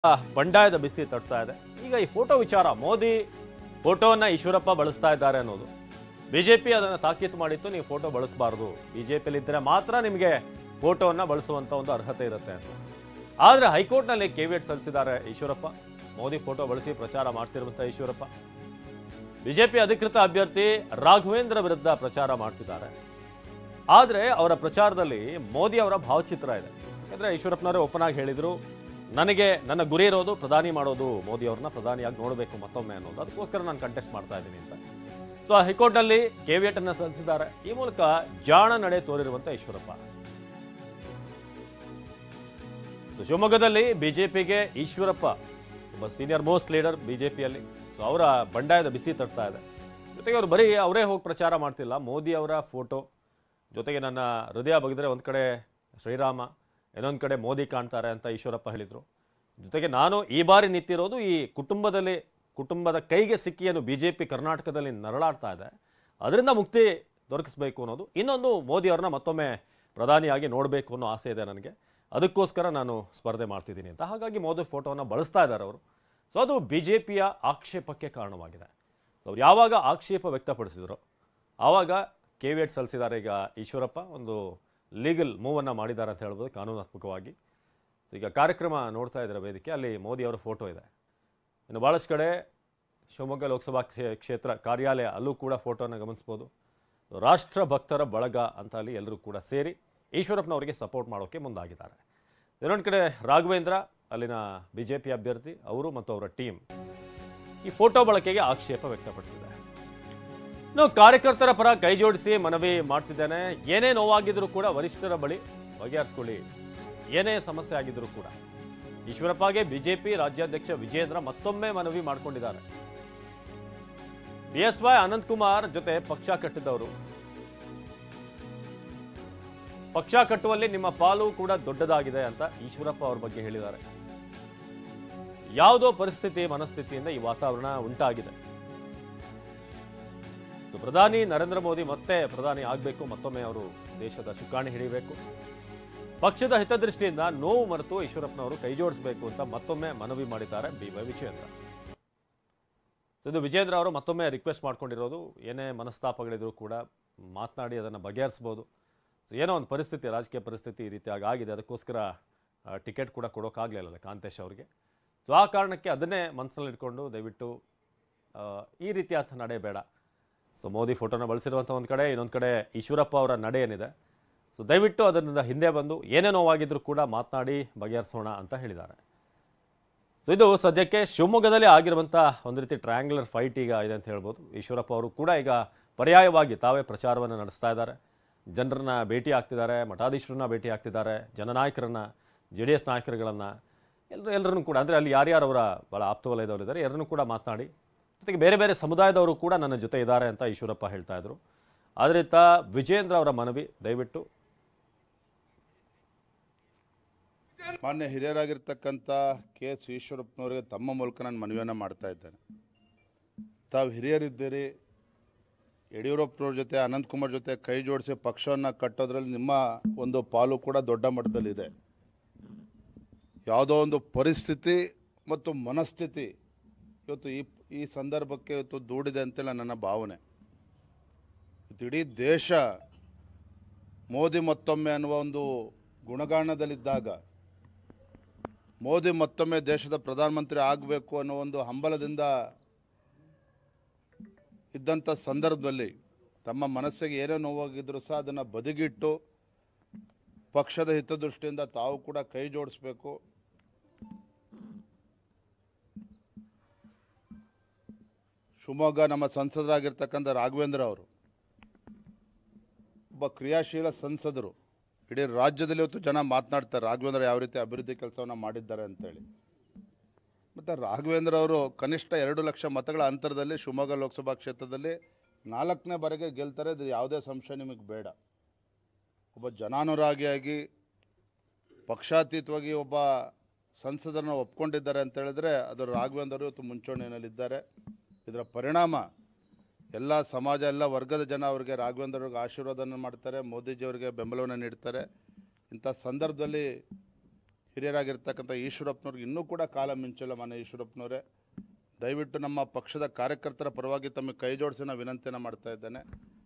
ಬಂಡಾಯದ ಬಿಸಿ ತಡ್ತಾ ಇದೆ ಈಗ ಈ ಫೋಟೋ ವಿಚಾರ ಮೋದಿ ಫೋಟೋವನ್ನ ಈಶ್ವರಪ್ಪ ಬಳಸ್ತಾ ಇದ್ದಾರೆ ಅನ್ನೋದು ಬಿಜೆಪಿ ಅದನ್ನು ತಾಕೀತು ಮಾಡಿತ್ತು ನೀವು ಫೋಟೋ ಬಳಸಬಾರ್ದು ಬಿಜೆಪಿಯಲ್ಲಿ ಇದ್ದರೆ ಮಾತ್ರ ನಿಮಗೆ ಫೋಟೋವನ್ನ ಬಳಸುವಂತ ಒಂದು ಅರ್ಹತೆ ಇರುತ್ತೆ ಅಂತ ಆದರೆ ಹೈಕೋರ್ಟ್ನಲ್ಲಿ ಕೆವಿಯಟ್ ಸಲ್ಲಿಸಿದ್ದಾರೆ ಈಶ್ವರಪ್ಪ ಮೋದಿ ಫೋಟೋ ಬಳಸಿ ಪ್ರಚಾರ ಮಾಡ್ತಿರುವಂಥ ಈಶ್ವರಪ್ಪ ಬಿಜೆಪಿ ಅಧಿಕೃತ ಅಭ್ಯರ್ಥಿ ರಾಘವೇಂದ್ರ ವಿರುದ್ಧ ಪ್ರಚಾರ ಮಾಡ್ತಿದ್ದಾರೆ ಆದರೆ ಅವರ ಪ್ರಚಾರದಲ್ಲಿ ಮೋದಿ ಅವರ ಭಾವಚಿತ್ರ ಇದೆ ಯಾಕಂದ್ರೆ ಈಶ್ವರಪ್ಪನವರೇ ಓಪನ್ ಆಗಿ ಹೇಳಿದ್ರು ನನಗೆ ನನ್ನ ಗುರಿ ಇರೋದು ಪ್ರಧಾನಿ ಮಾಡೋದು ಮೋದಿ ಅವ್ರನ್ನ ಪ್ರಧಾನಿಯಾಗಿ ನೋಡಬೇಕು ಮತ್ತೊಮ್ಮೆ ಅನ್ನೋದು ಅದಕ್ಕೋಸ್ಕರ ನಾನು ಕಂಟೆಸ್ಟ್ ಮಾಡ್ತಾ ಇದ್ದೀನಿ ಅಂತ ಸೊ ಹೈಕೋರ್ಟ್ನಲ್ಲಿ ಕೆವಿಯಟ್ ಅನ್ನ ಸಲ್ಲಿಸಿದ್ದಾರೆ ಈ ಮೂಲಕ ಜಾಣ ನಡೆ ತೋರಿರುವಂತ ಈಶ್ವರಪ್ಪ ಸೊ ಶಿವಮೊಗ್ಗದಲ್ಲಿ ಬಿಜೆಪಿಗೆ ಈಶ್ವರಪ್ಪ ಒಬ್ಬ ಸೀನಿಯರ್ ಮೋಸ್ಟ್ ಲೀಡರ್ ಬಿಜೆಪಿಯಲ್ಲಿ ಸೊ ಅವರ ಬಂಡಾಯದ ಬಿಸಿ ತಡ್ತಾ ಇದೆ ಜೊತೆಗೆ ಅವರು ಬರೀ ಅವರೇ ಹೋಗಿ ಪ್ರಚಾರ ಮಾಡ್ತಿಲ್ಲ ಮೋದಿ ಅವರ ಫೋಟೋ ಜೊತೆಗೆ ನನ್ನ ಹೃದಯ ಬಗೆದ್ರೆ ಒಂದು ಕಡೆ ಶ್ರೀರಾಮ ಇನ್ನೊಂದು ಕಡೆ ಮೋದಿ ಕಾಣ್ತಾರೆ ಅಂತ ಈಶ್ವರಪ್ಪ ಹೇಳಿದರು ಜೊತೆಗೆ ನಾನು ಈ ಬಾರಿ ನಿಂತಿರೋದು ಈ ಕುಟುಂಬದಲ್ಲಿ ಕುಟುಂಬದ ಕೈಗೆ ಸಿಕ್ಕಿ ಏನು ಬಿ ಜೆ ಪಿ ಕರ್ನಾಟಕದಲ್ಲಿ ನರಳಾಡ್ತಾ ಇದೆ ಅದರಿಂದ ಮುಕ್ತಿ ದೊರಕಿಸಬೇಕು ಅನ್ನೋದು ಇನ್ನೊಂದು ಮೋದಿ ಅವ್ರನ್ನ ಮತ್ತೊಮ್ಮೆ ಪ್ರಧಾನಿಯಾಗಿ ನೋಡಬೇಕು ಅನ್ನೋ ಆಸೆ ಇದೆ ನನಗೆ ಅದಕ್ಕೋಸ್ಕರ ನಾನು ಸ್ಪರ್ಧೆ ಮಾಡ್ತಿದ್ದೀನಿ ಅಂತ ಹಾಗಾಗಿ ಮೋದಿ ಫೋಟೋವನ್ನು ಬಳಸ್ತಾ ಇದ್ದಾರೆ ಅವರು ಸೊ ಅದು ಬಿ ಜೆ ಪಿಯ ಆಕ್ಷೇಪಕ್ಕೆ ಕಾರಣವಾಗಿದೆ ಸೊ ಅವ್ರು ಯಾವಾಗ ಆಕ್ಷೇಪ ವ್ಯಕ್ತಪಡಿಸಿದ್ರು ಆವಾಗ ಕೆ ವಿ ಎಟ್ ಸಲ್ಲಿಸಿದ್ದಾರೆ ಈಗ ಈಶ್ವರಪ್ಪ ಒಂದು ಲೀಗಲ್ ಮೂವನ್ನು ಮಾಡಿದ್ದಾರೆ ಅಂತ ಹೇಳ್ಬೋದು ಕಾನೂನಾತ್ಮಕವಾಗಿ ಈಗ ಕಾರ್ಯಕ್ರಮ ನೋಡ್ತಾ ಇದ್ದಾರೆ ವೇದಿಕೆ ಅಲ್ಲಿ ಮೋದಿ ಅವರ ಫೋಟೋ ಇದೆ ಇನ್ನು ಭಾಳಷ್ಟು ಕಡೆ ಶಿವಮೊಗ್ಗ ಲೋಕಸಭಾ ಕ್ಷೇ- ಕ್ಷೇತ್ರ ಕಾರ್ಯಾಲಯ ಅಲ್ಲೂ ಕೂಡ ಫೋಟೋನ ಗಮನಿಸ್ಬೋದು ರಾಷ್ಟ್ರ ಭಕ್ತರ ಬಳಗ ಅಂತ ಅಲ್ಲಿ ಎಲ್ಲರೂ ಕೂಡ ಸೇರಿ ಈಶ್ವರಪ್ಪನವರಿಗೆ ಸಪೋರ್ಟ್ ಮಾಡೋಕ್ಕೆ ಮುಂದಾಗಿದ್ದಾರೆ ಇನ್ನೊಂದು ಕಡೆ ರಾಘವೇಂದ್ರ ಅಲ್ಲಿನ ಬಿ ಜೆ ಪಿ ಅಭ್ಯರ್ಥಿ ಅವರು ಮತ್ತು ಅವರ ಟೀಮ್ ಈ ಫೋಟೋ ಬಳಕೆಗೆ ಆಕ್ಷೇಪ ವ್ಯಕ್ತಪಡಿಸಿದ್ದಾರೆ ಇನ್ನು ಕಾರ್ಯಕರ್ತರ ಪರ ಕೈ ಜೋಡಿಸಿ ಮನವಿ ಮಾಡ್ತಿದ್ದೇನೆ ಏನೇ ನೋವಾಗಿದ್ರೂ ಕೂಡ ವರಿಷ್ಠರ ಬಳಿ ಬಗೆಹರಿಸ್ಕೊಳ್ಳಿ ಏನೇ ಸಮಸ್ಯೆ ಆಗಿದ್ರೂ ಕೂಡ ಈಶ್ವರಪ್ಪಗೆ ಬಿಜೆಪಿ ರಾಜ್ಯಾಧ್ಯಕ್ಷ ವಿಜೇಂದ್ರ ಮತ್ತೊಮ್ಮೆ ಮನವಿ ಮಾಡಿಕೊಂಡಿದ್ದಾರೆ B S Y Ananth Kumar ಜೊತೆ ಪಕ್ಷ ಕಟ್ಟಿದವರು ಪಕ್ಷ ಕಟ್ಟುವಲ್ಲಿ ನಿಮ್ಮ ಪಾಲು ಕೂಡ ದೊಡ್ಡದಾಗಿದೆ ಅಂತ ಈಶ್ವರಪ್ಪ ಅವ್ರ ಬಗ್ಗೆ ಹೇಳಿದ್ದಾರೆ ಯಾವುದೋ ಪರಿಸ್ಥಿತಿ ಮನಸ್ಥಿತಿಯಿಂದ ಈ ವಾತಾವರಣ ಉಂಟಾಗಿದೆ ಸೊ ಪ್ರಧಾನಿ ನರೇಂದ್ರ ಮೋದಿ ಮತ್ತೆ ಪ್ರಧಾನಿ ಆಗಬೇಕು ಮತ್ತೊಮ್ಮೆ ಅವರು ದೇಶದ ಚುಕ್ಕಾಣಿ ಹಿಡಿಯಬೇಕು ಪಕ್ಷದ ಹಿತದೃಷ್ಟಿಯಿಂದ ನೋವು ಮರೆತು ಈಶ್ವರಪ್ಪನವರು ಕೈ ಜೋಡಿಸಬೇಕು ಅಂತ ಮತ್ತೊಮ್ಮೆ ಮನವಿ ಮಾಡಿದ್ದಾರೆ ಬಿ ವೈ ವಿಜೇಂದ್ರ ಸೊ ಇದು ವಿಜೇಂದ್ರ ಅವರು ಮತ್ತೊಮ್ಮೆ ರಿಕ್ವೆಸ್ಟ್ ಮಾಡ್ಕೊಂಡಿರೋದು ಏನೇ ಮನಸ್ತಾಪಗಳಿದ್ರು ಕೂಡ ಮಾತನಾಡಿ ಅದನ್ನು ಬಗೆಹರಿಸ್ಬೋದು ಸೊ ಏನೋ ಒಂದು ಪರಿಸ್ಥಿತಿ ರಾಜಕೀಯ ಪರಿಸ್ಥಿತಿ ಈ ರೀತಿಯಾಗಿ ಆಗಿದೆ ಅದಕ್ಕೋಸ್ಕರ ಟಿಕೆಟ್ ಕೂಡ ಕೊಡೋಕ್ಕಾಗಲಿಲ್ಲ ಕಾಂತೇಶ್ ಅವರಿಗೆ ಸೊ ಆ ಕಾರಣಕ್ಕೆ ಅದನ್ನೇ ಮನಸ್ಸಲ್ಲಿ ಇಟ್ಕೊಂಡು ದಯವಿಟ್ಟು ಆ, ಈ ರೀತಿಯಾದ ನಡೆ ಬೇಡ ಸೊ ಮೋದಿ ಫೋಟೋನ ಬಳಸಿರುವಂಥ ಒಂದು ಕಡೆ ಇನ್ನೊಂದು ಕಡೆ ಈಶ್ವರಪ್ಪ ಅವರ ನಡೆ ಏನಿದೆ ಸೊ ದಯವಿಟ್ಟು ಅದರಿಂದ ಹಿಂದೆ ಬಂದು ಏನೇ ನೋವಾಗಿದ್ರೂ ಕೂಡ ಮಾತನಾಡಿ ಬಗೆಹರಿಸೋಣ ಅಂತ ಹೇಳಿದ್ದಾರೆ ಸೊ ಇದು ಸದ್ಯಕ್ಕೆ ಶಿವಮೊಗ್ಗದಲ್ಲಿ ಆಗಿರುವಂಥ ಒಂದು ರೀತಿ ಟ್ರಯಾಂಗ್ಯುಲರ್ ಫೈಟ್ ಈಗ ಇದೆ ಅಂತ ಹೇಳ್ಬೋದು ಈಶ್ವರಪ್ಪ ಅವರು ಕೂಡ ಈಗ ಪರ್ಯಾಯವಾಗಿ ತಾವೇ ಪ್ರಚಾರವನ್ನು ನಡೆಸ್ತಾ ಇದ್ದಾರೆ ಜನರನ್ನ ಭೇಟಿ ಆಗ್ತಿದ್ದಾರೆ ಮಠಾಧೀಶರನ್ನ ಭೇಟಿ ಆಗ್ತಿದ್ದಾರೆ ಜನನಾಯಕರನ್ನ ಜೆ ಡಿ ಎಸ್ ನಾಯಕರುಗಳನ್ನು ಎಲ್ಲರೂ ಎಲ್ಲರನ್ನು ಕೂಡ ಅಂದರೆ ಅಲ್ಲಿ ಯಾರ್ಯಾರು ಅವರ ಭಾಳ ಆಪ್ತ ವಲಯದವರು ಇದ್ದಾರೆ ಎಲ್ಲರನ್ನೂ ಕೂಡ ಮಾತನಾಡಿ ಜೊತೆಗೆ ಬೇರೆ ಬೇರೆ ಸಮುದಾಯದವರು ಕೂಡ ನನ್ನ ಜೊತೆ ಇದ್ದಾರೆ ಅಂತ ಈಶ್ವರಪ್ಪ ಹೇಳ್ತಾ ಇದ್ರು ಆದ್ರಿಂದ ವಿಜೇಂದ್ರ ಅವರ ಮನವಿ ದಯವಿಟ್ಟು ಮಾನ್ಯ ಹಿರಿಯರಾಗಿರ್ತಕ್ಕಂಥ ಕೆ ಎಸ್ ಈಶ್ವರಪ್ಪನವರಿಗೆ ತಮ್ಮ ಮೂಲಕ ನಾನು ಮನವಿಯನ್ನು ಮಾಡ್ತಾ ಇದ್ದೇನೆ ತಾವು ಹಿರಿಯರಿದ್ದೀರಿ ಯಡಿಯೂರಪ್ಪನವ್ರ ಜೊತೆ ಅನಂತಕುಮಾರ್ ಜೊತೆ ಕೈ ಜೋಡಿಸಿ ಪಕ್ಷವನ್ನು ಕಟ್ಟೋದ್ರಲ್ಲಿ ನಿಮ್ಮ ಒಂದು ಪಾಲು ಕೂಡ ದೊಡ್ಡ ಮಟ್ಟದಲ್ಲಿದೆ ಯಾವುದೋ ಒಂದು ಪರಿಸ್ಥಿತಿ ಮತ್ತು ಮನಸ್ಥಿತಿ ಇವತ್ತು ಈ ಈ ಸಂದರ್ಭಕ್ಕೆ ಇವತ್ತು ದೂಡಿದೆ ಅಂತೇಳಿ ನನ್ನ ಭಾವನೆ ಇವತ್ತು ಇಡೀ ದೇಶ ಮೋದಿ ಮತ್ತೊಮ್ಮೆ ಅನ್ನುವ ಒಂದು ಗುಣಗಾನದಲ್ಲಿದ್ದಾಗ ಮೋದಿ ಮತ್ತೊಮ್ಮೆ ದೇಶದ ಪ್ರಧಾನಮಂತ್ರಿ ಆಗಬೇಕು ಅನ್ನೋ ಒಂದು ಹಂಬಲದಿಂದ ಇದ್ದಂಥ ಸಂದರ್ಭದಲ್ಲಿ ತಮ್ಮ ಮನಸ್ಸಿಗೆ ಏನೇ ನೋವಾಗಿದ್ರೂ ಸಹ ಅದನ್ನು ಬದಿಗಿಟ್ಟು ಪಕ್ಷದ ಹಿತದೃಷ್ಟಿಯಿಂದ ತಾವು ಕೂಡ ಕೈ ಜೋಡಿಸ್ಬೇಕು ಶಿವಮೊಗ್ಗ ನಮ್ಮ ಸಂಸದರಾಗಿರ್ತಕ್ಕಂಥ ರಾಘವೇಂದ್ರ ಅವರು ಒಬ್ಬ ಕ್ರಿಯಾಶೀಲ ಸಂಸದರು ಇಡೀ ರಾಜ್ಯದಲ್ಲಿ ಇವತ್ತು ಜನ ಮಾತನಾಡ್ತಾರೆ ರಾಘವೇಂದ್ರ ಯಾವ ರೀತಿ ಅಭಿವೃದ್ಧಿ ಕೆಲಸವನ್ನು ಮಾಡಿದ್ದಾರೆ ಅಂತೇಳಿ ಮತ್ತು ರಾಘವೇಂದ್ರ ಅವರು ಕನಿಷ್ಠ ಎರಡು ಲಕ್ಷ ಮತಗಳ ಅಂತರದಲ್ಲಿ ಶಿವಮೊಗ್ಗ ಲೋಕಸಭಾ ಕ್ಷೇತ್ರದಲ್ಲಿ ನಾಲ್ಕನೇ ಬಾರಿಗೆ ಗೆಲ್ತಾರೆ ಇದು ಯಾವುದೇ ಸಂಶಯ ನಿಮಗೆ ಬೇಡ ಒಬ್ಬ ಜನಾನುರಾಗಿಯಾಗಿ ಪಕ್ಷಾತೀತವಾಗಿ ಒಬ್ಬ ಸಂಸದರನ್ನ ಒಪ್ಕೊಂಡಿದ್ದಾರೆ ಅಂತ ಹೇಳಿದ್ರೆ ಅದು ರಾಘವೇಂದ್ರ ಅವರು ಇವತ್ತು ಮುಂಚೂಣಿಯಲ್ಲಿದ್ದಾರೆ ಇದರ ಪರಿಣಾಮ ಎಲ್ಲ ಸಮಾಜ ಎಲ್ಲ ವರ್ಗದ ಜನ ಅವರಿಗೆ ರಾಘವೇಂದ್ರ ಅವ್ರಿಗೆ ಆಶೀರ್ವಾದನ ಮಾಡ್ತಾರೆ ಮೋದಿಜಿಯವರಿಗೆ ಬೆಂಬಲವನ್ನು ನೀಡ್ತಾರೆ ಇಂಥ ಸಂದರ್ಭದಲ್ಲಿ ಹಿರಿಯರಾಗಿರ್ತಕ್ಕಂಥ ಈಶ್ವರಪ್ಪನವ್ರಿಗೆ ಇನ್ನೂ ಕೂಡ ಕಾಲ ಮಿಂಚಿಲ್ಲ ಮನೆ ಈಶ್ವರಪ್ಪನವರೇ ದಯವಿಟ್ಟು ನಮ್ಮ ಪಕ್ಷದ ಕಾರ್ಯಕರ್ತರ ಪರವಾಗಿ ತಮಗೆ ಕೈ ಜೋಡಿಸಿ ನಾನು ವಿನಂತಿಯನ್ನು ಮಾಡ್ತಾ ಇದ್ದೇನೆ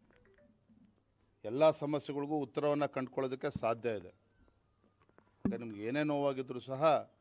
ಎಲ್ಲ ಸಮಸ್ಯೆಗಳಿಗೂ ಉತ್ತರವನ್ನು ಕಂಡುಕೊಳ್ಳೋದಕ್ಕೆ ಸಾಧ್ಯ ಇದೆ ಹಾಗೆ ನಿಮ್ಗೆ ಏನೇ ನೋವಾಗಿದ್ದರೂ ಸಹ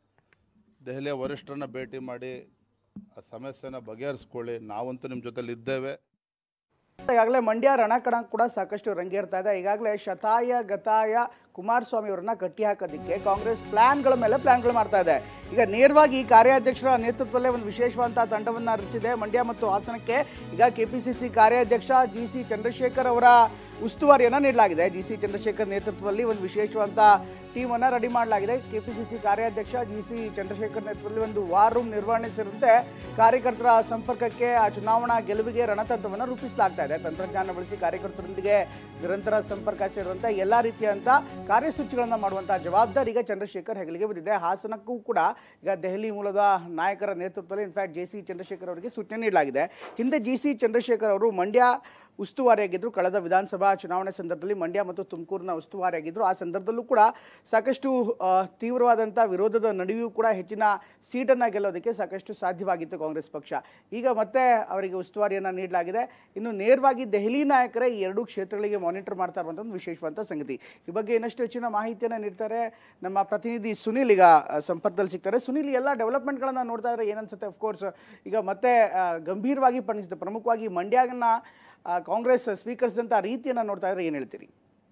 ದೆಹಲಿಯ ವರಿಷ್ಠರನ್ನ ಭೇಟಿ ಮಾಡಿ ಆ ಸಮಸ್ಯೆನ ಬಗೆಹರಿಸ್ಕೊಳ್ಳಿ ನಾವಂತೂ ನಿಮ್ಮ ಜೊತೆಲಿ ಇದ್ದೇವೆ ಈಗಾಗಲೇ ಮಂಡ್ಯ ರಣಕಣ ಕೂಡ ಸಾಕಷ್ಟು ರಂಗೇರ್ತಾ ಇದೆ ಈಗಾಗಲೇ ಶತಾಯ ಗತಾಯ ಕುಮಾರಸ್ವಾಮಿ ಅವರನ್ನ ಕಟ್ಟಿ ಹಾಕೋದಕ್ಕೆ ಕಾಂಗ್ರೆಸ್ ಪ್ಲಾನ್ಗಳ ಮೇಲೆ ಪ್ಲಾನ್ಗಳು ಮಾಡ್ತಾ ಇದೆ ಈಗ ನೇರವಾಗಿ ಈ ಕಾರ್ಯಾಧ್ಯಕ್ಷರ ನೇತೃತ್ವದಲ್ಲೇ ಒಂದು ವಿಶೇಷವಾದಂತಹ ತಂಡವನ್ನು ರಚಿಸಿದೆ ಮಂಡ್ಯ ಮತ್ತು ಹಾಸನಕ್ಕೆ ಈಗ ಕೆಪಿಸಿಸಿ ಕಾರ್ಯಾಧ್ಯಕ್ಷ ಜಿ ಸಿ ಚಂದ್ರಶೇಖರ್ ಅವರ ಉಸ್ತುವಾರಿಯನ್ನು ನೀಡಲಾಗಿದೆ ಜಿ ಸಿ ಚಂದ್ರಶೇಖರ್ ನೇತೃತ್ವದಲ್ಲಿ ಒಂದು ವಿಶೇಷವಾದ ಟೀಮನ್ನು ರೆಡಿ ಮಾಡಲಾಗಿದೆ ಕೆಪಿಸಿಸಿ ಕಾರ್ಯಾಧ್ಯಕ್ಷ ಜಿ ಸಿ ಚಂದ್ರಶೇಖರ್ ನೇತೃತ್ವದಲ್ಲಿ ಒಂದು ವಾರ್ ರೂಮ್ ನಿರ್ವಹಣೆ ಸೇರಿದಂತೆ ಕಾರ್ಯಕರ್ತರ ಸಂಪರ್ಕಕ್ಕೆ ಆ ಚುನಾವಣಾ ಗೆಲುವಿಗೆ ರಣತಂತ್ರವನ್ನು ರೂಪಿಸಲಾಗ್ತಾ ಇದೆ ತಂತ್ರಜ್ಞಾನ ಬಳಸಿ ಕಾರ್ಯಕರ್ತರೊಂದಿಗೆ ನಿರಂತರ ಸಂಪರ್ಕ ಸೇರುವಂತೆ ಎಲ್ಲ ರೀತಿಯಂತ ಕಾರ್ಯಸೂಚಿಗಳನ್ನು ಮಾಡುವಂತಹ ಜವಾಬ್ದಾರಿ ಈಗ ಚಂದ್ರಶೇಖರ್ ಹೆಗಲಿಗೆ ಬಂದಿದೆ ಹಾಸನಕ್ಕೂ ಕೂಡ ಈಗ ದೆಹಲಿ ಮೂಲದ ನಾಯಕರ ನೇತೃತ್ವದಲ್ಲಿ ಇನ್ಫ್ಯಾಕ್ಟ್ ಜೆ ಸಿ ಚಂದ್ರಶೇಖರ್ ಅವರಿಗೆ ಸೂಚನೆ ನೀಡಲಾಗಿದೆ ಹಿಂದೆ ಜಿ ಸಿ ಚಂದ್ರಶೇಖರ್ ಅವರು ಮಂಡ್ಯ ಉಸ್ತುವಾರಿಯಾಗಿದ್ದರು ಕಳೆದ ವಿಧಾನಸಭಾ ಚುನಾವಣೆ ಸಂದರ್ಭದಲ್ಲಿ ಮಂಡ್ಯ ಮತ್ತು ತುಮಕೂರಿನ ಉಸ್ತುವಾರಿಯಾಗಿದ್ದರು ಆ ಸಂದರ್ಭದಲ್ಲೂ ಕೂಡ ಸಾಕಷ್ಟು ಆ, ತೀವ್ರವಾದಂಥ ವಿರೋಧದ ನಡುವೆಯೂ ಕೂಡ ಹೆಚ್ಚಿನ ಸೀಟನ್ನು ಗೆಲ್ಲೋದಕ್ಕೆ ಸಾಕಷ್ಟು ಸಾಧ್ಯವಾಗಿತ್ತು ಕಾಂಗ್ರೆಸ್ ಪಕ್ಷ ಈಗ ಮತ್ತೆ ಅವರಿಗೆ ಉಸ್ತುವಾರಿಯನ್ನು ನೀಡಲಾಗಿದೆ ಇನ್ನು ನೇರವಾಗಿ ದೆಹಲಿ ನಾಯಕರೇ ಈ ಎರಡೂ ಕ್ಷೇತ್ರಗಳಿಗೆ ಮಾನಿಟರ್ ಮಾಡ್ತಾ ಇರುವಂಥ ಒಂದು ವಿಶೇಷವಾದ ಸಂಗತಿ ಈ ಬಗ್ಗೆ ಇನ್ನಷ್ಟು ಹೆಚ್ಚಿನ ಮಾಹಿತಿಯನ್ನು ನೀಡ್ತಾರೆ ನಮ್ಮ ಪ್ರತಿನಿಧಿ ಸುನಿಲ್ ಈಗ ಆ, ಸಂಪರ್ಕದಲ್ಲಿ ಸಿಗ್ತಾರೆ ಸುನಿಲ್ ಈ ಎಲ್ಲ ಡೆವಲಪ್ಮೆಂಟ್ಗಳನ್ನು ನೋಡ್ತಾ ಇದ್ರೆ ಏನನ್ಸುತ್ತೆ ಅಫ್ಕೋರ್ಸ್ ಈಗ ಮತ್ತೆ ಆ, ಗಂಭೀರವಾಗಿ ಪರಿಣಿಸಿದೆ ಪ್ರಮುಖವಾಗಿ ಮಂಡ್ಯನ ಆ, ಕಾಂಗ್ರೆಸ್ ಸ್ವೀಕರಿಸಿದಂಥ ರೀತಿಯನ್ನು ನೋಡ್ತಾ ಇದ್ರೆ ಏನು ಹೇಳ್ತೀರಿ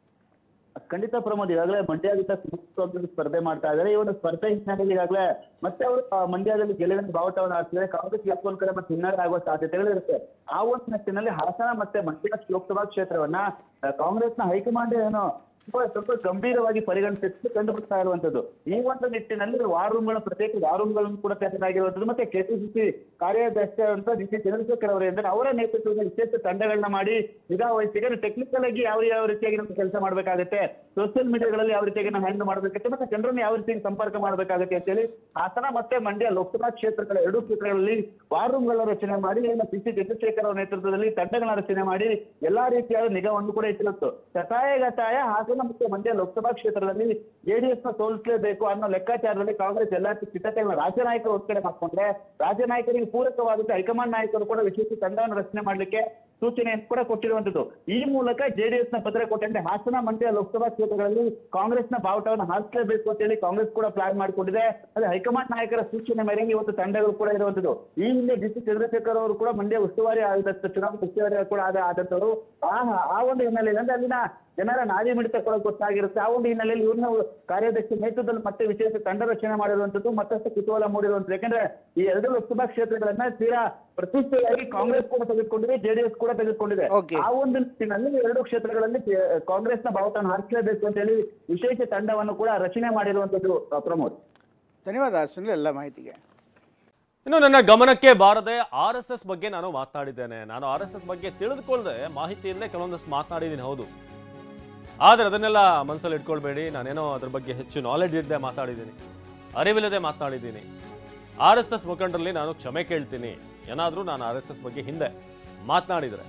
ಖಂಡಿತ ಪ್ರಮೋದ್ ಈಗಾಗಲೇ ಮಂಡ್ಯದಿಂದ ಸುಮುಖವಾಗಿ ಸ್ಪರ್ಧೆ ಮಾಡ್ತಾ ಇದ್ದಾರೆ ಈ ಒಂದು ಸ್ಪರ್ಧೆ ಹಿನ್ನೆಲೆಯಲ್ಲಿ ಈಗಾಗಲೇ ಮತ್ತೆ ಅವರು ಆ, ಮಂಡ್ಯದಲ್ಲಿ ಗೆಲುವಿನ ಬಾವುಟವನ್ನು ಹಾಕ್ತಿದ್ದಾರೆ ಕಾಂಗ್ರೆಸ್ ಎಪ್ಪೊಂದ್ ಕಡೆ ಮತ್ತೆ ಹಿನ್ನಡೆ ಆಗುವ ಸಾಧ್ಯತೆಗಳು ಇರುತ್ತೆ ಆ ಒಂದು ನಿಟ್ಟಿನಲ್ಲಿ ಹಾಸನ ಮತ್ತೆ ಮಂಡ್ಯ ಲೋಕಸಭಾ ಕ್ಷೇತ್ರವನ್ನ ಆ, ಕಾಂಗ್ರೆಸ್ನ ಹೈಕಮಾಂಡ್ ಏನು ಸ್ವಲ್ಪ ಸ್ವಲ್ಪ ಗಂಭೀರವಾಗಿ ಪರಿಗಣಿಸಿ ಕಂಡು ಬರ್ತಾ ಇರುವಂತದ್ದು ಈ ಒಂದು ನಿಟ್ಟಿನಲ್ಲಿ ವಾರ್ ರೂಮ್ಗಳ ಪ್ರತ್ಯೇಕ ವಾರ್ ರೂಮ್ಗಳನ್ನು ಕೂಡ ತೆರೆದಾಗಿರುವಂತದ್ದು ಮತ್ತೆ ಕೆಪಿಸಿಸಿ ಕಾರ್ಯಾಧ್ಯಕ್ಷ ಅಂತ ಡಿ ಸಿ ಚಂದ್ರಶೇಖರ್ ಅವರಿಂದ ಅವರ ನೇತೃತ್ವದಲ್ಲಿ ವಿಶೇಷ ತಂಡಗಳನ್ನ ಮಾಡಿ ನಿಗಾ ವಹಿಸಿ ಟೆಕ್ನಿಕಲ್ ಆಗಿ ಯಾವ ಯಾವ ರೀತಿಯಾಗಿ ನಾವು ಕೆಲಸ ಮಾಡಬೇಕಾಗುತ್ತೆ ಸೋಷಿಯಲ್ ಮೀಡಿಯಾಗಳಲ್ಲಿ ಯಾವ ರೀತಿಯಾಗಿ ನಾವು ಹ್ಯಾಂಡಲ್ ಮಾಡಬೇಕಾಗುತ್ತೆ ಮತ್ತೆ ಜನರನ್ನು ಯಾವ ರೀತಿಯಾಗಿ ಸಂಪರ್ಕ ಮಾಡಬೇಕಾಗುತ್ತೆ ಅಂತೇಳಿ ಹಾಸನ ಮತ್ತೆ ಮಂಡ್ಯ ಲೋಕಸಭಾ ಕ್ಷೇತ್ರಗಳ ಎರಡೂ ಕ್ಷೇತ್ರಗಳಲ್ಲಿ ವಾರ್ ರೂಮ್ಗಳ ರಚನೆ ಮಾಡಿ ಸಿ ಸಿ ಚಂದ್ರಶೇಖರ್ ಅವರ ನೇತೃತ್ವದಲ್ಲಿ ತಂಡಗಳ ರಚನೆ ಮಾಡಿ ಎಲ್ಲಾ ರೀತಿಯಾದ ನಿಗಾವನ್ನು ಕೂಡ ಇಟ್ಟಿರುತ್ತು ಶತಾಯ ಗತಾಯ ಹಾಸನ ಮತ್ತೆ ಮಂಡ್ಯ ಲೋಕಸಭಾ ಕ್ಷೇತ್ರದಲ್ಲಿ ಜೆಡಿಎಸ್ ನ ಸೋಲಿಸಲೇಬೇಕು ಅನ್ನೋ ಲೆಕ್ಕಾಚಾರದಲ್ಲಿ ಕಾಂಗ್ರೆಸ್ ಎಲ್ಲಾ ಸಿದ್ಧತೆಗಳನ್ನ ರಾಜ್ಯ ನಾಯಕರು ಒಂದ್ ಕಡೆ ಮಾಡ್ಕೊಂಡ್ರೆ ರಾಜ್ಯ ನಾಯಕರಿಗೆ ಪೂರಕವಾದಂತೆ ಹೈಕಮಾಂಡ್ ನಾಯಕರು ಕೂಡ ವಿಶೇಷ ತಂಡವನ್ನು ರಚನೆ ಮಾಡ್ಲಿಕ್ಕೆ ಸೂಚನೆಯನ್ನು ಕೂಡ ಕೊಟ್ಟಿರುವಂತದ್ದು ಈ ಮೂಲಕ ಜೆಡಿಎಸ್ ನ ಪತ್ರ ಕೊಟ್ಟಂತೆ ಹಾಸನ ಮಂಡ್ಯ ಲೋಕಸಭಾ ಕ್ಷೇತ್ರಗಳಲ್ಲಿ ಕಾಂಗ್ರೆಸ್ನ ಬಾವುಟವನ್ನು ಹಾರಿಸಲೇಬೇಕು ಅಂತ ಹೇಳಿ ಕಾಂಗ್ರೆಸ್ ಕೂಡ ಪ್ಲಾನ್ ಮಾಡಿಕೊಂಡಿದೆ ಅದೇ ಹೈಕಮಾಂಡ್ ನಾಯಕರ ಸೂಚನೆ ಮೇರೆಗೆ ಇವತ್ತು ತಂಡಗಳು ಕೂಡ ಇರುವಂತದ್ದು ಈ ಹಿಂದೆ ಡಿ ಸಿ ಚಂದ್ರಶೇಖರ್ ಅವರು ಕೂಡ ಮಂಡ್ಯ ಉಸ್ತುವಾರಿ ಆದಂತ ಚುನಾವಣಾ ಉಸ್ತುವಾರಿ ಕೂಡ ಆದ ಆದಂತವರು ಆ ಆ ಒಂದು ಹಿನ್ನೆಲೆಯಲ್ಲಿ ಅಂದ್ರೆ ಅಲ್ಲಿನ ಜನರ ನಾಡಿ ಮಿಡಿತ ಕೂಡ ಗೊತ್ತಾಗಿರುತ್ತೆ ಆ ಒಂದು ಹಿನ್ನೆಲೆಯಲ್ಲಿ ಇವ್ರನ್ನ ಕಾರ್ಯಾಧ್ಯಕ್ಷ ನೇತೃತ್ವದಲ್ಲಿ ಮತ್ತೆ ವಿಶೇಷ ತಂಡ ರಚನೆ ಮಾಡಿರುವಂತದ್ದು ಮತ್ತಷ್ಟು ಕುತೂಹಲ ಮೂಡಿರುವಂತದ್ದು ಯಾಕಂದ್ರೆ ಈ ಎರಡು ಲೋಕಸಭಾ ಕ್ಷೇತ್ರಗಳನ್ನ ತೀರಾ ಪ್ರತಿಷ್ಠೆಯಾಗಿ ಕಾಂಗ್ರೆಸ್ ಕೂಡ ತೆಗೆದುಕೊಂಡಿದೆ ಜೆಡಿಎಸ್ ಕೂಡ ತೆಗೆದುಕೊಂಡಿದೆ Okay. ಆ ಒಂದು ನಿಟ್ಟಿನಲ್ಲಿ ಎರಡು ಕ್ಷೇತ್ರಗಳಲ್ಲಿ ಕೆ- ಕಾಂಗ್ರೆಸ್ನ ಬಾವುಟವನ್ನು ಹಾರಿಸಲೇಬೇಕು ಅಂತ ಹೇಳಿ ವಿಶೇಷ ತಂಡವನ್ನು ಕೂಡ ರಚನೆ ಮಾಡಿರುವಂತದ್ದು ಆ, ಪ್ರಮೋದ್ ಧನ್ಯವಾದ ಸುನಿಲ್ ಎಲ್ಲ ಮಾಹಿತಿಗೆ ಇನ್ನು ನನ್ನ ಗಮನಕ್ಕೆ ಬಾರದೆ ಆರ್ ಎಸ್ ಎಸ್ ಬಗ್ಗೆ ನಾನು ಮಾತನಾಡಿದ್ದೇನೆ ನಾನು ಆರ್ ಎಸ್ ಎಸ್ ಬಗ್ಗೆ ತಿಳಿದುಕೊಳ್ಳದೆ ಮಾಹಿತಿಯಲ್ಲೇ ಕೆಲವೊಂದಷ್ಟು ಮಾತನಾಡಿದ್ದೀನಿ ಹೌದು ಆದರೆ ಅದನ್ನೆಲ್ಲ ಮನಸ್ಸಲ್ಲಿ ಇಟ್ಕೊಳ್ಬೇಡಿ ನಾನೇನೋ ಅದ್ರ ಬಗ್ಗೆ ಹೆಚ್ಚು ನಾಲೆಡ್ಜ್ ಇಲ್ಲದೆ ಮಾತಾಡಿದ್ದೀನಿ ಅರಿವಿಲ್ಲದೆ ಮಾತನಾಡಿದ್ದೀನಿ ಆರ್ ಎಸ್ ಎಸ್ ಮುಖಂಡರಲ್ಲಿ ನಾನು ಕ್ಷಮೆ ಕೇಳ್ತೀನಿ ಏನಾದರೂ ನಾನು ಆರ್ ಎಸ್ ಎಸ್ ಬಗ್ಗೆ ಹಿಂದೆ ಮಾತನಾಡಿದರೆ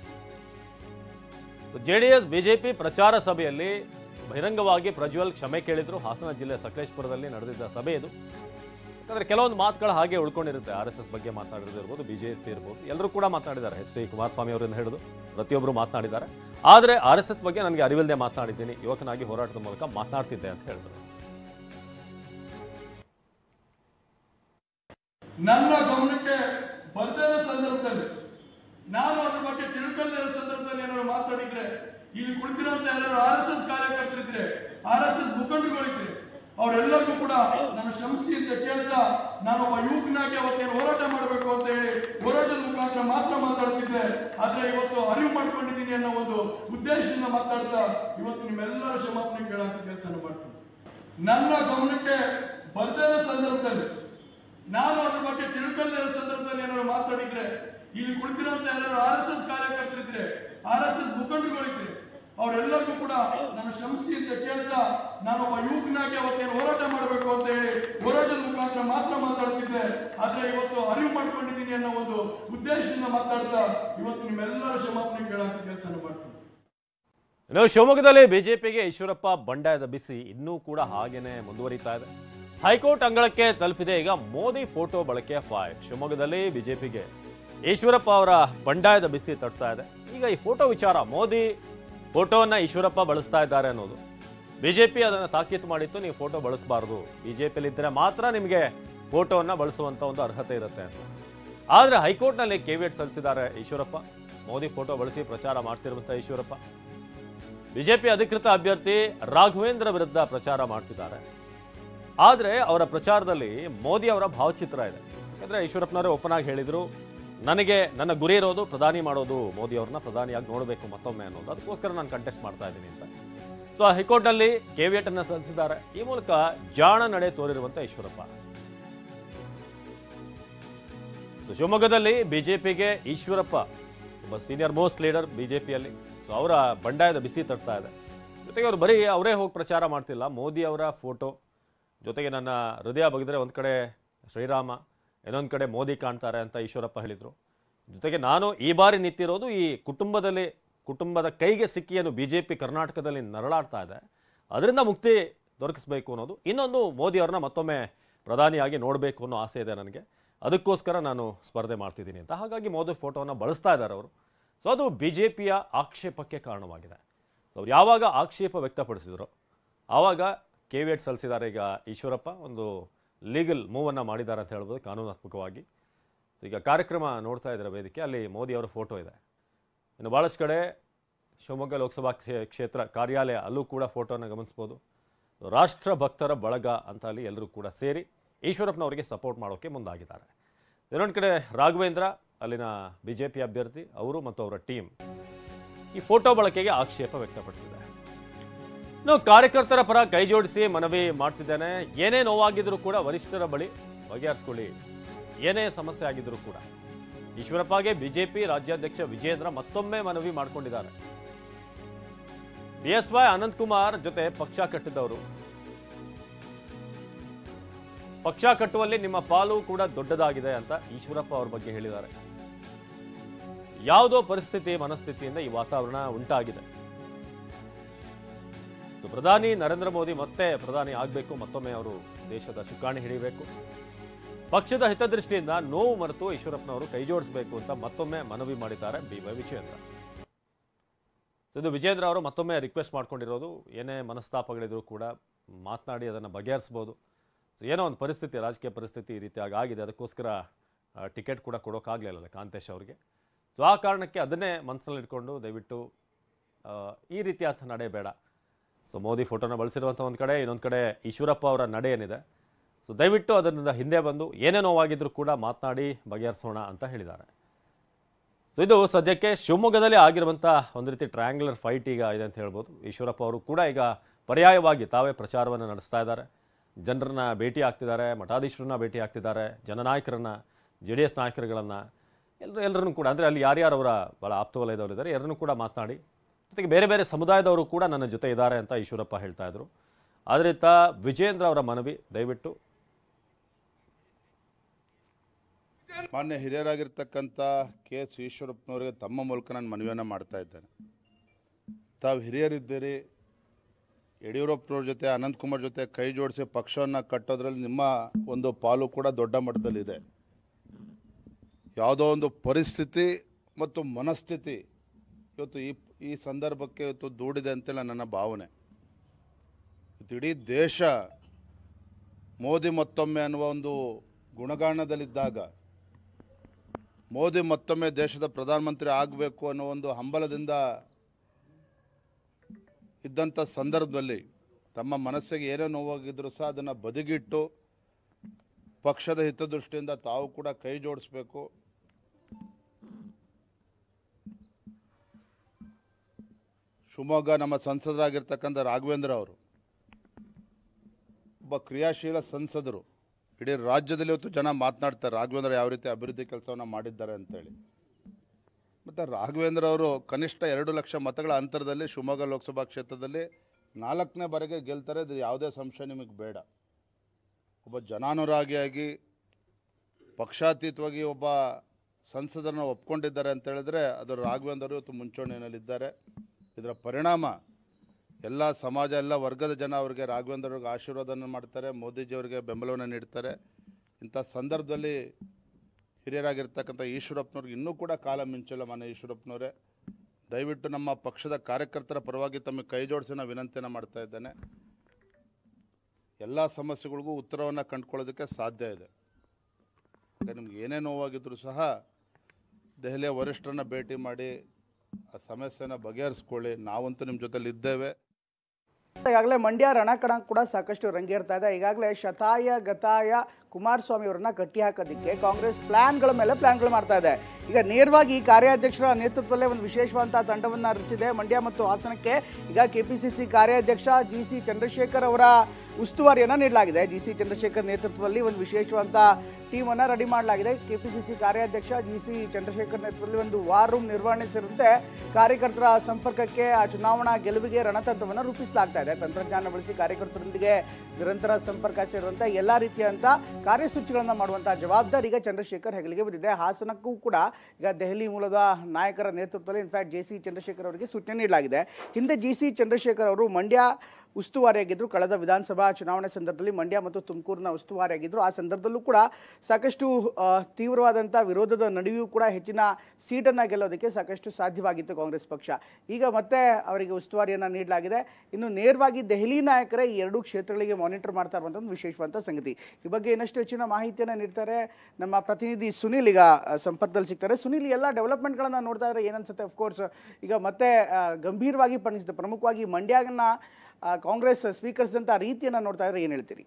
ಜೆ ಡಿ ಎಸ್ ಬಿಜೆಪಿ ಪ್ರಚಾರ ಸಭೆಯಲ್ಲಿ ಬಹಿರಂಗವಾಗಿ ಪ್ರಜ್ವಲ್ ಕ್ಷಮೆ ಕೇಳಿದ್ರು ಹಾಸನ ಜಿಲ್ಲೆ ಸಕಲೇಶ್ಪುರದಲ್ಲಿ ನಡೆದಿದ್ದ ಸಭೆ ಇದು ಯಾಕಂದ್ರೆ ಕೆಲವೊಂದು ಮಾತುಗಳು ಹಾಗೆ ಉಳ್ಕೊಂಡಿರುತ್ತೆ ಆರ್ ಎಸ್ ಎಸ್ ಬಗ್ಗೆ ಮಾತನಾಡಿರೋದು ಇರ್ಬೋದು ಬಿಜೆಪಿ ಇರ್ಬೋದು ಎಲ್ಲರೂ ಕೂಡ ಮಾತನಾಡಿದ್ದಾರೆ ಎಚ್ ಡಿ ಕುಮಾರಸ್ವಾಮಿ ಅವರನ್ನು ಹಿಡಿದು ಪ್ರತಿಯೊಬ್ಬರು ಮಾತನಾಡಿದ್ದಾರೆ ಆದರೆ ಆರ್ ಎಸ್ ಎಸ್ ಬಗ್ಗೆ ನನಗೆ ಅರಿವಿಲ್ಲದೆ ಮಾತನಾಡಿದ್ದೀನಿ ಯುವಕನಾಗಿ ಹೋರಾಟದ ಮೂಲಕ ಮಾತನಾಡ್ತಿದ್ದೆ ಅಂತ ಹೇಳಿದ್ರು ನನ್ನ ಗಮನಕ್ಕೆ ಬರ್ದೇ ಇರೋ ಸಂದರ್ಭದಲ್ಲಿ ನಾನು ಅದ್ರ ಬಗ್ಗೆ ತಿಳ್ಕೊಳ್ಳದೇ ಇರೋ ಸಂದರ್ಭದಲ್ಲಿ ಏನಾದ್ರು ಮಾತಾಡಿದ್ರೆ ಇಲ್ಲಿ ಕುಳಿತಿರೋಂತ ಯಾರು ಆರ್ ಎಸ್ ಎಸ್ ಕಾರ್ಯಕರ್ತರಿದ್ರೆ ಆರ್ ಎಸ್ ಎಸ್ ಮುಖಂಡರುಗಳಿದ್ರೆ ಅವರೆಲ್ಲರಿಗೂ ಕೂಡ ನಾನು ಶ್ರಮಿಸಿ ಅಂತ ಕೇಳ್ತಾ ನಾನೊಬ್ಬ ಯುವಕನಾಗಿ ಅವತ್ತೇನು ಹೋರಾಟ ಮಾಡಬೇಕು ಅಂತ ಹೇಳಿ ಹೋರಾಟದ ಮುಖಾಂತರ ಮಾತ್ರ ಮಾತಾಡ್ತಿದ್ದೆ ಆದ್ರೆ ಇವತ್ತು ಅರಿವು ಮಾಡ್ಕೊಂಡಿದ್ದೀನಿ ಅನ್ನೋ ಒಂದು ಉದ್ದೇಶದಿಂದ ಮಾತಾಡ್ತಾ ಇವತ್ತು ನಿಮ್ಮೆಲ್ಲರ ಕ್ಷಮಾಪಣೆ ಕೇಳೋಂಥ ಕೆಲಸನ ಮಾಡ್ತೀನಿ ನನ್ನ ಗಮನಕ್ಕೆ ಬರ್ದೇ ಇರೋ ಸಂದರ್ಭದಲ್ಲಿ ನಾನು ಅದ್ರ ಬಗ್ಗೆ ತಿಳ್ಕೊಳ್ಳದೇ ಇರೋ ಸಂದರ್ಭದಲ್ಲಿ ಏನಾದ್ರು ಮಾತಾಡಿದ್ರೆ ಇಲ್ಲಿ ಕುಳಿತಿರೋಂತ ಯಾರು ಆರ್ ಎಸ್ ಎಸ್ ಕಾರ್ಯಕರ್ತರಿದ್ರೆ ಆರ್ ಎಸ್ ಎಸ್ ಮುಖಂಡರುಗಳಿದ್ರೆ ಅವರೆಲ್ಲರಿಗೂ ಕೂಡ ನಾನು ಶ್ರಮಿಸಿ ಅಂತ ಕೇಳ್ತಾ ನಾನೊಬ್ಬ ಯುವಕನಾಗಿ ಅವತ್ತೇನು ಹೋರಾಟ ಮಾಡಬೇಕು ಅಂತ ಹೇಳಿ ಹೋರಾಟದ ಮುಖಾಂತರ ಮಾತ್ರ ಮಾತಾಡ್ತಿದ್ದೆ ಆದ್ರೆ ಇವತ್ತು ಅರಿವು ಮಾಡ್ಕೊಂಡಿದ್ದೀನಿ ಅನ್ನೋ ಒಂದು ಉದ್ದೇಶದಿಂದ ಮಾತಾಡ್ತಾ ಇವತ್ತು ನಿಮ್ಮೆಲ್ಲರ ಕ್ಷಮಾಪಣೆ ಕೇಳೋಂಥ ಕೆಲಸನ ಮಾಡ್ತೀನಿ ಇನ್ನು ಶಿವಮೊಗ್ಗದಲ್ಲಿ ಬಿಜೆಪಿಗೆ ಈಶ್ವರಪ್ಪ ಬಂಡಾಯದ ಬಿಸಿ ಇನ್ನೂ ಕೂಡ ಹಾಗೇನೆ ಮುಂದುವರಿತಾ ಇದೆ ಹೈಕೋರ್ಟ್ ಅಂಗಳಕ್ಕೆ ತಲುಪಿದೆ ಈಗ ಮೋದಿ ಫೋಟೋ ಬಳಕೆಯ ಫೈಟ್ ಶಿವಮೊಗ್ಗದಲ್ಲಿ ಬಿಜೆಪಿಗೆ ಈಶ್ವರಪ್ಪ ಅವರ ಬಂಡಾಯದ ಬಿಸಿ ತಟ್ತಾ ಇದೆ ಈಗ ಈ ಫೋಟೋ ವಿಚಾರ ಮೋದಿ ಫೋಟೋವನ್ನ ಈಶ್ವರಪ್ಪ ಬಳಸ್ತಾ ಇದ್ದಾರೆ ಅನ್ನೋದು ಬಿಜೆಪಿ ಅದನ್ನು ತಾಕೀತು ಮಾಡಿತ್ತು ನೀವು ಫೋಟೋ ಬಳಸಬಾರ್ದು ಬಿಜೆಪಿಯಲ್ಲಿ ಇದ್ದರೆ ಮಾತ್ರ ನಿಮಗೆ ಫೋಟೋವನ್ನ ಬಳಸುವಂತ ಒಂದು ಅರ್ಹತೆ ಇರುತ್ತೆ ಅಂತ ಆದರೆ ಹೈಕೋರ್ಟ್ನಲ್ಲಿ ಕೆವಿಯಟ್ ಸಲ್ಲಿಸಿದ್ದಾರೆ ಈಶ್ವರಪ್ಪ ಮೋದಿ ಫೋಟೋ ಬಳಸಿ ಪ್ರಚಾರ ಮಾಡ್ತಿರುವಂಥ ಈಶ್ವರಪ್ಪ ಬಿಜೆಪಿ ಅಧಿಕೃತ ಅಭ್ಯರ್ಥಿ ರಾಘವೇಂದ್ರ ವಿರುದ್ಧ ಪ್ರಚಾರ ಮಾಡ್ತಿದ್ದಾರೆ ಆದರೆ ಅವರ ಪ್ರಚಾರದಲ್ಲಿ ಮೋದಿ ಅವರ ಭಾವಚಿತ್ರ ಇದೆ ಯಾಕಂದ್ರೆ ಈಶ್ವರಪ್ಪನವರೇ ಓಪನ್ ಆಗಿ ಹೇಳಿದ್ರು ನನಗೆ ನನ್ನ ಗುರಿ ಇರೋದು ಪ್ರಧಾನಿ ಮಾಡೋದು ಮೋದಿ ಅವ್ರನ್ನ ಪ್ರಧಾನಿಯಾಗಿ ನೋಡಬೇಕು ಮತ್ತೊಮ್ಮೆ ಅನ್ನೋದು ಅದಕ್ಕೋಸ್ಕರ ನಾನು ಕಂಟೆಸ್ಟ್ ಮಾಡ್ತಾ ಇದ್ದೀನಿ ಅಂತ ಸೊ ಹೈಕೋರ್ಟ್ನಲ್ಲಿ ಕೆವಿಯಟ್ ಅನ್ನು ಸಲ್ಲಿಸಿದ್ದಾರೆ ಈ ಮೂಲಕ ಜಾಣ ನಡೆ ತೋರಿರುವಂತ ಈಶ್ವರಪ್ಪ ಸೊ ಶಿವಮೊಗ್ಗದಲ್ಲಿ ಬಿಜೆಪಿಗೆ ಈಶ್ವರಪ್ಪ ಒಬ್ಬ ಸೀನಿಯರ್ ಮೋಸ್ಟ್ ಲೀಡರ್ ಬಿಜೆಪಿಯಲ್ಲಿ ಸೊ ಅವರ ಬಂಡಾಯದ ಬಿಸಿ ತಟ್ತಾ ಇದೆ ಜೊತೆಗೆ ಅವರು ಬರೀ ಅವರೇ ಹೋಗಿ ಪ್ರಚಾರ ಮಾಡ್ತಿಲ್ಲ ಮೋದಿ ಅವರ ಫೋಟೋ ಜೊತೆಗೆ ನನ್ನ ಹೃದಯ ಬಗೆದ್ರೆ ಒಂದು ಕಡೆ ಶ್ರೀರಾಮ ಇನ್ನೊಂದು ಕಡೆ ಮೋದಿ ಕಾಣ್ತಾರೆ ಅಂತ ಈಶ್ವರಪ್ಪ ಹೇಳಿದರು ಜೊತೆಗೆ ನಾನು ಈ ಬಾರಿ ನಿಂತಿರೋದು ಈ ಕುಟುಂಬದಲ್ಲಿ ಕುಟುಂಬದ ಕೈಗೆ ಸಿಕ್ಕಿ ಏನು ಬಿ ಜೆ ಪಿ ಕರ್ನಾಟಕದಲ್ಲಿ ನರಳಾಡ್ತಾ ಇದೆ ಅದರಿಂದ ಮುಕ್ತಿ ದೊರಕಿಸಬೇಕು ಅನ್ನೋದು ಇನ್ನೊಂದು ಮೋದಿ ಅವ್ರನ್ನ ಮತ್ತೊಮ್ಮೆ ಪ್ರಧಾನಿಯಾಗಿ ನೋಡಬೇಕು ಅನ್ನೋ ಆಸೆ ಇದೆ ನನಗೆ ಅದಕ್ಕೋಸ್ಕರ ನಾನು ಸ್ಪರ್ಧೆ ಮಾಡ್ತಿದ್ದೀನಿ ಅಂತ ಹಾಗಾಗಿ ಮೋದಿ ಫೋಟೋವನ್ನು ಬಳಸ್ತಾ ಇದ್ದಾರೆ ಅವರು ಸೊ ಅದು ಬಿ ಜೆ ಪಿಯ ಆಕ್ಷೇಪಕ್ಕೆ ಕಾರಣವಾಗಿದೆ ಸೊ ಅವ್ರು ಯಾವಾಗ ಆಕ್ಷೇಪ ವ್ಯಕ್ತಪಡಿಸಿದ್ರು ಆವಾಗ ಕೆ ವಿ ಎಟ್ ಸಲ್ಲಿಸಿದ್ದಾರೆ ಈಗ ಈಶ್ವರಪ್ಪ ಒಂದು ಲೀಗಲ್ ಮೂವನ್ನು ಮಾಡಿದ್ದಾರೆ ಅಂತ ಹೇಳ್ಬೋದು ಕಾನೂನಾತ್ಮಕವಾಗಿ ಸೊ ಈಗ ಕಾರ್ಯಕ್ರಮ ನೋಡ್ತಾ ಇದ್ದಾರೆ ವೇದಿಕೆ ಅಲ್ಲಿ ಮೋದಿ ಅವರ ಫೋಟೋ ಇದೆ ಇನ್ನು ಭಾಳಷ್ಟು ಕಡೆ ಶಿವಮೊಗ್ಗ ಲೋಕಸಭಾ ಕ್ಷೇ- ಕ್ಷೇತ್ರ ಕಾರ್ಯಾಲಯ ಅಲ್ಲೂ ಕೂಡ ಫೋಟೋನ ಗಮನಿಸ್ಬೋದು ರಾಷ್ಟ್ರ ಭಕ್ತರ ಬಳಗ ಅಂತ ಅಲ್ಲಿ ಎಲ್ಲರೂ ಕೂಡ ಸೇರಿ ಈಶ್ವರಪ್ಪನವರಿಗೆ ಸಪೋರ್ಟ್ ಮಾಡೋಕ್ಕೆ ಮುಂದಾಗಿದ್ದಾರೆ ಇನ್ನೊಂದು ಕಡೆ ರಾಘವೇಂದ್ರ ಅಲ್ಲಿನ ಬಿ ಜೆ ಪಿ ಅಭ್ಯರ್ಥಿ ಅವರು ಮತ್ತು ಅವರ ಟೀಮ್ ಈ ಫೋಟೋ ಬಳಕೆಗೆ ಆಕ್ಷೇಪ ವ್ಯಕ್ತಪಡಿಸಿದ್ದಾರೆ ಇನ್ನು ಕಾರ್ಯಕರ್ತರ ಪರ ಕೈ ಜೋಡಿಸಿ ಮನವಿ ಮಾಡ್ತಿದ್ದೇನೆ ಏನೇ ನೋವಾಗಿದ್ರೂ ಕೂಡ ವರಿಷ್ಠರ ಬಳಿ ಬಗೆಹರಿಸ್ಕೊಳ್ಳಿ ಏನೇ ಸಮಸ್ಯೆ ಆಗಿದ್ರೂ ಕೂಡ ಈಶ್ವರಪ್ಪಗೆ ಬಿಜೆಪಿ ರಾಜ್ಯಾಧ್ಯಕ್ಷ ವಿಜೇಂದ್ರ ಮತ್ತೊಮ್ಮೆ ಮನವಿ ಮಾಡಿಕೊಂಡಿದ್ದಾರೆ B S Y Ananth Kumar ಜೊತೆ ಪಕ್ಷ ಕಟ್ಟಿದವರು ಪಕ್ಷ ಕಟ್ಟುವಲ್ಲಿ ನಿಮ್ಮ ಪಾಲು ಕೂಡ ದೊಡ್ಡದಾಗಿದೆ ಅಂತ ಈಶ್ವರಪ್ಪ ಅವ್ರ ಬಗ್ಗೆ ಹೇಳಿದ್ದಾರೆ ಯಾವುದೋ ಪರಿಸ್ಥಿತಿ ಮನಸ್ಥಿತಿಯಿಂದ ಈ ವಾತಾವರಣ ಉಂಟಾಗಿದೆ ಸೊ ಪ್ರಧಾನಿ ನರೇಂದ್ರ ಮೋದಿ ಮತ್ತೆ ಪ್ರಧಾನಿ ಆಗಬೇಕು ಮತ್ತೊಮ್ಮೆ ಅವರು ದೇಶದ ಚುಕ್ಕಾಣಿ ಹಿಡಿಯಬೇಕು ಪಕ್ಷದ ಹಿತದೃಷ್ಟಿಯಿಂದ ನೋವು ಮರೆತು ಈಶ್ವರಪ್ಪನವರು ಕೈ ಜೋಡಿಸಬೇಕು ಅಂತ ಮತ್ತೊಮ್ಮೆ ಮನವಿ ಮಾಡಿದ್ದಾರೆ ಬಿ ವೈ ವಿಜೇಂದ್ರ ಸೊ ಇದು ವಿಜೇಂದ್ರ ಅವರು ಮತ್ತೊಮ್ಮೆ ರಿಕ್ವೆಸ್ಟ್ ಮಾಡ್ಕೊಂಡಿರೋದು ಏನೇ ಮನಸ್ತಾಪಗಳಿದ್ರು ಕೂಡ ಮಾತನಾಡಿ ಅದನ್ನು ಬಗೆಹರಿಸ್ಬೋದು ಸೊ ಏನೋ ಒಂದು ಪರಿಸ್ಥಿತಿ ರಾಜಕೀಯ ಪರಿಸ್ಥಿತಿ ಈ ರೀತಿಯಾಗಿ ಆಗಿದೆ ಅದಕ್ಕೋಸ್ಕರ ಟಿಕೆಟ್ ಕೂಡ ಕೊಡೋಕ್ಕಾಗಲಿಲ್ಲ ಕಾಂತೇಶ್ ಅವರಿಗೆ ಸೊ ಆ ಕಾರಣಕ್ಕೆ ಅದನ್ನೇ ಮನಸ್ಸಲ್ಲಿ ಇಟ್ಕೊಂಡು ದಯವಿಟ್ಟು ಆ, ಈ ರೀತಿಯಾದ ನಡೆ ಬೇಡ ಸೊ ಮೋದಿ ಫೋಟೋನ ಬಳಸಿರುವಂಥ ಒಂದು ಕಡೆ ಇನ್ನೊಂದು ಕಡೆ ಈಶ್ವರಪ್ಪ ಅವರ ನಡೆ ಏನಿದೆ ಸೊ ದಯವಿಟ್ಟು ಅದರಿಂದ ಹಿಂದೆ ಬಂದು ಏನೇ ನೋವಾಗಿದ್ರೂ ಕೂಡ ಮಾತನಾಡಿ ಬಗೆಹರಿಸೋಣ ಅಂತ ಹೇಳಿದ್ದಾರೆ ಸೊ ಇದು ಸದ್ಯಕ್ಕೆ ಶಿವಮೊಗ್ಗದಲ್ಲಿ ಆಗಿರುವಂಥ ಒಂದು ರೀತಿ ಟ್ರಯಾಂಗ್ಯುಲರ್ ಫೈಟ್ ಈಗ ಇದೆ ಅಂತ ಹೇಳ್ಬೋದು ಈಶ್ವರಪ್ಪ ಅವರು ಕೂಡ ಈಗ ಪರ್ಯಾಯವಾಗಿ ತಾವೇ ಪ್ರಚಾರವನ್ನು ನಡೆಸ್ತಾ ಇದ್ದಾರೆ ಜನರನ್ನ ಭೇಟಿ ಆಗ್ತಿದ್ದಾರೆ ಮಠಾಧೀಶರನ್ನ ಭೇಟಿ ಆಗ್ತಿದ್ದಾರೆ ಜನನಾಯಕರನ್ನ ಜೆ ಡಿ ಎಸ್ ನಾಯಕರುಗಳನ್ನು ಎಲ್ಲರೂ ಎಲ್ಲರನ್ನು ಕೂಡ ಅಂದರೆ ಅಲ್ಲಿ ಯಾರ್ಯಾರು ಅವರ ಭಾಳ ಆಪ್ತ ವಲಯದವರು ಇದ್ದಾರೆ ಎಲ್ಲರನ್ನೂ ಕೂಡ ಮಾತನಾಡಿ ಜೊತೆಗೆ ಬೇರೆ ಬೇರೆ ಸಮುದಾಯದವರು ಕೂಡ ನನ್ನ ಜೊತೆ ಇದ್ದಾರೆ ಅಂತ ಈಶ್ವರಪ್ಪ ಹೇಳ್ತಾ ಇದ್ರು ಆದ್ರಿಂದ ವಿಜೇಂದ್ರ ಅವರ ಮನವಿ ದಯವಿಟ್ಟು ಮಾನ್ಯ ಹಿರಿಯರಾಗಿರ್ತಕ್ಕಂಥ ಕೆ ಎಸ್ ಈಶ್ವರಪ್ಪನವರಿಗೆ ತಮ್ಮ ಮೂಲಕ ನಾನು ಮನವಿಯನ್ನು ಮಾಡ್ತಾ ಇದ್ದೇನೆ ತಾವು ಹಿರಿಯರಿದ್ದೀರಿ ಯಡಿಯೂರಪ್ಪನವ್ರ ಜೊತೆ ಅನಂತಕುಮಾರ್ ಜೊತೆ ಕೈ ಜೋಡಿಸಿ ಪಕ್ಷವನ್ನು ಕಟ್ಟೋದ್ರಲ್ಲಿ ನಿಮ್ಮ ಒಂದು ಪಾಲು ಕೂಡ ದೊಡ್ಡ ಮಟ್ಟದಲ್ಲಿದೆ ಯಾವುದೋ ಒಂದು ಪರಿಸ್ಥಿತಿ ಮತ್ತು ಮನಸ್ಥಿತಿ ಇವತ್ತು ಈ ಈ ಸಂದರ್ಭಕ್ಕೆ ಇವತ್ತು ದೂಡಿದೆ ಅಂತೇಳಿ ನನ್ನ ಭಾವನೆ ಇವತ್ತು ಇಡೀ ದೇಶ ಮೋದಿ ಮತ್ತೊಮ್ಮೆ ಅನ್ನುವ ಒಂದು ಗುಣಗಾನದಲ್ಲಿದ್ದಾಗ ಮೋದಿ ಮತ್ತೊಮ್ಮೆ ದೇಶದ ಪ್ರಧಾನಮಂತ್ರಿ ಆಗಬೇಕು ಅನ್ನೋ ಒಂದು ಹಂಬಲದಿಂದ ಇದ್ದಂಥ ಸಂದರ್ಭದಲ್ಲಿ ತಮ್ಮ ಮನಸ್ಸಿಗೆ ಏನೇ ನೋವಾಗಿದ್ರೂ ಸಹ ಅದನ್ನು ಬದಿಗಿಟ್ಟು ಪಕ್ಷದ ಹಿತದೃಷ್ಟಿಯಿಂದ ತಾವು ಕೂಡ ಕೈ ಜೋಡಿಸ್ಬೇಕು ಶಿವಮೊಗ್ಗ ನಮ್ಮ ಸಂಸದರಾಗಿರ್ತಕ್ಕಂಥ ರಾಘವೇಂದ್ರ ಅವರು ಒಬ್ಬ ಕ್ರಿಯಾಶೀಲ ಸಂಸದರು ಇಡೀ ರಾಜ್ಯದಲ್ಲಿ ಇವತ್ತು ಜನ ಮಾತನಾಡ್ತಾರೆ ರಾಘವೇಂದ್ರ ಯಾವ ರೀತಿ ಅಭಿವೃದ್ಧಿ ಕೆಲಸವನ್ನು ಮಾಡಿದ್ದಾರೆ ಅಂತೇಳಿ ಮತ್ತು ರಾಘವೇಂದ್ರ ಅವರು ಕನಿಷ್ಠ ಎರಡು ಲಕ್ಷ ಮತಗಳ ಅಂತರದಲ್ಲಿ ಶಿವಮೊಗ್ಗ ಲೋಕಸಭಾ ಕ್ಷೇತ್ರದಲ್ಲಿ ನಾಲ್ಕನೇ ಬಾರಿಗೆ ಗೆಲ್ತಾರೆ ಇದು ಯಾವುದೇ ಸಂಶಯ ನಿಮಗೆ ಬೇಡ ಒಬ್ಬ ಜನಾನುರಾಗಿಯಾಗಿ ಪಕ್ಷಾತೀತವಾಗಿ ಒಬ್ಬ ಸಂಸದರನ್ನ ಒಪ್ಕೊಂಡಿದ್ದಾರೆ ಅಂತ ಹೇಳಿದ್ರೆ ಅದು ರಾಘವೇಂದ್ರ ಅವರು ಇವತ್ತು ಮುಂಚೂಣಿಯಲ್ಲಿದ್ದಾರೆ ಇದರ ಪರಿಣಾಮ ಎಲ್ಲ ಸಮಾಜ ಎಲ್ಲ ವರ್ಗದ ಜನ ಅವರಿಗೆ ರಾಘವೇಂದ್ರ ಅವ್ರಿಗೆ ಆಶೀರ್ವಾದನ ಮಾಡ್ತಾರೆ ಮೋದಿಜಿಯವರಿಗೆ ಬೆಂಬಲವನ್ನು ನೀಡ್ತಾರೆ ಇಂಥ ಸಂದರ್ಭದಲ್ಲಿ ಹಿರಿಯರಾಗಿರ್ತಕ್ಕಂಥ ಈಶ್ವರಪ್ಪನವ್ರಿಗೆ ಇನ್ನೂ ಕೂಡ ಕಾಲ ಮಿಂಚಿಲ್ಲ ಮನೆ ಈಶ್ವರಪ್ಪನವರೇ ದಯವಿಟ್ಟು ನಮ್ಮ ಪಕ್ಷದ ಕಾರ್ಯಕರ್ತರ ಪರವಾಗಿ ತಮಗೆ ಕೈ ಜೋಡಿಸಿ ನಾನು ವಿನಂತಿಯನ್ನು ಮಾಡ್ತಾ ಇದ್ದೇನೆ ಎಲ್ಲ ಸಮಸ್ಯೆಗಳಿಗೂ ಉತ್ತರವನ್ನು ಕಂಡುಕೊಳ್ಳೋದಕ್ಕೆ ಸಾಧ್ಯ ಇದೆ ಹಾಗೆ ನಿಮ್ಗೆ ಏನೇ ನೋವಾಗಿದ್ದರೂ ಸಹ ದೆಹಲಿಯ ವರಿಷ್ಠರನ್ನ ಭೇಟಿ ಮಾಡಿ ಆ ಸಮಸ್ಯೆನ ಬಗೆಹರಿಸ್ಕೊಳ್ಳಿ ನಾವಂತೂ ನಿಮ್ಮ ಜೊತೆಲಿ ಇದ್ದೇವೆ ಈಗಾಗಲೇ ಮಂಡ್ಯ ರಣಕಣ ಕೂಡ ಸಾಕಷ್ಟು ರಂಗೇರ್ತಾ ಇದೆ ಈಗಾಗಲೇ ಶತಾಯ ಗತಾಯ ಕುಮಾರಸ್ವಾಮಿ ಅವರನ್ನ ಕಟ್ಟಿ ಹಾಕೋದಕ್ಕೆ ಕಾಂಗ್ರೆಸ್ ಪ್ಲಾನ್ಗಳ ಮೇಲೆ ಪ್ಲಾನ್ಗಳು ಮಾಡ್ತಾ ಇದೆ ಈಗ ನೇರವಾಗಿ ಈ ಕಾರ್ಯಾಧ್ಯಕ್ಷರ ನೇತೃತ್ವದಲ್ಲೇ ಒಂದು ವಿಶೇಷವಾದಂತಹ ತಂಡವನ್ನು ರಚಿಸಿದೆ ಮಂಡ್ಯ ಮತ್ತು ಹಾಸನಕ್ಕೆ ಈಗ ಕೆಪಿಸಿಸಿ ಕಾರ್ಯಾಧ್ಯಕ್ಷ ಜಿ ಸಿ ಚಂದ್ರಶೇಖರ್ ಅವರ ಉಸ್ತುವಾರಿಯನ್ನು ನೀಡಲಾಗಿದೆ ಜಿ ಸಿ ಚಂದ್ರಶೇಖರ್ ನೇತೃತ್ವದಲ್ಲಿ ಒಂದು ವಿಶೇಷವಾದ ಟೀಮನ್ನು ರೆಡಿ ಮಾಡಲಾಗಿದೆ ಕೆಪಿಸಿಸಿ ಕಾರ್ಯಾಧ್ಯಕ್ಷ ಜಿ ಸಿ ಚಂದ್ರಶೇಖರ್ ನೇತೃತ್ವದಲ್ಲಿ ಒಂದು ವಾರ್ ರೂಮ್ ನಿರ್ವಹಣೆ ಸೇರಿದಂತೆ ಕಾರ್ಯಕರ್ತರ ಸಂಪರ್ಕಕ್ಕೆ ಆ ಚುನಾವಣಾ ಗೆಲುವಿಗೆ ರಣತಂತ್ರವನ್ನು ರೂಪಿಸಲಾಗ್ತಾ ಇದೆ ತಂತ್ರಜ್ಞಾನ ಬಳಸಿ ಕಾರ್ಯಕರ್ತರೊಂದಿಗೆ ನಿರಂತರ ಸಂಪರ್ಕ ಸೇರುವಂತೆ ಎಲ್ಲ ರೀತಿಯಂತ ಕಾರ್ಯಸೂಚಿಗಳನ್ನು ಮಾಡುವಂತಹ ಜವಾಬ್ದಾರಿ ಈಗ ಚಂದ್ರಶೇಖರ್ ಹೆಗಲಿಗೆ ಬಂದಿದೆ ಹಾಸನಕ್ಕೂ ಕೂಡ ಈಗ ದೆಹಲಿ ಮೂಲದ ನಾಯಕರ ನೇತೃತ್ವದಲ್ಲಿ ಇನ್ಫ್ಯಾಕ್ಟ್ ಜೆ ಸಿ ಚಂದ್ರಶೇಖರ್ ಅವರಿಗೆ ಸೂಚನೆ ನೀಡಲಾಗಿದೆ ಹಿಂದೆ ಜಿ ಸಿ ಚಂದ್ರಶೇಖರ್ ಅವರು ಮಂಡ್ಯ ಉಸ್ತುವಾರಿಯಾಗಿದ್ದರು ಕಳೆದ ವಿಧಾನಸಭಾ ಚುನಾವಣೆ ಸಂದರ್ಭದಲ್ಲಿ ಮಂಡ್ಯ ಮತ್ತು ತುಮಕೂರಿನ ಉಸ್ತುವಾರಿಯಾಗಿದ್ದರು ಆ ಸಂದರ್ಭದಲ್ಲೂ ಕೂಡ ಸಾಕಷ್ಟು ಆ, ತೀವ್ರವಾದಂಥ ವಿರೋಧದ ನಡುವೆಯೂ ಕೂಡ ಹೆಚ್ಚಿನ ಸೀಟನ್ನು ಗೆಲ್ಲೋದಕ್ಕೆ ಸಾಕಷ್ಟು ಸಾಧ್ಯವಾಗಿತ್ತು ಕಾಂಗ್ರೆಸ್ ಪಕ್ಷ ಈಗ ಮತ್ತೆ ಅವರಿಗೆ ಉಸ್ತುವಾರಿಯನ್ನು ನೀಡಲಾಗಿದೆ ಇನ್ನು ನೇರವಾಗಿ ದೆಹಲಿ ನಾಯಕರೇ ಈ ಎರಡೂ ಕ್ಷೇತ್ರಗಳಿಗೆ ಮಾನಿಟರ್ ಮಾಡ್ತಾ ಇರುವಂಥ ಒಂದು ವಿಶೇಷವಾದ ಸಂಗತಿ ಈ ಬಗ್ಗೆ ಇನ್ನಷ್ಟು ಹೆಚ್ಚಿನ ಮಾಹಿತಿಯನ್ನು ನೀಡ್ತಾರೆ ನಮ್ಮ ಪ್ರತಿನಿಧಿ ಸುನಿಲ್ ಈಗ ಆ, ಸಂಪರ್ಕದಲ್ಲಿ ಸಿಗ್ತಾರೆ ಸುನಿಲ್ ಈ ಎಲ್ಲ ಡೆವಲಪ್ಮೆಂಟ್ಗಳನ್ನು ನೋಡ್ತಾ ಇದ್ರೆ ಏನನ್ಸುತ್ತೆ ಅಫ್ಕೋರ್ಸ್ ಈಗ ಮತ್ತೆ ಆ, ಗಂಭೀರವಾಗಿ ಪರಿಣಿಸಿದೆ ಪ್ರಮುಖವಾಗಿ ಮಂಡ್ಯನ ಆ, ಕಾಂಗ್ರೆಸ್ ಸ್ವೀಕರಿಸಿದಂಥ ರೀತಿಯನ್ನು ನೋಡ್ತಾ ಇದ್ರೆ ಏನು ಹೇಳ್ತೀರಿ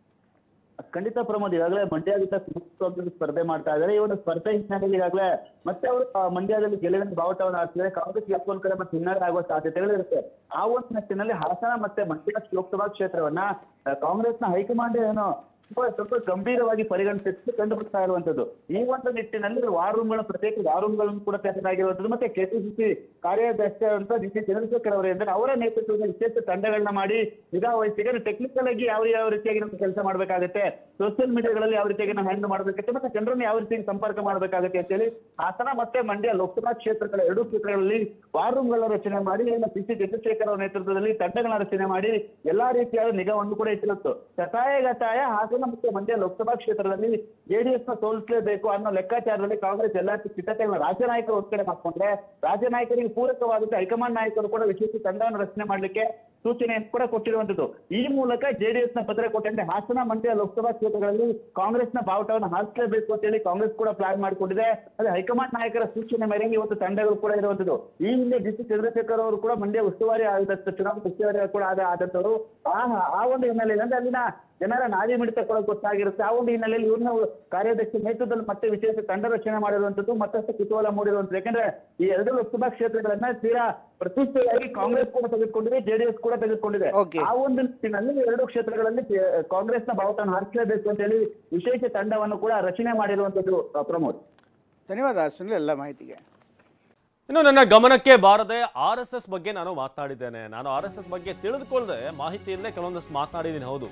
ಖಂಡಿತ ಪ್ರಮೋದ್ ಈಗಾಗಲೇ ಮಂಡ್ಯದಿಂದ ಸುಮುಖವಾಗಿ ಸ್ಪರ್ಧೆ ಮಾಡ್ತಾ ಇದ್ದಾರೆ ಈ ಒಂದು ಸ್ಪರ್ಧೆ ಹಿನ್ನೆಲೆಯಲ್ಲಿ ಈಗಾಗಲೇ ಮತ್ತೆ ಅವರು ಆ, ಮಂಡ್ಯದಲ್ಲಿ ಗೆಲುವಿನ ಬಾವುಟವನ್ನು ಹಾಕ್ತಿದ್ದಾರೆ ಕಾಂಗ್ರೆಸ್ ಎಪ್ಪೊಂದ್ ಕಡೆ ಮತ್ತೆ ಹಿನ್ನಡೆ ಆಗುವ ಸಾಧ್ಯತೆಗಳು ಇರುತ್ತೆ ಆ ಒಂದು ನಿಟ್ಟಿನಲ್ಲಿ ಹಾಸನ ಮತ್ತೆ ಮಂಡ್ಯ ಲೋಕಸಭಾ ಕ್ಷೇತ್ರವನ್ನ ಆ, ಕಾಂಗ್ರೆಸ್ನ ಹೈಕಮಾಂಡ್ ಏನು ಸ್ವಲ್ಪ ಸ್ವಲ್ಪ ಗಂಭೀರವಾಗಿ ಪರಿಗಣಿಸಿ ಕಂಡು ಬರ್ತಾ ಇರುವಂತದ್ದು ಈ ಒಂದು ನಿಟ್ಟಿನಲ್ಲಿ ವಾರ್ ರೂಮ್ಗಳ ಪ್ರತ್ಯೇಕ ವಾರ್ ರೂಮ್ಗಳನ್ನು ಕೂಡ ತೆರೆದಾಗಿರುವಂತದ್ದು ಮತ್ತೆ ಕೆಪಿಸಿಸಿ ಕಾರ್ಯಾಧ್ಯಕ್ಷ ಅಂತ ಡಿ ಸಿ ಚಂದ್ರಶೇಖರ್ ಅವರಿಂದ ಅವರ ನೇತೃತ್ವದಲ್ಲಿ ವಿಶೇಷ ತಂಡಗಳನ್ನ ಮಾಡಿ ನಿಗಾ ವಹಿಸಿ ಟೆಕ್ನಿಕಲ್ ಆಗಿ ಯಾವ ಯಾವ ರೀತಿಯಾಗಿ ನಾವು ಕೆಲಸ ಮಾಡಬೇಕಾಗುತ್ತೆ ಸೋಷಿಯಲ್ ಮೀಡಿಯಾಗಳಲ್ಲಿ ಯಾವ ರೀತಿಯಾಗಿ ನಾವು ಹ್ಯಾಂಡಲ್ ಮಾಡಬೇಕಾಗುತ್ತೆ ಮತ್ತೆ ಜನರನ್ನು ಯಾವ ರೀತಿಯಾಗಿ ಸಂಪರ್ಕ ಮಾಡಬೇಕಾಗುತ್ತೆ ಅಂತೇಳಿ ಹಾಸನ ಮತ್ತೆ ಮಂಡ್ಯ ಲೋಕಸಭಾ ಕ್ಷೇತ್ರಗಳ ಎರಡೂ ಕ್ಷೇತ್ರಗಳಲ್ಲಿ ವಾರ್ ರೂಮ್ಗಳ ರಚನೆ ಮಾಡಿ ಸಿ ಸಿ ಚಂದ್ರಶೇಖರ್ ಅವರ ನೇತೃತ್ವದಲ್ಲಿ ತಂಡಗಳ ರಚನೆ ಮಾಡಿ ಎಲ್ಲಾ ರೀತಿಯಾದ ನಿಗಾವನ್ನು ಕೂಡ ಇಟ್ಟಿರುತ್ತು ಶತಾಯ ಗತಾಯ ಹಾಸನ ಮತ್ತೆ ಮಂಡ್ಯ ಲೋಕಸಭಾ ಕ್ಷೇತ್ರದಲ್ಲಿ ಜೆಡಿಎಸ್ ನ ಸೋಲಿಸಲೇಬೇಕು ಅನ್ನೋ ಲೆಕ್ಕಾಚಾರದಲ್ಲಿ ಕಾಂಗ್ರೆಸ್ ಎಲ್ಲಾ ಸಿದ್ಧತೆಗಳನ್ನ ರಾಜ್ಯ ನಾಯಕರು ಒಂದ್ ಕಡೆ ಮಾಡ್ಕೊಂಡ್ರೆ ರಾಜ್ಯ ನಾಯಕರಿಗೆ ಪೂರಕವಾದಂತೆ ಹೈಕಮಾಂಡ್ ನಾಯಕರು ಕೂಡ ವಿಶೇಷ ತಂಡವನ್ನು ರಚನೆ ಮಾಡ್ಲಿಕ್ಕೆ ಸೂಚನೆಯನ್ನು ಕೂಡ ಕೊಟ್ಟಿರುವಂತದ್ದು ಈ ಮೂಲಕ ಜೆಡಿಎಸ್ ನ ಪತ್ರ ಕೊಟ್ಟಂತೆ ಹಾಸನ ಮಂಡ್ಯ ಲೋಕಸಭಾ ಕ್ಷೇತ್ರಗಳಲ್ಲಿ ಕಾಂಗ್ರೆಸ್ನ ಬಾವುಟವನ್ನು ಹಾರಿಸಲೇಬೇಕು ಅಂತ ಹೇಳಿ ಕಾಂಗ್ರೆಸ್ ಕೂಡ ಪ್ಲಾನ್ ಮಾಡಿಕೊಂಡಿದೆ ಅದೇ ಹೈಕಮಾಂಡ್ ನಾಯಕರ ಸೂಚನೆ ಮೇರೆಗೆ ಇವತ್ತು ತಂಡಗಳು ಕೂಡ ಇರುವಂತದ್ದು ಈ ಹಿಂದೆ ಡಿ ಸಿ ಚಂದ್ರಶೇಖರ್ ಅವರು ಕೂಡ ಮಂಡ್ಯ ಉಸ್ತುವಾರಿ ಆದಂತ ಚುನಾವಣಾ ಉಸ್ತುವಾರಿ ಕೂಡ ಆದ ಆದಂತವರು ಆ ಆ ಒಂದು ಹಿನ್ನೆಲೆಯಲ್ಲಿ ಅಂದ್ರೆ ಅಲ್ಲಿನ ಜನರ ನಾಡಿ ಮಿಡಿತ ಕೂಡ ಗೊತ್ತಾಗಿರುತ್ತೆ ಆ ಒಂದು ಹಿನ್ನೆಲೆಯಲ್ಲಿ ಇವ್ರನ್ನ ಕಾರ್ಯಾಧ್ಯಕ್ಷ ನೇತೃತ್ವದಲ್ಲಿ ಮತ್ತೆ ವಿಶೇಷ ತಂಡ ರಚನೆ ಮಾಡಿರುವಂತದ್ದು ಮತ್ತಷ್ಟು ಕುತೂಹಲ ಮೂಡಿರುವಂತದ್ದು ಯಾಕಂದ್ರೆ ಈ ಎರಡು ಲೋಕಸಭಾ ಕ್ಷೇತ್ರಗಳನ್ನ ತೀರಾ ಪ್ರತಿಷ್ಠೆಯಾಗಿ ಕಾಂಗ್ರೆಸ್ ಕೂಡ ತೆಗೆದುಕೊಂಡಿದೆ ಜೆಡಿಎಸ್ ಕೂಡ ತೆಗೆದುಕೊಂಡಿದೆ Okay. ಆ ಒಂದು ನಿಟ್ಟಿನಲ್ಲಿ ಎರಡು ಕ್ಷೇತ್ರಗಳಲ್ಲಿ ಕೆ- ಕಾಂಗ್ರೆಸ್ನ ಬಾವುಟವನ್ನು ಹಾರಿಸಲೇಬೇಕು ಅಂತ ಹೇಳಿ ವಿಶೇಷ ತಂಡವನ್ನು ಕೂಡ ರಚನೆ ಮಾಡಿರುವಂತದ್ದು ಆ, ಪ್ರಮೋದ್ ಧನ್ಯವಾದ ಸುನಿಲ್ ಎಲ್ಲ ಮಾಹಿತಿಗೆ ಇನ್ನು ನನ್ನ ಗಮನಕ್ಕೆ ಬಾರದೆ ಆರ್ ಎಸ್ ಎಸ್ ಬಗ್ಗೆ ನಾನು ಮಾತನಾಡಿದ್ದೇನೆ ನಾನು ಆರ್ ಎಸ್ ಎಸ್ ಬಗ್ಗೆ ತಿಳಿದುಕೊಳ್ಳದೆ ಮಾಹಿತಿಯಲ್ಲೇ ಕೆಲವೊಂದಷ್ಟು ಮಾತನಾಡಿದ್ದೀನಿ ಹೌದು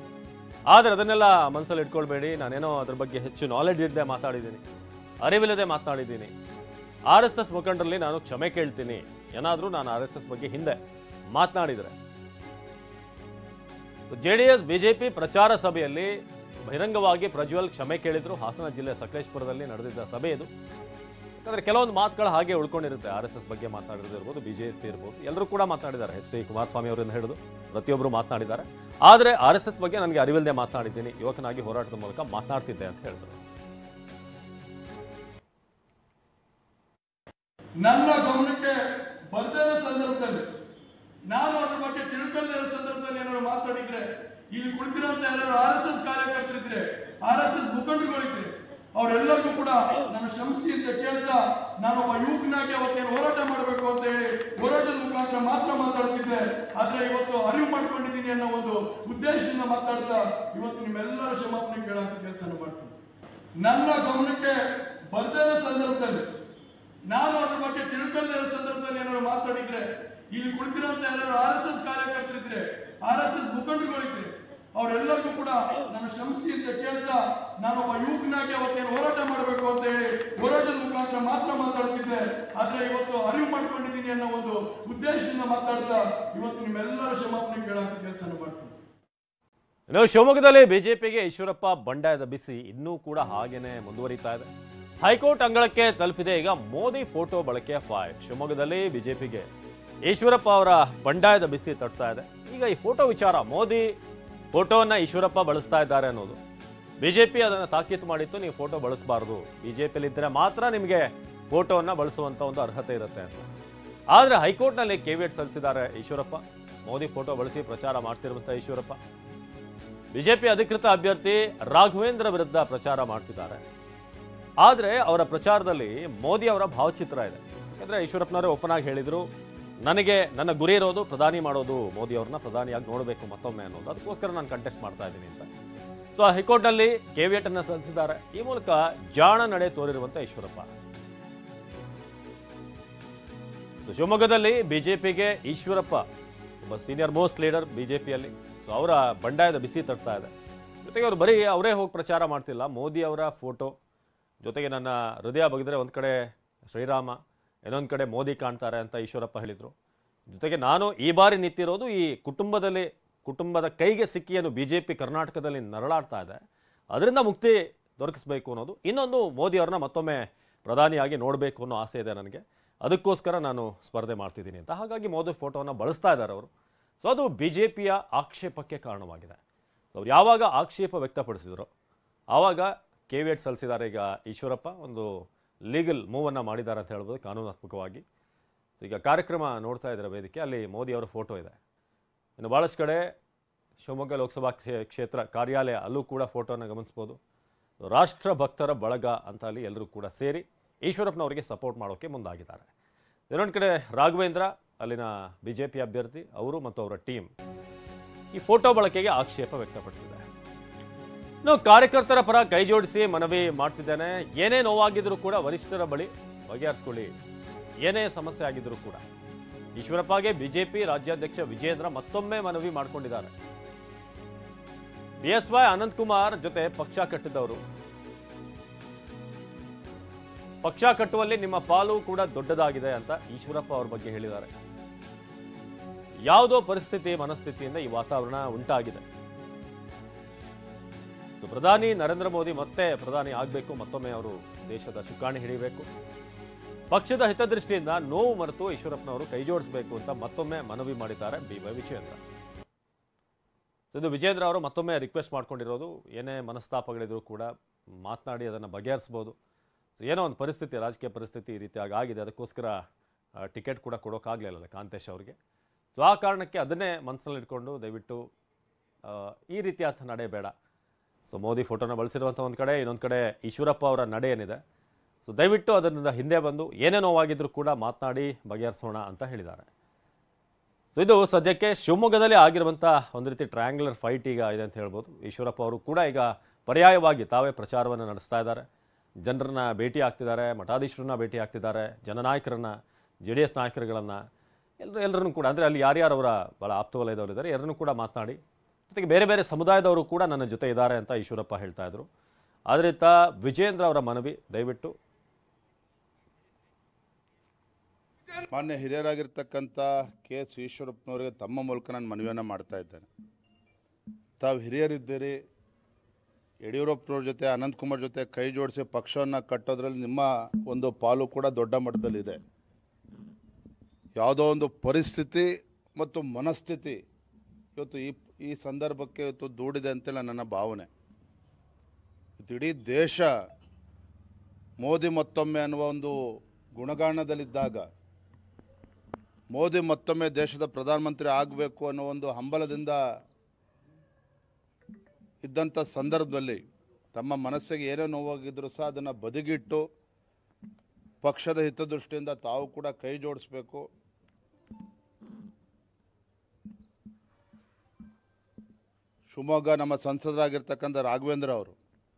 ಆದರೆ ಅದನ್ನೆಲ್ಲ ಮನಸ್ಸಲ್ಲಿ ಇಟ್ಕೊಳ್ಬೇಡಿ ನಾನೇನೋ ಅದ್ರ ಬಗ್ಗೆ ಹೆಚ್ಚು ನಾಲೆಡ್ಜ್ ಇಲ್ಲದೆ ಮಾತಾಡಿದ್ದೀನಿ ಅರಿವಿಲ್ಲದೆ ಮಾತನಾಡಿದ್ದೀನಿ ಆರ್ ಎಸ್ ಎಸ್ ಮುಖಂಡರಲ್ಲಿ ನಾನು ಕ್ಷಮೆ ಕೇಳ್ತೀನಿ ಏನಾದರೂ ನಾನು ಆರ್ ಎಸ್ ಎಸ್ ಬಗ್ಗೆ ಹಿಂದೆ ಮಾತನಾಡಿದರೆ ಜೆ ಡಿ ಎಸ್ ಬಿಜೆಪಿ ಪ್ರಚಾರ ಸಭೆಯಲ್ಲಿ ಬಹಿರಂಗವಾಗಿ ಪ್ರಜ್ವಲ್ ಕ್ಷಮೆ ಕೇಳಿದ್ರು ಹಾಸನ ಜಿಲ್ಲೆ ಸಕಲೇಶ್ಪುರದಲ್ಲಿ ನಡೆದಿದ್ದ ಸಭೆ ಇದು ಯಾಕಂದ್ರೆ ಕೆಲವೊಂದು ಮಾತುಗಳು ಹಾಗೆ ಉಳ್ಕೊಂಡಿರುತ್ತೆ ಆರ್ ಎಸ್ ಎಸ್ ಬಗ್ಗೆ ಮಾತನಾಡಿರೋದು ಇರ್ಬೋದು ಬಿಜೆಪಿ ಇರ್ಬೋದು ಎಲ್ಲರೂ ಕೂಡ ಮಾತನಾಡಿದ್ದಾರೆ ಎಚ್ ಡಿ ಕುಮಾರಸ್ವಾಮಿ ಅವರನ್ನು ಹಿಡಿದು ಪ್ರತಿಯೊಬ್ಬರು ಮಾತನಾಡಿದ್ದಾರೆ ಆದರೆ ಆರ್ ಎಸ್ ಎಸ್ ಬಗ್ಗೆ ನನಗೆ ಅರಿವಿಲ್ಲದೆ ಮಾತನಾಡಿದ್ದೀನಿ ಯುವಕನಾಗಿ ಹೋರಾಟದ ಮೂಲಕ ಮಾತನಾಡ್ತಿದ್ದೆ ಅಂತ ಹೇಳಿದ್ರು ನನ್ನ ಗಮನಕ್ಕೆ ಬರ್ದೇ ಇರೋ ಸಂದರ್ಭದಲ್ಲಿ ನಾನು ಅದ್ರ ಬಗ್ಗೆ ತಿಳ್ಕೊಳ್ಳದೇ ಇರೋ ಸಂದರ್ಭದಲ್ಲಿ ಏನಾದ್ರು ಮಾತಾಡಿದ್ರೆ ಇಲ್ಲಿ ಕುಳಿತಿರೋಂತ ಯಾರು ಆರ್ ಎಸ್ ಎಸ್ ಕಾರ್ಯಕರ್ತರಿದ್ರೆ ಆರ್ ಎಸ್ ಎಸ್ ಮುಖಂಡರುಗಳಿದ್ರೆ ಅವರೆಲ್ಲರಿಗೂ ಕೂಡ ನಾನು ಶ್ರಮಿಸಿ ಅಂತ ಕೇಳ್ತಾ ನಾನೊಬ್ಬ ಯುವಕನಾಗಿ ಅವತ್ತೇನು ಹೋರಾಟ ಮಾಡಬೇಕು ಅಂತ ಹೇಳಿ ಹೋರಾಟದ ಮುಖಾಂತರ ಮಾತ್ರ ಮಾತಾಡ್ತಿದ್ದೆ ಆದ್ರೆ ಇವತ್ತು ಅರಿವು ಮಾಡ್ಕೊಂಡಿದ್ದೀನಿ ಅನ್ನೋ ಒಂದು ಉದ್ದೇಶದಿಂದ ಮಾತಾಡ್ತಾ ಇವತ್ತು ನಿಮ್ಮೆಲ್ಲರ ಕ್ಷಮಾಪಣೆ ಕೇಳೋಂಥ ಕೆಲಸನ ಮಾಡ್ತೀನಿ ನನ್ನ ಗಮನಕ್ಕೆ ಬರ್ದೇ ಇರೋ ಸಂದರ್ಭದಲ್ಲಿ ನಾನು ಅದ್ರ ಬಗ್ಗೆ ತಿಳ್ಕೊಳ್ಳದೇ ಇರೋ ಸಂದರ್ಭದಲ್ಲಿ ಏನಾದ್ರು ಮಾತಾಡಿದ್ರೆ ಇಲ್ಲಿ ಕುಳಿತಿರೋಂತ ಯಾರು ಆರ್ ಎಸ್ ಎಸ್ ಕಾರ್ಯಕರ್ತರಿದ್ರೆ ಆರ್ ಎಸ್ ಎಸ್ ಮುಖಂಡರುಗಳಿದ್ರೆ ಅವರೆಲ್ಲರಿಗೂ ಕೂಡ ನಾನು ಶ್ರಮಿಸಿ ಅಂತ ಕೇಳ್ತಾ ನಾನೊಬ್ಬ ಯುವಕನಾಗಿ ಅವತ್ತೇನು ಹೋರಾಟ ಮಾಡಬೇಕು ಅಂತ ಹೇಳಿ ಹೋರಾಟದ ಮುಖಾಂತರ ಮಾತ್ರ ಮಾತಾಡ್ತಿದ್ದೆ ಆದ್ರೆ ಇವತ್ತು ಅರಿವು ಮಾಡ್ಕೊಂಡಿದ್ದೀನಿ ಅನ್ನೋ ಒಂದು ಉದ್ದೇಶದಿಂದ ಮಾತಾಡ್ತಾ ಇವತ್ತು ನಿಮ್ಮೆಲ್ಲರ ಕ್ಷಮಾಪಣೆ ಕೇಳೋಂಥ ಕೆಲಸ ಮಾಡ್ತೀನಿ ಇನ್ನು ಶಿವಮೊಗ್ಗದಲ್ಲಿ ಬಿಜೆಪಿಗೆ ಈಶ್ವರಪ್ಪ ಬಂಡಾಯದ ಬಿಸಿ ಇನ್ನೂ ಕೂಡ ಹಾಗೇನೆ ಮುಂದುವರಿತಾ ಇದೆ ಹೈಕೋರ್ಟ್ ಅಂಗಳಕ್ಕೆ ತಲುಪಿದೆ ಈಗ ಮೋದಿ ಫೋಟೋ ಬಳಕೆಯ ಫೈಟ್ ಶಿವಮೊಗ್ಗದಲ್ಲಿ ಬಿಜೆಪಿಗೆ ಈಶ್ವರಪ್ಪ ಅವರ ಬಂಡಾಯದ ಬಿಸಿ ತಟ್ತಾ ಇದೆ ಈಗ ಈ ಫೋಟೋ ವಿಚಾರ ಮೋದಿ ಫೋಟೋವನ್ನ ಈಶ್ವರಪ್ಪ ಬಳಸ್ತಾ ಇದ್ದಾರೆ ಅನ್ನೋದು ಬಿಜೆಪಿ ಅದನ್ನು ತಾಕೀತು ಮಾಡಿತ್ತು ನೀವು ಫೋಟೋ ಬಳಸಬಾರ್ದು ಬಿಜೆಪಿಯಲ್ಲಿ ಇದ್ದರೆ ಮಾತ್ರ ನಿಮಗೆ ಫೋಟೋವನ್ನ ಬಳಸುವಂತ ಒಂದು ಅರ್ಹತೆ ಇರುತ್ತೆ ಅಂತ ಆದರೆ ಹೈಕೋರ್ಟ್ನಲ್ಲಿ ಕೆವಿಯಟ್ ಸಲ್ಲಿಸಿದ್ದಾರೆ ಈಶ್ವರಪ್ಪ ಮೋದಿ ಫೋಟೋ ಬಳಸಿ ಪ್ರಚಾರ ಮಾಡ್ತಿರುವಂಥ ಈಶ್ವರಪ್ಪ ಬಿಜೆಪಿ ಅಧಿಕೃತ ಅಭ್ಯರ್ಥಿ ರಾಘವೇಂದ್ರ ವಿರುದ್ಧ ಪ್ರಚಾರ ಮಾಡ್ತಿದ್ದಾರೆ ಆದರೆ ಅವರ ಪ್ರಚಾರದಲ್ಲಿ ಮೋದಿ ಅವರ ಭಾವಚಿತ್ರ ಇದೆ ಯಾಕಂದ್ರೆ ಈಶ್ವರಪ್ಪನವರೇ ಓಪನ್ ಆಗಿ ಹೇಳಿದ್ರು ನನಗೆ ನನ್ನ ಗುರಿ ಇರೋದು ಪ್ರಧಾನಿ ಮಾಡೋದು ಮೋದಿ ಅವ್ರನ್ನ ಪ್ರಧಾನಿಯಾಗಿ ನೋಡಬೇಕು ಮತ್ತೊಮ್ಮೆ ಅನ್ನೋದು ಅದಕ್ಕೋಸ್ಕರ ನಾನು ಕಂಟೆಸ್ಟ್ ಮಾಡ್ತಾ ಇದ್ದೀನಿ ಅಂತ ಸೊ ಹೈಕೋರ್ಟ್ನಲ್ಲಿ ಕೆವಿಯಟ್ ಅನ್ನು ಸಲ್ಲಿಸಿದ್ದಾರೆ ಈ ಮೂಲಕ ಜಾಣ ನಡೆ ತೋರಿರುವಂತ ಈಶ್ವರಪ್ಪ ಸೊ ಶಿವಮೊಗ್ಗದಲ್ಲಿ ಬಿಜೆಪಿಗೆ ಈಶ್ವರಪ್ಪ ಒಬ್ಬ ಸೀನಿಯರ್ ಮೋಸ್ಟ್ ಲೀಡರ್ ಬಿಜೆಪಿಯಲ್ಲಿ ಸೊ ಅವರ ಬಂಡಾಯದ ಬಿಸಿ ತಟ್ತಾ ಇದೆ ಜೊತೆಗೆ ಅವರು ಬರೀ ಅವರೇ ಹೋಗಿ ಪ್ರಚಾರ ಮಾಡ್ತಿಲ್ಲ ಮೋದಿ ಅವರ ಫೋಟೋ ಜೊತೆಗೆ ನನ್ನ ಹೃದಯ ಬಗೆದ್ರೆ ಒಂದು ಕಡೆ ಶ್ರೀರಾಮ ಇನ್ನೊಂದು ಕಡೆ ಮೋದಿ ಕಾಣ್ತಾರೆ ಅಂತ ಈಶ್ವರಪ್ಪ ಹೇಳಿದರು ಜೊತೆಗೆ ನಾನು ಈ ಬಾರಿ ನಿಂತಿರೋದು ಈ ಕುಟುಂಬದಲ್ಲಿ ಕುಟುಂಬದ ಕೈಗೆ ಸಿಕ್ಕಿ ಏನು ಬಿ ಜೆ ಪಿ ಕರ್ನಾಟಕದಲ್ಲಿ ನರಳಾಡ್ತಾ ಇದೆ ಅದರಿಂದ ಮುಕ್ತಿ ದೊರಕಿಸಬೇಕು ಅನ್ನೋದು ಇನ್ನೊಂದು ಮೋದಿ ಅವ್ರನ್ನ ಮತ್ತೊಮ್ಮೆ ಪ್ರಧಾನಿಯಾಗಿ ನೋಡಬೇಕು ಅನ್ನೋ ಆಸೆ ಇದೆ ನನಗೆ ಅದಕ್ಕೋಸ್ಕರ ನಾನು ಸ್ಪರ್ಧೆ ಮಾಡ್ತಿದ್ದೀನಿ ಅಂತ ಹಾಗಾಗಿ ಮೋದಿ ಫೋಟೋವನ್ನು ಬಳಸ್ತಾ ಇದ್ದಾರೆ ಅವರು ಸೊ ಅದು ಬಿ ಜೆ ಪಿಯ ಆಕ್ಷೇಪಕ್ಕೆ ಕಾರಣವಾಗಿದೆ ಸೊ ಅವ್ರು ಯಾವಾಗ ಆಕ್ಷೇಪ ವ್ಯಕ್ತಪಡಿಸಿದ್ರು ಆವಾಗ ಕೆ ವಿ ಎಟ್ ಸಲ್ಲಿಸಿದ್ದಾರೆ ಈಗ ಈಶ್ವರಪ್ಪ ಒಂದು ಲೀಗಲ್ ಮೂವನ್ನು ಮಾಡಿದ್ದಾರೆ ಅಂತ ಹೇಳ್ಬೋದು ಕಾನೂನಾತ್ಮಕವಾಗಿ ಸೊ ಈಗ ಕಾರ್ಯಕ್ರಮ ನೋಡ್ತಾ ಇದ್ದಾರೆ ವೇದಿಕೆ ಅಲ್ಲಿ ಮೋದಿ ಅವರ ಫೋಟೋ ಇದೆ ಇನ್ನು ಭಾಳಷ್ಟು ಕಡೆ ಶಿವಮೊಗ್ಗ ಲೋಕಸಭಾ ಕ್ಷೇ- ಕ್ಷೇತ್ರ ಕಾರ್ಯಾಲಯ ಅಲ್ಲೂ ಕೂಡ ಫೋಟೋನ ಗಮನಿಸ್ಬೋದು ರಾಷ್ಟ್ರ ಭಕ್ತರ ಬಳಗ ಅಂತ ಅಲ್ಲಿ ಎಲ್ಲರೂ ಕೂಡ ಸೇರಿ ಈಶ್ವರಪ್ಪನವರಿಗೆ ಸಪೋರ್ಟ್ ಮಾಡೋಕ್ಕೆ ಮುಂದಾಗಿದ್ದಾರೆ ಇನ್ನೊಂದು ಕಡೆ ರಾಘವೇಂದ್ರ ಅಲ್ಲಿನ ಬಿ ಜೆ ಪಿ ಅಭ್ಯರ್ಥಿ ಅವರು ಮತ್ತು ಅವರ ಟೀಮ್ ಈ ಫೋಟೋ ಬಳಕೆಗೆ ಆಕ್ಷೇಪ ವ್ಯಕ್ತಪಡಿಸಿದ್ದಾರೆ ಇನ್ನು ಕಾರ್ಯಕರ್ತರ ಪರ ಕೈ ಜೋಡಿಸಿ ಮನವಿ ಮಾಡ್ತಿದ್ದೇನೆ ಏನೇ ನೋವಾಗಿದ್ರೂ ಕೂಡ ವರಿಷ್ಠರ ಬಳಿ ಬಗೆಹರಿಸ್ಕೊಳ್ಳಿ ಏನೇ ಸಮಸ್ಯೆ ಆಗಿದ್ರೂ ಕೂಡ ಈಶ್ವರಪ್ಪಗೆ ಬಿಜೆಪಿ ರಾಜ್ಯಾಧ್ಯಕ್ಷ ವಿಜೇಂದ್ರ ಮತ್ತೊಮ್ಮೆ ಮನವಿ ಮಾಡಿಕೊಂಡಿದ್ದಾರೆ ಬಿ ಎಸ್ ವೈ ಅನಂತಕುಮಾರ್ ಜೊತೆ ಪಕ್ಷ ಕಟ್ಟಿದವರು ಪಕ್ಷ ಕಟ್ಟುವಲ್ಲಿ ನಿಮ್ಮ ಪಾಲು ಕೂಡ ದೊಡ್ಡದಾಗಿದೆ ಅಂತ ಈಶ್ವರಪ್ಪ ಅವ್ರ ಬಗ್ಗೆ ಹೇಳಿದ್ದಾರೆ ಯಾವುದೋ ಪರಿಸ್ಥಿತಿ ಮನಸ್ಥಿತಿಯಿಂದ ಈ ವಾತಾವರಣ ಉಂಟಾಗಿದೆ ಸೊ ಪ್ರಧಾನಿ ನರೇಂದ್ರ ಮೋದಿ ಮತ್ತೆ ಪ್ರಧಾನಿ ಆಗಬೇಕು ಮತ್ತೊಮ್ಮೆ ಅವರು ದೇಶದ ಚುಕ್ಕಾಣಿ ಹಿಡಿಯಬೇಕು ಪಕ್ಷದ ಹಿತದೃಷ್ಟಿಯಿಂದ ನೋವು ಮರೆತು ಈಶ್ವರಪ್ಪನವರು ಕೈ ಜೋಡಿಸಬೇಕು ಅಂತ ಮತ್ತೊಮ್ಮೆ ಮನವಿ ಮಾಡಿದ್ದಾರೆ ಬಿ ವೈ ವಿಜೇಂದ್ರ ಸೊ ಇದು ವಿಜೇಂದ್ರ ಅವರು ಮತ್ತೊಮ್ಮೆ ರಿಕ್ವೆಸ್ಟ್ ಮಾಡ್ಕೊಂಡಿರೋದು ಏನೇ ಮನಸ್ತಾಪಗಳಿದ್ರು ಕೂಡ ಮಾತನಾಡಿ ಅದನ್ನು ಬಗೆಹರಿಸ್ಬೋದು ಸೊ ಏನೋ ಒಂದು ಪರಿಸ್ಥಿತಿ ರಾಜಕೀಯ ಪರಿಸ್ಥಿತಿ ಈ ರೀತಿಯಾಗಿ ಆಗಿದೆ ಅದಕ್ಕೋಸ್ಕರ ಟಿಕೆಟ್ ಕೂಡ ಕೊಡೋಕ್ಕಾಗಲಿಲ್ಲ ಕಾಂತೇಶ್ ಅವರಿಗೆ ಸೊ ಆ ಕಾರಣಕ್ಕೆ ಅದನ್ನೇ ಮನಸ್ಸಲ್ಲಿ ಇಟ್ಕೊಂಡು ದಯವಿಟ್ಟು ಆ, ಈ ರೀತಿಯಾದ ನಡೆ ಬೇಡ ಸೊ ಮೋದಿ ಫೋಟೋನ ಬಳಸಿರುವಂಥ ಒಂದು ಕಡೆ ಇನ್ನೊಂದು ಕಡೆ ಈಶ್ವರಪ್ಪ ಅವರ ನಡೆ ಏನಿದೆ ಸೊ ದಯವಿಟ್ಟು ಅದರಿಂದ ಹಿಂದೆ ಬಂದು ಏನೇ ನೋವಾಗಿದ್ರೂ ಕೂಡ ಮಾತನಾಡಿ ಬಗೆಹರಿಸೋಣ ಅಂತ ಹೇಳಿದ್ದಾರೆ ಸೊ ಇದು ಸದ್ಯಕ್ಕೆ ಶಿವಮೊಗ್ಗದಲ್ಲಿ ಆಗಿರುವಂಥ ಒಂದು ರೀತಿ ಟ್ರಯಾಂಗ್ಯುಲರ್ ಫೈಟ್ ಈಗ ಇದೆ ಅಂತ ಹೇಳ್ಬೋದು ಈಶ್ವರಪ್ಪ ಅವರು ಕೂಡ ಈಗ ಪರ್ಯಾಯವಾಗಿ ತಾವೇ ಪ್ರಚಾರವನ್ನು ನಡೆಸ್ತಾ ಇದ್ದಾರೆ ಜನರನ್ನ ಭೇಟಿ ಆಗ್ತಿದ್ದಾರೆ ಮಠಾಧೀಶರನ್ನ ಭೇಟಿ ಆಗ್ತಿದ್ದಾರೆ ಜನನಾಯಕರನ್ನ ಜೆ ಡಿ ಎಸ್ ನಾಯಕರುಗಳನ್ನು ಎಲ್ಲರೂ ಎಲ್ಲರನ್ನೂ ಕೂಡ ಅಂದರೆ ಅಲ್ಲಿ ಯಾರ್ಯಾರು ಅವರ ಭಾಳ ಆಪ್ತವಲಯದವರು ಇದ್ದಾರೆ ಎಲ್ಲರನ್ನೂ ಕೂಡ ಮಾತನಾಡಿ ಜೊತೆಗೆ ಬೇರೆ ಬೇರೆ ಸಮುದಾಯದವರು ಕೂಡ ನನ್ನ ಜೊತೆ ಇದ್ದಾರೆ ಅಂತ ಈಶ್ವರಪ್ಪ ಹೇಳ್ತಾ ಇದ್ರು ಆದ್ರಿಂದ ವಿಜೇಂದ್ರ ಅವರ ಮನವಿ ದಯವಿಟ್ಟು ಮಾನ್ಯ ಹಿರಿಯರಾಗಿರ್ತಕ್ಕಂಥ ಕೆ ಎಸ್ ಈಶ್ವರಪ್ಪನವರಿಗೆ ತಮ್ಮ ಮೂಲಕ ನಾನು ಮನವಿಯನ್ನು ಮಾಡ್ತಾ ಇದ್ದೇನೆ ತಾವು ಹಿರಿಯರಿದ್ದೀರಿ ಯಡಿಯೂರಪ್ಪನವ್ರ ಜೊತೆ ಅನಂತಕುಮಾರ್ ಜೊತೆ ಕೈ ಜೋಡಿಸಿ ಪಕ್ಷವನ್ನು ಕಟ್ಟೋದ್ರಲ್ಲಿ ನಿಮ್ಮ ಒಂದು ಪಾಲು ಕೂಡ ದೊಡ್ಡ ಮಟ್ಟದಲ್ಲಿದೆ ಯಾವುದೋ ಒಂದು ಪರಿಸ್ಥಿತಿ ಮತ್ತು ಮನಸ್ಥಿತಿ ಇವತ್ತು ಈ ಈ ಸಂದರ್ಭಕ್ಕೆ ಇವತ್ತು ದೂಡಿದೆ ಅಂತೇಳಿ ನನ್ನ ಭಾವನೆ ಇವತ್ತು ಇಡೀ ದೇಶ ಮೋದಿ ಮತ್ತೊಮ್ಮೆ ಅನ್ನುವ ಒಂದು ಗುಣಗಾನದಲ್ಲಿದ್ದಾಗ ಮೋದಿ ಮತ್ತೊಮ್ಮೆ ದೇಶದ ಪ್ರಧಾನಮಂತ್ರಿ ಆಗಬೇಕು ಅನ್ನೋ ಒಂದು ಹಂಬಲದಿಂದ ಇದ್ದಂಥ ಸಂದರ್ಭದಲ್ಲಿ ತಮ್ಮ ಮನಸ್ಸಿಗೆ ಏನೇ ನೋವಾಗಿದ್ರೂ ಸಹ ಅದನ್ನು ಬದಿಗಿಟ್ಟು ಪಕ್ಷದ ಹಿತದೃಷ್ಟಿಯಿಂದ ತಾವು ಕೂಡ ಕೈ ಜೋಡಿಸ್ಬೇಕು ಶಿವಮೊಗ್ಗ ನಮ್ಮ ಸಂಸದರಾಗಿರ್ತಕ್ಕಂಥ ರಾಘವೇಂದ್ರ ಅವರು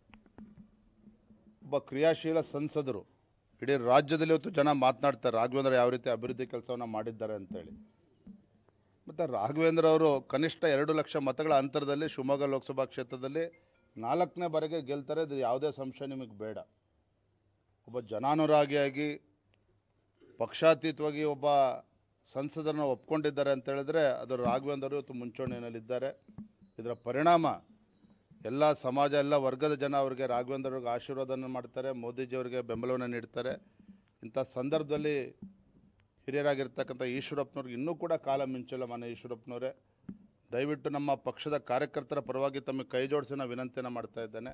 ಒಬ್ಬ ಕ್ರಿಯಾಶೀಲ ಸಂಸದರು ಇಡೀ ರಾಜ್ಯದಲ್ಲಿ ಇವತ್ತು ಜನ ಮಾತನಾಡ್ತಾರೆ ರಾಘವೇಂದ್ರ ಯಾವ ರೀತಿ ಅಭಿವೃದ್ಧಿ ಕೆಲಸವನ್ನು ಮಾಡಿದ್ದಾರೆ ಅಂತೇಳಿ ಮತ್ತು ರಾಘವೇಂದ್ರ ಅವರು ಕನಿಷ್ಠ ಎರಡು ಲಕ್ಷ ಮತಗಳ ಅಂತರದಲ್ಲಿ ಶಿವಮೊಗ್ಗ ಲೋಕಸಭಾ ಕ್ಷೇತ್ರದಲ್ಲಿ ನಾಲ್ಕನೇ ಬಾರಿಗೆ ಗೆಲ್ತಾರೆ ಇದು ಯಾವುದೇ ಸಂಶಯ ನಿಮಗೆ ಬೇಡ ಒಬ್ಬ ಜನಾನುರಾಗಿಯಾಗಿ ಪಕ್ಷಾತೀತವಾಗಿ ಒಬ್ಬ ಸಂಸದರನ್ನ ಒಪ್ಕೊಂಡಿದ್ದಾರೆ ಅಂತ ಹೇಳಿದ್ರೆ ಅದು ರಾಘವೇಂದ್ರ ಅವರು ಇವತ್ತು ಮುಂಚೂಣಿಯಲ್ಲಿದ್ದಾರೆ ಇದರ ಪರಿಣಾಮ ಎಲ್ಲ ಸಮಾಜ ಎಲ್ಲ ವರ್ಗದ ಜನ ಅವರಿಗೆ ರಾಘವೇಂದ್ರ ಅವ್ರಿಗೆ ಆಶೀರ್ವಾದನ ಮಾಡ್ತಾರೆ ಮೋದಿಜಿಯವರಿಗೆ ಬೆಂಬಲವನ್ನು ನೀಡ್ತಾರೆ ಇಂಥ ಸಂದರ್ಭದಲ್ಲಿ ಹಿರಿಯರಾಗಿರ್ತಕ್ಕಂಥ ಈಶ್ವರಪ್ಪನವ್ರಿಗೆ ಇನ್ನೂ ಕೂಡ ಕಾಲ ಮಿಂಚಿಲ್ಲ ಮನೆ ಈಶ್ವರಪ್ಪನವರೇ ದಯವಿಟ್ಟು ನಮ್ಮ ಪಕ್ಷದ ಕಾರ್ಯಕರ್ತರ ಪರವಾಗಿ ತಮಗೆ ಕೈ ಜೋಡಿಸಿ ನಾನು ವಿನಂತಿಯನ್ನು ಮಾಡ್ತಾ ಇದ್ದೇನೆ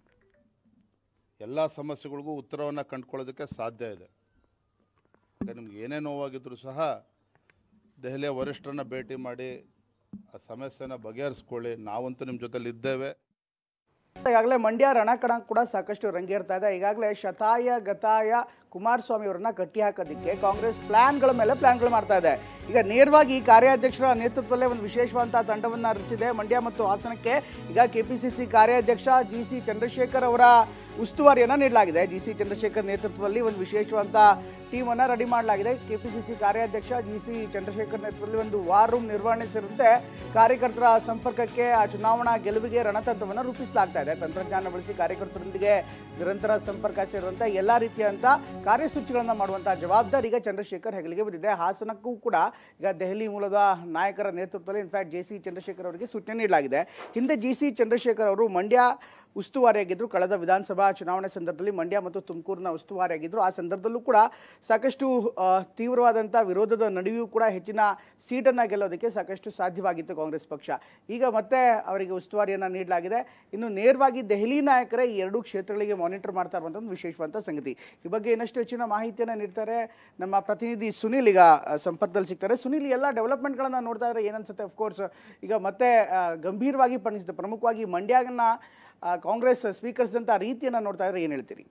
ಎಲ್ಲ ಸಮಸ್ಯೆಗಳಿಗೂ ಉತ್ತರವನ್ನು ಕಂಡುಕೊಳ್ಳೋದಕ್ಕೆ ಸಾಧ್ಯ ಇದೆ ಹಾಗೆ ನಿಮ್ಗೆ ಏನೇ ನೋವಾಗಿದ್ದರೂ ಸಹ ದೆಹಲಿಯ ವರಿಷ್ಠರನ್ನ ಭೇಟಿ ಮಾಡಿ ಆ ಸಮಸ್ಯೆನ ಬಗೆಹರಿಸ್ಕೊಳ್ಳಿ ನಾವಂತೂ ನಿಮ್ಮ ಜೊತೆಲಿ ಇದ್ದೇವೆ ಈಗಾಗಲೇ ಮಂಡ್ಯ ರಣಕಣ ಕೂಡ ಸಾಕಷ್ಟು ರಂಗೇರ್ತಾ ಇದೆ ಈಗಾಗಲೇ ಶತಾಯ ಗತಾಯ ಕುಮಾರಸ್ವಾಮಿ ಅವರನ್ನ ಕಟ್ಟಿ ಹಾಕೋದಕ್ಕೆ ಕಾಂಗ್ರೆಸ್ ಪ್ಲಾನ್ಗಳ ಮೇಲೆ ಪ್ಲಾನ್ಗಳು ಮಾಡ್ತಾ ಇದೆ ಈಗ ನೇರವಾಗಿ ಈ ಕಾರ್ಯಾಧ್ಯಕ್ಷರ ನೇತೃತ್ವದಲ್ಲೇ ಒಂದು ವಿಶೇಷವಾದಂತಹ ತಂಡವನ್ನು ರಚಿಸಿದೆ ಮಂಡ್ಯ ಮತ್ತು ಹಾಸನಕ್ಕೆ ಈಗ ಕೆಪಿಸಿಸಿ ಕಾರ್ಯಾಧ್ಯಕ್ಷ ಜಿ ಸಿ ಚಂದ್ರಶೇಖರ್ ಅವರ ಉಸ್ತುವಾರಿಯನ್ನು ನೀಡಲಾಗಿದೆ ಜಿ ಸಿ ಚಂದ್ರಶೇಖರ್ ನೇತೃತ್ವದಲ್ಲಿ ಒಂದು ವಿಶೇಷವಾದಂಥ ಟೀಮನ್ನು ರೆಡಿ ಮಾಡಲಾಗಿದೆ ಕೆಪಿಸಿಸಿ ಕಾರ್ಯಾಧ್ಯಕ್ಷ ಜಿ ಸಿ ಚಂದ್ರಶೇಖರ್ ನೇತೃತ್ವದಲ್ಲಿ ಒಂದು ವಾರ್ ರೂಮ್ ನಿರ್ವಹಣೆ ಸೇರಿದಂತೆ ಕಾರ್ಯಕರ್ತರ ಸಂಪರ್ಕಕ್ಕೆ ಆ ಚುನಾವಣಾ ಗೆಲುವಿಗೆ ರಣತಂತ್ರವನ್ನು ರೂಪಿಸಲಾಗ್ತಾ ಇದೆ ತಂತ್ರಜ್ಞಾನ ಬಳಸಿ ಕಾರ್ಯಕರ್ತರೊಂದಿಗೆ ನಿರಂತರ ಸಂಪರ್ಕ ಸೇರಿದಂತೆ ಎಲ್ಲ ರೀತಿಯಂಥ ಕಾರ್ಯಸೂಚಿಗಳನ್ನು ಮಾಡುವಂಥ ಜವಾಬ್ದಾರಿ ಈಗ ಚಂದ್ರಶೇಖರ್ ಹೆಗಲಿಗೆ ಬಂದಿದೆ ಹಾಸನಕ್ಕೂ ಕೂಡ ಈಗ ದೆಹಲಿ ಮೂಲದ ನಾಯಕರ ನೇತೃತ್ವದಲ್ಲಿ ಇನ್ಫ್ಯಾಕ್ಟ್ ಜೆ ಸಿ ಚಂದ್ರಶೇಖರ್ ಅವರಿಗೆ ಸೂಚನೆ ನೀಡಲಾಗಿದೆ ಹಿಂದೆ ಜಿ ಸಿ ಚಂದ್ರಶೇಖರ್ ಅವರು ಮಂಡ್ಯ ಉಸ್ತುವಾರಿಯಾಗಿದ್ದರು ಕಳೆದ ವಿಧಾನಸಭಾ ಚುನಾವಣೆ ಸಂದರ್ಭದಲ್ಲಿ ಮಂಡ್ಯ ಮತ್ತು ತುಮಕೂರಿನ ಉಸ್ತುವಾರಿಯಾಗಿದ್ದರು ಆ ಸಂದರ್ಭದಲ್ಲೂ ಕೂಡ ಸಾಕಷ್ಟು ಆ, ತೀವ್ರವಾದಂಥ ವಿರೋಧದ ನಡುವೆಯೂ ಕೂಡ ಹೆಚ್ಚಿನ ಸೀಟನ್ನು ಗೆಲ್ಲೋದಕ್ಕೆ ಸಾಕಷ್ಟು ಸಾಧ್ಯವಾಗಿತ್ತು ಕಾಂಗ್ರೆಸ್ ಪಕ್ಷ ಈಗ ಮತ್ತೆ ಅವರಿಗೆ ಉಸ್ತುವಾರಿಯನ್ನು ನೀಡಲಾಗಿದೆ ಇನ್ನು ನೇರವಾಗಿ ದೆಹಲಿ ನಾಯಕರೇ ಈ ಎರಡೂ ಕ್ಷೇತ್ರಗಳಿಗೆ ಮಾನಿಟರ್ ಮಾಡ್ತಾ ಇರುವಂಥ ಒಂದು ವಿಶೇಷವಾದಂಥ ಸಂಗತಿ ಈ ಬಗ್ಗೆ ಇನ್ನಷ್ಟು ಹೆಚ್ಚಿನ ಮಾಹಿತಿಯನ್ನು ನೀಡ್ತಾರೆ ನಮ್ಮ ಪ್ರತಿನಿಧಿ ಸುನಿಲ್ ಈಗ ಆ, ಸಂಪರ್ಕದಲ್ಲಿ ಸಿಗ್ತಾರೆ ಸುನಿಲ್ ಈ ಎಲ್ಲ ಡೆವಲಪ್ಮೆಂಟ್ಗಳನ್ನು ನೋಡ್ತಾ ಇದ್ರೆ ಏನನ್ಸುತ್ತೆ ಅಫ್ಕೋರ್ಸ್ ಈಗ ಮತ್ತೆ ಆ, ಗಂಭೀರವಾಗಿ ಪರಿಣಿಸಿದೆ ಪ್ರಮುಖವಾಗಿ ಮಂಡ್ಯನ ಆ, ಕಾಂಗ್ರೆಸ್ ಸ್ವೀಕರಿಸಿದಂಥ ರೀತಿಯನ್ನು ನೋಡ್ತಾ ಇದ್ರೆ ಏನು ಹೇಳ್ತೀರಿ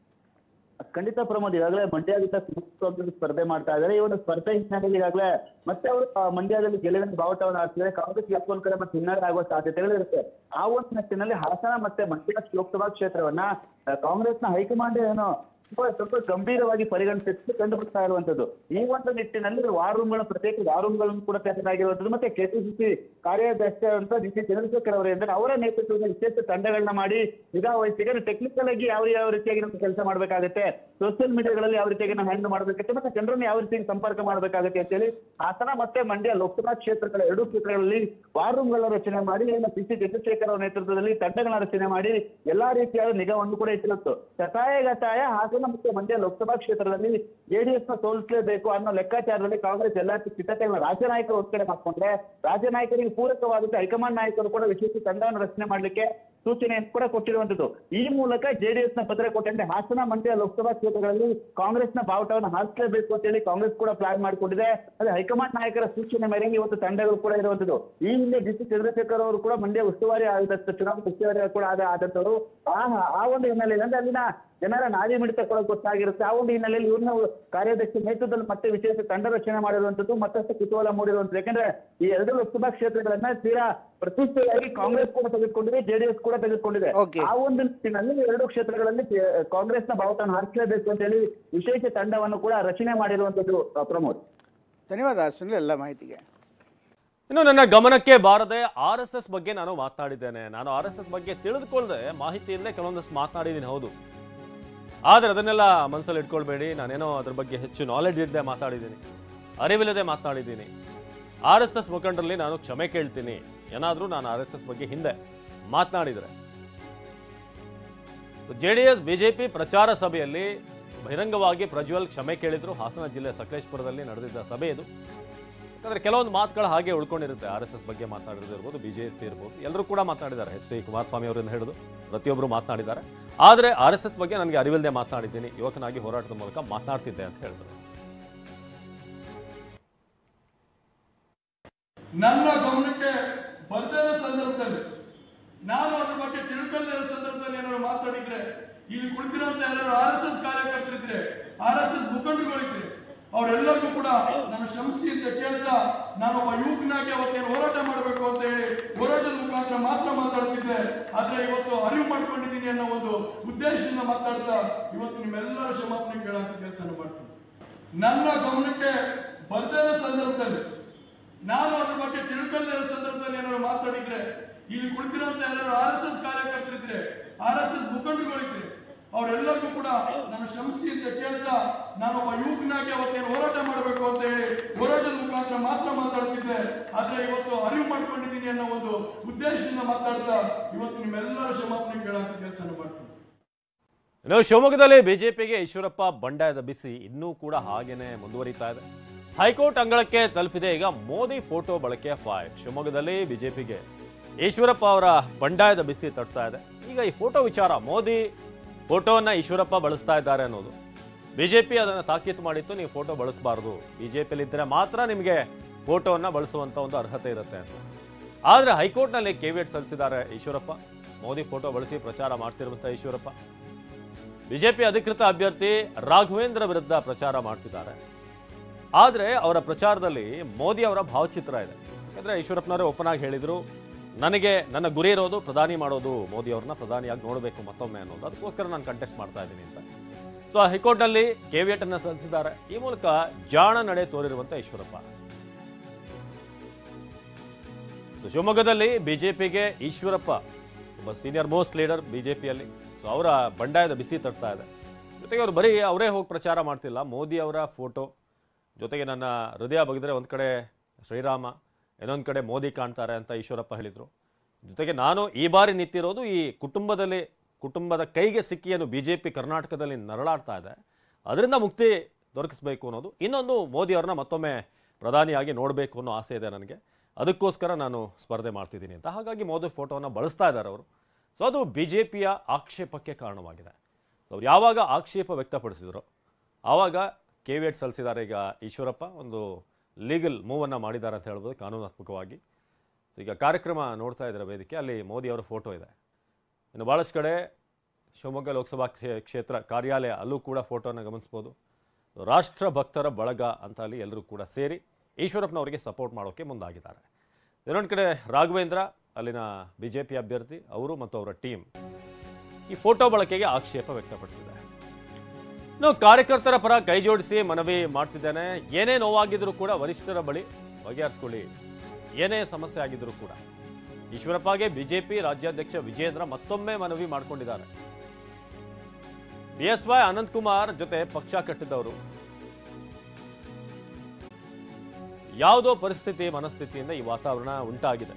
ಖಂಡಿತ ಪ್ರಮೋದ್ ಈಗಾಗಲೇ ಮಂಡ್ಯದಿಂದ ಸುಮುಖವಾಗಿ ಸ್ಪರ್ಧೆ ಮಾಡ್ತಾ ಇದ್ದಾರೆ ಈ ಒಂದು ಸ್ಪರ್ಧೆ ಹಿನ್ನೆಲೆಯಲ್ಲಿ ಈಗಾಗಲೇ ಮತ್ತೆ ಅವರು ಆ, ಮಂಡ್ಯದಲ್ಲಿ ಗೆಲುವಿನ ಬಾವುಟವನ್ನು ಹಾಕ್ತಿದ್ದಾರೆ ಕಾಂಗ್ರೆಸ್ ಎಪ್ಪೊಂದ್ ಕಡೆ ಮತ್ತೆ ಹಿನ್ನಡೆ ಆಗುವ ಸಾಧ್ಯತೆಗಳು ಇರುತ್ತೆ ಆ ಒಂದು ನಿಟ್ಟಿನಲ್ಲಿ ಹಾಸನ ಮತ್ತೆ ಮಂಡ್ಯ ಲೋಕಸಭಾ ಕ್ಷೇತ್ರವನ್ನ ಆ, ಕಾಂಗ್ರೆಸ್ನ ಹೈಕಮಾಂಡ್ ಏನು ಸ್ವಲ್ಪ ಸ್ವಲ್ಪ ಗಂಭೀರವಾಗಿ ಪರಿಗಣಿಸಿ ಕಂಡು ಬರ್ತಾ ಇರುವಂತದ್ದು ಈ ಒಂದು ನಿಟ್ಟಿನಲ್ಲಿ ವಾರ್ ರೂಮ್ಗಳ ಪ್ರತ್ಯೇಕ ವಾರ್ ರೂಮ್ಗಳನ್ನು ಕೂಡ ತೆಗೆದಾಗಿರುವಂತದ್ದು ಮತ್ತೆ ಕೆಪಿಸಿಸಿ ಕಾರ್ಯಾಧ್ಯಕ್ಷ ಅಂತ ಡಿ ಸಿ ಚಂದ್ರಶೇಖರ್ ಅವರಿಂದ ಅವರ ನೇತೃತ್ವದಲ್ಲಿ ವಿಶೇಷ ತಂಡಗಳನ್ನ ಮಾಡಿ ನಿಗಾ ವಹಿಸಿ ಟೆಕ್ನಿಕಲ್ ಆಗಿ ಯಾವ ಯಾವ ರೀತಿಯಾಗಿ ನಾವು ಕೆಲಸ ಮಾಡಬೇಕಾಗುತ್ತೆ ಸೋಷಿಯಲ್ ಮೀಡಿಯಾಗಳಲ್ಲಿ ಯಾವ ರೀತಿಯಾಗಿ ನಾವು ಹ್ಯಾಂಡಲ್ ಮಾಡಬೇಕಾಗುತ್ತೆ ಮತ್ತೆ ಜನರನ್ನ ಯಾವ ರೀತಿಯಾಗಿ ಸಂಪರ್ಕ ಮಾಡಬೇಕಾಗುತ್ತೆ ಅಂತೇಳಿ ಹಾಸನ ಮತ್ತೆ ಮಂಡ್ಯ ಲೋಕಸಭಾ ಕ್ಷೇತ್ರಗಳ ಎರಡೂ ಕ್ಷೇತ್ರಗಳಲ್ಲಿ ವಾರ್ ರೂಮ್ಗಳ ರಚನೆ ಮಾಡಿ ಏನು ಪಿ ಸಿ ಚಂದ್ರಶೇಖರ್ ಅವರ ನೇತೃತ್ವದಲ್ಲಿ ತಂಡಗಳ ರಚನೆ ಮಾಡಿ ಎಲ್ಲಾ ರೀತಿಯಾದ ನಿಗಾವನ್ನು ಕೂಡ ಇಟ್ಟಿರುತ್ತು ಶತಾಯ ಗತಾಯ ಹಾಸನ ಮತ್ತೆ ಮಂಡ್ಯ ಲೋಕಸಭಾ ಕ್ಷೇತ್ರದಲ್ಲಿ ಜೆಡಿಎಸ್ ನ ಸೋಲಿಸಲೇಬೇಕು ಅನ್ನೋ ಲೆಕ್ಕಾಚಾರದಲ್ಲಿ ಕಾಂಗ್ರೆಸ್ ಎಲ್ಲಾ ಸಿದ್ಧತೆಗಳನ್ನ ರಾಜ್ಯ ನಾಯಕರು ಒಂದ್ ಕಡೆ ಮಾಡ್ಕೊಂಡ್ರೆ ರಾಜ್ಯ ನಾಯಕರಿಗೆ ಪೂರಕವಾದಂತೆ ಹೈಕಮಾಂಡ್ ನಾಯಕರು ಕೂಡ ವಿಶೇಷ ತಂಡವನ್ನು ರಚನೆ ಮಾಡ್ಲಿಕ್ಕೆ ಸೂಚನೆಯನ್ನು ಕೂಡ ಕೊಟ್ಟಿರುವಂತದ್ದು ಈ ಮೂಲಕ ಜೆಡಿಎಸ್ ನ ಪತ್ರ ಕೊಟ್ಟಂತೆ ಹಾಸನ ಮಂಡ್ಯ ಲೋಕಸಭಾ ಕ್ಷೇತ್ರಗಳಲ್ಲಿ ಕಾಂಗ್ರೆಸ್ನ ಬಾವುಟವನ್ನು ಹಾರಿಸಲೇಬೇಕು ಅಂತ ಹೇಳಿ ಕಾಂಗ್ರೆಸ್ ಕೂಡ ಪ್ಲಾನ್ ಮಾಡಿಕೊಂಡಿದೆ ಅದೇ ಹೈಕಮಾಂಡ್ ನಾಯಕರ ಸೂಚನೆ ಮೇರೆಗೆ ಇವತ್ತು ತಂಡಗಳು ಕೂಡ ಇರುವಂತದ್ದು ಈ ಹಿಂದೆ ಡಿ ಸಿ ಚಂದ್ರಶೇಖರ್ ಅವರು ಕೂಡ ಮಂಡ್ಯ ಉಸ್ತುವಾರಿ ಆದಂತ ಚುನಾವಣಾ ಉಸ್ತುವಾರಿ ಕೂಡ ಆದ ಆದಂತವರು ಆ ಆ ಒಂದು ಹಿನ್ನೆಲೆಯಲ್ಲಿ ಅಂದ್ರೆ ಅಲ್ಲಿನ ಜನರ ನಾಡಿ ಮಿಡಿತ ಕೂಡ ಗೊತ್ತಾಗಿರುತ್ತೆ ಆ ಒಂದು ಹಿನ್ನೆಲೆಯಲ್ಲಿ ಇವ್ರನ್ನ ಕಾರ್ಯಾಧ್ಯಕ್ಷ ನೇತೃತ್ವದಲ್ಲಿ ಮತ್ತೆ ವಿಶೇಷ ತಂಡ ರಚನೆ ಮಾಡಿರುವಂತದ್ದು ಮತ್ತಷ್ಟು ಕುತೂಹಲ ಮೂಡಿರುವಂತದ್ದು ಯಾಕಂದ್ರೆ ಈ ಎರಡು ಲೋಕಸಭಾ ಕ್ಷೇತ್ರಗಳನ್ನ ತೀರಾ ಪ್ರತಿಷ್ಠೆಯಾಗಿ ಕಾಂಗ್ರೆಸ್ ಕೂಡ ತೆಗೆದುಕೊಂಡಿದೆ ಜೆಡಿಎಸ್ ಕೂಡ ತೆಗೆದುಕೊಂಡಿದೆ Okay. ಆ ಒಂದು ನಿಟ್ಟಿನಲ್ಲಿ ಎರಡು ಕ್ಷೇತ್ರಗಳಲ್ಲಿ ಕಾಂಗ್ರೆಸ್ನ ಬಾವುಟವನ್ನು ಹಾರಿಸಲೇಬೇಕು ಅಂತ ಹೇಳಿ ವಿಶೇಷ ತಂಡವನ್ನು ಕೂಡ ರಚನೆ ಮಾಡಿರುವಂತದ್ದು ಆ, ಪ್ರಮೋದ್ ಧನ್ಯವಾದ ಸುನಿಲ್ ಎಲ್ಲ ಮಾಹಿತಿಗೆ ಇನ್ನು ನನ್ನ ಗಮನಕ್ಕೆ ಬಾರದೆ ಆರ್ ಎಸ್ ಎಸ್ ಬಗ್ಗೆ ನಾನು ಮಾತನಾಡಿದ್ದೇನೆ ನಾನು ಆರ್ ಎಸ್ ಎಸ್ ಬಗ್ಗೆ ತಿಳಿದುಕೊಳ್ಳದೆ ಮಾಹಿತಿಯಲ್ಲೇ ಕೆಲವೊಂದಷ್ಟು ಮಾತನಾಡಿದ್ದೀನಿ ಹೌದು ಆದರೆ ಅದನ್ನೆಲ್ಲ ಮನಸ್ಸಲ್ಲಿ ಇಟ್ಕೊಳ್ಬೇಡಿ ನಾನೇನೋ ಅದ್ರ ಬಗ್ಗೆ ಹೆಚ್ಚು ನಾಲೆಡ್ಜ್ ಇಲ್ಲದೆ ಮಾತಾಡಿದ್ದೀನಿ ಅರಿವಿಲ್ಲದೆ ಮಾತನಾಡಿದ್ದೀನಿ ಆರ್ ಎಸ್ ಎಸ್ ಮುಖಂಡರಲ್ಲಿ ನಾನು ಕ್ಷಮೆ ಕೇಳ್ತೀನಿ ಏನಾದರೂ ನಾನು ಆರ್ ಎಸ್ ಎಸ್ ಬಗ್ಗೆ ಹಿಂದೆ ಮಾತನಾಡಿದರೆ ಜೆ ಡಿ ಎಸ್ ಬಿಜೆಪಿ ಪ್ರಚಾರ ಸಭೆಯಲ್ಲಿ ಬಹಿರಂಗವಾಗಿ ಪ್ರಜ್ವಲ್ ಕ್ಷಮೆ ಕೇಳಿದ್ರು ಹಾಸನ ಜಿಲ್ಲೆ ಸಕಲೇಶ್ಪುರದಲ್ಲಿ ನಡೆದಿದ್ದ ಸಭೆ ಇದು ಯಾಕಂದ್ರೆ ಕೆಲವೊಂದು ಮಾತುಗಳು ಹಾಗೆ ಉಳ್ಕೊಂಡಿರುತ್ತೆ ಆರ್ ಎಸ್ ಎಸ್ ಬಗ್ಗೆ ಮಾತನಾಡಿರೋದು ಇರ್ಬೋದು ಬಿಜೆಪಿ ಇರ್ಬೋದು ಎಲ್ಲರೂ ಕೂಡ ಮಾತನಾಡಿದ್ದಾರೆ ಎಚ್ ಡಿ ಕುಮಾರಸ್ವಾಮಿ ಅವರನ್ನು ಹಿಡಿದು ಪ್ರತಿಯೊಬ್ಬರು ಮಾತನಾಡಿದ್ದಾರೆ ಆದರೆ ಆರ್ ಎಸ್ ಎಸ್ ಬಗ್ಗೆ ನನಗೆ ಅರಿವಿಲ್ಲದೆ ಮಾತನಾಡಿದ್ದೀನಿ ಯುವಕನಾಗಿ ಹೋರಾಟದ ಮೂಲಕ ಮಾತನಾಡ್ತಿದ್ದೆ ಅಂತ ಹೇಳಿದ್ರು ನನ್ನ ಗಮನಕ್ಕೆ ಬರ್ದೇ ಇರೋ ಸಂದರ್ಭದಲ್ಲಿ ನಾನು ಅದ್ರ ಬಗ್ಗೆ ತಿಳ್ಕೊಳ್ಳದೇ ಇರೋ ಸಂದರ್ಭದಲ್ಲಿ ಏನಾದ್ರು ಮಾತಾಡಿದ್ರೆ ಇಲ್ಲಿ ಕುಳಿತಿರೋಂತ ಯಾರು ಆರ್ ಎಸ್ ಎಸ್ ಕಾರ್ಯಕರ್ತರಿದ್ರೆ ಆರ್ ಎಸ್ ಎಸ್ ಮುಖಂಡರುಗಳಿದ್ರೆ ಅವರೆಲ್ಲರಿಗೂ ಕೂಡ ನಾನು ಶ್ರಮಿಸಿ ಅಂತ ಕೇಳ್ತಾ ನಾನೊಬ್ಬ ಯುವಕನಾಗಿ ಅವತ್ತೇನು ಹೋರಾಟ ಮಾಡಬೇಕು ಅಂತ ಹೇಳಿ ಹೋರಾಟದ ಮುಖಾಂತರ ಮಾತ್ರ ಮಾತಾಡ್ತಿದ್ದೆ ಆದ್ರೆ ಇವತ್ತು ಅರಿವು ಮಾಡ್ಕೊಂಡಿದ್ದೀನಿ ಅನ್ನೋ ಒಂದು ಉದ್ದೇಶದಿಂದ ಮಾತಾಡ್ತಾ ಇವತ್ತು ನಿಮ್ಮೆಲ್ಲರ ಕ್ಷಮಾಪಣೆ ಕೇಳೋಂಥ ಕೆಲಸ ಮಾಡ್ತೀನಿ ನನ್ನ ಗಮನಕ್ಕೆ ಬರ್ದೇ ಇರೋ ಸಂದರ್ಭದಲ್ಲಿ ನಾನು ಅದ್ರ ಬಗ್ಗೆ ತಿಳ್ಕೊಳ್ಳದೇ ಇರೋ ಸಂದರ್ಭದಲ್ಲಿ ಏನಾದ್ರು ಮಾತಾಡಿದ್ರೆ ಇಲ್ಲಿ ಕುಳಿತಿರೋಂತ ಯಾರು ಆರ್ ಎಸ್ ಎಸ್ ಕಾರ್ಯಕರ್ತರಿದ್ರೆ ಆರ್ ಎಸ್ ಎಸ್ ಮುಖಂಡರುಗಳಿದ್ರೆ ಅವರೆಲ್ಲರಿಗೂ ಕೂಡ ನಾನು ಶ್ರಮಿಸಿ ಅಂತ ಕೇಳ್ತಾ ನಾನೊಬ್ಬ ಯುವಕನಾಗಿ ಅವತ್ತೇನು ಹೋರಾಟ ಮಾಡಬೇಕು ಅಂತ ಹೇಳಿ ಹೋರಾಟದ ಮುಖಾಂತರ ಮಾತ್ರ ಮಾತಾಡ್ತಿದ್ದೆ ಆದ್ರೆ ಇವತ್ತು ಅರಿವು ಮಾಡ್ಕೊಂಡಿದ್ದೀನಿ ಅನ್ನೋ ಒಂದು ಉದ್ದೇಶದಿಂದ ಮಾತಾಡ್ತಾ ಇವತ್ತು ನಿಮ್ಮೆಲ್ಲರ ಕ್ಷಮಾಪಣೆ ಕೇಳೋಂಥ ಕೆಲಸನ ಮಾಡ್ತೀನಿ ಇನ್ನು ಶಿವಮೊಗ್ಗದಲ್ಲಿ ಬಿಜೆಪಿಗೆ ಈಶ್ವರಪ್ಪ ಬಂಡಾಯದ ಬಿಸಿ ಇನ್ನೂ ಕೂಡ ಹಾಗೇನೆ ಮುಂದುವರಿತಾ ಇದೆ ಹೈಕೋರ್ಟ್ ಅಂಗಳಕ್ಕೆ ತಲುಪಿದೆ ಈಗ ಮೋದಿ ಫೋಟೋ ಬಳಕೆಯ ಫೈಟ್ ಶಿವಮೊಗ್ಗದಲ್ಲಿ ಬಿಜೆಪಿಗೆ ಈಶ್ವರಪ್ಪ ಅವರ ಬಂಡಾಯದ ಬಿಸಿ ತಟ್ತಾ ಇದೆ ಈಗ ಈ ಫೋಟೋ ವಿಚಾರ ಮೋದಿ ಫೋಟೋವನ್ನ ಈಶ್ವರಪ್ಪ ಬಳಸ್ತಾ ಇದ್ದಾರೆ ಅನ್ನೋದು ಬಿಜೆಪಿ ಅದನ್ನು ತಾಕೀತು ಮಾಡಿತ್ತು ನೀವು ಫೋಟೋ ಬಳಸಬಾರ್ದು ಬಿಜೆಪಿಯಲ್ಲಿ ಇದ್ದರೆ ಮಾತ್ರ ನಿಮಗೆ ಫೋಟೋವನ್ನ ಬಳಸುವಂತ ಒಂದು ಅರ್ಹತೆ ಇರುತ್ತೆ ಅಂತ ಆದರೆ ಹೈಕೋರ್ಟ್ನಲ್ಲಿ ಕೆವಿಯಟ್ ಸಲ್ಲಿಸಿದ್ದಾರೆ ಈಶ್ವರಪ್ಪ ಮೋದಿ ಫೋಟೋ ಬಳಸಿ ಪ್ರಚಾರ ಮಾಡ್ತಿರುವಂಥ ಈಶ್ವರಪ್ಪ ಬಿಜೆಪಿ ಅಧಿಕೃತ ಅಭ್ಯರ್ಥಿ ರಾಘವೇಂದ್ರ ವಿರುದ್ಧ ಪ್ರಚಾರ ಮಾಡ್ತಿದ್ದಾರೆ ಆದರೆ ಅವರ ಪ್ರಚಾರದಲ್ಲಿ ಮೋದಿ ಅವರ ಭಾವಚಿತ್ರ ಇದೆ ಯಾಕಂದ್ರೆ ಈಶ್ವರಪ್ಪನವರೇ ಓಪನ್ ಆಗಿ ಹೇಳಿದ್ರು ನನಗೆ ನನ್ನ ಗುರಿ ಇರೋದು ಪ್ರಧಾನಿ ಮಾಡೋದು ಮೋದಿ ಅವ್ರನ್ನ ಪ್ರಧಾನಿಯಾಗಿ ನೋಡಬೇಕು ಮತ್ತೊಮ್ಮೆ ಅನ್ನೋದು ಅದಕ್ಕೋಸ್ಕರ ನಾನು ಕಂಟೆಸ್ಟ್ ಮಾಡ್ತಾ ಇದ್ದೀನಿ ಅಂತ ಸೊ ಹೈಕೋರ್ಟ್ನಲ್ಲಿ ಕೆವಿಯಟ್ ಅನ್ನು ಸಲ್ಲಿಸಿದ್ದಾರೆ ಈ ಮೂಲಕ ಜಾಣ ನಡೆ ತೋರಿರುವಂತ ಈಶ್ವರಪ್ಪ ಸೊ ಶಿವಮೊಗ್ಗದಲ್ಲಿ ಬಿಜೆಪಿಗೆ ಈಶ್ವರಪ್ಪ ಒಬ್ಬ ಸೀನಿಯರ್ ಮೋಸ್ಟ್ ಲೀಡರ್ ಬಿಜೆಪಿಯಲ್ಲಿ ಸೊ ಅವರ ಬಂಡಾಯದ ಬಿಸಿ ತಟ್ತಾ ಇದೆ ಜೊತೆಗೆ ಅವರು ಬರೀ ಅವರೇ ಹೋಗಿ ಪ್ರಚಾರ ಮಾಡ್ತಿಲ್ಲ ಮೋದಿ ಅವರ ಫೋಟೋ ಜೊತೆಗೆ ನನ್ನ ಹೃದಯ ಬಗೆದ್ರೆ ಒಂದು ಕಡೆ ಶ್ರೀರಾಮ ಇನ್ನೊಂದು ಕಡೆ ಮೋದಿ ಕಾಣ್ತಾರೆ ಅಂತ ಈಶ್ವರಪ್ಪ ಹೇಳಿದರು ಜೊತೆಗೆ ನಾನು ಈ ಬಾರಿ ನಿಂತಿರೋದು ಈ ಕುಟುಂಬದಲ್ಲಿ ಕುಟುಂಬದ ಕೈಗೆ ಸಿಕ್ಕಿ ಏನು ಬಿ ಜೆ ಪಿ ಕರ್ನಾಟಕದಲ್ಲಿ ನರಳಾಡ್ತಾ ಇದೆ ಅದರಿಂದ ಮುಕ್ತಿ ದೊರಕಿಸಬೇಕು ಅನ್ನೋದು ಇನ್ನೊಂದು ಮೋದಿ ಅವ್ರನ್ನ ಮತ್ತೊಮ್ಮೆ ಪ್ರಧಾನಿಯಾಗಿ ನೋಡಬೇಕು ಅನ್ನೋ ಆಸೆ ಇದೆ ನನಗೆ ಅದಕ್ಕೋಸ್ಕರ ನಾನು ಸ್ಪರ್ಧೆ ಮಾಡ್ತಿದ್ದೀನಿ ಅಂತ ಹಾಗಾಗಿ ಮೋದಿ ಫೋಟೋವನ್ನು ಬಳಸ್ತಾ ಇದ್ದಾರೆ ಅವರು ಸೊ ಅದು ಬಿ ಜೆ ಪಿಯ ಆಕ್ಷೇಪಕ್ಕೆ ಕಾರಣವಾಗಿದೆ ಸೊ ಅವ್ರು ಯಾವಾಗ ಆಕ್ಷೇಪ ವ್ಯಕ್ತಪಡಿಸಿದ್ರು ಆವಾಗ ಕೆ ವಿ ಎಟ್ ಸಲ್ಲಿಸಿದ್ದಾರೆ ಈಗ ಈಶ್ವರಪ್ಪ ಒಂದು ಲೀಗಲ್ ಮೂವನ್ನು ಮಾಡಿದ್ದಾರೆ ಅಂತ ಹೇಳ್ಬೋದು ಕಾನೂನಾತ್ಮಕವಾಗಿ ಸೊ ಈಗ ಕಾರ್ಯಕ್ರಮ ನೋಡ್ತಾ ಇದ್ದಾರೆ ವೇದಿಕೆ ಅಲ್ಲಿ ಮೋದಿ ಅವರ ಫೋಟೋ ಇದೆ ಇನ್ನು ಭಾಳಷ್ಟು ಕಡೆ ಶಿವಮೊಗ್ಗ ಲೋಕಸಭಾ ಕ್ಷೇ- ಕ್ಷೇತ್ರ ಕಾರ್ಯಾಲಯ ಅಲ್ಲೂ ಕೂಡ ಫೋಟೋನ ಗಮನಿಸ್ಬೋದು ರಾಷ್ಟ್ರ ಭಕ್ತರ ಬಳಗ ಅಂತ ಅಲ್ಲಿ ಎಲ್ಲರೂ ಕೂಡ ಸೇರಿ ಈಶ್ವರಪ್ಪನವರಿಗೆ ಸಪೋರ್ಟ್ ಮಾಡೋಕ್ಕೆ ಮುಂದಾಗಿದ್ದಾರೆ ಇನ್ನೊಂದು ಕಡೆ ರಾಘವೇಂದ್ರ ಅಲ್ಲಿನ ಬಿ ಜೆ ಪಿ ಅಭ್ಯರ್ಥಿ ಅವರು ಮತ್ತು ಅವರ ಟೀಮ್ ಈ ಫೋಟೋ ಬಳಕೆಗೆ ಆಕ್ಷೇಪ ವ್ಯಕ್ತಪಡಿಸಿದ್ದಾರೆ ಇನ್ನು ಕಾರ್ಯಕರ್ತರ ಪರ ಕೈ ಜೋಡಿಸಿ ಮನವಿ ಮಾಡ್ತಿದ್ದೇನೆ ಏನೇ ನೋವಾಗಿದ್ರೂ ಕೂಡ ವರಿಷ್ಠರ ಬಳಿ ಬಗೆಹರಿಸ್ಕೊಳ್ಳಿ ಏನೇ ಸಮಸ್ಯೆ ಆಗಿದ್ರೂ ಕೂಡ ಈಶ್ವರಪ್ಪಗೆ ಬಿಜೆಪಿ ರಾಜ್ಯಾಧ್ಯಕ್ಷ ವಿಜೇಂದ್ರ ಮತ್ತೊಮ್ಮೆ ಮನವಿ ಮಾಡಿಕೊಂಡಿದ್ದಾರೆ ಬಿ ಎಸ್ ವೈ ಅನಂತಕುಮಾರ್ ಜೊತೆ ಪಕ್ಷ ಕಟ್ಟಿದವರು ಯಾವುದೋ ಪರಿಸ್ಥಿತಿ ಮನಸ್ಥಿತಿಯಿಂದ ಈ ವಾತಾವರಣ ಉಂಟಾಗಿದೆ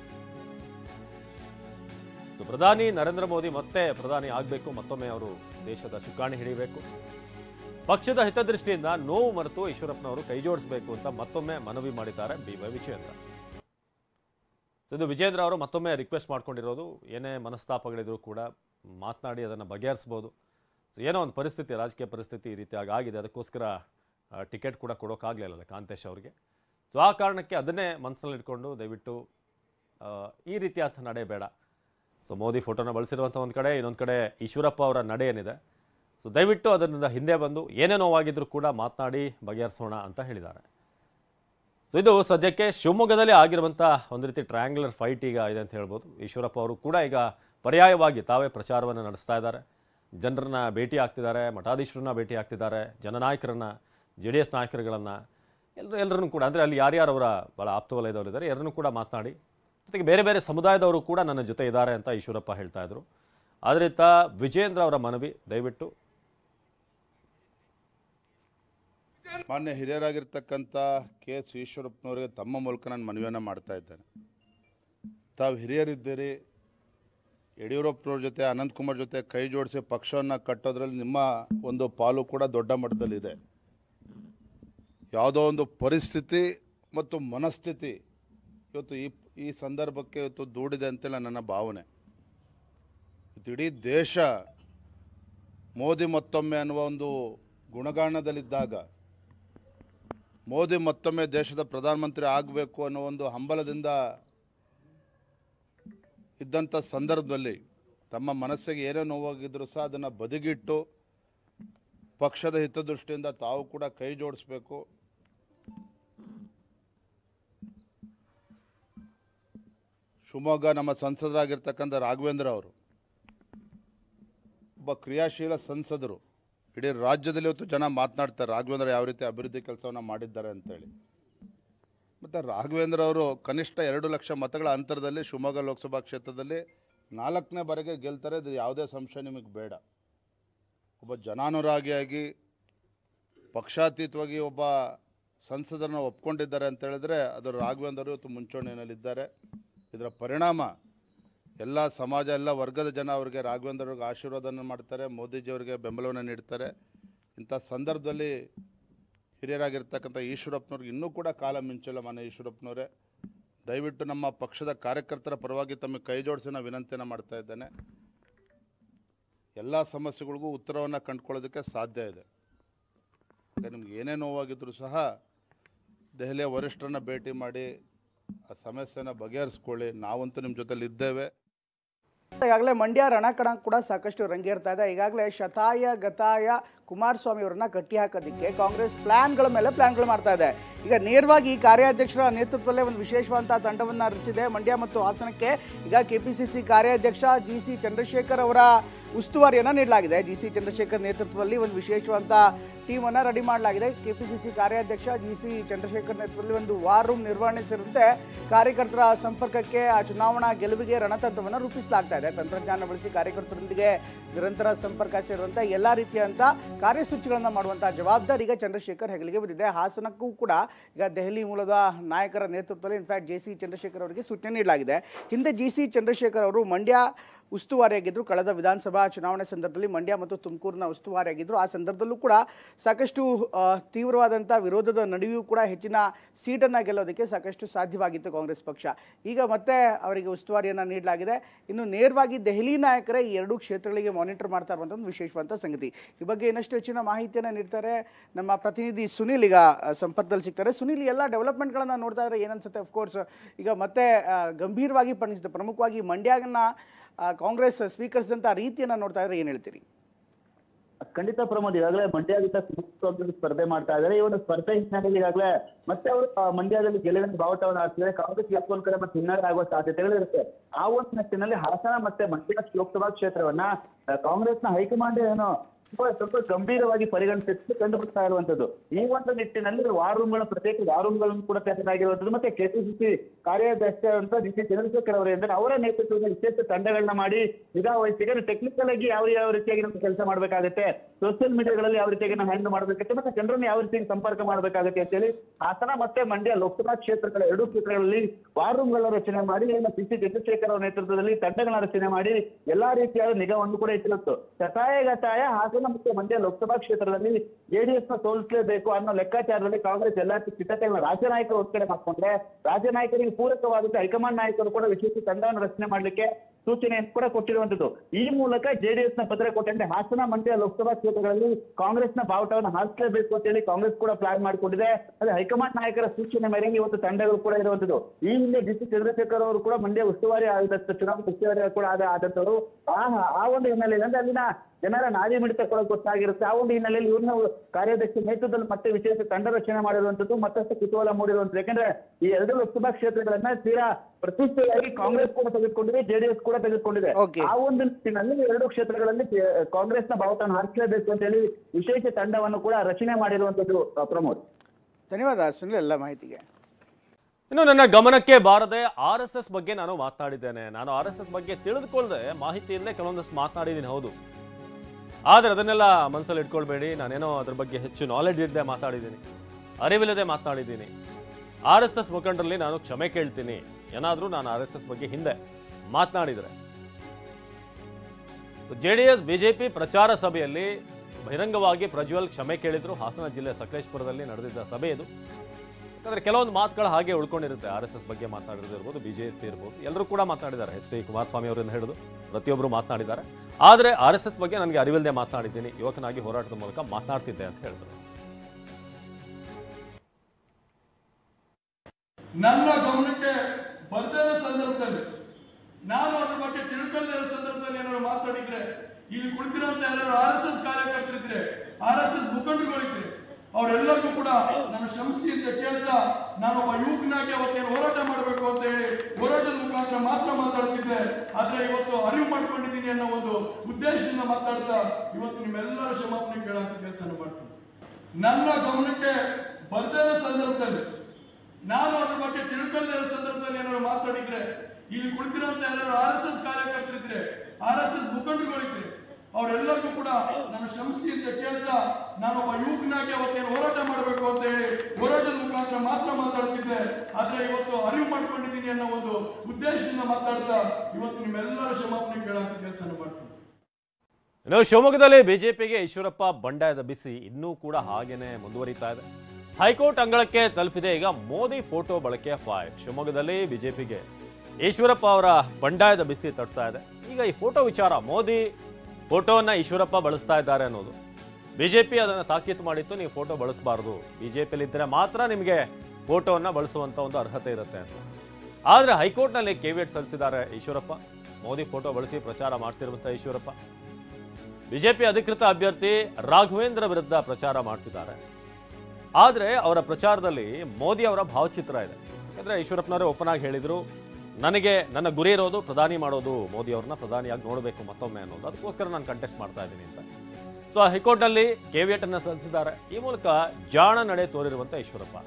ಸೊ ಪ್ರಧಾನಿ ನರೇಂದ್ರ ಮೋದಿ ಮತ್ತೆ ಪ್ರಧಾನಿ ಆಗಬೇಕು ಮತ್ತೊಮ್ಮೆ ಅವರು ದೇಶದ ಚುಕ್ಕಾಣಿ ಹಿಡಿಯಬೇಕು ಪಕ್ಷದ ಹಿತದೃಷ್ಟಿಯಿಂದ ನೋವು ಮರೆತು ಈಶ್ವರಪ್ಪನವರು ಕೈ ಜೋಡಿಸಬೇಕು ಅಂತ ಮತ್ತೊಮ್ಮೆ ಮನವಿ ಮಾಡಿದ್ದಾರೆ ಬಿ ವೈ ವಿಜೇಂದ್ರ ಸೊ ಇದು ವಿಜೇಂದ್ರ ಅವರು ಮತ್ತೊಮ್ಮೆ ರಿಕ್ವೆಸ್ಟ್ ಮಾಡ್ಕೊಂಡಿರೋದು ಏನೇ ಮನಸ್ತಾಪಗಳಿದ್ರು ಕೂಡ ಮಾತನಾಡಿ ಅದನ್ನು ಬಗೆಹರಿಸ್ಬೋದು ಸೊ ಏನೋ ಒಂದು ಪರಿಸ್ಥಿತಿ ರಾಜಕೀಯ ಪರಿಸ್ಥಿತಿ ಈ ರೀತಿಯಾಗಿ ಆಗಿದೆ ಅದಕ್ಕೋಸ್ಕರ ಟಿಕೆಟ್ ಕೂಡ ಕೊಡೋಕ್ಕಾಗಲಿಲ್ಲ ಕಾಂತೇಶ್ ಅವರಿಗೆ ಸೊ ಆ ಕಾರಣಕ್ಕೆ ಅದನ್ನೇ ಮನಸ್ಸಲ್ಲಿ ಇಟ್ಕೊಂಡು ದಯವಿಟ್ಟು ಆ, ಈ ರೀತಿಯಾದ ನಡೆ ಬೇಡ ಸೊ ಮೋದಿ ಫೋಟೋನ ಬಳಸಿರುವಂಥ ಒಂದು ಕಡೆ ಇನ್ನೊಂದು ಕಡೆ ಈಶ್ವರಪ್ಪ ಅವರ ನಡೆ ಏನಿದೆ ಸೊ ದಯವಿಟ್ಟು ಅದರಿಂದ ಹಿಂದೆ ಬಂದು ಏನೇ ನೋವಾಗಿದ್ರೂ ಕೂಡ ಮಾತನಾಡಿ ಬಗೆಹರಿಸೋಣ ಅಂತ ಹೇಳಿದ್ದಾರೆ ಸೊ ಇದು ಸದ್ಯಕ್ಕೆ ಶಿವಮೊಗ್ಗದಲ್ಲಿ ಆಗಿರುವಂಥ ಒಂದು ರೀತಿ ಟ್ರಯಾಂಗ್ಯುಲರ್ ಫೈಟ್ ಈಗ ಇದೆ ಅಂತ ಹೇಳ್ಬೋದು ಈಶ್ವರಪ್ಪ ಅವರು ಕೂಡ ಈಗ ಪರ್ಯಾಯವಾಗಿ ತಾವೇ ಪ್ರಚಾರವನ್ನು ನಡೆಸ್ತಾ ಇದ್ದಾರೆ ಜನರನ್ನ ಭೇಟಿ ಆಗ್ತಿದ್ದಾರೆ ಮಠಾಧೀಶರನ್ನ ಭೇಟಿ ಆಗ್ತಿದ್ದಾರೆ ಜನನಾಯಕರನ್ನ ಜೆ ಡಿ ಎಸ್ ನಾಯಕರುಗಳನ್ನು ಎಲ್ಲರೂ ಎಲ್ಲರನ್ನು ಕೂಡ ಅಂದರೆ ಅಲ್ಲಿ ಯಾರ್ಯಾರು ಅವರ ಭಾಳ ಆಪ್ತ ವಲಯದವರು ಇದ್ದಾರೆ ಎಲ್ಲರನ್ನೂ ಕೂಡ ಮಾತನಾಡಿ ಜೊತೆಗೆ ಬೇರೆ ಬೇರೆ ಸಮುದಾಯದವರು ಕೂಡ ನನ್ನ ಜೊತೆ ಇದ್ದಾರೆ ಅಂತ ಈಶ್ವರಪ್ಪ ಹೇಳ್ತಾ ಇದ್ರು ಆದ್ರಿಂದ ವಿಜೇಂದ್ರ ಅವರ ಮನವಿ ದಯವಿಟ್ಟು ಮಾನ್ಯ ಹಿರಿಯರಾಗಿರ್ತಕ್ಕಂಥ ಕೆ ಎಸ್ ಈಶ್ವರಪ್ಪನವರಿಗೆ ತಮ್ಮ ಮೂಲಕ ನಾನು ಮನವಿಯನ್ನು ಮಾಡ್ತಾ ಇದ್ದೇನೆ ತಾವು ಹಿರಿಯರಿದ್ದೀರಿ ಯಡಿಯೂರಪ್ಪನವ್ರ ಜೊತೆ ಅನಂತಕುಮಾರ್ ಜೊತೆ ಕೈ ಜೋಡಿಸಿ ಪಕ್ಷವನ್ನು ಕಟ್ಟೋದ್ರಲ್ಲಿ ನಿಮ್ಮ ಒಂದು ಪಾಲು ಕೂಡ ದೊಡ್ಡ ಮಟ್ಟದಲ್ಲಿದೆ ಯಾವುದೋ ಒಂದು ಪರಿಸ್ಥಿತಿ ಮತ್ತು ಮನಸ್ಥಿತಿ ಇವತ್ತು ಈ ಈ ಸಂದರ್ಭಕ್ಕೆ ಇವತ್ತು ದೂಡಿದೆ ಅಂತೇಳಿ ನನ್ನ ಭಾವನೆ ಇವತ್ತು ಇಡೀ ದೇಶ ಮೋದಿ ಮತ್ತೊಮ್ಮೆ ಅನ್ನುವ ಒಂದು ಗುಣಗಾನದಲ್ಲಿದ್ದಾಗ ಮೋದಿ ಮತ್ತೊಮ್ಮೆ ದೇಶದ ಪ್ರಧಾನಮಂತ್ರಿ ಆಗಬೇಕು ಅನ್ನೋ ಒಂದು ಹಂಬಲದಿಂದ ಇದ್ದಂಥ ಸಂದರ್ಭದಲ್ಲಿ ತಮ್ಮ ಮನಸ್ಸಿಗೆ ಏನೇ ನೋವಾಗಿದ್ರೂ ಸಹ ಅದನ್ನು ಬದಿಗಿಟ್ಟು ಪಕ್ಷದ ಹಿತದೃಷ್ಟಿಯಿಂದ ತಾವು ಕೂಡ ಕೈ ಜೋಡಿಸ್ಬೇಕು ಶಿವಮೊಗ್ಗ ನಮ್ಮ ಸಂಸದರಾಗಿರ್ತಕ್ಕಂಥ ರಾಘವೇಂದ್ರ ಅವರು ಒಬ್ಬ ಕ್ರಿಯಾಶೀಲ ಸಂಸದರು ಇಡೀ ರಾಜ್ಯದಲ್ಲಿ ಇವತ್ತು ಜನ ಮಾತನಾಡ್ತಾರೆ ರಾಘವೇಂದ್ರ ಯಾವ ರೀತಿ ಅಭಿವೃದ್ಧಿ ಕೆಲಸವನ್ನು ಮಾಡಿದ್ದಾರೆ ಅಂತೇಳಿ ಮತ್ತು ರಾಘವೇಂದ್ರ ಅವರು ಕನಿಷ್ಠ ಎರಡು ಲಕ್ಷ ಮತಗಳ ಅಂತರದಲ್ಲಿ ಶಿವಮೊಗ್ಗ ಲೋಕಸಭಾ ಕ್ಷೇತ್ರದಲ್ಲಿ ನಾಲ್ಕನೇ ಬಾರಿಗೆ ಗೆಲ್ತಾರೆ ಇದು ಯಾವುದೇ ಸಂಶಯ ನಿಮಗೆ ಬೇಡ ಒಬ್ಬ ಜನಾನುರಾಗಿಯಾಗಿ ಪಕ್ಷಾತೀತವಾಗಿ ಒಬ್ಬ ಸಂಸದರನ್ನ ಒಪ್ಕೊಂಡಿದ್ದಾರೆ ಅಂತ ಹೇಳಿದ್ರೆ ಅದು ರಾಘವೇಂದ್ರ ಅವರು ಇವತ್ತು ಮುಂಚೂಣಿಯಲ್ಲಿದ್ದಾರೆ ಇದರ ಪರಿಣಾಮ ಎಲ್ಲ ಸಮಾಜ ಎಲ್ಲ ವರ್ಗದ ಜನ ಅವರಿಗೆ ರಾಘವೇಂದ್ರ ಅವ್ರಿಗೆ ಆಶೀರ್ವಾದನ ಮಾಡ್ತಾರೆ ಮೋದಿಜಿಯವರಿಗೆ ಬೆಂಬಲವನ್ನು ನೀಡ್ತಾರೆ ಇಂಥ ಸಂದರ್ಭದಲ್ಲಿ ಹಿರಿಯರಾಗಿರ್ತಕ್ಕಂಥ ಈಶ್ವರಪ್ಪನವ್ರಿಗೆ ಇನ್ನೂ ಕೂಡ ಕಾಲ ಮಿಂಚಿಲ್ಲ ಮನೆ ಈಶ್ವರಪ್ಪನವರೇ ದಯವಿಟ್ಟು ನಮ್ಮ ಪಕ್ಷದ ಕಾರ್ಯಕರ್ತರ ಪರವಾಗಿ ತಮಗೆ ಕೈ ಜೋಡಿಸಿ ನಾನು ವಿನಂತಿಯನ್ನು ಮಾಡ್ತಾ ಇದ್ದೇನೆ ಎಲ್ಲ ಸಮಸ್ಯೆಗಳಿಗೂ ಉತ್ತರವನ್ನು ಕಂಡುಕೊಳ್ಳೋದಕ್ಕೆ ಸಾಧ್ಯ ಇದೆ ಹಾಗೆ ನಿಮ್ಗೆ ಏನೇ ನೋವಾಗಿದ್ದರೂ ಸಹ ದೆಹಲಿಯ ವರಿಷ್ಠರನ್ನ ಭೇಟಿ ಮಾಡಿ ಆ ಸಮಸ್ಯೆನ ಬಗೆಹರಿಸ್ಕೊಳ್ಳಿ ನಾವಂತೂ ನಿಮ್ಮ ಜೊತೆಲಿ ಇದ್ದೇವೆ ಈಗಾಗಲೇ ಮಂಡ್ಯ ರಣಕಣ ಕೂಡ ಸಾಕಷ್ಟು ರಂಗೇರ್ತಾ ಇದೆ ಈಗಾಗಲೇ ಶತಾಯ ಗತಾಯ ಕುಮಾರಸ್ವಾಮಿ ಅವರನ್ನ ಕಟ್ಟಿ ಹಾಕೋದಕ್ಕೆ ಕಾಂಗ್ರೆಸ್ ಪ್ಲಾನ್ಗಳ ಮೇಲೆ ಪ್ಲಾನ್ಗಳು ಮಾಡ್ತಾ ಇದೆ ಈಗ ನೇರವಾಗಿ ಈ ಕಾರ್ಯಾಧ್ಯಕ್ಷರ ನೇತೃತ್ವದಲ್ಲೇ ಒಂದು ವಿಶೇಷವಾದಂತಹ ತಂಡವನ್ನು ರಚಿಸಿದೆ ಮಂಡ್ಯ ಮತ್ತು ಹಾಸನಕ್ಕೆ ಈಗ ಕೆಪಿಸಿಸಿ ಕಾರ್ಯಾಧ್ಯಕ್ಷ ಜಿ ಸಿ ಚಂದ್ರಶೇಖರ್ ಅವರ ಉಸ್ತುವಾರಿಯನ್ನು ನೀಡಲಾಗಿದೆ ಜಿ ಸಿ ಚಂದ್ರಶೇಖರ್ ನೇತೃತ್ವದಲ್ಲಿ ಒಂದು ವಿಶೇಷವಾದಂಥ ಟೀಮನ್ನು ರೆಡಿ ಮಾಡಲಾಗಿದೆ ಕೆಪಿಸಿಸಿ ಕಾರ್ಯಾಧ್ಯಕ್ಷ ಜಿ ಸಿ ಚಂದ್ರಶೇಖರ್ ನೇತೃತ್ವದಲ್ಲಿ ಒಂದು ವಾರ್ ರೂಮ್ ನಿರ್ವಹಣೆ ಸೇರಿದಂತೆ ಕಾರ್ಯಕರ್ತರ ಸಂಪರ್ಕಕ್ಕೆ ಆ ಚುನಾವಣಾ ಗೆಲುವಿಗೆ ರಣತಂತ್ರವನ್ನು ರೂಪಿಸಲಾಗ್ತಾ ಇದೆ ತಂತ್ರಜ್ಞಾನ ಬಳಸಿ ಕಾರ್ಯಕರ್ತರೊಂದಿಗೆ ನಿರಂತರ ಸಂಪರ್ಕ ಸೇರುವಂತೆ ಎಲ್ಲ ರೀತಿಯಂಥ ಕಾರ್ಯಸೂಚಿಗಳನ್ನು ಮಾಡುವಂಥ ಜವಾಬ್ದಾರಿ ಈಗ ಚಂದ್ರಶೇಖರ್ ಹೆಗಲಿಗೆ ಬಂದಿದೆ ಹಾಸನಕ್ಕೂ ಕೂಡ ಈಗ ದೆಹಲಿ ಮೂಲದ ನಾಯಕರ ನೇತೃತ್ವದಲ್ಲಿ ಇನ್ಫ್ಯಾಕ್ಟ್ ಜೆ ಸಿ ಚಂದ್ರಶೇಖರ್ ಅವರಿಗೆ ಸೂಚನೆ ನೀಡಲಾಗಿದೆ ಹಿಂದೆ ಜಿ ಸಿ ಚಂದ್ರಶೇಖರ್ ಅವರು ಮಂಡ್ಯ ಉಸ್ತುವಾರಿಯಾಗಿದ್ದರು ಕಳೆದ ವಿಧಾನಸಭಾ ಚುನಾವಣೆ ಸಂದರ್ಭದಲ್ಲಿ ಮಂಡ್ಯ ಮತ್ತು ತುಮಕೂರಿನ ಉಸ್ತುವಾರಿಯಾಗಿದ್ದರು ಆ ಸಂದರ್ಭದಲ್ಲೂ ಕೂಡ ಸಾಕಷ್ಟು ಆ, ತೀವ್ರವಾದಂಥ ವಿರೋಧದ ನಡುವೆಯೂ ಕೂಡ ಹೆಚ್ಚಿನ ಸೀಟನ್ನು ಗೆಲ್ಲೋದಕ್ಕೆ ಸಾಕಷ್ಟು ಸಾಧ್ಯವಾಗಿತ್ತು ಕಾಂಗ್ರೆಸ್ ಪಕ್ಷ ಈಗ ಮತ್ತೆ ಅವರಿಗೆ ಉಸ್ತುವಾರಿಯನ್ನು ನೀಡಲಾಗಿದೆ ಇನ್ನು ನೇರವಾಗಿ ದೆಹಲಿ ನಾಯಕರೇ ಈ ಎರಡೂ ಕ್ಷೇತ್ರಗಳಿಗೆ ಮಾನಿಟರ್ ಮಾಡ್ತಾ ಇರುವಂಥ ಒಂದು ವಿಶೇಷವಾದಂಥ ಸಂಗತಿ ಈ ಬಗ್ಗೆ ಇನ್ನಷ್ಟು ಹೆಚ್ಚಿನ ಮಾಹಿತಿಯನ್ನು ನೀಡ್ತಾರೆ ನಮ್ಮ ಪ್ರತಿನಿಧಿ ಸುನಿಲ್ ಈಗ ಆ, ಸಂಪರ್ಕದಲ್ಲಿ ಸಿಗ್ತಾರೆ ಸುನಿಲ್ ಈ ಎಲ್ಲ ಡೆವಲಪ್ಮೆಂಟ್ಗಳನ್ನು ನೋಡ್ತಾ ಇದ್ರೆ ಏನನ್ಸುತ್ತೆ ಅಫ್ಕೋರ್ಸ್ ಈಗ ಮತ್ತೆ ಆ, ಗಂಭೀರವಾಗಿ ಪರಿಣಿಸಿದೆ ಪ್ರಮುಖವಾಗಿ ಮಂಡ್ಯನ ಆ, ಕಾಂಗ್ರೆಸ್ ಸ್ವೀಕರಿಸಿದಂಥ ರೀತಿಯನ್ನು ನೋಡ್ತಾ ಇದ್ರೆ ಏನು ಹೇಳ್ತೀರಿ ಖಂಡಿತ ಪ್ರಮೋದ್ ಈಗಾಗಲೇ ಮಂಡ್ಯದಿಂದ ಸುಮುಖವಾಗಿ ಸ್ಪರ್ಧೆ ಮಾಡ್ತಾ ಇದ್ದಾರೆ ಈ ಒಂದು ಸ್ಪರ್ಧೆ ಹಿನ್ನೆಲೆಯಲ್ಲಿ ಈಗಾಗಲೇ ಮತ್ತೆ ಅವರು ಆ, ಮಂಡ್ಯದಲ್ಲಿ ಗೆಲುವಿನ ಬಾವುಟವನ್ನು ಹಾಕ್ತಿದ್ದಾರೆ ಕಾಂಗ್ರೆಸ್ ಎಪ್ಪೊಂದ್ ಕಡೆ ಮತ್ತೆ ಹಿನ್ನಡೆ ಆಗುವ ಸಾಧ್ಯತೆಗಳು ಇರುತ್ತೆ ಆ ಒಂದು ನಿಟ್ಟಿನಲ್ಲಿ ಹಾಸನ ಮತ್ತೆ ಮಂಡ್ಯ ಲೋಕಸಭಾ ಕ್ಷೇತ್ರವನ್ನ ಆ, ಕಾಂಗ್ರೆಸ್ನ ಹೈಕಮಾಂಡ್ ಏನು ಸ್ವಲ್ಪ ಸ್ವಲ್ಪ ಗಂಭೀರವಾಗಿ ಪರಿಗಣಿಸಿ ಕಂಡು ಬರ್ತಾ ಇರುವಂತದ್ದು ಈ ಒಂದು ನಿಟ್ಟಿನಲ್ಲಿ ವಾರ್ ರೂಮ್ಗಳ ಪ್ರತ್ಯೇಕ ವಾರ್ ರೂಮ್ಗಳನ್ನು ಕೂಡ ತೆರೆದಾಗಿರುವಂತದ್ದು ಮತ್ತೆ ಕೆಪಿಸಿಸಿ ಕಾರ್ಯಾಧ್ಯಕ್ಷ ಅಂತ ಡಿ ಸಿ ಚಂದ್ರಶೇಖರ್ ಅವರಿಂದ ಅವರ ನೇತೃತ್ವದಲ್ಲಿ ವಿಶೇಷ ತಂಡಗಳನ್ನ ಮಾಡಿ ನಿಗಾ ವಹಿಸಿ ಟೆಕ್ನಿಕಲ್ ಆಗಿ ಯಾವ ಯಾವ ರೀತಿಯಾಗಿ ನಾವು ಕೆಲಸ ಮಾಡಬೇಕಾಗುತ್ತೆ ಸೋಷಿಯಲ್ ಮೀಡಿಯಾಗಳಲ್ಲಿ ಯಾವ ರೀತಿಯಾಗಿ ನಾವು ಹ್ಯಾಂಡಲ್ ಮಾಡಬೇಕಾಗುತ್ತೆ ಮತ್ತೆ ಜನರನ್ನು ಯಾವ ರೀತಿಯಾಗಿ ಸಂಪರ್ಕ ಮಾಡಬೇಕಾಗುತ್ತೆ ಅಂತೇಳಿ ಹಾಸನ ಮತ್ತೆ ಮಂಡ್ಯ ಲೋಕಸಭಾ ಕ್ಷೇತ್ರಗಳ ಎರಡೂ ಕ್ಷೇತ್ರಗಳಲ್ಲಿ ವಾರ್ ರೂಮ್ಗಳ ರಚನೆ ಮಾಡಿ ಸಿ ಸಿ ಚಂದ್ರಶೇಖರ್ ಅವರ ನೇತೃತ್ವದಲ್ಲಿ ತಂಡಗಳ ರಚನೆ ಮಾಡಿ ಎಲ್ಲಾ ರೀತಿಯಾದ ನಿಗಾವನ್ನು ಕೂಡ ಇಟ್ಟಿರುತ್ತು ಶತಾಯ ಗತಾಯ ಹಾಸನ ಮತ್ತೆ ಮಂಡ್ಯ ಲೋಕಸಭಾ ಕ್ಷೇತ್ರದಲ್ಲಿ ಜೆಡಿಎಸ್ ನ ಸೋಲಿಸಲೇಬೇಕು ಅನ್ನೋ ಲೆಕ್ಕಾಚಾರದಲ್ಲಿ ಕಾಂಗ್ರೆಸ್ ಎಲ್ಲಾ ಸಿದ್ಧತೆಗಳನ್ನ ರಾಜ್ಯ ನಾಯಕರು ಒಂದ್ ಕಡೆ ಮಾಡ್ಕೊಂಡ್ರೆ ರಾಜ್ಯ ನಾಯಕರಿಗೆ ಪೂರಕವಾದಂತೆ ಹೈಕಮಾಂಡ್ ನಾಯಕರು ಕೂಡ ವಿಶೇಷ ತಂಡವನ್ನು ರಚನೆ ಮಾಡ್ಲಿಕ್ಕೆ ಸೂಚನೆಯನ್ನು ಕೂಡ ಕೊಟ್ಟಿರುವಂತದ್ದು ಈ ಮೂಲಕ ಜೆಡಿಎಸ್ ನ ಭದ್ರಕೋಟೆ ಹಾಸನ ಮಂಡ್ಯ ಲೋಕಸಭಾ ಕ್ಷೇತ್ರಗಳಲ್ಲಿ ಕಾಂಗ್ರೆಸ್ನ ಬಾವುಟವನ್ನು ಹಾರಿಸಲೇಬೇಕು ಅಂತ ಹೇಳಿ ಕಾಂಗ್ರೆಸ್ ಕೂಡ ಪ್ಲಾನ್ ಮಾಡಿಕೊಂಡಿದೆ ಅದೇ ಹೈಕಮಾಂಡ್ ನಾಯಕರ ಸೂಚನೆ ಮೇರೆಗೆ ಇವತ್ತು ತಂಡಗಳು ಕೂಡ ಇರುವಂತದ್ದು ಈ ಹಿಂದೆ ಡಿ ಸಿ ಚಂದ್ರಶೇಖರ್ ಅವರು ಕೂಡ ಮಂಡ್ಯ ಉಸ್ತುವಾರಿ ಆದಂತ ಚುನಾವಣಾ ಉಸ್ತುವಾರಿ ಕೂಡ ಆದ ಆದಂತವರು ಆ ಆ ಒಂದು ಹಿನ್ನೆಲೆಯಲ್ಲಿ ಅಂದ್ರೆ ಅಲ್ಲಿನ ಜನರ ನಾಡಿ ಮಿಡಿತ ಕೂಡ ಗೊತ್ತಾಗಿರುತ್ತೆ ಆ ಒಂದು ಹಿನ್ನೆಲೆಯಲ್ಲಿ ಇವ್ರನ್ನ ಕಾರ್ಯಾಧ್ಯಕ್ಷ ನೇತೃತ್ವದಲ್ಲಿ ಮತ್ತೆ ವಿಶೇಷ ತಂಡ ರಚನೆ ಮಾಡಿರುವಂತದ್ದು ಮತ್ತಷ್ಟು ಕುತೂಹಲ ಮೂಡಿರುವಂತದ್ದು ಯಾಕಂದ್ರೆ ಈ ಎರಡು ಲೋಕಸಭಾ ಕ್ಷೇತ್ರಗಳನ್ನ ತೀರಾ ಪ್ರತಿಷ್ಠೆಯಾಗಿ ಕಾಂಗ್ರೆಸ್ ಕೂಡ ತೆಗೆದುಕೊಂಡಿದೆ ಜೆಡಿಎಸ್ ಕೂಡ ತೆಗೆದುಕೊಂಡಿದೆ Okay. ಆ ಒಂದು ನಿಟ್ಟಿನಲ್ಲಿ ಎರಡು ಕ್ಷೇತ್ರಗಳಲ್ಲಿ ಕೆ- ಕಾಂಗ್ರೆಸ್ನ ಬಾವುಟವನ್ನು ಹಾರಿಸಲೇಬೇಕು ಅಂತ ಹೇಳಿ ವಿಶೇಷ ತಂಡವನ್ನು ಕೂಡ ರಚನೆ ಮಾಡಿರುವಂತದ್ದು ಆ, ಪ್ರಮೋದ್ ಧನ್ಯವಾದ ಸುನಿಲ್ ಎಲ್ಲ ಮಾಹಿತಿಗೆ ಇನ್ನು ನನ್ನ ಗಮನಕ್ಕೆ ಬಾರದೆ ಆರ್ ಎಸ್ ಎಸ್ ಬಗ್ಗೆ ನಾನು ಮಾತನಾಡಿದ್ದೇನೆ ನಾನು ಆರ್ ಎಸ್ ಎಸ್ ಬಗ್ಗೆ ತಿಳಿದುಕೊಳ್ಳದೆ ಮಾಹಿತಿಯಲ್ಲೇ ಕೆಲವೊಂದಷ್ಟು ಮಾತನಾಡಿದ್ದೀನಿ ಹೌದು ಆದರೆ ಅದನ್ನೆಲ್ಲ ಮನಸ್ಸಲ್ಲಿ ಇಟ್ಕೊಳ್ಬೇಡಿ ನಾನೇನೋ ಅದ್ರ ಬಗ್ಗೆ ಹೆಚ್ಚು ನಾಲೆಡ್ಜ್ ಇಲ್ಲದೆ ಮಾತಾಡಿದ್ದೀನಿ ಅರಿವಿಲ್ಲದೆ ಮಾತನಾಡಿದ್ದೀನಿ ಆರ್ ಎಸ್ ಎಸ್ ಮುಖಂಡರಲ್ಲಿ ನಾನು ಕ್ಷಮೆ ಕೇಳ್ತೀನಿ ಏನಾದರೂ ನಾನು ಆರ್ ಎಸ್ ಎಸ್ ಬಗ್ಗೆ ಹಿಂದೆ ಮಾತನಾಡಿದರೆ ಜೆ ಡಿ ಎಸ್ ಬಿಜೆಪಿ ಪ್ರಚಾರ ಸಭೆಯಲ್ಲಿ ಬಹಿರಂಗವಾಗಿ ಪ್ರಜ್ವಲ್ ಕ್ಷಮೆ ಕೇಳಿದ್ರು ಹಾಸನ ಜಿಲ್ಲೆ ಸಕಲೇಶ್ಪುರದಲ್ಲಿ ನಡೆದಿದ್ದ ಸಭೆ ಇದು ಯಾಕಂದ್ರೆ ಕೆಲವೊಂದು ಮಾತುಗಳು ಹಾಗೆ ಉಳ್ಕೊಂಡಿರುತ್ತೆ ಆರ್ ಎಸ್ ಎಸ್ ಬಗ್ಗೆ ಮಾತನಾಡಿರೋದು ಇರ್ಬೋದು ಬಿಜೆಪಿ ಇರ್ಬೋದು ಎಲ್ಲರೂ ಕೂಡ ಮಾತನಾಡಿದ್ದಾರೆ ಎಚ್ ಡಿ ಕುಮಾರಸ್ವಾಮಿ ಅವರನ್ನು ಹಿಡಿದು ಪ್ರತಿಯೊಬ್ಬರು ಮಾತನಾಡಿದ್ದಾರೆ ಆದರೆ ಆರ್ ಎಸ್ ಎಸ್ ಬಗ್ಗೆ ನನಗೆ ಅರಿವಿಲ್ಲದೆ ಮಾತನಾಡಿದ್ದೀನಿ ಯುವಕನಾಗಿ ಹೋರಾಟದ ಮೂಲಕ ಮಾತನಾಡ್ತಿದ್ದೆ ಅಂತ ಹೇಳಿದ್ರು ನನ್ನ ಗಮನಕ್ಕೆ ಬರ್ದೇ ಇರೋ ಸಂದರ್ಭದಲ್ಲಿ ನಾನು ಅದ್ರ ಬಗ್ಗೆ ತಿಳ್ಕೊಳ್ಳದೇ ಇರೋ ಸಂದರ್ಭದಲ್ಲಿ ಏನಾದ್ರು ಮಾತಾಡಿದ್ರೆ ಇಲ್ಲಿ ಕುಳಿತಿರೋಂತ ಯಾರು ಆರ್ ಎಸ್ ಎಸ್ ಕಾರ್ಯಕರ್ತರಿದ್ರೆ ಆರ್ ಎಸ್ ಎಸ್ ಮುಖಂಡರುಗಳಿದ್ರೆ ಅವರೆಲ್ಲರಿಗೂ ಕೂಡ ನಾನು ಶ್ರಮಿಸಿ ಅಂತ ಕೇಳ್ತಾ ನಾನೊಬ್ಬ ಯುವಕನಾಗಿ ಅವತ್ತೇನು ಹೋರಾಟ ಮಾಡಬೇಕು ಅಂತ ಹೇಳಿ ಹೋರಾಟದ ಮುಖಾಂತರ ಮಾತ್ರ ಮಾತಾಡ್ತಿದ್ದೆ ಆದ್ರೆ ಇವತ್ತು ಅರಿವು ಮಾಡ್ಕೊಂಡಿದ್ದೀನಿ ಅನ್ನೋ ಒಂದು ಉದ್ದೇಶದಿಂದ ಮಾತಾಡ್ತಾ ಇವತ್ತು ನಿಮ್ಮೆಲ್ಲರ ಕ್ಷಮಾಪಣೆ ಕೇಳೋಂಥ ಕೆಲಸ ಮಾಡ್ತೀನಿ ನನ್ನ ಗಮನಕ್ಕೆ ಬರ್ದೇ ಇರೋ ಸಂದರ್ಭದಲ್ಲಿ ನಾನು ಅದ್ರ ಬಗ್ಗೆ ತಿಳ್ಕೊಳ್ಳದೇ ಇರೋ ಸಂದರ್ಭದಲ್ಲಿ ಏನಾದ್ರು ಮಾತಾಡಿದ್ರೆ ಇಲ್ಲಿ ಕುಳಿತಿರೋಂತ ಯಾರು ಆರ್ ಎಸ್ ಎಸ್ ಕಾರ್ಯಕರ್ತರಿದ್ರೆ ಆರ್ ಎಸ್ ಎಸ್ ಮುಖಂಡರುಗಳಿದ್ರೆ ಅವರೆಲ್ಲರಿಗೂ ಕೂಡ ನಾನು ಶ್ರಮಿಸಿ ಅಂತ ಕೇಳ್ತಾ ನಾನೊಬ್ಬ ಯುವಕನಾಗಿ ಅವತ್ತೇನು ಹೋರಾಟ ಮಾಡಬೇಕು ಅಂತ ಹೇಳಿ ಹೋರಾಟದ ಮುಖಾಂತರ ಮಾತ್ರ ಮಾತಾಡ್ತಿದ್ದೆ ಆದ್ರೆ ಇವತ್ತು ಅರಿವು ಮಾಡ್ಕೊಂಡಿದ್ದೀನಿ ಅನ್ನೋ ಒಂದು ಉದ್ದೇಶದಿಂದ ಮಾತಾಡ್ತಾ ಇವತ್ತು ನಿಮ್ಮೆಲ್ಲರ ಕ್ಷಮಾಪಣೆ ಕೇಳೋಂಥ ಕೆಲಸ ಮಾಡ್ತೀನಿ ಇನ್ನು ಶಿವಮೊಗ್ಗದಲ್ಲಿ ಬಿಜೆಪಿಗೆ ಈಶ್ವರಪ್ಪ ಬಂಡಾಯದ ಬಿಸಿ ಇನ್ನೂ ಕೂಡ ಹಾಗೇನೆ ಮುಂದುವರಿತಾ ಇದೆ ಹೈಕೋರ್ಟ್ ಅಂಗಳಕ್ಕೆ ತಲುಪಿದೆ ಈಗ ಮೋದಿ ಫೋಟೋ ಬಳಕೆಯ ಫೈಟ್ ಶಿವಮೊಗ್ಗದಲ್ಲಿ ಬಿಜೆಪಿಗೆ ಈಶ್ವರಪ್ಪ ಅವರ ಬಂಡಾಯದ ಬಿಸಿ ತಟ್ತಾ ಇದೆ ಈಗ ಈ ಫೋಟೋ ವಿಚಾರ ಮೋದಿ ಫೋಟೋವನ್ನ ಈಶ್ವರಪ್ಪ ಬಳಸ್ತಾ ಇದ್ದಾರೆ ಅನ್ನೋದು ಬಿಜೆಪಿ ಅದನ್ನು ತಾಕೀತು ಮಾಡಿತ್ತು ನೀವು ಫೋಟೋ ಬಳಸಬಾರ್ದು ಬಿಜೆಪಿಯಲ್ಲಿ ಇದ್ದರೆ ಮಾತ್ರ ನಿಮಗೆ ಫೋಟೋವನ್ನ ಬಳಸುವಂತ ಒಂದು ಅರ್ಹತೆ ಇರುತ್ತೆ ಅಂತ ಆದರೆ ಹೈಕೋರ್ಟ್ನಲ್ಲಿ ಕೆವಿಯಟ್ ಸಲ್ಲಿಸಿದ್ದಾರೆ ಈಶ್ವರಪ್ಪ ಮೋದಿ ಫೋಟೋ ಬಳಸಿ ಪ್ರಚಾರ ಮಾಡ್ತಿರುವಂಥ ಈಶ್ವರಪ್ಪ ಬಿಜೆಪಿ ಅಧಿಕೃತ ಅಭ್ಯರ್ಥಿ ರಾಘವೇಂದ್ರ ವಿರುದ್ಧ ಪ್ರಚಾರ ಮಾಡ್ತಿದ್ದಾರೆ ಆದರೆ ಅವರ ಪ್ರಚಾರದಲ್ಲಿ ಮೋದಿ ಅವರ ಭಾವಚಿತ್ರ ಇದೆ ಯಾಕಂದ್ರೆ ಈಶ್ವರಪ್ಪನವರೇ ಓಪನ್ ಆಗಿ ಹೇಳಿದ್ರು ನನಗೆ ನನ್ನ ಗುರಿ ಇರೋದು ಪ್ರಧಾನಿ ಮಾಡೋದು ಮೋದಿ ಅವ್ರನ್ನ ಪ್ರಧಾನಿಯಾಗಿ ನೋಡಬೇಕು ಮತ್ತೊಮ್ಮೆ ಅನ್ನೋದು ಅದಕ್ಕೋಸ್ಕರ ನಾನು ಕಂಟೆಸ್ಟ್ ಮಾಡ್ತಾ ಇದ್ದೀನಿ ಅಂತ ಸೊ ಹೈಕೋರ್ಟ್ನಲ್ಲಿ ಕೆವಿಯಟ್ ಅನ್ನು ಸಲ್ಲಿಸಿದ್ದಾರೆ ಈ ಮೂಲಕ ಜಾಣ ನಡೆ ತೋರಿರುವಂತ ಈಶ್ವರಪ್ಪ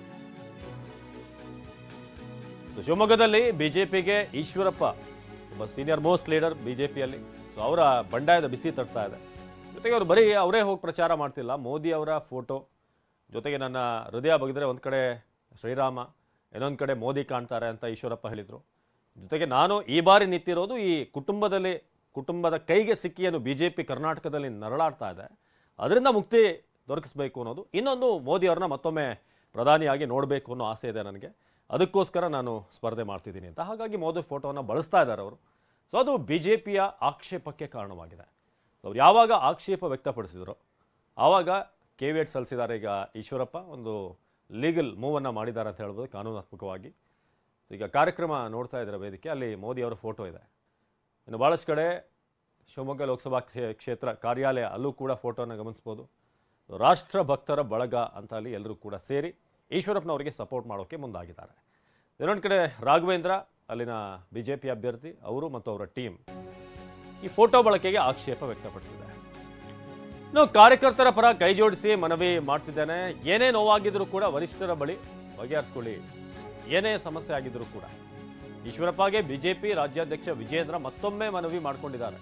ಸೊ ಶಿವಮೊಗ್ಗದಲ್ಲಿ ಬಿಜೆಪಿಗೆ ಈಶ್ವರಪ್ಪ ಒಬ್ಬ ಸೀನಿಯರ್ ಮೋಸ್ಟ್ ಲೀಡರ್ ಬಿಜೆಪಿಯಲ್ಲಿ ಸೊ ಅವರ ಬಂಡಾಯದ ಬಿಸಿ ತಟ್ತಾ ಇದೆ ಜೊತೆಗೆ ಅವರು ಬರೀ ಅವರೇ ಹೋಗಿ ಪ್ರಚಾರ ಮಾಡ್ತಿಲ್ಲ ಮೋದಿ ಅವರ ಫೋಟೋ ಜೊತೆಗೆ ನನ್ನ ಹೃದಯ ಬಗೆದ್ರೆ ಒಂದು ಕಡೆ ಶ್ರೀರಾಮ ಇನ್ನೊಂದು ಕಡೆ ಮೋದಿ ಕಾಣ್ತಾರೆ ಅಂತ ಈಶ್ವರಪ್ಪ ಹೇಳಿದರು ಜೊತೆಗೆ ನಾನು ಈ ಬಾರಿ ನಿಂತಿರೋದು ಈ ಕುಟುಂಬದಲ್ಲಿ ಕುಟುಂಬದ ಕೈಗೆ ಸಿಕ್ಕಿ ಏನು ಬಿ ಜೆ ಪಿ ಕರ್ನಾಟಕದಲ್ಲಿ ನರಳಾಡ್ತಾ ಇದೆ ಅದರಿಂದ ಮುಕ್ತಿ ದೊರಕಿಸಬೇಕು ಅನ್ನೋದು ಇನ್ನೊಂದು ಮೋದಿ ಅವ್ರನ್ನ ಮತ್ತೊಮ್ಮೆ ಪ್ರಧಾನಿಯಾಗಿ ನೋಡಬೇಕು ಅನ್ನೋ ಆಸೆ ಇದೆ ನನಗೆ ಅದಕ್ಕೋಸ್ಕರ ನಾನು ಸ್ಪರ್ಧೆ ಮಾಡ್ತಿದ್ದೀನಿ ಅಂತ ಹಾಗಾಗಿ ಮೋದಿ ಫೋಟೋವನ್ನು ಬಳಸ್ತಾ ಇದ್ದಾರೆ ಅವರು ಸೊ ಅದು ಬಿ ಜೆ ಪಿಯ ಆಕ್ಷೇಪಕ್ಕೆ ಕಾರಣವಾಗಿದೆ ಸೊ ಅವ್ರು ಯಾವಾಗ ಆಕ್ಷೇಪ ವ್ಯಕ್ತಪಡಿಸಿದ್ರು ಆವಾಗ ಕೆ ವಿ ಎಟ್ ಸಲ್ಲಿಸಿದ್ದಾರೆ ಈಗ ಈಶ್ವರಪ್ಪ ಒಂದು ಲೀಗಲ್ ಮೂವನ್ನು ಮಾಡಿದ್ದಾರೆ ಅಂತ ಹೇಳ್ಬೋದು ಕಾನೂನಾತ್ಮಕವಾಗಿ ಸೊ ಈಗ ಕಾರ್ಯಕ್ರಮ ನೋಡ್ತಾ ಇದ್ದಾರೆ ವೇದಿಕೆ ಅಲ್ಲಿ ಮೋದಿ ಅವರ ಫೋಟೋ ಇದೆ ಇನ್ನು ಭಾಳಷ್ಟು ಕಡೆ ಶಿವಮೊಗ್ಗ ಲೋಕಸಭಾ ಕ್ಷೇ- ಕ್ಷೇತ್ರ ಕಾರ್ಯಾಲಯ ಅಲ್ಲೂ ಕೂಡ ಫೋಟೋನ ಗಮನಿಸ್ಬೋದು ರಾಷ್ಟ್ರ ಭಕ್ತರ ಬಳಗ ಅಂತ ಅಲ್ಲಿ ಎಲ್ಲರೂ ಕೂಡ ಸೇರಿ ಈಶ್ವರಪ್ಪನವರಿಗೆ ಸಪೋರ್ಟ್ ಮಾಡೋಕ್ಕೆ ಮುಂದಾಗಿದ್ದಾರೆ ಇನ್ನೊಂದು ಕಡೆ ರಾಘವೇಂದ್ರ ಅಲ್ಲಿನ ಬಿ ಜೆ ಪಿ ಅಭ್ಯರ್ಥಿ ಅವರು ಮತ್ತು ಅವರ ಟೀಮ್ ಈ ಫೋಟೋ ಬಳಕೆಗೆ ಆಕ್ಷೇಪ ವ್ಯಕ್ತಪಡಿಸಿದ್ದಾರೆ ಇನ್ನು ಕಾರ್ಯಕರ್ತರ ಪರ ಕೈ ಜೋಡಿಸಿ ಮನವಿ ಮಾಡ್ತಿದ್ದೇನೆ ಏನೇ ನೋವಾಗಿದ್ರೂ ಕೂಡ ವರಿಷ್ಠರ ಬಳಿ ಬಗೆಹರಿಸ್ಕೊಳ್ಳಿ ಏನೇ ಸಮಸ್ಯೆ ಆಗಿದ್ರೂ ಕೂಡ ಈಶ್ವರಪ್ಪಗೆ ಬಿಜೆಪಿ ರಾಜ್ಯಾಧ್ಯಕ್ಷ ವಿಜೇಂದ್ರ ಮತ್ತೊಮ್ಮೆ ಮನವಿ ಮಾಡಿಕೊಂಡಿದ್ದಾರೆ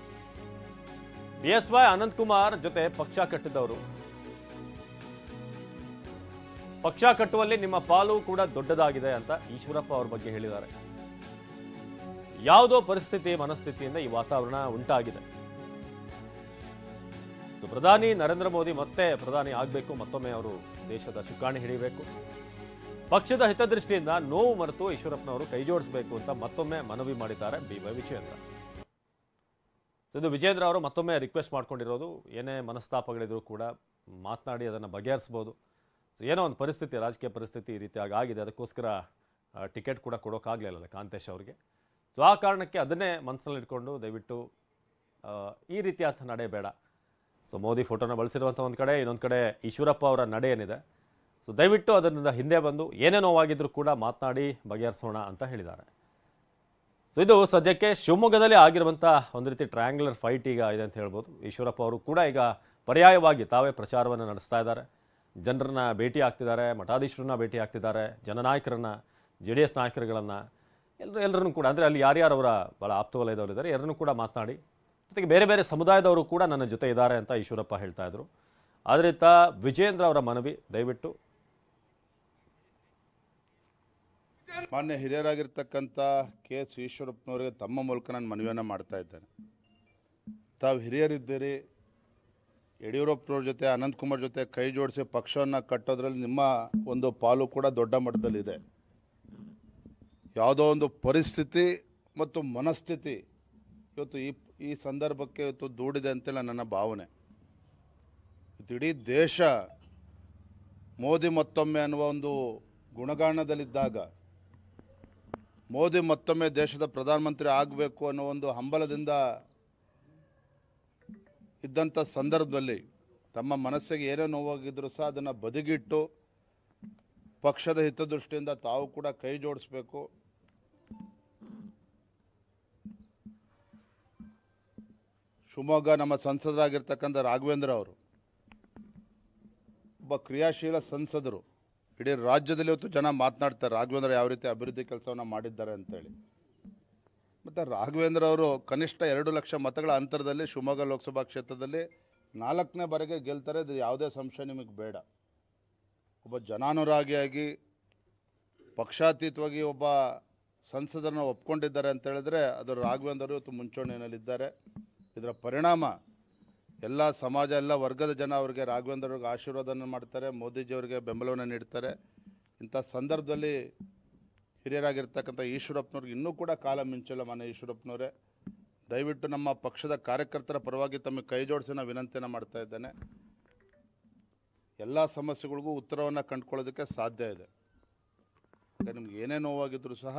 ಬಿ ಎಸ್ ವೈ ಅನಂತಕುಮಾರ್ ಜೊತೆ ಪಕ್ಷ ಕಟ್ಟಿದವರು ಪಕ್ಷ ಕಟ್ಟುವಲ್ಲಿ ನಿಮ್ಮ ಪಾಲು ಕೂಡ ದೊಡ್ಡದಾಗಿದೆ ಅಂತ ಈಶ್ವರಪ್ಪ ಅವ್ರ ಬಗ್ಗೆ ಹೇಳಿದ್ದಾರೆ ಯಾವುದೋ ಪರಿಸ್ಥಿತಿ ಮನಸ್ಥಿತಿಯಿಂದ ಈ ವಾತಾವರಣ ಉಂಟಾಗಿದೆ ಸೊ ಪ್ರಧಾನಿ ನರೇಂದ್ರ ಮೋದಿ ಮತ್ತೆ ಪ್ರಧಾನಿ ಆಗಬೇಕು ಮತ್ತೊಮ್ಮೆ ಅವರು ದೇಶದ ಚುಕ್ಕಾಣಿ ಹಿಡಿಯಬೇಕು ಪಕ್ಷದ ಹಿತದೃಷ್ಟಿಯಿಂದ ನೋವು ಮರೆತು ಈಶ್ವರಪ್ಪನವರು ಕೈ ಜೋಡಿಸಬೇಕು ಅಂತ ಮತ್ತೊಮ್ಮೆ ಮನವಿ ಮಾಡಿದ್ದಾರೆ ಬಿ ವೈ ವಿಜೇಂದ್ರ ಸೊ ಇದು ವಿಜೇಂದ್ರ ಅವರು ಮತ್ತೊಮ್ಮೆ ರಿಕ್ವೆಸ್ಟ್ ಮಾಡ್ಕೊಂಡಿರೋದು ಏನೇ ಮನಸ್ತಾಪಗಳಿದ್ರು ಕೂಡ ಮಾತನಾಡಿ ಅದನ್ನು ಬಗೆಹರಿಸ್ಬೋದು ಸೊ ಏನೋ ಒಂದು ಪರಿಸ್ಥಿತಿ ರಾಜಕೀಯ ಪರಿಸ್ಥಿತಿ ಈ ರೀತಿಯಾಗಿ ಆಗಿದೆ ಅದಕ್ಕೋಸ್ಕರ ಟಿಕೆಟ್ ಕೂಡ ಕೊಡೋಕ್ಕಾಗಲಿಲ್ಲ ಕಾಂತೇಶ್ ಅವರಿಗೆ ಸೊ ಆ ಕಾರಣಕ್ಕೆ ಅದನ್ನೇ ಮನಸ್ಸಲ್ಲಿ ಇಟ್ಕೊಂಡು ದಯವಿಟ್ಟು ಆ, ಈ ರೀತಿಯಾದ ನಡೆ ಬೇಡ ಸೊ ಮೋದಿ ಫೋಟೋನ ಬಳಸಿರುವಂಥ ಒಂದು ಕಡೆ ಇನ್ನೊಂದು ಕಡೆ ಈಶ್ವರಪ್ಪ ಅವರ ನಡೆ ಏನಿದೆ ಸೊ ದಯವಿಟ್ಟು ಅದರಿಂದ ಹಿಂದೆ ಬಂದು ಏನೇ ನೋವಾಗಿದ್ರೂ ಕೂಡ ಮಾತನಾಡಿ ಬಗೆಹರಿಸೋಣ ಅಂತ ಹೇಳಿದ್ದಾರೆ ಸೊ ಇದು ಸದ್ಯಕ್ಕೆ ಶಿವಮೊಗ್ಗದಲ್ಲಿ ಆಗಿರುವಂಥ ಒಂದು ರೀತಿ ಟ್ರಯಾಂಗ್ಯುಲರ್ ಫೈಟ್ ಈಗ ಇದೆ ಅಂತ ಹೇಳ್ಬೋದು ಈಶ್ವರಪ್ಪ ಅವರು ಕೂಡ ಈಗ ಪರ್ಯಾಯವಾಗಿ ತಾವೇ ಪ್ರಚಾರವನ್ನು ನಡೆಸ್ತಾ ಇದ್ದಾರೆ ಜನರನ್ನ ಭೇಟಿ ಆಗ್ತಿದ್ದಾರೆ ಮಠಾಧೀಶರನ್ನ ಭೇಟಿ ಆಗ್ತಿದ್ದಾರೆ ಜನನಾಯಕರನ್ನ ಜೆ ಡಿ ಎಸ್ ನಾಯಕರುಗಳನ್ನು ಎಲ್ಲರೂ ಎಲ್ಲರನ್ನು ಕೂಡ ಅಂದರೆ ಅಲ್ಲಿ ಯಾರ್ಯಾರು ಅವರ ಭಾಳ ಆಪ್ತ ವಲಯದವರು ಇದ್ದಾರೆ ಎಲ್ಲರನ್ನೂ ಕೂಡ ಮಾತನಾಡಿ ಜೊತೆಗೆ ಬೇರೆ ಬೇರೆ ಸಮುದಾಯದವರು ಕೂಡ ನನ್ನ ಜೊತೆ ಇದ್ದಾರೆ ಅಂತ ಈಶ್ವರಪ್ಪ ಹೇಳ್ತಾ ಇದ್ರು ಆದ್ರಿಂದ ವಿಜೇಂದ್ರ ಅವರ ಮನವಿ ದಯವಿಟ್ಟು ಮಾನ್ಯ ಹಿರಿಯರಾಗಿರ್ತಕ್ಕಂಥ ಕೆ ಎಸ್ ಈಶ್ವರಪ್ಪನವರಿಗೆ ತಮ್ಮ ಮೂಲಕ ನಾನು ಮನವಿಯನ್ನು ಮಾಡ್ತಾ ಇದ್ದೇನೆ ತಾವು ಹಿರಿಯರಿದ್ದೀರಿ ಯಡಿಯೂರಪ್ಪನವ್ರ ಜೊತೆ ಅನಂತಕುಮಾರ್ ಜೊತೆ ಕೈ ಜೋಡಿಸಿ ಪಕ್ಷವನ್ನು ಕಟ್ಟೋದ್ರಲ್ಲಿ ನಿಮ್ಮ ಒಂದು ಪಾಲು ಕೂಡ ದೊಡ್ಡ ಮಟ್ಟದಲ್ಲಿದೆ ಯಾವುದೋ ಒಂದು ಪರಿಸ್ಥಿತಿ ಮತ್ತು ಮನಸ್ಥಿತಿ ಇವತ್ತು ಈ ಈ ಸಂದರ್ಭಕ್ಕೆ ಇವತ್ತು ದೂಡಿದೆ ಅಂತೇಳಿ ನನ್ನ ಭಾವನೆ ಇವತ್ತು ಇಡೀ ದೇಶ ಮೋದಿ ಮತ್ತೊಮ್ಮೆ ಅನ್ನುವ ಒಂದು ಗುಣಗಾನದಲ್ಲಿದ್ದಾಗ ಮೋದಿ ಮತ್ತೊಮ್ಮೆ ದೇಶದ ಪ್ರಧಾನಮಂತ್ರಿ ಆಗಬೇಕು ಅನ್ನೋ ಒಂದು ಹಂಬಲದಿಂದ ಇದ್ದಂಥ ಸಂದರ್ಭದಲ್ಲಿ ತಮ್ಮ ಮನಸ್ಸಿಗೆ ಏನೇ ನೋವಾಗಿದ್ರೂ ಸಹ ಅದನ್ನು ಬದಿಗಿಟ್ಟು ಪಕ್ಷದ ಹಿತದೃಷ್ಟಿಯಿಂದ ತಾವು ಕೂಡ ಕೈ ಜೋಡಿಸ್ಬೇಕು ಶಿವಮೊಗ್ಗ ನಮ್ಮ ಸಂಸದರಾಗಿರ್ತಕ್ಕಂಥ ರಾಘವೇಂದ್ರ ಅವರು ಒಬ್ಬ ಕ್ರಿಯಾಶೀಲ ಸಂಸದರು ಇಡೀ ರಾಜ್ಯದಲ್ಲಿ ಇವತ್ತು ಜನ ಮಾತನಾಡ್ತಾರೆ ರಾಘವೇಂದ್ರ ಯಾವ ರೀತಿ ಅಭಿವೃದ್ಧಿ ಕೆಲಸವನ್ನು ಮಾಡಿದ್ದಾರೆ ಅಂತೇಳಿ ಮತ್ತು ರಾಘವೇಂದ್ರ ಅವರು ಕನಿಷ್ಠ ಎರಡು ಲಕ್ಷ ಮತಗಳ ಅಂತರದಲ್ಲಿ ಶಿವಮೊಗ್ಗ ಲೋಕಸಭಾ ಕ್ಷೇತ್ರದಲ್ಲಿ ನಾಲ್ಕನೇ ಬಾರಿಗೆ ಗೆಲ್ತಾರೆ ಇದು ಯಾವುದೇ ಸಂಶಯ ನಿಮಗೆ ಬೇಡ ಒಬ್ಬ ಜನಾನುರಾಗಿಯಾಗಿ ಪಕ್ಷಾತೀತವಾಗಿ ಒಬ್ಬ ಸಂಸದರನ್ನ ಒಪ್ಕೊಂಡಿದ್ದಾರೆ ಅಂತ ಹೇಳಿದ್ರೆ ಅದು ರಾಘವೇಂದ್ರ ಅವರು ಇವತ್ತು ಮುಂಚೂಣಿಯಲ್ಲಿದ್ದಾರೆ ಇದರ ಪರಿಣಾಮ ಎಲ್ಲ ಸಮಾಜ ಎಲ್ಲ ವರ್ಗದ ಜನ ಅವರಿಗೆ ರಾಘವೇಂದ್ರ ಅವ್ರಿಗೆ ಆಶೀರ್ವಾದನ ಮಾಡ್ತಾರೆ ಮೋದಿಜಿಯವರಿಗೆ ಬೆಂಬಲವನ್ನು ನೀಡ್ತಾರೆ ಇಂಥ ಸಂದರ್ಭದಲ್ಲಿ ಹಿರಿಯರಾಗಿರ್ತಕ್ಕಂಥ ಈಶ್ವರಪ್ಪನವ್ರಿಗೆ ಇನ್ನೂ ಕೂಡ ಕಾಲ ಮಿಂಚಿಲ್ಲ ಮನೆ ಈಶ್ವರಪ್ಪನವರೇ ದಯವಿಟ್ಟು ನಮ್ಮ ಪಕ್ಷದ ಕಾರ್ಯಕರ್ತರ ಪರವಾಗಿ ತಮಗೆ ಕೈ ಜೋಡಿಸಿ ನಾನು ವಿನಂತಿಯನ್ನು ಮಾಡ್ತಾ ಇದ್ದೇನೆ ಎಲ್ಲ ಸಮಸ್ಯೆಗಳಿಗೂ ಉತ್ತರವನ್ನು ಕಂಡುಕೊಳ್ಳೋದಕ್ಕೆ ಸಾಧ್ಯ ಇದೆ ಹಾಗೆ ನಿಮ್ಗೆ ಏನೇ ನೋವಾಗಿದ್ದರೂ ಸಹ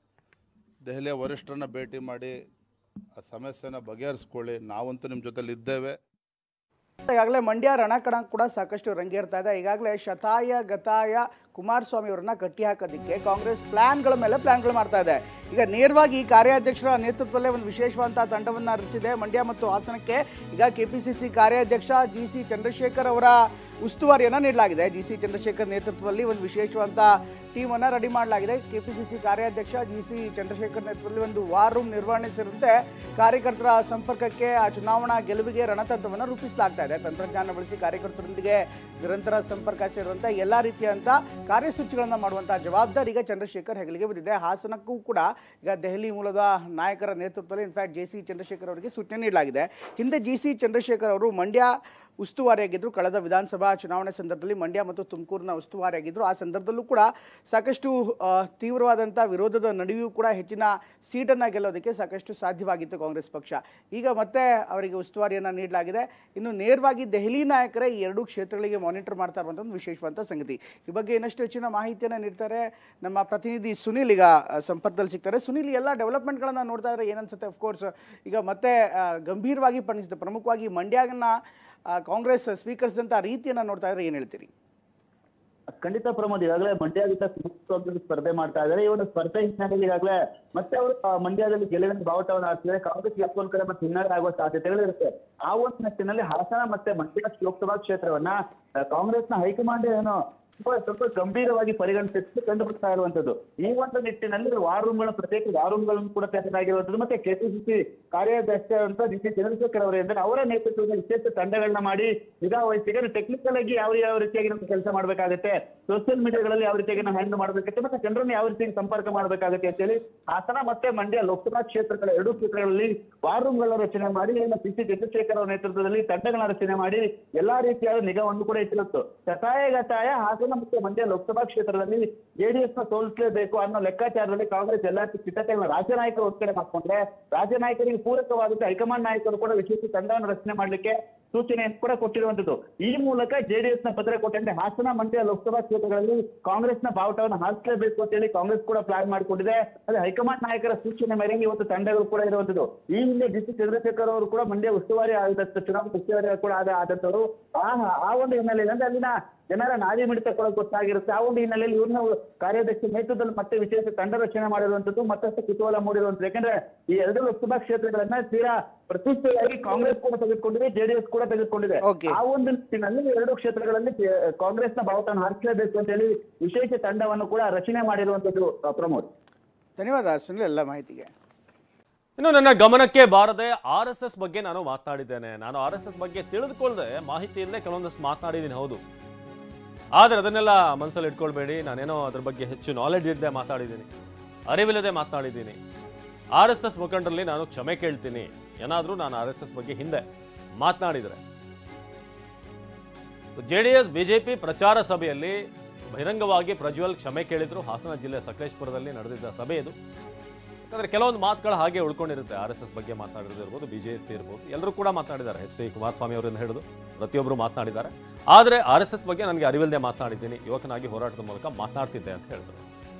ದೆಹಲಿಯ ವರಿಷ್ಠರನ್ನ ಭೇಟಿ ಮಾಡಿ ಆ ಸಮಸ್ಯೆನ ಬಗೆಹರಿಸ್ಕೊಳ್ಳಿ ನಾವಂತೂ ನಿಮ್ಮ ಜೊತೆಲಿ ಇದ್ದೇವೆ ಈಗಾಗಲೇ ಮಂಡ್ಯ ರಣಕಣ ಕೂಡ ಸಾಕಷ್ಟು ರಂಗೇರ್ತಾ ಇದೆ ಈಗಾಗಲೇ ಶತಾಯ ಗತಾಯ ಕುಮಾರಸ್ವಾಮಿ ಅವರನ್ನ ಕಟ್ಟಿ ಹಾಕೋದಕ್ಕೆ ಕಾಂಗ್ರೆಸ್ ಪ್ಲಾನ್ಗಳ ಮೇಲೆ ಪ್ಲಾನ್ಗಳು ಮಾಡ್ತಾ ಇದೆ ಈಗ ನೇರವಾಗಿ ಈ ಕಾರ್ಯಾಧ್ಯಕ್ಷರ ನೇತೃತ್ವದಲ್ಲೇ ಒಂದು ವಿಶೇಷವಾದಂತಹ ತಂಡವನ್ನು ರಚಿಸಿದೆ ಮಂಡ್ಯ ಮತ್ತು ಹಾಸನಕ್ಕೆ ಈಗ ಕೆಪಿಸಿಸಿ ಕಾರ್ಯಾಧ್ಯಕ್ಷ ಜಿ ಸಿ ಚಂದ್ರಶೇಖರ್ ಅವರ ಉಸ್ತುವಾರಿಯನ್ನು ನೀಡಲಾಗಿದೆ ಜಿ ಸಿ ಚಂದ್ರಶೇಖರ್ ನೇತೃತ್ವದಲ್ಲಿ ಒಂದು ವಿಶೇಷವಾದಂಥ ಟೀಮನ್ನು ರೆಡಿ ಮಾಡಲಾಗಿದೆ ಕೆಪಿಸಿಸಿ ಕಾರ್ಯಾಧ್ಯಕ್ಷ ಜಿ ಸಿ ಚಂದ್ರಶೇಖರ್ ನೇತೃತ್ವದಲ್ಲಿ ಒಂದು ವಾರ್ ರೂಮ್ ನಿರ್ವಹಣೆ ಸೇರಿದಂತೆ ಕಾರ್ಯಕರ್ತರ ಸಂಪರ್ಕಕ್ಕೆ ಆ ಚುನಾವಣಾ ಗೆಲುವಿಗೆ ರಣತಂತ್ರವನ್ನು ರೂಪಿಸಲಾಗ್ತಾ ಇದೆ ತಂತ್ರಜ್ಞಾನ ಬಳಸಿ ಕಾರ್ಯಕರ್ತರೊಂದಿಗೆ ನಿರಂತರ ಸಂಪರ್ಕ ಸೇರುವಂಥ ಎಲ್ಲ ರೀತಿಯಂಥ ಕಾರ್ಯಸೂಚಿಗಳನ್ನು ಮಾಡುವಂಥ ಜವಾಬ್ದಾರಿ ಈಗ ಚಂದ್ರಶೇಖರ್ ಹೆಗಲಿಗೆ ಬಂದಿದೆ ಹಾಸನಕ್ಕೂ ಕೂಡ ಈಗ ದೆಹಲಿ ಮೂಲದ ನಾಯಕರ ನೇತೃತ್ವದಲ್ಲಿ ಇನ್ಫ್ಯಾಕ್ಟ್ ಜೆ ಸಿ ಚಂದ್ರಶೇಖರ್ ಅವರಿಗೆ ಸೂಚನೆ ನೀಡಲಾಗಿದೆ ಹಿಂದೆ ಜಿ ಸಿ ಚಂದ್ರಶೇಖರ್ ಅವರು ಮಂಡ್ಯ ಉಸ್ತುವಾರಿಯಾಗಿದ್ದರು ಕಳೆದ ವಿಧಾನಸಭಾ ಚುನಾವಣೆ ಸಂದರ್ಭದಲ್ಲಿ ಮಂಡ್ಯ ಮತ್ತು ತುಮಕೂರಿನ ಉಸ್ತುವಾರಿಯಾಗಿದ್ದರು ಆ ಸಂದರ್ಭದಲ್ಲೂ ಕೂಡ ಸಾಕಷ್ಟು ಆ, ತೀವ್ರವಾದಂಥ ವಿರೋಧದ ನಡುವೆಯೂ ಕೂಡ ಹೆಚ್ಚಿನ ಸೀಟನ್ನು ಗೆಲ್ಲೋದಕ್ಕೆ ಸಾಕಷ್ಟು ಸಾಧ್ಯವಾಗಿತ್ತು ಕಾಂಗ್ರೆಸ್ ಪಕ್ಷ ಈಗ ಮತ್ತೆ ಅವರಿಗೆ ಉಸ್ತುವಾರಿಯನ್ನು ನೀಡಲಾಗಿದೆ ಇನ್ನು ನೇರವಾಗಿ ದೆಹಲಿ ನಾಯಕರೇ ಈ ಎರಡೂ ಕ್ಷೇತ್ರಗಳಿಗೆ ಮಾನಿಟರ್ ಮಾಡ್ತಾ ಇರುವಂಥ ಒಂದು ವಿಶೇಷವಾದಂಥ ಸಂಗತಿ ಈ ಬಗ್ಗೆ ಇನ್ನಷ್ಟು ಹೆಚ್ಚಿನ ಮಾಹಿತಿಯನ್ನು ನೀಡ್ತಾರೆ ನಮ್ಮ ಪ್ರತಿನಿಧಿ ಸುನಿಲ್ ಈಗ ಆ, ಸಂಪರ್ಕದಲ್ಲಿ ಸಿಗ್ತಾರೆ ಸುನಿಲ್ ಈ ಎಲ್ಲ ಡೆವಲಪ್ಮೆಂಟ್ಗಳನ್ನು ನೋಡ್ತಾ ಇದ್ರೆ ಏನನ್ಸುತ್ತೆ ಅಫ್ಕೋರ್ಸ್ ಈಗ ಮತ್ತೆ ಆ, ಗಂಭೀರವಾಗಿ ಪರಿಣಿಸಿದೆ ಪ್ರಮುಖವಾಗಿ ಮಂಡ್ಯನ ಆ, ಕಾಂಗ್ರೆಸ್ ಸ್ವೀಕರಿಸಿದಂಥ ರೀತಿಯನ್ನು ನೋಡ್ತಾ ಇದ್ರೆ ಏನು ಹೇಳ್ತೀರಿ ಖಂಡಿತ ಪ್ರಮೋದ್ ಈಗಾಗಲೇ ಮಂಡ್ಯದಿಂದ ಸುಮುಖವಾಗಿ ಸ್ಪರ್ಧೆ ಮಾಡ್ತಾ ಇದ್ದಾರೆ ಈ ಒಂದು ಸ್ಪರ್ಧೆ ಹಿನ್ನೆಲೆಯಲ್ಲಿ ಈಗಾಗಲೇ ಮತ್ತೆ ಅವರು ಆ, ಮಂಡ್ಯದಲ್ಲಿ ಗೆಲುವಿನ ಬಾವುಟವನ್ನು ಹಾಕ್ತಿದ್ದಾರೆ ಕಾಂಗ್ರೆಸ್ ಎಪ್ಪೊಂದ್ ಕಡೆ ಮತ್ತೆ ಹಿನ್ನಡೆ ಆಗುವ ಸಾಧ್ಯತೆಗಳು ಇರುತ್ತೆ ಆ ಒಂದು ನಿಟ್ಟಿನಲ್ಲಿ ಹಾಸನ ಮತ್ತೆ ಮಂಡ್ಯ ಲೋಕಸಭಾ ಕ್ಷೇತ್ರವನ್ನ ಆ, ಕಾಂಗ್ರೆಸ್ನ ಹೈಕಮಾಂಡ್ ಏನು ಸ್ವಲ್ಪ ಸ್ವಲ್ಪ ಗಂಭೀರವಾಗಿ ಪರಿಗಣಿಸಿ ಕಂಡು ಬರ್ತಾ ಇರುವಂತದ್ದು ಈ ಒಂದು ನಿಟ್ಟಿನಲ್ಲಿ ವಾರ್ ರೂಮ್ಗಳ ಪ್ರತ್ಯೇಕ ವಾರ್ ರೂಮ್ಗಳನ್ನು ಕೂಡ ತೆರೆದಾಗಿರುವಂತದ್ದು ಮತ್ತೆ ಕೆಪಿಸಿಸಿ ಕಾರ್ಯಾಧ್ಯಕ್ಷ ಅಂತ ಡಿ ಸಿ ಚಂದ್ರಶೇಖರ್ ಅವರಿಂದ ಅವರ ನೇತೃತ್ವದಲ್ಲಿ ವಿಶೇಷ ತಂಡಗಳನ್ನ ಮಾಡಿ ನಿಗಾ ವಹಿಸಿ ಟೆಕ್ನಿಕಲ್ ಆಗಿ ಯಾವ ಯಾವ ರೀತಿಯಾಗಿ ನಾವು ಕೆಲಸ ಮಾಡಬೇಕಾಗುತ್ತೆ ಸೋಷಿಯಲ್ ಮೀಡಿಯಾಗಳಲ್ಲಿ ಯಾವ ರೀತಿಯಾಗಿ ನಾವು ಹ್ಯಾಂಡಲ್ ಮಾಡಬೇಕಾಗುತ್ತೆ ಮತ್ತೆ ಜನರನ್ನು ಯಾವ ರೀತಿಯಾಗಿ ಸಂಪರ್ಕ ಮಾಡಬೇಕಾಗುತ್ತೆ ಅಂತೇಳಿ ಹಾಸನ ಮತ್ತೆ ಮಂಡ್ಯ ಲೋಕಸಭಾ ಕ್ಷೇತ್ರಗಳ ಎರಡೂ ಕ್ಷೇತ್ರಗಳಲ್ಲಿ ವಾರ್ ರೂಮ್ಗಳ ರಚನೆ ಮಾಡಿ ಸಿ ಸಿ ಚಂದ್ರಶೇಖರ್ ಅವರ ನೇತೃತ್ವದಲ್ಲಿ ತಂಡಗಳ ರಚನೆ ಮಾಡಿ ಎಲ್ಲಾ ರೀತಿಯಾದ ನಿಗಾವನ್ನು ಕೂಡ ಇಟ್ಟಿರುತ್ತು ಶತಾಯ ಗತಾಯ ಹಾಸನ ಮತ್ತೆ ಮಂಡ್ಯ ಲೋಕಸಭಾ ಕ್ಷೇತ್ರದಲ್ಲಿ ಜೆಡಿಎಸ್ ನ ಸೋಲಿಸಲೇಬೇಕು ಅನ್ನೋ ಲೆಕ್ಕಾಚಾರದಲ್ಲಿ ಕಾಂಗ್ರೆಸ್ ಎಲ್ಲಾ ಸಿದ್ಧತೆಗಳನ್ನ ರಾಜ್ಯ ನಾಯಕರು ಒಂದ್ ಕಡೆ ಮಾಡ್ಕೊಂಡ್ರೆ ರಾಜ್ಯ ನಾಯಕರಿಗೆ ಪೂರಕವಾದಂತೆ ಹೈಕಮಾಂಡ್ ನಾಯಕರು ಕೂಡ ವಿಶೇಷ ತಂಡವನ್ನು ರಚನೆ ಮಾಡ್ಲಿಕ್ಕೆ ಸೂಚನೆಯನ್ನು ಕೂಡ ಕೊಟ್ಟಿರುವಂತದ್ದು ಈ ಮೂಲಕ ಜೆಡಿಎಸ್ ನ ಭದ್ರಕೋಟೆ ಹಾಸನ ಮಂಡ್ಯ ಲೋಕಸಭಾ ಕ್ಷೇತ್ರಗಳಲ್ಲಿ ಕಾಂಗ್ರೆಸ್ನ ಬಾವುಟವನ್ನು ಹಾರಿಸಲೇಬೇಕು ಅಂತ ಹೇಳಿ ಕಾಂಗ್ರೆಸ್ ಕೂಡ ಪ್ಲಾನ್ ಮಾಡಿಕೊಂಡಿದೆ ಅದೇ ಹೈಕಮಾಂಡ್ ನಾಯಕರ ಸೂಚನೆ ಮೇರೆಗೆ ಇವತ್ತು ತಂಡಗಳು ಕೂಡ ಇರುವಂತದ್ದು ಈ ಹಿಂದೆ ಡಿ ಸಿ ಚಂದ್ರಶೇಖರ್ ಅವರು ಕೂಡ ಮಂಡ್ಯ ಉಸ್ತುವಾರಿ ಆದಂತ ಚುನಾವಣಾ ಉಸ್ತುವಾರಿ ಕೂಡ ಆದ ಆದಂತವರು ಆ ಆ ಒಂದು ಹಿನ್ನೆಲೆಯಲ್ಲಿ ಅಂದ್ರೆ ಅಲ್ಲಿನ ಜನರ ನಾಡಿ ಮಿಡಿತ ಕೂಡ ಗೊತ್ತಾಗಿರುತ್ತೆ ಆ ಒಂದು ಹಿನ್ನೆಲೆಯಲ್ಲಿ ಇವ್ರನ್ನ ಕಾರ್ಯಾಧ್ಯಕ್ಷ ನೇತೃತ್ವದಲ್ಲಿ ಮತ್ತೆ ವಿಶೇಷ ತಂಡ ರಚನೆ ಮಾಡಿರುವಂತದ್ದು ಮತ್ತಷ್ಟು ಕುತೂಹಲ ಮೂಡಿರುವಂತದ್ದು ಯಾಕಂದ್ರೆ ಈ ಎರಡು ಲೋಕಸಭಾ ಕ್ಷೇತ್ರಗಳನ್ನ ತೀರಾ ಪ್ರತಿಷ್ಠೆಯಾಗಿ ಕಾಂಗ್ರೆಸ್ ಕೂಡ ತೆಗೆದುಕೊಂಡಿದೆ ಜೆಡಿಎಸ್ ಕೂಡ ತೆಗೆದುಕೊಂಡಿದೆ Okay. ಆ ಒಂದು ನಿಟ್ಟಿನಲ್ಲಿ ಎರಡು ಕ್ಷೇತ್ರಗಳಲ್ಲಿ ಕೆ- ಕಾಂಗ್ರೆಸ್ನ ಬಾವುಟವನ್ನು ಹಾರಿಸಲೇಬೇಕು ಅಂತ ಹೇಳಿ ವಿಶೇಷ ತಂಡವನ್ನು ಕೂಡ ರಚನೆ ಮಾಡಿರುವಂತದ್ದು ಆ, ಪ್ರಮೋದ್ ಧನ್ಯವಾದ ಸುನಿಲ್ ಎಲ್ಲ ಮಾಹಿತಿಗೆ ಇನ್ನು ನನ್ನ ಗಮನಕ್ಕೆ ಬಾರದೆ ಆರ್ ಎಸ್ ಎಸ್ ಬಗ್ಗೆ ನಾನು ಮಾತನಾಡಿದ್ದೇನೆ ನಾನು ಆರ್ ಎಸ್ ಎಸ್ ಬಗ್ಗೆ ತಿಳಿದುಕೊಳ್ಳದೆ ಮಾಹಿತಿಯಲ್ಲೇ ಕೆಲವೊಂದಷ್ಟು ಮಾತನಾಡಿದ್ದೀನಿ ಹೌದು ಆದರೆ ಅದನ್ನೆಲ್ಲ ಮನಸ್ಸಲ್ಲಿ ಇಟ್ಕೊಳ್ಬೇಡಿ ನಾನೇನೋ ಅದ್ರ ಬಗ್ಗೆ ಹೆಚ್ಚು ನಾಲೆಡ್ಜ್ ಇಲ್ಲದೆ ಮಾತಾಡಿದ್ದೀನಿ ಅರಿವಿಲ್ಲದೆ ಮಾತನಾಡಿದ್ದೀನಿ ಆರ್ ಎಸ್ ಎಸ್ ಮುಖಂಡರಲ್ಲಿ ನಾನು ಕ್ಷಮೆ ಕೇಳ್ತೀನಿ ಏನಾದರೂ ನಾನು ಆರ್ ಎಸ್ ಎಸ್ ಬಗ್ಗೆ ಹಿಂದೆ ಮಾತನಾಡಿದರೆ ಜೆ ಡಿ ಎಸ್ ಬಿಜೆಪಿ ಪ್ರಚಾರ ಸಭೆಯಲ್ಲಿ ಬಹಿರಂಗವಾಗಿ ಪ್ರಜ್ವಲ್ ಕ್ಷಮೆ ಕೇಳಿದ್ರು ಹಾಸನ ಜಿಲ್ಲೆ ಸಕಲೇಶ್ಪುರದಲ್ಲಿ ನಡೆದಿದ್ದ ಸಭೆ ಇದು ಯಾಕಂದ್ರೆ ಕೆಲವೊಂದು ಮಾತುಗಳು ಹಾಗೆ ಉಳ್ಕೊಂಡಿರುತ್ತೆ ಆರ್ ಎಸ್ ಎಸ್ ಬಗ್ಗೆ ಮಾತನಾಡಿರೋದು ಇರ್ಬೋದು ಬಿಜೆಪಿ ಇರ್ಬೋದು ಎಲ್ಲರೂ ಕೂಡ ಮಾತನಾಡಿದ್ದಾರೆ ಎಚ್ ಡಿ ಕುಮಾರಸ್ವಾಮಿ ಅವರನ್ನು ಹಿಡಿದು ಪ್ರತಿಯೊಬ್ಬರು ಮಾತನಾಡಿದ್ದಾರೆ ಆದರೆ ಆರ್ ಎಸ್ ಎಸ್ ಬಗ್ಗೆ ನನಗೆ ಅರಿವಿಲ್ಲದೆ ಮಾತನಾಡಿದ್ದೀನಿ ಯುವಕನಾಗಿ ಹೋರಾಟದ ಮೂಲಕ ಮಾತನಾಡ್ತಿದ್ದೆ ಅಂತ ಹೇಳಿದ್ರು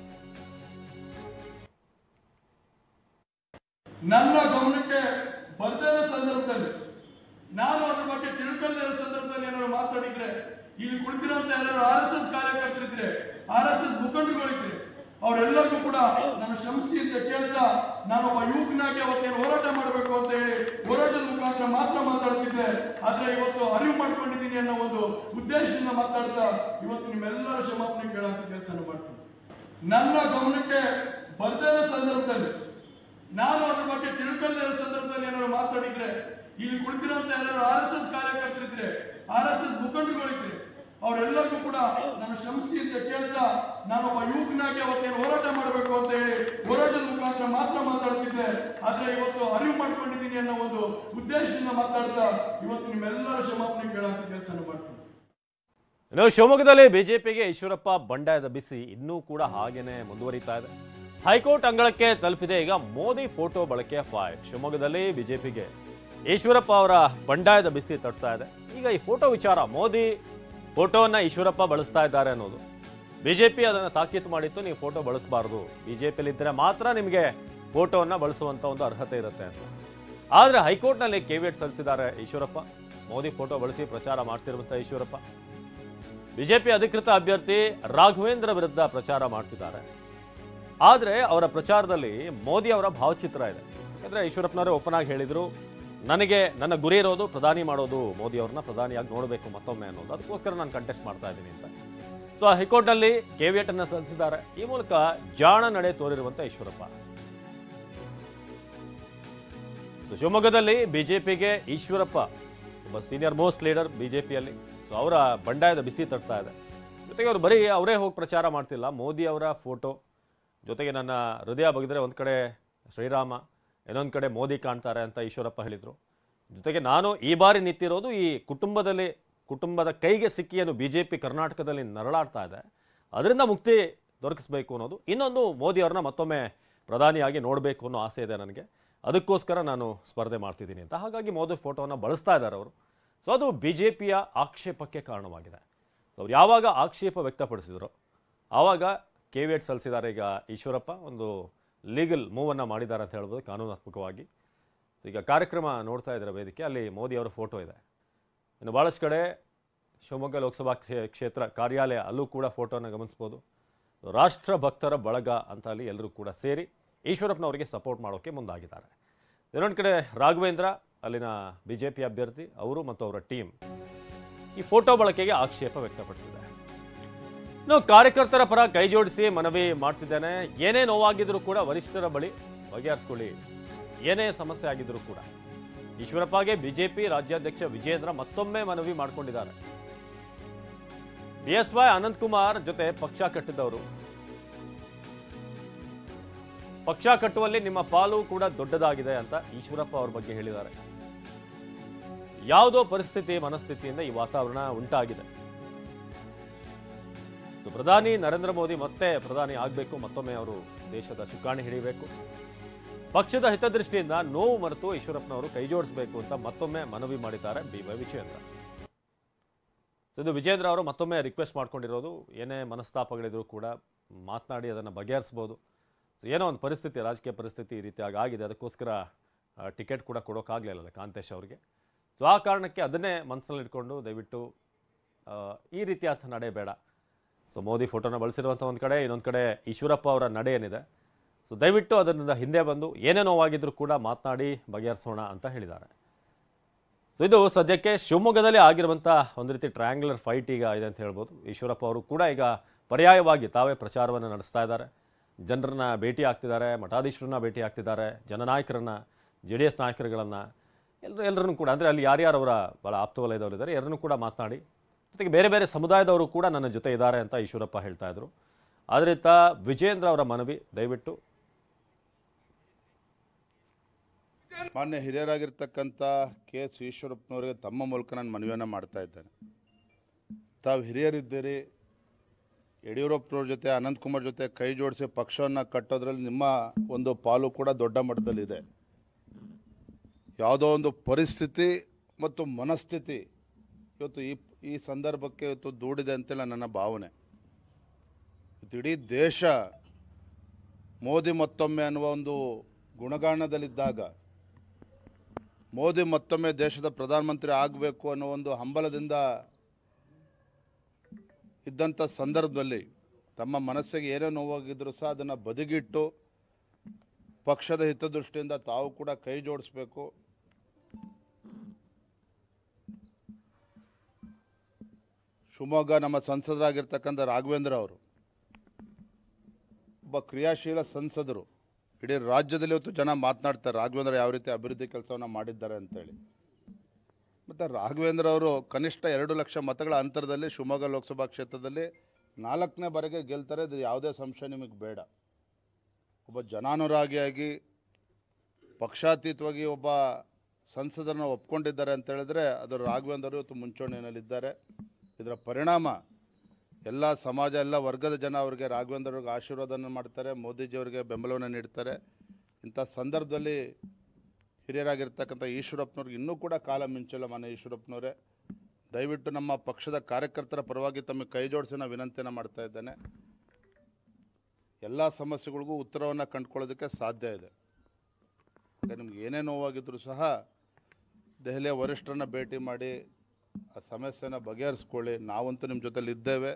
ನನ್ನ ಗಮನಕ್ಕೆ ಬರ್ದೇ ಇರೋ ಸಂದರ್ಭದಲ್ಲಿ ನಾನು ಅದ್ರ ಬಗ್ಗೆ ತಿಳ್ಕೊಳ್ಳದೇ ಇರೋ ಸಂದರ್ಭದಲ್ಲಿ ಏನಾದ್ರು ಮಾತಾಡಿದ್ರೆ ಇಲ್ಲಿ ಕುಳಿತಿರೋಂತ ಯಾರು ಆರ್ ಎಸ್ ಎಸ್ ಕಾರ್ಯಕರ್ತರಿದ್ರೆ ಆರ್ ಎಸ್ ಎಸ್ ಮುಖಂಡರುಗಳಿದ್ರೆ ಅವರೆಲ್ಲರಿಗೂ ಕೂಡ ನಾನು ಶ್ರಮಿಸಿ ಅಂತ ಕೇಳ್ತಾ ನಾನೊಬ್ಬ ಯುವಕನಾಗಿ ಅವತ್ತೇನು ಹೋರಾಟ ಮಾಡಬೇಕು ಅಂತ ಹೇಳಿ ಹೋರಾಟದ ಮುಖಾಂತರ ಮಾತ್ರ ಮಾತಾಡ್ತಿದ್ದೆ ಆದ್ರೆ ಇವತ್ತು ಅರಿವು ಮಾಡ್ಕೊಂಡಿದ್ದೀನಿ ಅನ್ನೋ ಒಂದು ಉದ್ದೇಶದಿಂದ ಮಾತಾಡ್ತಾ ಇವತ್ತು ನಿಮ್ಮೆಲ್ಲರ ಕ್ಷಮಾಪಣೆ ಕೇಳೋಂಥ ಕೆಲಸ ಮಾಡ್ತೀನಿ ನನ್ನ ಗಮನಕ್ಕೆ ಬರ್ದೇ ಇರೋ ಸಂದರ್ಭದಲ್ಲಿ ನಾನು ಅದ್ರ ಬಗ್ಗೆ ತಿಳ್ಕೊಳ್ಳದೇ ಇರೋ ಸಂದರ್ಭದಲ್ಲಿ ಏನಾದ್ರು ಮಾತಾಡಿದ್ರೆ ಇಲ್ಲಿ ಕುಳಿತಿರೋಂತ ಯಾರು ಆರ್ ಎಸ್ ಎಸ್ ಕಾರ್ಯಕರ್ತರಿದ್ರೆ ಆರ್ ಎಸ್ ಎಸ್ ಮುಖಂಡರುಗಳಿದ್ರೆ ಅವರೆಲ್ಲರಿಗೂ ಕೂಡ ನಾನು ಶ್ರಮಿಸಿ ಅಂತ ಕೇಳ್ತಾ ನಾನೊಬ್ಬ ಯುವಕನಾಗಿ ಅವತ್ತೇನು ಹೋರಾಟ ಮಾಡಬೇಕು ಅಂತ ಹೇಳಿ ಹೋರಾಟದ ಮುಖಾಂತರ ಮಾತ್ರ ಮಾತಾಡ್ತಿದ್ದೆ ಆದ್ರೆ ಇವತ್ತು ಅರಿವು ಮಾಡ್ಕೊಂಡಿದ್ದೀನಿ ಅನ್ನೋ ಒಂದು ಉದ್ದೇಶದಿಂದ ಮಾತಾಡ್ತಾ ಇವತ್ತು ನಿಮ್ಮೆಲ್ಲರ ಕ್ಷಮಾಪಣೆ ಕೇಳೋಂಥ ಕೆಲಸ ಮಾಡ್ತೀನಿ ಇನ್ನು ಶಿವಮೊಗ್ಗದಲ್ಲಿ ಬಿಜೆಪಿಗೆ ಈಶ್ವರಪ್ಪ ಬಂಡಾಯದ ಬಿಸಿ ಇನ್ನೂ ಕೂಡ ಹಾಗೇನೆ ಮುಂದುವರಿತಾ ಇದೆ ಹೈಕೋರ್ಟ್ ಅಂಗಳಕ್ಕೆ ತಲುಪಿದೆ ಈಗ ಮೋದಿ ಫೋಟೋ ಬಳಕೆಯ ಫೈಟ್ ಶಿವಮೊಗ್ಗದಲ್ಲಿ ಬಿಜೆಪಿಗೆ ಈಶ್ವರಪ್ಪ ಅವರ ಬಂಡಾಯದ ಬಿಸಿ ತಟ್ತಾ ಇದೆ ಈಗ ಈ ಫೋಟೋ ವಿಚಾರ ಮೋದಿ ಫೋಟೋವನ್ನ ಈಶ್ವರಪ್ಪ ಬಳಸ್ತಾ ಇದ್ದಾರೆ ಅನ್ನೋದು ಬಿಜೆಪಿ ಅದನ್ನು ತಾಕೀತು ಮಾಡಿತ್ತು ನೀವು ಫೋಟೋ ಬಳಸಬಾರ್ದು ಬಿಜೆಪಿಯಲ್ಲಿ ಇದ್ದರೆ ಮಾತ್ರ ನಿಮಗೆ ಫೋಟೋವನ್ನ ಬಳಸುವಂತ ಒಂದು ಅರ್ಹತೆ ಇರುತ್ತೆ ಅಂತ ಆದರೆ ಹೈಕೋರ್ಟ್ನಲ್ಲಿ ಕೆವಿಯಟ್ ಸಲ್ಲಿಸಿದ್ದಾರೆ ಈಶ್ವರಪ್ಪ ಮೋದಿ ಫೋಟೋ ಬಳಸಿ ಪ್ರಚಾರ ಮಾಡ್ತಿರುವಂಥ ಈಶ್ವರಪ್ಪ ಬಿಜೆಪಿ ಅಧಿಕೃತ ಅಭ್ಯರ್ಥಿ ರಾಘವೇಂದ್ರ ವಿರುದ್ಧ ಪ್ರಚಾರ ಮಾಡ್ತಿದ್ದಾರೆ ಆದರೆ ಅವರ ಪ್ರಚಾರದಲ್ಲಿ ಮೋದಿ ಅವರ ಭಾವಚಿತ್ರ ಇದೆ ಯಾಕಂದ್ರೆ ಈಶ್ವರಪ್ಪನವರೇ ಓಪನ್ ಆಗಿ ಹೇಳಿದ್ರು ನನಗೆ ನನ್ನ ಗುರಿ ಇರೋದು ಪ್ರಧಾನಿ ಮಾಡೋದು ಮೋದಿ ಅವ್ರನ್ನ ಪ್ರಧಾನಿಯಾಗಿ ನೋಡಬೇಕು ಮತ್ತೊಮ್ಮೆ ಅನ್ನೋದು ಅದಕ್ಕೋಸ್ಕರ ನಾನು ಕಂಟೆಸ್ಟ್ ಮಾಡ್ತಾ ಇದ್ದೀನಿ ಅಂತ ಸೊ ಹೈಕೋರ್ಟ್ನಲ್ಲಿ ಕೆವಿಯಟ್ ಅನ್ನು ಸಲ್ಲಿಸಿದ್ದಾರೆ ಈ ಮೂಲಕ ಜಾಣ ನಡೆ ತೋರಿರುವಂತ ಈಶ್ವರಪ್ಪ ಸೊ ಶಿವಮೊಗ್ಗದಲ್ಲಿ ಬಿಜೆಪಿಗೆ ಈಶ್ವರಪ್ಪ ಒಬ್ಬ ಸೀನಿಯರ್ ಮೋಸ್ಟ್ ಲೀಡರ್ ಬಿಜೆಪಿಯಲ್ಲಿ ಸೊ ಅವರ ಬಂಡಾಯದ ಬಿಸಿ ತಟ್ತಾ ಇದೆ ಜೊತೆಗೆ ಅವರು ಬರೀ ಅವರೇ ಹೋಗಿ ಪ್ರಚಾರ ಮಾಡ್ತಿಲ್ಲ ಮೋದಿ ಅವರ ಫೋಟೋ ಜೊತೆಗೆ ನನ್ನ ಹೃದಯ ಬಗೆದ್ರೆ ಒಂದು ಕಡೆ ಶ್ರೀರಾಮ ಇನ್ನೊಂದು ಕಡೆ ಮೋದಿ ಕಾಣ್ತಾರೆ ಅಂತ ಈಶ್ವರಪ್ಪ ಹೇಳಿದರು ಜೊತೆಗೆ ನಾನು ಈ ಬಾರಿ ನಿಂತಿರೋದು ಈ ಕುಟುಂಬದಲ್ಲಿ ಕುಟುಂಬದ ಕೈಗೆ ಸಿಕ್ಕಿ ಏನು ಬಿ ಜೆ ಪಿ ಕರ್ನಾಟಕದಲ್ಲಿ ನರಳಾಡ್ತಾ ಇದೆ ಅದರಿಂದ ಮುಕ್ತಿ ದೊರಕಿಸಬೇಕು ಅನ್ನೋದು ಇನ್ನೊಂದು ಮೋದಿ ಅವ್ರನ್ನ ಮತ್ತೊಮ್ಮೆ ಪ್ರಧಾನಿಯಾಗಿ ನೋಡಬೇಕು ಅನ್ನೋ ಆಸೆ ಇದೆ ನನಗೆ ಅದಕ್ಕೋಸ್ಕರ ನಾನು ಸ್ಪರ್ಧೆ ಮಾಡ್ತಿದ್ದೀನಿ ಅಂತ ಹಾಗಾಗಿ ಮೋದಿ ಫೋಟೋವನ್ನು ಬಳಸ್ತಾ ಇದ್ದಾರೆ ಅವರು ಸೊ ಅದು ಬಿ ಜೆ ಪಿಯ ಆಕ್ಷೇಪಕ್ಕೆ ಕಾರಣವಾಗಿದೆ ಸೊ ಅವ್ರು ಯಾವಾಗ ಆಕ್ಷೇಪ ವ್ಯಕ್ತಪಡಿಸಿದ್ರು ಆವಾಗ ಕೆವಿಯಟ್ ಸಲ್ಲಿಸಿದ್ದಾರೆ ಈಗ ಈಶ್ವರಪ್ಪ ಒಂದು ಲೀಗಲ್ ಮೂವನ್ನು ಮಾಡಿದ್ದಾರೆ ಅಂತ ಹೇಳ್ಬೋದು ಕಾನೂನಾತ್ಮಕವಾಗಿ ಸೊ ಈಗ ಕಾರ್ಯಕ್ರಮ ನೋಡ್ತಾ ಇದ್ದಾರೆ ವೇದಿಕೆ ಅಲ್ಲಿ ಮೋದಿ ಅವರ ಫೋಟೋ ಇದೆ ಇನ್ನು ಭಾಳಷ್ಟು ಕಡೆ ಶಿವಮೊಗ್ಗ ಲೋಕಸಭಾ ಕ್ಷೇ- ಕ್ಷೇತ್ರ ಕಾರ್ಯಾಲಯ ಅಲ್ಲೂ ಕೂಡ ಫೋಟೋನ ಗಮನಿಸ್ಬೋದು ರಾಷ್ಟ್ರ ಭಕ್ತರ ಬಳಗ ಅಂತ ಅಲ್ಲಿ ಎಲ್ಲರೂ ಕೂಡ ಸೇರಿ ಈಶ್ವರಪ್ಪನವರಿಗೆ ಸಪೋರ್ಟ್ ಮಾಡೋಕ್ಕೆ ಮುಂದಾಗಿದ್ದಾರೆ ಇನ್ನೊಂದು ಕಡೆ ರಾಘವೇಂದ್ರ ಅಲ್ಲಿನ ಬಿ ಜೆ ಪಿ ಅಭ್ಯರ್ಥಿ ಅವರು ಮತ್ತು ಅವರ ಟೀಮ್ ಈ ಫೋಟೋ ಬಳಕೆಗೆ ಆಕ್ಷೇಪ ವ್ಯಕ್ತಪಡಿಸಿದೆ ಇನ್ನು ಕಾರ್ಯಕರ್ತರ ಪರ ಕೈ ಜೋಡಿಸಿ ಮನವಿ ಮಾಡ್ತಿದ್ದೇನೆ ಏನೇ ನೋವಾಗಿದ್ರೂ ಕೂಡ ವರಿಷ್ಠರ ಬಳಿ ಬಗೆಹರಿಸ್ಕೊಳ್ಳಿ ಏನೇ ಸಮಸ್ಯೆ ಆಗಿದ್ರೂ ಕೂಡ ಈಶ್ವರಪ್ಪಗೆ ಬಿಜೆಪಿ ರಾಜ್ಯಾಧ್ಯಕ್ಷ ವಿಜೇಂದ್ರ ಮತ್ತೊಮ್ಮೆ ಮನವಿ ಮಾಡಿಕೊಂಡಿದ್ದಾರೆ B S Y Ananth Kumar ಜೊತೆ ಪಕ್ಷ ಕಟ್ಟಿದವರು ಪಕ್ಷ ಕಟ್ಟುವಲ್ಲಿ ನಿಮ್ಮ ಪಾಲು ಕೂಡ ದೊಡ್ಡದಾಗಿದೆ ಅಂತ ಈಶ್ವರಪ್ಪ ಅವ್ರ ಬಗ್ಗೆ ಹೇಳಿದ್ದಾರೆ ಯಾವುದೋ ಪರಿಸ್ಥಿತಿ ಮನಸ್ಥಿತಿಯಿಂದ ಈ ವಾತಾವರಣ ಉಂಟಾಗಿದೆ ಸೊ ಪ್ರಧಾನಿ ನರೇಂದ್ರ ಮೋದಿ ಮತ್ತೆ ಪ್ರಧಾನಿ ಆಗಬೇಕು ಮತ್ತೊಮ್ಮೆ ಅವರು ದೇಶದ ಚುಕ್ಕಾಣಿ ಹಿಡಿಯಬೇಕು ಪಕ್ಷದ ಹಿತದೃಷ್ಟಿಯಿಂದ ನೋವು ಮರೆತು ಈಶ್ವರಪ್ಪನವರು ಕೈ ಜೋಡಿಸಬೇಕು ಅಂತ ಮತ್ತೊಮ್ಮೆ ಮನವಿ ಮಾಡಿದ್ದಾರೆ ಬಿ ವೈ ವಿಜೇಂದ್ರ ಸೊ ಇದು ವಿಜೇಂದ್ರ ಅವರು ಮತ್ತೊಮ್ಮೆ ರಿಕ್ವೆಸ್ಟ್ ಮಾಡ್ಕೊಂಡಿರೋದು ಏನೇ ಮನಸ್ತಾಪಗಳಿದ್ರು ಕೂಡ ಮಾತನಾಡಿ ಅದನ್ನು ಬಗೆಹರಿಸ್ಬೋದು ಸೊ ಏನೋ ಒಂದು ಪರಿಸ್ಥಿತಿ ರಾಜಕೀಯ ಪರಿಸ್ಥಿತಿ ಈ ರೀತಿಯಾಗಿ ಆಗಿದೆ ಅದಕ್ಕೋಸ್ಕರ ಟಿಕೆಟ್ ಕೂಡ ಕೊಡೋಕ್ಕಾಗಲಿಲ್ಲ ಕಾಂತೇಶ್ ಅವರಿಗೆ ಸೊ ಆ ಕಾರಣಕ್ಕೆ ಅದನ್ನೇ ಮನಸ್ಸಲ್ಲಿ ಇಟ್ಕೊಂಡು ದಯವಿಟ್ಟು ಆ, ಈ ರೀತಿಯಾದ ನಡೆ ಬೇಡ ಸೊ ಮೋದಿ ಫೋಟೋನ ಬಳಸಿರುವಂಥ ಒಂದು ಕಡೆ ಇನ್ನೊಂದು ಕಡೆ ಈಶ್ವರಪ್ಪ ಅವರ ನಡೆ ಏನಿದೆ ಸೊ ದಯವಿಟ್ಟು ಅದರಿಂದ ಹಿಂದೆ ಬಂದು ಏನೇ ನೋವಾಗಿದ್ರೂ ಕೂಡ ಮಾತನಾಡಿ ಬಗೆಹರಿಸೋಣ ಅಂತ ಹೇಳಿದ್ದಾರೆ ಸೊ ಇದು ಸದ್ಯಕ್ಕೆ ಶಿವಮೊಗ್ಗದಲ್ಲಿ ಆಗಿರುವಂಥ ಒಂದು ರೀತಿ ಟ್ರಯಾಂಗ್ಯುಲರ್ ಫೈಟ್ ಈಗ ಇದೆ ಅಂತ ಹೇಳ್ಬೋದು ಈಶ್ವರಪ್ಪ ಅವರು ಕೂಡ ಈಗ ಪರ್ಯಾಯವಾಗಿ ತಾವೇ ಪ್ರಚಾರವನ್ನು ನಡೆಸ್ತಾ ಇದ್ದಾರೆ ಜನರನ್ನ ಭೇಟಿ ಆಗ್ತಿದ್ದಾರೆ ಮಠಾಧೀಶರನ್ನ ಭೇಟಿ ಆಗ್ತಿದ್ದಾರೆ ಜನನಾಯಕರನ್ನ ಜೆ ಡಿ ಎಸ್ ನಾಯಕರುಗಳನ್ನು ಎಲ್ಲರೂ ಎಲ್ಲರನ್ನು ಕೂಡ ಅಂದರೆ ಅಲ್ಲಿ ಯಾರ್ಯಾರು ಅವರ ಭಾಳ ಆಪ್ತವಲಯದವರು ಇದ್ದಾರೆ ಎಲ್ಲರನ್ನೂ ಕೂಡ ಮಾತನಾಡಿ ಜೊತೆಗೆ ಬೇರೆ ಬೇರೆ ಸಮುದಾಯದವರು ಕೂಡ ನನ್ನ ಜೊತೆ ಇದ್ದಾರೆ ಅಂತ ಈಶ್ವರಪ್ಪ ಹೇಳ್ತಾ ಇದ್ರು ಆದ್ರಿಂದ ವಿಜೇಂದ್ರ ಅವರ ಮನವಿ ದಯವಿಟ್ಟು ಮಾನ್ಯ ಹಿರಿಯರಾಗಿರ್ತಕ್ಕಂಥ ಕೆ ಎಸ್ ಈಶ್ವರಪ್ಪನವರಿಗೆ ತಮ್ಮ ಮೂಲಕ ನಾನು ಮನವಿಯನ್ನು ಮಾಡ್ತಾ ಇದ್ದೇನೆ ತಾವು ಹಿರಿಯರಿದ್ದೀರಿ ಯಡಿಯೂರಪ್ಪನವ್ರ ಜೊತೆ ಅನಂತಕುಮಾರ್ ಜೊತೆ ಕೈ ಜೋಡಿಸಿ ಪಕ್ಷವನ್ನು ಕಟ್ಟೋದ್ರಲ್ಲಿ ನಿಮ್ಮ ಒಂದು ಪಾಲು ಕೂಡ ದೊಡ್ಡ ಮಟ್ಟದಲ್ಲಿದೆ ಯಾವುದೋ ಒಂದು ಪರಿಸ್ಥಿತಿ ಮತ್ತು ಮನಸ್ಥಿತಿ ಇವತ್ತು ಈ ಈ ಸಂದರ್ಭಕ್ಕೆ ಇವತ್ತು ದೂಡಿದೆ ಅಂತೇಳಿ ನನ್ನ ಭಾವನೆ ಇವತ್ತು ಇಡೀ ದೇಶ ಮೋದಿ ಮತ್ತೊಮ್ಮೆ ಅನ್ನುವ ಒಂದು ಗುಣಗಾನದಲ್ಲಿದ್ದಾಗ ಮೋದಿ ಮತ್ತೊಮ್ಮೆ ದೇಶದ ಪ್ರಧಾನಮಂತ್ರಿ ಆಗಬೇಕು ಅನ್ನೋ ಒಂದು ಹಂಬಲದಿಂದ ಇದ್ದಂಥ ಸಂದರ್ಭದಲ್ಲಿ ತಮ್ಮ ಮನಸ್ಸಿಗೆ ಏನೇ ನೋವಾಗಿದ್ರೂ ಸಹ ಅದನ್ನು ಬದಿಗಿಟ್ಟು ಪಕ್ಷದ ಹಿತದೃಷ್ಟಿಯಿಂದ ತಾವು ಕೂಡ ಕೈ ಜೋಡಿಸ್ಬೇಕು ಶಿವಮೊಗ್ಗ ನಮ್ಮ ಸಂಸದರಾಗಿರ್ತಕ್ಕಂಥ ರಾಘವೇಂದ್ರ ಅವರು ಒಬ್ಬ ಕ್ರಿಯಾಶೀಲ ಸಂಸದರು ಇಡೀ ರಾಜ್ಯದಲ್ಲಿ ಇವತ್ತು ಜನ ಮಾತನಾಡ್ತಾರೆ ರಾಘವೇಂದ್ರ ಯಾವ ರೀತಿ ಅಭಿವೃದ್ಧಿ ಕೆಲಸವನ್ನು ಮಾಡಿದ್ದಾರೆ ಅಂತೇಳಿ ಮತ್ತು ರಾಘವೇಂದ್ರ ಅವರು ಕನಿಷ್ಠ ಎರಡು ಲಕ್ಷ ಮತಗಳ ಅಂತರದಲ್ಲಿ ಶಿವಮೊಗ್ಗ ಲೋಕಸಭಾ ಕ್ಷೇತ್ರದಲ್ಲಿ ನಾಲ್ಕನೇ ಬಾರಿಗೆ ಗೆಲ್ತಾರೆ ಇದು ಯಾವುದೇ ಸಂಶಯ ನಿಮಗೆ ಬೇಡ ಒಬ್ಬ ಜನಾನುರಾಗಿಯಾಗಿ ಪಕ್ಷಾತೀತವಾಗಿ ಒಬ್ಬ ಸಂಸದರನ್ನ ಒಪ್ಕೊಂಡಿದ್ದಾರೆ ಅಂತ ಹೇಳಿದ್ರೆ ಅದು ರಾಘವೇಂದ್ರ ಅವರು ಇವತ್ತು ಮುಂಚೂಣಿಯಲ್ಲಿದ್ದಾರೆ ಇದರ ಪರಿಣಾಮ ಎಲ್ಲ ಸಮಾಜ ಎಲ್ಲ ವರ್ಗದ ಜನ ಅವರಿಗೆ ರಾಘವೇಂದ್ರ ಅವ್ರಿಗೆ ಆಶೀರ್ವಾದನ ಮಾಡ್ತಾರೆ ಮೋದಿಜಿಯವರಿಗೆ ಬೆಂಬಲವನ್ನು ನೀಡ್ತಾರೆ ಇಂಥ ಸಂದರ್ಭದಲ್ಲಿ ಹಿರಿಯರಾಗಿರ್ತಕ್ಕಂಥ ಈಶ್ವರಪ್ಪನವ್ರಿಗೆ ಇನ್ನೂ ಕೂಡ ಕಾಲ ಮಿಂಚಿಲ್ಲ ಮನೆ ಈಶ್ವರಪ್ಪನವರೇ ದಯವಿಟ್ಟು ನಮ್ಮ ಪಕ್ಷದ ಕಾರ್ಯಕರ್ತರ ಪರವಾಗಿ ತಮಗೆ ಕೈ ಜೋಡಿಸಿ ನಾನು ವಿನಂತಿಯನ್ನು ಮಾಡ್ತಾ ಇದ್ದೇನೆ ಎಲ್ಲ ಸಮಸ್ಯೆಗಳಿಗೂ ಉತ್ತರವನ್ನು ಕಂಡುಕೊಳ್ಳೋದಕ್ಕೆ ಸಾಧ್ಯ ಇದೆ ಹಾಗೆ ನಿಮ್ಗೆ ಏನೇ ನೋವಾಗಿದ್ರೂ ಸಹ ದೆಹಲಿಯ ವರಿಷ್ಠರನ್ನ ಭೇಟಿ ಮಾಡಿ ಆ ಸಮಸ್ಯೆನ ಬಗೆಹರಿಸ್ಕೊಳ್ಳಿ ನಾವಂತೂ ನಿಮ್ಮ ಜೊತೆಲಿ ಇದ್ದೇವೆ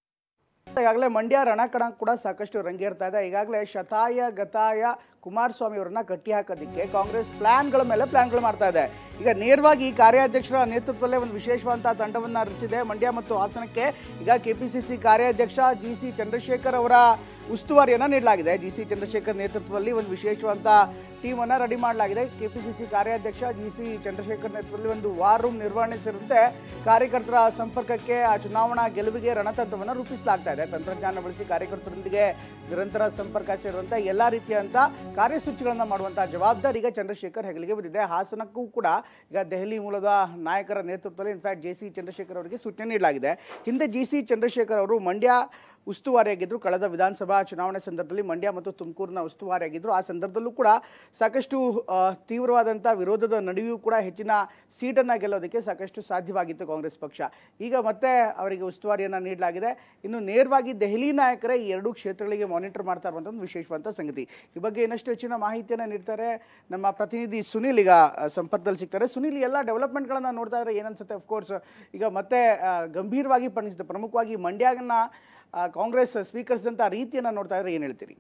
ಈಗಾಗಲೇ ಮಂಡ್ಯ ರಣಕಣ ಕೂಡ ಸಾಕಷ್ಟು ರಂಗೇರ್ತಾ ಇದೆ ಈಗಾಗಲೇ ಶತಾಯ ಗತಾಯ ಕುಮಾರಸ್ವಾಮಿ ಅವರನ್ನ ಕಟ್ಟಿ ಹಾಕೋದಕ್ಕೆ ಕಾಂಗ್ರೆಸ್ ಪ್ಲಾನ್ಗಳ ಮೇಲೆ ಪ್ಲಾನ್ಗಳು ಮಾಡ್ತಾ ಇದೆ ಈಗ ನೇರವಾಗಿ ಈ ಕಾರ್ಯಾಧ್ಯಕ್ಷರ ನೇತೃತ್ವದಲ್ಲೇ ಒಂದು ವಿಶೇಷವಾದಂತಹ ತಂಡವನ್ನು ರಚಿಸಿದೆ ಮಂಡ್ಯ ಮತ್ತು ಹಾಸನಕ್ಕೆ ಈಗ ಕೆಪಿಸಿಸಿ ಕಾರ್ಯಾಧ್ಯಕ್ಷ ಜಿ ಸಿ ಚಂದ್ರಶೇಖರ್ ಅವರ ಉಸ್ತುವಾರಿಯನ್ನು ನೀಡಲಾಗಿದೆ ಜಿ ಸಿ ಚಂದ್ರಶೇಖರ್ ನೇತೃತ್ವದಲ್ಲಿ ಒಂದು ವಿಶೇಷವಾದ ಟೀಮನ್ನು ರೆಡಿ ಮಾಡಲಾಗಿದೆ ಕೆಪಿಸಿಸಿ ಕಾರ್ಯಾಧ್ಯಕ್ಷ ಜಿ ಸಿ ಚಂದ್ರಶೇಖರ್ ನೇತೃತ್ವದಲ್ಲಿ ಒಂದು ವಾರ್ ರೂಮ್ ನಿರ್ವಹಣೆ ಸೇರಿದಂತೆ ಕಾರ್ಯಕರ್ತರ ಸಂಪರ್ಕಕ್ಕೆ ಆ ಚುನಾವಣಾ ಗೆಲುವಿಗೆ ರಣತಂತ್ರವನ್ನು ರೂಪಿಸಲಾಗ್ತಾ ಇದೆ ತಂತ್ರಜ್ಞಾನ ಬಳಸಿ ಕಾರ್ಯಕರ್ತರೊಂದಿಗೆ ನಿರಂತರ ಸಂಪರ್ಕ ಸೇರುವಂತೆ ಎಲ್ಲ ರೀತಿಯಂತ ಕಾರ್ಯಸೂಚಿಗಳನ್ನು ಮಾಡುವಂತಹ ಜವಾಬ್ದಾರಿ ಈಗ ಚಂದ್ರಶೇಖರ್ ಹೆಗಲಿಗೆ ಬಿದ್ದಿದೆ ಹಾಸನಕ್ಕೂ ಕೂಡ ಈಗ ದೆಹಲಿ ಮೂಲದ ನಾಯಕರ ನೇತೃತ್ವದಲ್ಲಿ ಇನ್ಫ್ಯಾಕ್ಟ್ ಜೆ ಸಿ ಚಂದ್ರಶೇಖರ್ ಅವರಿಗೆ ಸೂಚನೆ ನೀಡಲಾಗಿದೆ ಹಿಂದೆ ಜಿ ಸಿ ಚಂದ್ರಶೇಖರ್ ಅವರು ಮಂಡ್ಯ ಉಸ್ತುವಾರಿಯಾಗಿದ್ದರು ಕಳೆದ ವಿಧಾನಸಭಾ ಚುನಾವಣೆ ಸಂದರ್ಭದಲ್ಲಿ ಮಂಡ್ಯ ಮತ್ತು ತುಮಕೂರಿನ ಉಸ್ತುವಾರಿಯಾಗಿದ್ದರು ಆ ಸಂದರ್ಭದಲ್ಲೂ ಕೂಡ ಸಾಕಷ್ಟು ಆ, ತೀವ್ರವಾದಂಥ ವಿರೋಧದ ನಡುವೆಯೂ ಕೂಡ ಹೆಚ್ಚಿನ ಸೀಟನ್ನು ಗೆಲ್ಲೋದಕ್ಕೆ ಸಾಕಷ್ಟು ಸಾಧ್ಯವಾಗಿತ್ತು ಕಾಂಗ್ರೆಸ್ ಪಕ್ಷ ಈಗ ಮತ್ತೆ ಅವರಿಗೆ ಉಸ್ತುವಾರಿಯನ್ನು ನೀಡಲಾಗಿದೆ ಇನ್ನು ನೇರವಾಗಿ ದೆಹಲಿ ನಾಯಕರೇ ಈ ಎರಡೂ ಕ್ಷೇತ್ರಗಳಿಗೆ ಮಾನಿಟರ್ ಮಾಡ್ತಾ ಇರುವಂಥ ಒಂದು ವಿಶೇಷವಾದ ಸಂಗತಿ ಈ ಬಗ್ಗೆ ಇನ್ನಷ್ಟು ಹೆಚ್ಚಿನ ಮಾಹಿತಿಯನ್ನು ನೀಡ್ತಾರೆ ನಮ್ಮ ಪ್ರತಿನಿಧಿ ಸುನಿಲ್ ಈಗ ಆ, ಸಂಪರ್ಕದಲ್ಲಿ ಸಿಗ್ತಾರೆ ಸುನಿಲ್ ಈ ಎಲ್ಲ ಡೆವಲಪ್ಮೆಂಟ್ಗಳನ್ನು ನೋಡ್ತಾ ಇದ್ರೆ ಏನನ್ಸುತ್ತೆ ಅಫ್ಕೋರ್ಸ್ ಈಗ ಮತ್ತೆ ಆ, ಗಂಭೀರವಾಗಿ ಪರಿಣಿಸುತ್ತೆ ಪ್ರಮುಖವಾಗಿ ಮಂಡ್ಯನ ಆ, ಕಾಂಗ್ರೆಸ್ ಸ್ವೀಕರಿಸಿದಂಥ ರೀತಿಯನ್ನು ನೋಡ್ತಾ ಇದ್ರೆ ಏನು ಹೇಳ್ತೀರಿ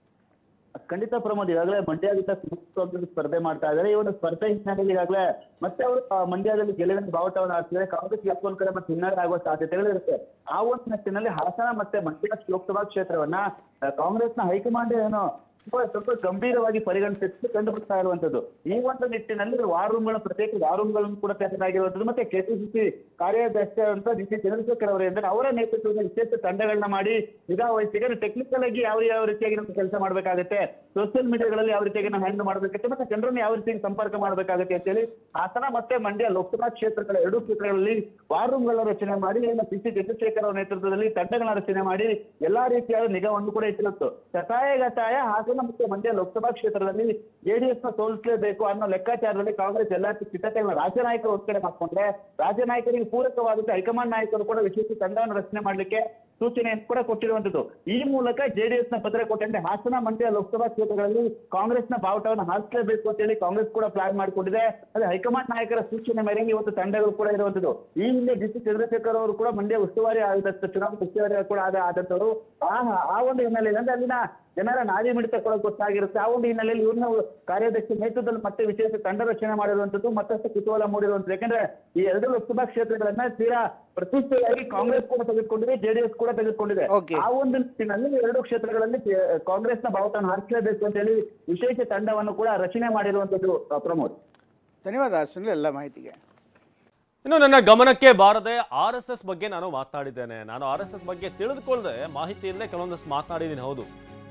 ಖಂಡಿತ ಪ್ರಮೋದ್ ಈಗಾಗಲೇ ಮಂಡ್ಯದಿಂದ ಸುಮುಖವಾಗಿ ಸ್ಪರ್ಧೆ ಮಾಡ್ತಾ ಇದ್ದಾರೆ ಈ ಒಂದು ಸ್ಪರ್ಧೆ ಹಿನ್ನೆಲೆಯಲ್ಲಿ ಈಗಾಗಲೇ ಮತ್ತೆ ಅವರು ಆ, ಮಂಡ್ಯದಲ್ಲಿ ಗೆಲುವಿನ ಬಾವುಟವನ್ನು ಹಾಕಿದರೆ ಕಾಂಗ್ರೆಸ್ ಎಪ್ಪೊಂದು ಕಡೆ ಮತ್ತೆ ಹಿನ್ನಡೆ ಆಗುವ ಸಾಧ್ಯತೆಗಳು ಇರುತ್ತೆ ಆ ಒಂದು ನಿಟ್ಟಿನಲ್ಲಿ ಹಾಸನ ಮತ್ತೆ ಮಂಡ್ಯ ಲೋಕಸಭಾ ಕ್ಷೇತ್ರವನ್ನ ಆ, ಕಾಂಗ್ರೆಸ್ನ ಹೈಕಮಾಂಡ್ ಏನು ಸ್ವಲ್ಪ ಸ್ವಲ್ಪ ಗಂಭೀರವಾಗಿ ಪರಿಗಣಿಸಿ ಕಂಡು ಬರ್ತಾ ಇರುವಂತದ್ದು ಈ ಒಂದು ನಿಟ್ಟಿನಲ್ಲಿ ವಾರ್ ರೂಮ್ಗಳ ಪ್ರತ್ಯೇಕ ವಾರ್ ರೂಮ್ಗಳನ್ನು ಕೂಡ ತೆರೆದಾಗಿರುವಂತದ್ದು ಮತ್ತೆ ಕೆಪಿಸಿಸಿ ಕಾರ್ಯಾಧ್ಯಕ್ಷ ಅಂತ ಡಿ ಸಿ ಚಂದ್ರಶೇಖರ್ ಅವರಿಂದ ಅವರ ನೇತೃತ್ವದಲ್ಲಿ ವಿಶೇಷ ತಂಡಗಳನ್ನ ಮಾಡಿ ನಿಗಾ ವಹಿಸಿ ಟೆಕ್ನಿಕಲ್ ಆಗಿ ಯಾವ ಯಾವ ರೀತಿಯಾಗಿ ನಮ್ಗೆ ಕೆಲಸ ಮಾಡ್ಬೇಕಾಗುತ್ತೆ ಸೋಷಿಯಲ್ ಮೀಡಿಯಾಗಳಲ್ಲಿ ಯಾವ ರೀತಿಯಾಗಿ ನಾವು ಹ್ಯಾಂಡಲ್ ಮಾಡ್ಬೇಕಾಗುತ್ತೆ ಮತ್ತೆ ಜನರನ್ನು ಯಾವ ರೀತಿಯಾಗಿ ಸಂಪರ್ಕ ಮಾಡ್ಬೇಕಾಗುತ್ತೆ ಅಂತೇಳಿ ಹಾಸನ ಮತ್ತೆ ಮಂಡ್ಯ ಲೋಕಸಭಾ ಕ್ಷೇತ್ರಗಳ ಎರಡೂ ಕ್ಷೇತ್ರಗಳಲ್ಲಿ ವಾರ್ ರೂಮ್ಗಳ ರಚನೆ ಮಾಡಿ ಏನು ಸಿ ಸಿ ಚಂದ್ರಶೇಖರ್ ಅವರ ನೇತೃತ್ವದಲ್ಲಿ ತಂಡಗಳ ರಚನೆ ಮಾಡಿ ಎಲ್ಲಾ ರೀತಿಯಾದ ನಿಗಾವನ್ನು ಕೂಡ ಇಟ್ಟಿರುತ್ತು ಶತಾಯ ಗತಾಯ ಹಾಸನ ಮತ್ತೆ ಮಂಡ್ಯ ಲೋಕಸಭಾ ಕ್ಷೇತ್ರದಲ್ಲಿ ಜೆಡಿಎಸ್ ನ ಸೋಲಿಸಲೇಬೇಕು ಅನ್ನೋ ಲೆಕ್ಕಾಚಾರದಲ್ಲಿ ಕಾಂಗ್ರೆಸ್ ಎಲ್ಲಾ ಸಿದ್ಧತೆಗಳನ್ನ ರಾಜ್ಯ ನಾಯಕರು ಒತ್ತಡ ಮಾಡ್ಕೊಂಡ್ರೆ ರಾಜ್ಯ ನಾಯಕರಿಗೆ ಪೂರಕವಾದಂತೆ ಹೈಕಮಾಂಡ್ ನಾಯಕರು ಕೂಡ ವಿಶೇಷ ತಂಡವನ್ನು ರಚನೆ ಮಾಡ್ಲಿಕ್ಕೆ ಸೂಚನೆಯನ್ನು ಕೂಡ ಕೊಟ್ಟಿರುವಂತದ್ದು ಈ ಮೂಲಕ ಜೆಡಿಎಸ್ ನ ಪತ್ರ ಕೊಟ್ಟಂತೆ ಹಾಸನ ಮಂಡ್ಯ ಲೋಕಸಭಾ ಕ್ಷೇತ್ರಗಳಲ್ಲಿ ಕಾಂಗ್ರೆಸ್ನ ಬಾವುಟವನ್ನು ಹಾರಿಸಲೇಬೇಕು ಅಂತ ಹೇಳಿ ಕಾಂಗ್ರೆಸ್ ಕೂಡ ಪ್ಲಾನ್ ಮಾಡಿಕೊಂಡಿದೆ ಅದೇ ಹೈಕಮಾಂಡ್ ನಾಯಕರ ಸೂಚನೆ ಮೇರೆಗೆ ಇವತ್ತು ತಂಡಗಳು ಕೂಡ ಇರುವಂತದ್ದು ಈ ಹಿಂದೆ ಡಿ ಸಿ ಚಂದ್ರಶೇಖರ್ ಅವರು ಕೂಡ ಮಂಡ್ಯ ಉಸ್ತುವಾರಿ ಆದಂತ ಚುನಾವಣಾ ಉಸ್ತುವಾರಿ ಕೂಡ ಆದ ಆದಂತವರು ಆ ಆ ಒಂದು ಹಿನ್ನೆಲೆಯಲ್ಲಿ ಅಂದ್ರೆ ಅಲ್ಲಿನ ಜನರ ನಾಡಿ ಮಿಡಿತ ಕೂಡ ಗೊತ್ತಾಗಿರುತ್ತೆ ಆ ಒಂದು ಹಿನ್ನೆಲೆಯಲ್ಲಿ ಇವ್ರನ್ನ ಕಾರ್ಯಾಧ್ಯಕ್ಷ ನೇತೃತ್ವದಲ್ಲಿ ಮತ್ತೆ ವಿಶೇಷ ತಂಡ ರಚನೆ ಮಾಡಿರುವಂತದ್ದು ಮತ್ತಷ್ಟು ಕುತೂಹಲ ಮೂಡಿರುವಂತದ್ದು ಯಾಕಂದ್ರೆ ಈ ಎರಡು ಲೋಕಸಭಾ ಕ್ಷೇತ್ರಗಳನ್ನ ತೀರಾ ಪ್ರತಿಷ್ಠೆಯಾಗಿ ಕಾಂಗ್ರೆಸ್ ಕೂಡ ತೆಗೆದುಕೊಂಡಿದೆ ಜೆಡಿಎಸ್ ಕೂಡ ತೆಗೆದುಕೊಂಡಿದೆ Okay. ಆ ಒಂದು ನಿಟ್ಟಿನಲ್ಲಿ ಎರಡು ಕ್ಷೇತ್ರಗಳಲ್ಲಿ ಕೆ- ಕಾಂಗ್ರೆಸ್ನ ಬಾವುಟವನ್ನು ಹಾರಿಸಲೇಬೇಕು ಅಂತ ಹೇಳಿ ವಿಶೇಷ ತಂಡವನ್ನು ಕೂಡ ರಚನೆ ಮಾಡಿರುವಂತದ್ದು ಆ, ಪ್ರಮೋದ್ ಧನ್ಯವಾದ ಸುನಿಲ್ ಎಲ್ಲ ಮಾಹಿತಿಗೆ ಇನ್ನು ನನ್ನ ಗಮನಕ್ಕೆ ಬಾರದೆ ಆರ್ ಎಸ್ ಎಸ್ ಬಗ್ಗೆ ನಾನು ಮಾತನಾಡಿದ್ದೇನೆ ನಾನು ಆರ್ ಎಸ್ ಎಸ್ ಬಗ್ಗೆ ತಿಳಿದುಕೊಳ್ಳದೆ ಮಾಹಿತಿಯಿಂದಲೇ ಕೆಲವೊಂದಷ್ಟು ಮಾತನಾಡಿದ್ದೀನಿ ಹೌದು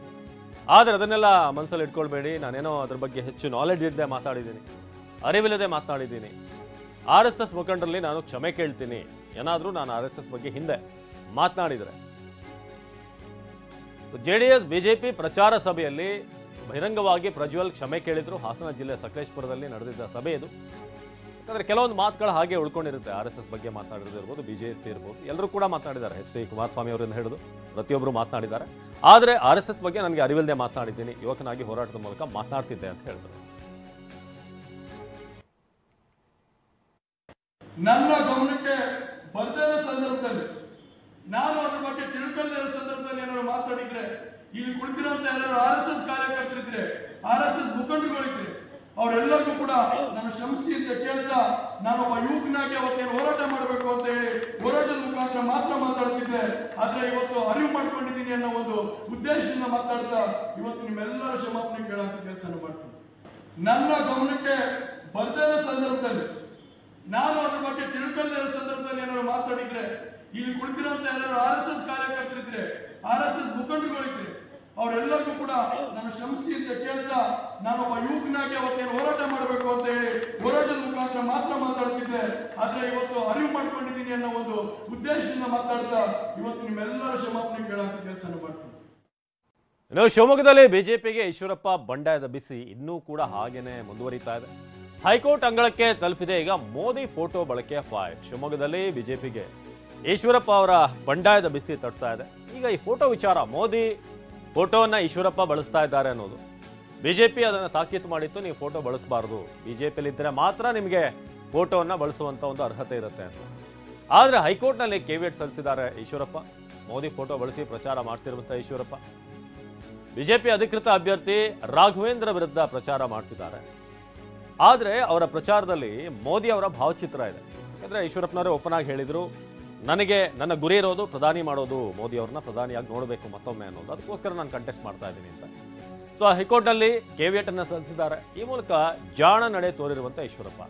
ಆದರೆ ಅದನ್ನೆಲ್ಲ ಮನಸ್ಸಲ್ಲಿ ಇಟ್ಕೊಳ್ಬೇಡಿ ನಾನೇನೋ ಅದ್ರ ಬಗ್ಗೆ ಹೆಚ್ಚು ನಾಲೆಡ್ಜ್ ಇಲ್ಲದೆ ಮಾತಾಡಿದ್ದೀನಿ ಅರಿವಿಲ್ಲದೆ ಮಾತನಾಡಿದ್ದೀನಿ ಆರ್ ಎಸ್ ಎಸ್ ಮುಖಂಡರಲ್ಲಿ ನಾನು ಕ್ಷಮೆ ಕೇಳ್ತೀನಿ ಏನಾದರೂ ನಾನು ಆರ್ ಎಸ್ ಎಸ್ ಬಗ್ಗೆ ಹಿಂದೆ ಮಾತನಾಡಿದರೆ ಜೆ ಡಿ ಎಸ್ ಬಿಜೆಪಿ ಪ್ರಚಾರ ಸಭೆಯಲ್ಲಿ ಬಹಿರಂಗವಾಗಿ ಪ್ರಜ್ವಲ್ ಕ್ಷಮೆ ಕೇಳಿದ್ರು ಹಾಸನ ಜಿಲ್ಲೆ ಸಕಲೇಶ್ಪುರದಲ್ಲಿ ನಡೆದಿದ್ದ ಸಭೆ ಇದು ಯಾಕಂದ್ರೆ ಕೆಲವೊಂದು ಮಾತುಗಳು ಹಾಗೆ ಉಳ್ಕೊಂಡಿರುತ್ತೆ ಆರ್ ಎಸ್ ಎಸ್ ಬಗ್ಗೆ ಮಾತನಾಡಿರೋದು ಇರ್ಬೋದು ಬಿಜೆಪಿ ಇರ್ಬೋದು ಎಲ್ಲರೂ ಕೂಡ ಮಾತನಾಡಿದ್ದಾರೆ ಎಸ್ ಡಿ ಕುಮಾರಸ್ವಾಮಿ ಅವರನ್ನು ಹಿಡಿದು ಪ್ರತಿಯೊಬ್ಬರು ಮಾತನಾಡಿದ್ದಾರೆ ಆದರೆ ಆರ್ ಎಸ್ ಎಸ್ ಬಗ್ಗೆ ನನಗೆ ಅರಿವಿಲ್ಲದೆ ಮಾತನಾಡಿದ್ದೀನಿ ಯುವಕನಾಗಿ ಹೋರಾಟದ ಮೂಲಕ ಮಾತನಾಡ್ತಿದ್ದೆ ಅಂತ ಹೇಳಿದ್ರು ನನ್ನ ಗಮನಕ್ಕೆ ಬರ್ದೇ ಇರೋ ಸಂದರ್ಭದಲ್ಲಿ ನಾನು ಅದ್ರ ಬಗ್ಗೆ ತಿಳ್ಕೊಳ್ಳದೇ ಇರೋ ಸಂದರ್ಭದಲ್ಲಿ ಏನಾದ್ರು ಮಾತಾಡಿದ್ರೆ ಇಲ್ಲಿ ಕುಳಿತಿರೋಂತ ಯಾರು ಆರ್ ಎಸ್ ಎಸ್ ಕಾರ್ಯಕರ್ತರಿದ್ರೆ ಆರ್ ಎಸ್ ಎಸ್ ಮುಖಂಡರುಗಳಿದ್ರೆ ಅವರೆಲ್ಲರಿಗೂ ಕೂಡ ನಾನು ಶ್ರಮಿಸಿ ಅಂತ ಕೇಳ್ತಾ ನಾನೊಬ್ಬ ಯುವಕನಾಗಿ ಅವತ್ತೇನು ಹೋರಾಟ ಮಾಡಬೇಕು ಅಂತ ಹೇಳಿ ಹೋರಾಟದ ಮುಖಾಂತರ ಮಾತ್ರ ಮಾತಾಡ್ತಿದ್ದೆ ಆದ್ರೆ ಇವತ್ತು ಅರಿವು ಮಾಡ್ಕೊಂಡಿದ್ದೀನಿ ಅನ್ನೋ ಒಂದು ಉದ್ದೇಶದಿಂದ ಮಾತಾಡ್ತಾ ಇವತ್ತು ನಿಮ್ಮೆಲ್ಲರ ಕ್ಷಮಾಪಣೆ ಕೇಳೋಂಥ ಕೆಲಸ ಮಾಡ್ತೀನಿ ನನ್ನ ಗಮನಕ್ಕೆ ಬರ್ದೇ ಇರೋ ಸಂದರ್ಭದಲ್ಲಿ ನಾನು ಅದ್ರ ಬಗ್ಗೆ ತಿಳ್ಕೊಳ್ಳದೇ ಇರೋ ಸಂದರ್ಭದಲ್ಲಿ ಏನಾದ್ರು ಮಾತಾಡಿದ್ರೆ ಇಲ್ಲಿ ಕುಳಿತಿರೋಂತ ಯಾರು ಆರ್ ಎಸ್ ಎಸ್ ಕಾರ್ಯಕರ್ತರಿದ್ರೆ ಆರ್ ಎಸ್ ಎಸ್ ಮುಖಂಡರುಗಳಿದ್ರೆ ಅವರೆಲ್ಲರಿಗೂ ಕೂಡ ನಾನು ಶ್ರಮಿಸಿ ಅಂತ ಕೇಳ್ತಾ ನಾನೊಬ್ಬ ಯುವಕನಾಗಿ ಅವತ್ತೇನು ಹೋರಾಟ ಮಾಡಬೇಕು ಅಂತ ಹೇಳಿ ಹೋರಾಟದ ಮುಖಾಂತರ ಮಾತ್ರ ಮಾತಾಡ್ತಿದ್ದೆ ಆದ್ರೆ ಇವತ್ತು ಅರಿವು ಮಾಡ್ಕೊಂಡಿದ್ದೀನಿ ಅನ್ನೋ ಒಂದು ಉದ್ದೇಶದಿಂದ ಮಾತಾಡ್ತಾ ಇವತ್ತು ನಿಮ್ಮೆಲ್ಲರ ಕ್ಷಮಾಪಣೆ ಕೇಳೋಂಥ ಕೆಲಸ ಮಾಡ್ತೀನಿ ಇನ್ನು ಶಿವಮೊಗ್ಗದಲ್ಲಿ ಬಿಜೆಪಿಗೆ ಈಶ್ವರಪ್ಪ ಬಂಡಾಯದ ಬಿಸಿ ಇನ್ನೂ ಕೂಡ ಹಾಗೇನೆ ಮುಂದುವರಿತಾ ಇದೆ ಹೈಕೋರ್ಟ್ ಅಂಗಳಕ್ಕೆ ತಲುಪಿದೆ ಈಗ ಮೋದಿ ಫೋಟೋ ಬಳಕೆಯ ಫೈಟ್ ಶಿವಮೊಗ್ಗದಲ್ಲಿ ಬಿಜೆಪಿಗೆ ಈಶ್ವರಪ್ಪ ಅವರ ಬಂಡಾಯದ ಬಿಸಿ ತಟ್ತಾ ಇದೆ ಈಗ ಈ ಫೋಟೋ ವಿಚಾರ ಮೋದಿ ಫೋಟೋವನ್ನ ಈಶ್ವರಪ್ಪ ಬಳಸ್ತಾ ಇದ್ದಾರೆ ಅನ್ನೋದು ಬಿಜೆಪಿ ಅದನ್ನು ತಾಕೀತು ಮಾಡಿತ್ತು ನೀವು ಫೋಟೋ ಬಳಸಬಾರ್ದು ಬಿಜೆಪಿಯಲ್ಲಿ ಇದ್ದರೆ ಮಾತ್ರ ನಿಮಗೆ ಫೋಟೋವನ್ನ ಬಳಸುವಂತ ಒಂದು ಅರ್ಹತೆ ಇರುತ್ತೆ ಅಂತ ಆದರೆ ಹೈಕೋರ್ಟ್ನಲ್ಲಿ ಕೆವಿಯಟ್ ಸಲ್ಲಿಸಿದ್ದಾರೆ ಈಶ್ವರಪ್ಪ ಮೋದಿ ಫೋಟೋ ಬಳಸಿ ಪ್ರಚಾರ ಮಾಡ್ತಿರುವಂಥ ಈಶ್ವರಪ್ಪ ಬಿಜೆಪಿ ಅಧಿಕೃತ ಅಭ್ಯರ್ಥಿ ರಾಘವೇಂದ್ರ ವಿರುದ್ಧ ಪ್ರಚಾರ ಮಾಡ್ತಿದ್ದಾರೆ ಆದರೆ ಅವರ ಪ್ರಚಾರದಲ್ಲಿ ಮೋದಿ ಅವರ ಭಾವಚಿತ್ರ ಇದೆ ಯಾಕಂದ್ರೆ ಈಶ್ವರಪ್ಪನವರೇ ಓಪನ್ ಆಗಿ ಹೇಳಿದ್ರು ನನಗೆ ನನ್ನ ಗುರಿ ಇರೋದು ಪ್ರಧಾನಿ ಮಾಡೋದು ಮೋದಿ ಅವ್ರನ್ನ ಪ್ರಧಾನಿಯಾಗಿ ನೋಡಬೇಕು ಮತ್ತೊಮ್ಮೆ ಅನ್ನೋದು ಅದಕ್ಕೋಸ್ಕರ ನಾನು ಕಂಟೆಸ್ಟ್ ಮಾಡ್ತಾ ಇದ್ದೀನಿ ಅಂತ ಸೊ ಹೈಕೋರ್ಟ್ನಲ್ಲಿ ಕೆವಿಯಟ್ ಅನ್ನು ಸಲ್ಲಿಸಿದ್ದಾರೆ ಈ ಮೂಲಕ ಜಾಣ ನಡೆ ತೋರಿರುವಂತ ಈಶ್ವರಪ್ಪ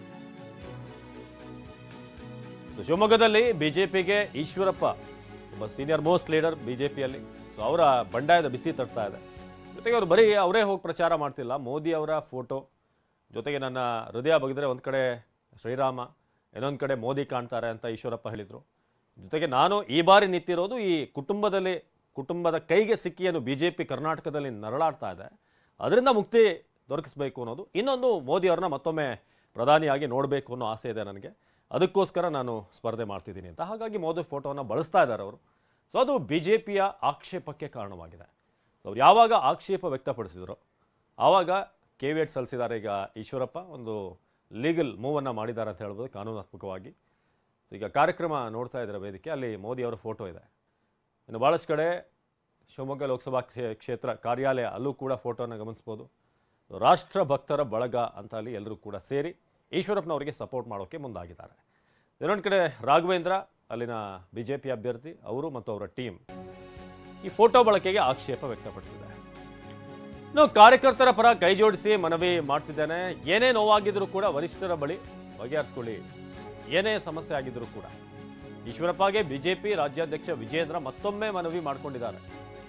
ಸೊ ಶಿವಮೊಗ್ಗದಲ್ಲಿ ಬಿಜೆಪಿಗೆ ಈಶ್ವರಪ್ಪ ಒಬ್ಬ ಸೀನಿಯರ್ ಮೋಸ್ಟ್ ಲೀಡರ್ ಬಿಜೆಪಿಯಲ್ಲಿ ಸೊ ಅವರ ಬಂಡಾಯದ ಬಿಸಿ ತಟ್ತಾ ಇದೆ ಜೊತೆಗೆ ಅವರು ಬರೀ ಅವರೇ ಹೋಗಿ ಪ್ರಚಾರ ಮಾಡ್ತಿಲ್ಲ ಮೋದಿ ಅವರ ಫೋಟೋ ಜೊತೆಗೆ ನನ್ನ ಹೃದಯ ಬಗೆದ್ರೆ ಒಂದು ಕಡೆ ಶ್ರೀರಾಮ ಇನ್ನೊಂದು ಕಡೆ ಮೋದಿ ಕಾಣ್ತಾರೆ ಅಂತ ಈಶ್ವರಪ್ಪ ಹೇಳಿದರು ಜೊತೆಗೆ ನಾನು ಈ ಬಾರಿ ನಿಂತಿರೋದು ಈ ಕುಟುಂಬದಲ್ಲಿ ಕುಟುಂಬದ ಕೈಗೆ ಸಿಕ್ಕಿ ಏನು ಬಿ ಜೆ ಪಿ ಕರ್ನಾಟಕದಲ್ಲಿ ನರಳಾಡ್ತಾ ಇದೆ ಅದರಿಂದ ಮುಕ್ತಿ ದೊರಕಿಸಬೇಕು ಅನ್ನೋದು ಇನ್ನೊಂದು ಮೋದಿ ಅವ್ರನ್ನ ಮತ್ತೊಮ್ಮೆ ಪ್ರಧಾನಿಯಾಗಿ ನೋಡಬೇಕು ಅನ್ನೋ ಆಸೆ ಇದೆ ನನಗೆ ಅದಕ್ಕೋಸ್ಕರ ನಾನು ಸ್ಪರ್ಧೆ ಮಾಡ್ತಿದ್ದೀನಿ ಅಂತ ಹಾಗಾಗಿ ಮೋದಿ ಫೋಟೋವನ್ನು ಬಳಸ್ತಾ ಇದ್ದಾರೆ ಅವರು ಸೊ ಅದು ಬಿ ಜೆ ಪಿಯ ಆಕ್ಷೇಪಕ್ಕೆ ಕಾರಣವಾಗಿದೆ ಸೊ ಅವ್ರು ಯಾವಾಗ ಆಕ್ಷೇಪ ವ್ಯಕ್ತಪಡಿಸಿದ್ರು ಆವಾಗ ಕೆ ವಿ ಎಟ್ ಸಲ್ಲಿಸಿದ್ದಾರೆ ಈಗ ಈಶ್ವರಪ್ಪ ಒಂದು ಲೀಗಲ್ ಮೂವನ್ನು ಮಾಡಿದ್ದಾರೆ ಅಂತ ಹೇಳ್ಬೋದು ಕಾನೂನಾತ್ಮಕವಾಗಿ ಸೊ ಈಗ ಕಾರ್ಯಕ್ರಮ ನೋಡ್ತಾ ಇದ್ದಾರೆ ವೇದಿಕೆ ಅಲ್ಲಿ ಮೋದಿ ಅವರ ಫೋಟೋ ಇದೆ ಇನ್ನು ಭಾಳಷ್ಟು ಕಡೆ ಶಿವಮೊಗ್ಗ ಲೋಕಸಭಾ ಕ್ಷೇ- ಕ್ಷೇತ್ರ ಕಾರ್ಯಾಲಯ ಅಲ್ಲೂ ಕೂಡ ಫೋಟೋನ ಗಮನಿಸ್ಬೋದು ರಾಷ್ಟ್ರ ಭಕ್ತರ ಬಳಗ ಅಂತ ಅಲ್ಲಿ ಎಲ್ಲರೂ ಕೂಡ ಸೇರಿ ಈಶ್ವರಪ್ಪನವರಿಗೆ ಸಪೋರ್ಟ್ ಮಾಡೋಕ್ಕೆ ಮುಂದಾಗಿದ್ದಾರೆ ಇನ್ನೊಂದು ಕಡೆ ರಾಘವೇಂದ್ರ ಅಲ್ಲಿನ ಬಿ ಜೆ ಪಿ ಅಭ್ಯರ್ಥಿ ಅವರು ಮತ್ತು ಅವರ ಟೀಮ್ ಈ ಫೋಟೋ ಬಳಕೆಗೆ ಆಕ್ಷೇಪ ವ್ಯಕ್ತಪಡಿಸಿದ್ದಾರೆ ಇನ್ನು ಕಾರ್ಯಕರ್ತರ ಪರ ಕೈ ಜೋಡಿಸಿ ಮನವಿ ಮಾಡ್ತಿದ್ದೇನೆ ಏನೇ ನೋವಾಗಿದ್ರೂ ಕೂಡ ವರಿಷ್ಠರ ಬಳಿ ಬಗೆಹರಿಸ್ಕೊಳ್ಳಿ ಏನೇ ಸಮಸ್ಯೆ ಆಗಿದ್ರೂ ಕೂಡ ಈಶ್ವರಪ್ಪಗೆ ಬಿಜೆಪಿ ರಾಜ್ಯಾಧ್ಯಕ್ಷ ವಿಜೇಂದ್ರ ಮತ್ತೊಮ್ಮೆ ಮನವಿ ಮಾಡಿಕೊಂಡಿದ್ದಾರೆ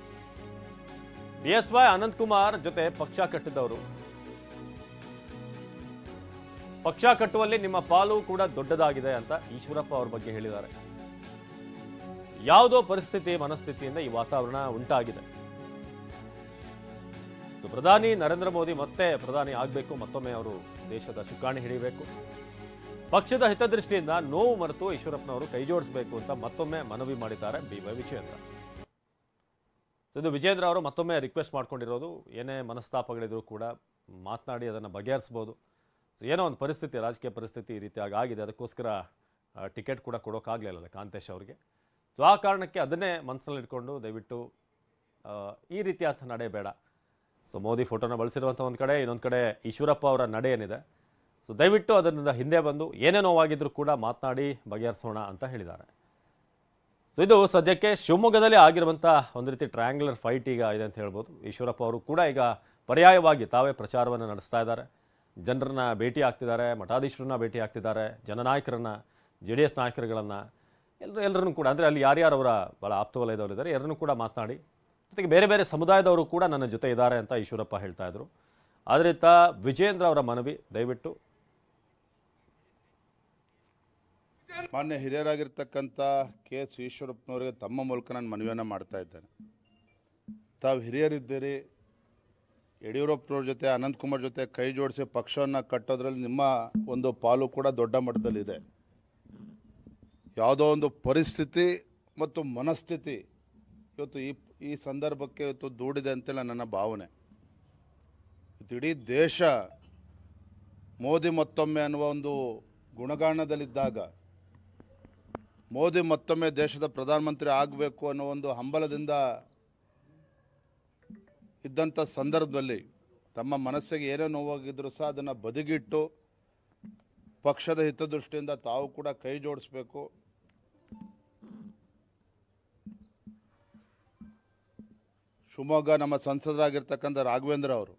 ಬಿ ಎಸ್ ವೈ ಅನಂತಕುಮಾರ್ ಜೊತೆ ಪಕ್ಷ ಕಟ್ಟಿದವರು ಪಕ್ಷ ಕಟ್ಟುವಲ್ಲಿ ನಿಮ್ಮ ಪಾಲು ಕೂಡ ದೊಡ್ಡದಾಗಿದೆ ಅಂತ ಈಶ್ವರಪ್ಪ ಅವ್ರ ಬಗ್ಗೆ ಹೇಳಿದ್ದಾರೆ ಯಾವುದೋ ಪರಿಸ್ಥಿತಿ ಮನಸ್ಥಿತಿಯಿಂದ ಈ ವಾತಾವರಣ ಉಂಟಾಗಿದೆ ಸೊ ಪ್ರಧಾನಿ ನರೇಂದ್ರ ಮೋದಿ ಮತ್ತೆ ಪ್ರಧಾನಿ ಆಗಬೇಕು ಮತ್ತೊಮ್ಮೆ ಅವರು ದೇಶದ ಚುಕ್ಕಾಣಿ ಹಿಡಿಯಬೇಕು ಪಕ್ಷದ ಹಿತದೃಷ್ಟಿಯಿಂದ ನೋವು ಮರೆತು ಈಶ್ವರಪ್ಪನವರು ಕೈ ಜೋಡಿಸಬೇಕು ಅಂತ ಮತ್ತೊಮ್ಮೆ ಮನವಿ ಮಾಡಿದ್ದಾರೆ ಬಿ ವೈ ವಿಜೇಂದ್ರ ಸೊ ಇದು ವಿಜೇಂದ್ರ ಅವರು ಮತ್ತೊಮ್ಮೆ ರಿಕ್ವೆಸ್ಟ್ ಮಾಡ್ಕೊಂಡಿರೋದು ಏನೇ ಮನಸ್ತಾಪಗಳಿದ್ರು ಕೂಡ ಮಾತನಾಡಿ ಅದನ್ನು ಬಗೆಹರಿಸ್ಬೋದು ಸೊ ಏನೋ ಒಂದು ಪರಿಸ್ಥಿತಿ ರಾಜಕೀಯ ಪರಿಸ್ಥಿತಿ ಈ ರೀತಿಯಾಗಿ ಆಗಿದೆ ಅದಕ್ಕೋಸ್ಕರ ಟಿಕೆಟ್ ಕೂಡ ಕೊಡೋಕ್ಕಾಗಲಿಲ್ಲ ಕಾಂತೇಶ್ ಅವರಿಗೆ ಸೊ ಆ ಕಾರಣಕ್ಕೆ ಅದನ್ನೇ ಮನಸ್ಸಲ್ಲಿ ಇಟ್ಕೊಂಡು ದಯವಿಟ್ಟು ಆ, ಈ ರೀತಿಯಾದ ನಡೆ ಬೇಡ ಸೊ ಮೋದಿ ಫೋಟೋನ ಬಳಸಿರುವಂಥ ಒಂದು ಕಡೆ ಇನ್ನೊಂದು ಕಡೆ ಈಶ್ವರಪ್ಪ ಅವರ ನಡೆ ಏನಿದೆ ಸೊ ದಯವಿಟ್ಟು ಅದರಿಂದ ಹಿಂದೆ ಬಂದು ಏನೇ ನೋವಾಗಿದ್ರೂ ಕೂಡ ಮಾತನಾಡಿ ಬಗೆಹರಿಸೋಣ ಅಂತ ಹೇಳಿದ್ದಾರೆ ಸೊ ಇದು ಸದ್ಯಕ್ಕೆ ಶಿವಮೊಗ್ಗದಲ್ಲಿ ಆಗಿರುವಂಥ ಒಂದು ರೀತಿ ಟ್ರಯಾಂಗ್ಯುಲರ್ ಫೈಟ್ ಈಗ ಇದೆ ಅಂತ ಹೇಳ್ಬೋದು ಈಶ್ವರಪ್ಪ ಅವರು ಕೂಡ ಈಗ ಪರ್ಯಾಯವಾಗಿ ತಾವೇ ಪ್ರಚಾರವನ್ನು ನಡೆಸ್ತಾ ಇದ್ದಾರೆ ಜನರನ್ನ ಭೇಟಿ ಆಗ್ತಿದ್ದಾರೆ ಮಠಾಧೀಶರನ್ನ ಭೇಟಿ ಆಗ್ತಿದ್ದಾರೆ ಜನನಾಯಕರನ್ನ ಜೆ ಡಿ ಎಸ್ ನಾಯಕರುಗಳನ್ನು ಎಲ್ಲರೂ ಎಲ್ಲರನ್ನು ಕೂಡ ಅಂದರೆ ಅಲ್ಲಿ ಯಾರ್ಯಾರು ಅವರ ಭಾಳ ಆಪ್ತ ವಲಯದವರು ಇದ್ದಾರೆ ಎಲ್ಲರನ್ನೂ ಕೂಡ ಮಾತನಾಡಿ ಜೊತೆಗೆ ಬೇರೆ ಬೇರೆ ಸಮುದಾಯದವರು ಕೂಡ ನನ್ನ ಜೊತೆ ಇದ್ದಾರೆ ಅಂತ ಈಶ್ವರಪ್ಪ ಹೇಳ್ತಾ ಇದ್ರು ಆದ್ರಿಂದ ವಿಜೇಂದ್ರ ಅವರ ಮನವಿ ದಯವಿಟ್ಟು ಮಾನ್ಯ ಹಿರಿಯರಾಗಿರ್ತಕ್ಕಂಥ ಕೆ ಎಸ್ ಈಶ್ವರಪ್ಪನವರಿಗೆ ತಮ್ಮ ಮೂಲಕ ನಾನು ಮನವಿಯನ್ನು ಮಾಡ್ತಾ ಇದ್ದೇನೆ ತಾವು ಹಿರಿಯರಿದ್ದೀರಿ ಯಡಿಯೂರಪ್ಪನವ್ರ ಜೊತೆ ಅನಂತಕುಮಾರ್ ಜೊತೆ ಕೈ ಜೋಡಿಸಿ ಪಕ್ಷವನ್ನು ಕಟ್ಟೋದ್ರಲ್ಲಿ ನಿಮ್ಮ ಒಂದು ಪಾಲು ಕೂಡ ದೊಡ್ಡ ಮಟ್ಟದಲ್ಲಿದೆ ಯಾವುದೋ ಒಂದು ಪರಿಸ್ಥಿತಿ ಮತ್ತು ಮನಸ್ಥಿತಿ ಇವತ್ತು ಈ ಈ ಸಂದರ್ಭಕ್ಕೆ ಇವತ್ತು ದೂಡಿದೆ ಅಂತೇಳಿ ನನ್ನ ಭಾವನೆ ಇವತ್ತು ಇಡೀ ದೇಶ ಮೋದಿ ಮತ್ತೊಮ್ಮೆ ಅನ್ನುವ ಒಂದು ಗುಣಗಾನದಲ್ಲಿದ್ದಾಗ ಮೋದಿ ಮತ್ತೊಮ್ಮೆ ದೇಶದ ಪ್ರಧಾನಮಂತ್ರಿ ಆಗಬೇಕು ಅನ್ನೋ ಒಂದು ಹಂಬಲದಿಂದ ಇದ್ದಂಥ ಸಂದರ್ಭದಲ್ಲಿ ತಮ್ಮ ಮನಸ್ಸಿಗೆ ಏನೇ ನೋವಾಗಿದ್ರೂ ಸಹ ಅದನ್ನು ಬದಿಗಿಟ್ಟು ಪಕ್ಷದ ಹಿತದೃಷ್ಟಿಯಿಂದ ತಾವು ಕೂಡ ಕೈ ಜೋಡಿಸ್ಬೇಕು ಶಿವಮೊಗ್ಗ ನಮ್ಮ ಸಂಸದರಾಗಿರ್ತಕ್ಕಂಥ ರಾಘವೇಂದ್ರ ಅವರು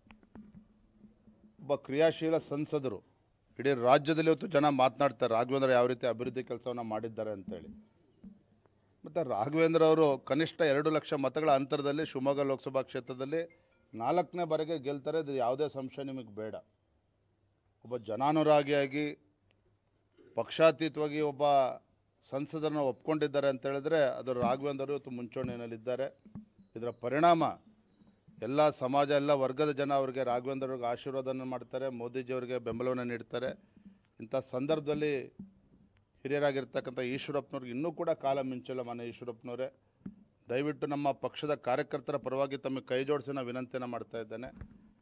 ಒಬ್ಬ ಕ್ರಿಯಾಶೀಲ ಸಂಸದರು ಇಡೀ ರಾಜ್ಯದಲ್ಲಿ ಇವತ್ತು ಜನ ಮಾತನಾಡ್ತಾರೆ ರಾಘವೇಂದ್ರ ಯಾವ ರೀತಿ ಅಭಿವೃದ್ಧಿ ಕೆಲಸವನ್ನು ಮಾಡಿದ್ದಾರೆ ಅಂತೇಳಿ ಮತ್ತು ರಾಘವೇಂದ್ರ ಅವರು ಕನಿಷ್ಠ ಎರಡು ಲಕ್ಷ ಮತಗಳ ಅಂತರದಲ್ಲಿ ಶಿವಮೊಗ್ಗ ಲೋಕಸಭಾ ಕ್ಷೇತ್ರದಲ್ಲಿ ನಾಲ್ಕನೇ ಬಾರಿಗೆ ಗೆಲ್ತಾರೆ ಇದು ಯಾವುದೇ ಸಂಶಯ ನಿಮಗೆ ಬೇಡ ಒಬ್ಬ ಜನಾನುರಾಗಿಯಾಗಿ ಪಕ್ಷಾತೀತವಾಗಿ ಒಬ್ಬ ಸಂಸದರನ್ನ ಒಪ್ಕೊಂಡಿದ್ದಾರೆ ಅಂತ ಹೇಳಿದ್ರೆ ಅದು ರಾಘವೇಂದ್ರ ಅವರು ಇವತ್ತು ಮುಂಚೂಣಿಯಲ್ಲಿದ್ದಾರೆ ಇದರ ಪರಿಣಾಮ ಎಲ್ಲ ಸಮಾಜ ಎಲ್ಲ ವರ್ಗದ ಜನ ಅವರಿಗೆ ರಾಘವೇಂದ್ರ ಅವ್ರಿಗೆ ಆಶೀರ್ವಾದನ ಮಾಡ್ತಾರೆ ಮೋದಿಜಿಯವರಿಗೆ ಬೆಂಬಲವನ್ನು ನೀಡ್ತಾರೆ ಇಂಥ ಸಂದರ್ಭದಲ್ಲಿ ಹಿರಿಯರಾಗಿರ್ತಕ್ಕಂಥ ಈಶ್ವರಪ್ಪನವ್ರಿಗೆ ಇನ್ನೂ ಕೂಡ ಕಾಲ ಮಿಂಚಿಲ್ಲ ಮನೆ ಈಶ್ವರಪ್ಪನವರೇ ದಯವಿಟ್ಟು ನಮ್ಮ ಪಕ್ಷದ ಕಾರ್ಯಕರ್ತರ ಪರವಾಗಿ ತಮಗೆ ಕೈ ಜೋಡಿಸಿ ನಾನು ವಿನಂತಿಯನ್ನು ಮಾಡ್ತಾ ಇದ್ದೇನೆ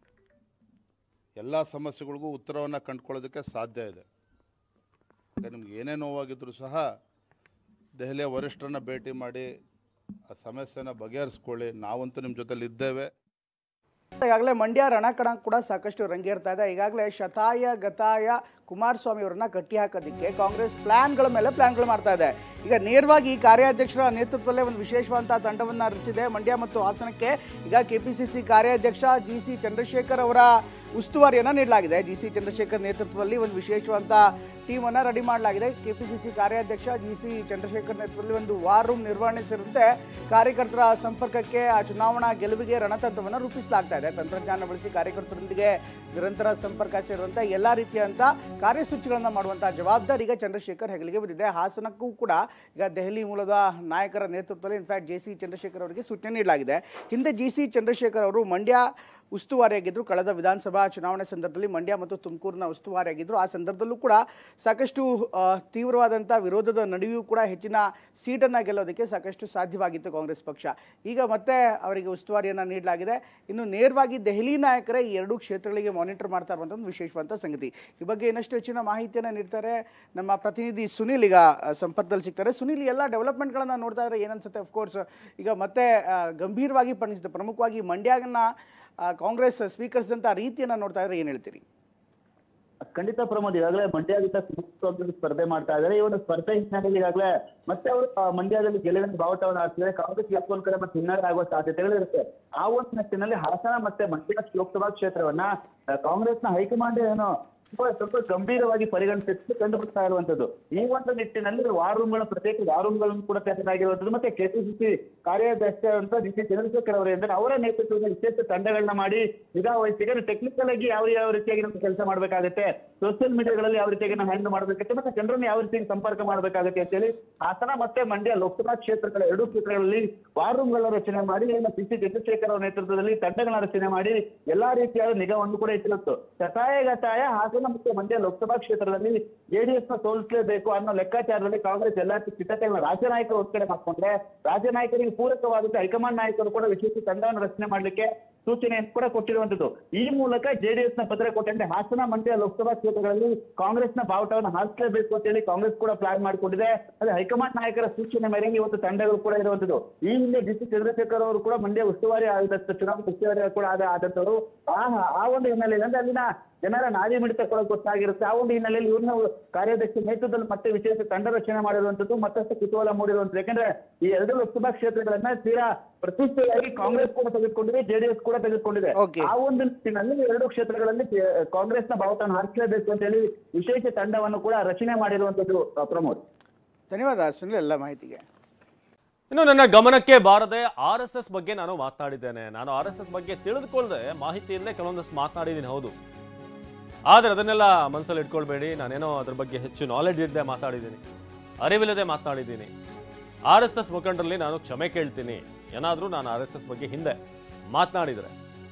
ಎಲ್ಲ ಸಮಸ್ಯೆಗಳಿಗೂ ಉತ್ತರವನ್ನು ಕಂಡುಕೊಳ್ಳೋದಕ್ಕೆ ಸಾಧ್ಯ ಇದೆ ಹಾಗೆ ನಿಮ್ಗೆ ಏನೇ ನೋವಾಗಿದ್ರೂ ಸಹ ದೆಹಲಿಯ ವರಿಷ್ಠರನ್ನ ಭೇಟಿ ಮಾಡಿ ಆ ಸಮಸ್ಯೆನ ಬಗೆಹರಿಸ್ಕೊಳ್ಳಿ ನಾವಂತೂ ನಿಮ್ಮ ಜೊತೆಲಿ ಇದ್ದೇವೆ ಈಗಾಗಲೇ ಮಂಡ್ಯ ರಣಕಣ ಕೂಡ ಸಾಕಷ್ಟು ರಂಗೇರ್ತಾ ಇದೆ ಈಗಾಗಲೇ ಶತಾಯ ಗತಾಯ ಕುಮಾರಸ್ವಾಮಿ ಅವರನ್ನ ಕಟ್ಟಿ ಹಾಕೋದಕ್ಕೆ ಕಾಂಗ್ರೆಸ್ ಪ್ಲಾನ್ಗಳ ಮೇಲೆ ಪ್ಲಾನ್ಗಳು ಮಾಡ್ತಾ ಇದೆ ಈಗ ನೇರವಾಗಿ ಈ ಕಾರ್ಯಾಧ್ಯಕ್ಷರ ನೇತೃತ್ವದಲ್ಲೇ ಒಂದು ವಿಶೇಷವಾದಂತಹ ತಂಡವನ್ನು ರಚಿಸಿದೆ ಮಂಡ್ಯ ಮತ್ತು ಹಾಸನಕ್ಕೆ ಈಗ ಕೆಪಿಸಿಸಿ ಕಾರ್ಯಾಧ್ಯಕ್ಷ ಜಿ ಸಿ ಚಂದ್ರಶೇಖರ್ ಅವರ ಉಸ್ತುವಾರಿಯನ್ನು ನೀಡಲಾಗಿದೆ ಜಿ ಸಿ ಚಂದ್ರಶೇಖರ್ ನೇತೃತ್ವದಲ್ಲಿ ಒಂದು ವಿಶೇಷವಾದ ಟೀಮನ್ನು ರೆಡಿ ಮಾಡಲಾಗಿದೆ ಕೆಪಿಸಿಸಿ ಕಾರ್ಯಾಧ್ಯಕ್ಷ ಜಿ ಸಿ ಚಂದ್ರಶೇಖರ್ ನೇತೃತ್ವದಲ್ಲಿ ಒಂದು ವಾರ್ ರೂಮ್ ನಿರ್ವಹಣೆ ಸೇರಿದಂತೆ ಕಾರ್ಯಕರ್ತರ ಸಂಪರ್ಕಕ್ಕೆ ಆ ಚುನಾವಣಾ ಗೆಲುವಿಗೆ ರಣತಂತ್ರವನ್ನು ರೂಪಿಸಲಾಗ್ತಾ ಇದೆ ತಂತ್ರಜ್ಞಾನ ಬಳಸಿ ಕಾರ್ಯಕರ್ತರೊಂದಿಗೆ ನಿರಂತರ ಸಂಪರ್ಕ ಸೇರುವಂತೆ ಎಲ್ಲ ರೀತಿಯಂತ ಕಾರ್ಯಸೂಚಿಗಳನ್ನು ಮಾಡುವಂಥ ಜವಾಬ್ದಾರಿ ಈಗ ಚಂದ್ರಶೇಖರ್ ಹೆಗಲಿಗೆ ಬಂದಿದೆ ಹಾಸನಕ್ಕೂ ಕೂಡ ಈಗ ದೆಹಲಿ ಮೂಲದ ನಾಯಕರ ನೇತೃತ್ವದಲ್ಲಿ ಇನ್ಫ್ಯಾಕ್ಟ್ ಜೆ ಸಿ ಚಂದ್ರಶೇಖರ್ ಅವರಿಗೆ ಸೂಚನೆ ನೀಡಲಾಗಿದೆ ಹಿಂದೆ ಜಿ ಸಿ ಚಂದ್ರಶೇಖರ್ ಅವರು ಮಂಡ್ಯ ಉಸ್ತುವಾರಿಯಾಗಿದ್ದರು ಕಳೆದ ವಿಧಾನಸಭಾ ಚುನಾವಣೆ ಸಂದರ್ಭದಲ್ಲಿ ಮಂಡ್ಯ ಮತ್ತು ತುಮಕೂರಿನ ಉಸ್ತುವಾರಿಯಾಗಿದ್ದರು ಆ ಸಂದರ್ಭದಲ್ಲೂ ಕೂಡ ಸಾಕಷ್ಟು ಆ, ತೀವ್ರವಾದಂಥ ವಿರೋಧದ ನಡುವೆಯೂ ಕೂಡ ಹೆಚ್ಚಿನ ಸೀಟನ್ನು ಗೆಲ್ಲೋದಕ್ಕೆ ಸಾಕಷ್ಟು ಸಾಧ್ಯವಾಗಿತ್ತು ಕಾಂಗ್ರೆಸ್ ಪಕ್ಷ ಈಗ ಮತ್ತೆ ಅವರಿಗೆ ಉಸ್ತುವಾರಿಯನ್ನು ನೀಡಲಾಗಿದೆ ಇನ್ನು ನೇರವಾಗಿ ದೆಹಲಿ ನಾಯಕರೇ ಈ ಎರಡೂ ಕ್ಷೇತ್ರಗಳಿಗೆ ಮಾನಿಟರ್ ಮಾಡ್ತಾ ಇರುವಂಥ ಒಂದು ವಿಶೇಷವಾದ ಸಂಗತಿ ಈ ಬಗ್ಗೆ ಇನ್ನಷ್ಟು ಹೆಚ್ಚಿನ ಮಾಹಿತಿಯನ್ನು ನೀಡ್ತಾರೆ ನಮ್ಮ ಪ್ರತಿನಿಧಿ ಸುನಿಲ್ ಈಗ ಆ, ಸಂಪರ್ಕದಲ್ಲಿ ಸಿಗ್ತಾರೆ ಸುನಿಲ್ ಈ ಎಲ್ಲ ಡೆವಲಪ್ಮೆಂಟ್ಗಳನ್ನು ನೋಡ್ತಾ ಇದ್ರೆ ಏನನ್ಸುತ್ತೆ ಅಫ್ಕೋರ್ಸ್ ಈಗ ಮತ್ತೆ ಆ, ಗಂಭೀರವಾಗಿ ಪರಿಣಿಸಿದೆ ಪ್ರಮುಖವಾಗಿ ಮಂಡ್ಯನ ಆ, ಕಾಂಗ್ರೆಸ್ ಸ್ವೀಕರಿಸಿದಂಥ ರೀತಿಯನ್ನು ನೋಡ್ತಾ ಇದ್ರೆ ಏನು ಹೇಳ್ತೀರಿ ಖಂಡಿತ ಪ್ರಮೋದ್ ಈಗಾಗಲೇ ಮಂಡ್ಯದಿಂದ ಸುಮುಖವಾಗಿ ಸ್ಪರ್ಧೆ ಮಾಡ್ತಾ ಇದ್ದಾರೆ ಈ ಒಂದು ಸ್ಪರ್ಧೆ ಹಿನ್ನೆಲೆಯಲ್ಲಿ ಈಗಾಗಲೇ ಮತ್ತೆ ಅವರು ಆ, ಮಂಡ್ಯದಲ್ಲಿ ಗೆಲುವಿನ ಬಾವುಟವನ್ನು ಹಾರಿಸಿದರೆ ಕಾಂಗ್ರೆಸ್ ಎಪ್ಪೊಂದ್ ಕಡೆ ಮತ್ತೆ ಹಿನ್ನಡೆ ಆಗುವ ಸಾಧ್ಯತೆಗಳು ಇರುತ್ತೆ ಆ ಒಂದು ನಿಟ್ಟಿನಲ್ಲಿ ಹಾಸನ ಮತ್ತೆ ಮಂಡ್ಯ ಲೋಕಸಭಾ ಕ್ಷೇತ್ರವನ್ನ ಆ, ಕಾಂಗ್ರೆಸ್ನ ಹೈಕಮಾಂಡ್ ಏನು ತುಂಬಾ ಸ್ವಲ್ಪ ಗಂಭೀರವಾಗಿ ಪರಿಗಣಿಸಿ ಕಂಡು ಬರ್ತಾ ಇರುವಂತದ್ದು ಈ ಒಂದು ನಿಟ್ಟಿನಲ್ಲಿ ವಾರ್ ರೂಮ್ಗಳ ಪ್ರತ್ಯೇಕ ವಾರ್ ರೂಮ್ಗಳನ್ನು ಕೂಡ ತೆರೆದಾಗಿರುವಂತದ್ದು ಮತ್ತೆ ಕೆಪಿಸಿಸಿ ಕಾರ್ಯಾಧ್ಯಕ್ಷ ಅಂತ ಡಿ ಸಿ ಚಂದ್ರಶೇಖರ್ ಅವರಿಂದ ಅವರ ನೇತೃತ್ವದಲ್ಲಿ ವಿಶೇಷ ತಂಡಗಳನ್ನ ಮಾಡಿ ನಿಗಾ ವಹಿಸಿ ಟೆಕ್ನಿಕಲ್ ಆಗಿ ಯಾವ ಯಾವ ರೀತಿಯಾಗಿ ನಾವು ಕೆಲಸ ಮಾಡಬೇಕಾಗುತ್ತೆ ಸೋಷಿಯಲ್ ಮೀಡಿಯಾಗಳಲ್ಲಿ ಯಾವ ರೀತಿಯಾಗಿ ನಾವು ಹ್ಯಾಂಡಲ್ ಮಾಡಬೇಕಾಗುತ್ತೆ ಮತ್ತೆ ಜನರನ್ನು ಯಾವ ರೀತಿಯಾಗಿ ಸಂಪರ್ಕ ಮಾಡಬೇಕಾಗುತ್ತೆ ಅಂತೇಳಿ ಹಾಸನ ಮತ್ತೆ ಮಂಡ್ಯ ಲೋಕಸಭಾ ಕ್ಷೇತ್ರಗಳ ಎರಡೂ ಕ್ಷೇತ್ರಗಳಲ್ಲಿ ವಾರ್ ರೂಮ್ಗಳ ರಚನೆ ಮಾಡಿ ಸಿ ಸಿ ಚಂದ್ರಶೇಖರ್ ಅವರ ನೇತೃತ್ವದಲ್ಲಿ ತಂಡಗಳ ರಚನೆ ಮಾಡಿ ಎಲ್ಲಾ ರೀತಿಯಾದ ನಿಗಾವನ್ನು ಕೂಡ ಇಟ್ಟಿರುತ್ತು ಶತಾಯ ಗತಾಯ ಹಾಸನ ಮತ್ತೆ ಮಂಡ್ಯ ಲೋಕಸಭಾ ಕ್ಷೇತ್ರದಲ್ಲಿ ಜೆಡಿಎಸ್ ನ ಸೋಲಿಸಲೇಬೇಕು ಅನ್ನೋ ಲೆಕ್ಕಾಚಾರದಲ್ಲಿ ಕಾಂಗ್ರೆಸ್ ಎಲ್ಲಾ ಸಿದ್ಧತೆಗಳನ್ನ ರಾಜ್ಯ ನಾಯಕರು ಒಂದ್ ಕಡೆ ಮಾಡ್ಕೊಂಡ್ರೆ ರಾಜ್ಯ ನಾಯಕರಿಗೆ ಪೂರಕವಾದಂತೆ ಹೈಕಮಾಂಡ್ ನಾಯಕರು ಕೂಡ ವಿಶೇಷ ತಂಡವನ್ನು ರಚನೆ ಮಾಡ್ಲಿಕ್ಕೆ ಸೂಚನೆಯನ್ನು ಕೂಡ ಕೊಟ್ಟಿರುವಂತದ್ದು ಈ ಮೂಲಕ ಜೆಡಿಎಸ್ ನ ಪತ್ರ ಕೊಟ್ಟಂತೆ ಹಾಸನ ಮಂಡ್ಯ ಲೋಕಸಭಾ ಕ್ಷೇತ್ರಗಳಲ್ಲಿ ಕಾಂಗ್ರೆಸ್ನ ಬಾವುಟವನ್ನು ಹಾರಿಸಲೇಬೇಕು ಅಂತ ಹೇಳಿ ಕಾಂಗ್ರೆಸ್ ಕೂಡ ಪ್ಲಾನ್ ಮಾಡಿಕೊಂಡಿದೆ ಅದೇ ಹೈಕಮಾಂಡ್ ನಾಯಕರ ಸೂಚನೆ ಮೇರೆಗೆ ಇವತ್ತು ತಂಡಗಳು ಕೂಡ ಇರುವಂತದ್ದು ಈ ಹಿಂದೆ ಡಿ ಸಿ ಚಂದ್ರಶೇಖರ್ ಅವರು ಕೂಡ ಮಂಡ್ಯ ಉಸ್ತುವಾರಿ ಆದಂತ ಚುನಾವಣಾ ಉಸ್ತುವಾರಿ ಕೂಡ ಆದ ಆದಂತವರು ಆ ಆ ಒಂದು ಹಿನ್ನೆಲೆಯಲ್ಲಿ ಅಂದ್ರೆ ಅಲ್ಲಿನ ಜನರ ನಾಡಿ ಮಿಡಿತ ಕೂಡ ಗೊತ್ತಾಗಿರುತ್ತೆ ಆ ಒಂದು ಹಿನ್ನೆಲೆಯಲ್ಲಿ ಇವ್ರನ್ನ ಕಾರ್ಯಾಧ್ಯಕ್ಷ ನೇತೃತ್ವದಲ್ಲಿ ಮತ್ತೆ ವಿಶೇಷ ತಂಡ ರಚನೆ ಮಾಡಿರುವಂತದ್ದು ಮತ್ತಷ್ಟು ಕುತೂಹಲ ಮೂಡಿರುವಂತದ್ದು ಯಾಕಂದ್ರೆ ಈ ಎರಡು ಲೋಕಸಭಾ ಕ್ಷೇತ್ರಗಳನ್ನ ತೀರಾ ಪ್ರತಿಷ್ಠೆಯಾಗಿ ಕಾಂಗ್ರೆಸ್ ಕೂಡ ತೆಗೆದುಕೊಂಡಿದೆ ಜೆಡಿಎಸ್ ಕೂಡ ತೆಗೆದುಕೊಂಡಿದೆ Okay. ಆ ಒಂದು ನಿಟ್ಟಿನಲ್ಲಿ ಎರಡು ಕ್ಷೇತ್ರಗಳಲ್ಲಿ ಕಾಂಗ್ರೆಸ್ನ ಬಾವುಟವನ್ನು ಹಾರಿಸಲೇಬೇಕು ಅಂತ ಹೇಳಿ ವಿಶೇಷ ತಂಡವನ್ನು ಕೂಡ ರಚನೆ ಮಾಡಿರುವಂತದ್ದು ಆ, ಪ್ರಮೋದ್ ಧನ್ಯವಾದ ಸುನಿಲ್ ಎಲ್ಲ ಮಾಹಿತಿಗೆ ಇನ್ನು ನನ್ನ ಗಮನಕ್ಕೆ ಬಾರದೆ ಆರ್ ಎಸ್ ಎಸ್ ಬಗ್ಗೆ ನಾನು ಮಾತನಾಡಿದ್ದೇನೆ ನಾನು ಆರ್ ಎಸ್ ಎಸ್ ಬಗ್ಗೆ ತಿಳಿದುಕೊಳ್ಳದೆ ಮಾಹಿತಿಯಲ್ಲೇ ಕೆಲವೊಂದಷ್ಟು ಮಾತನಾಡಿದ್ದೀನಿ ಹೌದು ಆದರೆ ಅದನ್ನೆಲ್ಲ ಮನಸ್ಸಲ್ಲಿ ಇಟ್ಕೊಳ್ಬೇಡಿ ನಾನೇನೋ ಅದ್ರ ಬಗ್ಗೆ ಹೆಚ್ಚು ನಾಲೆಡ್ಜ್ ಇಲ್ಲದೆ ಮಾತಾಡಿದ್ದೀನಿ ಅರಿವಿಲ್ಲದೆ ಮಾತನಾಡಿದ್ದೀನಿ ಆರ್ ಎಸ್ ಎಸ್ ಮುಖಂಡರಲ್ಲಿ ನಾನು ಕ್ಷಮೆ ಕೇಳ್ತೀನಿ ಏನಾದರೂ ನಾನು ಆರ್ ಎಸ್ ಎಸ್ ಬಗ್ಗೆ ಹಿಂದೆ ಮಾತನಾಡಿದರೆ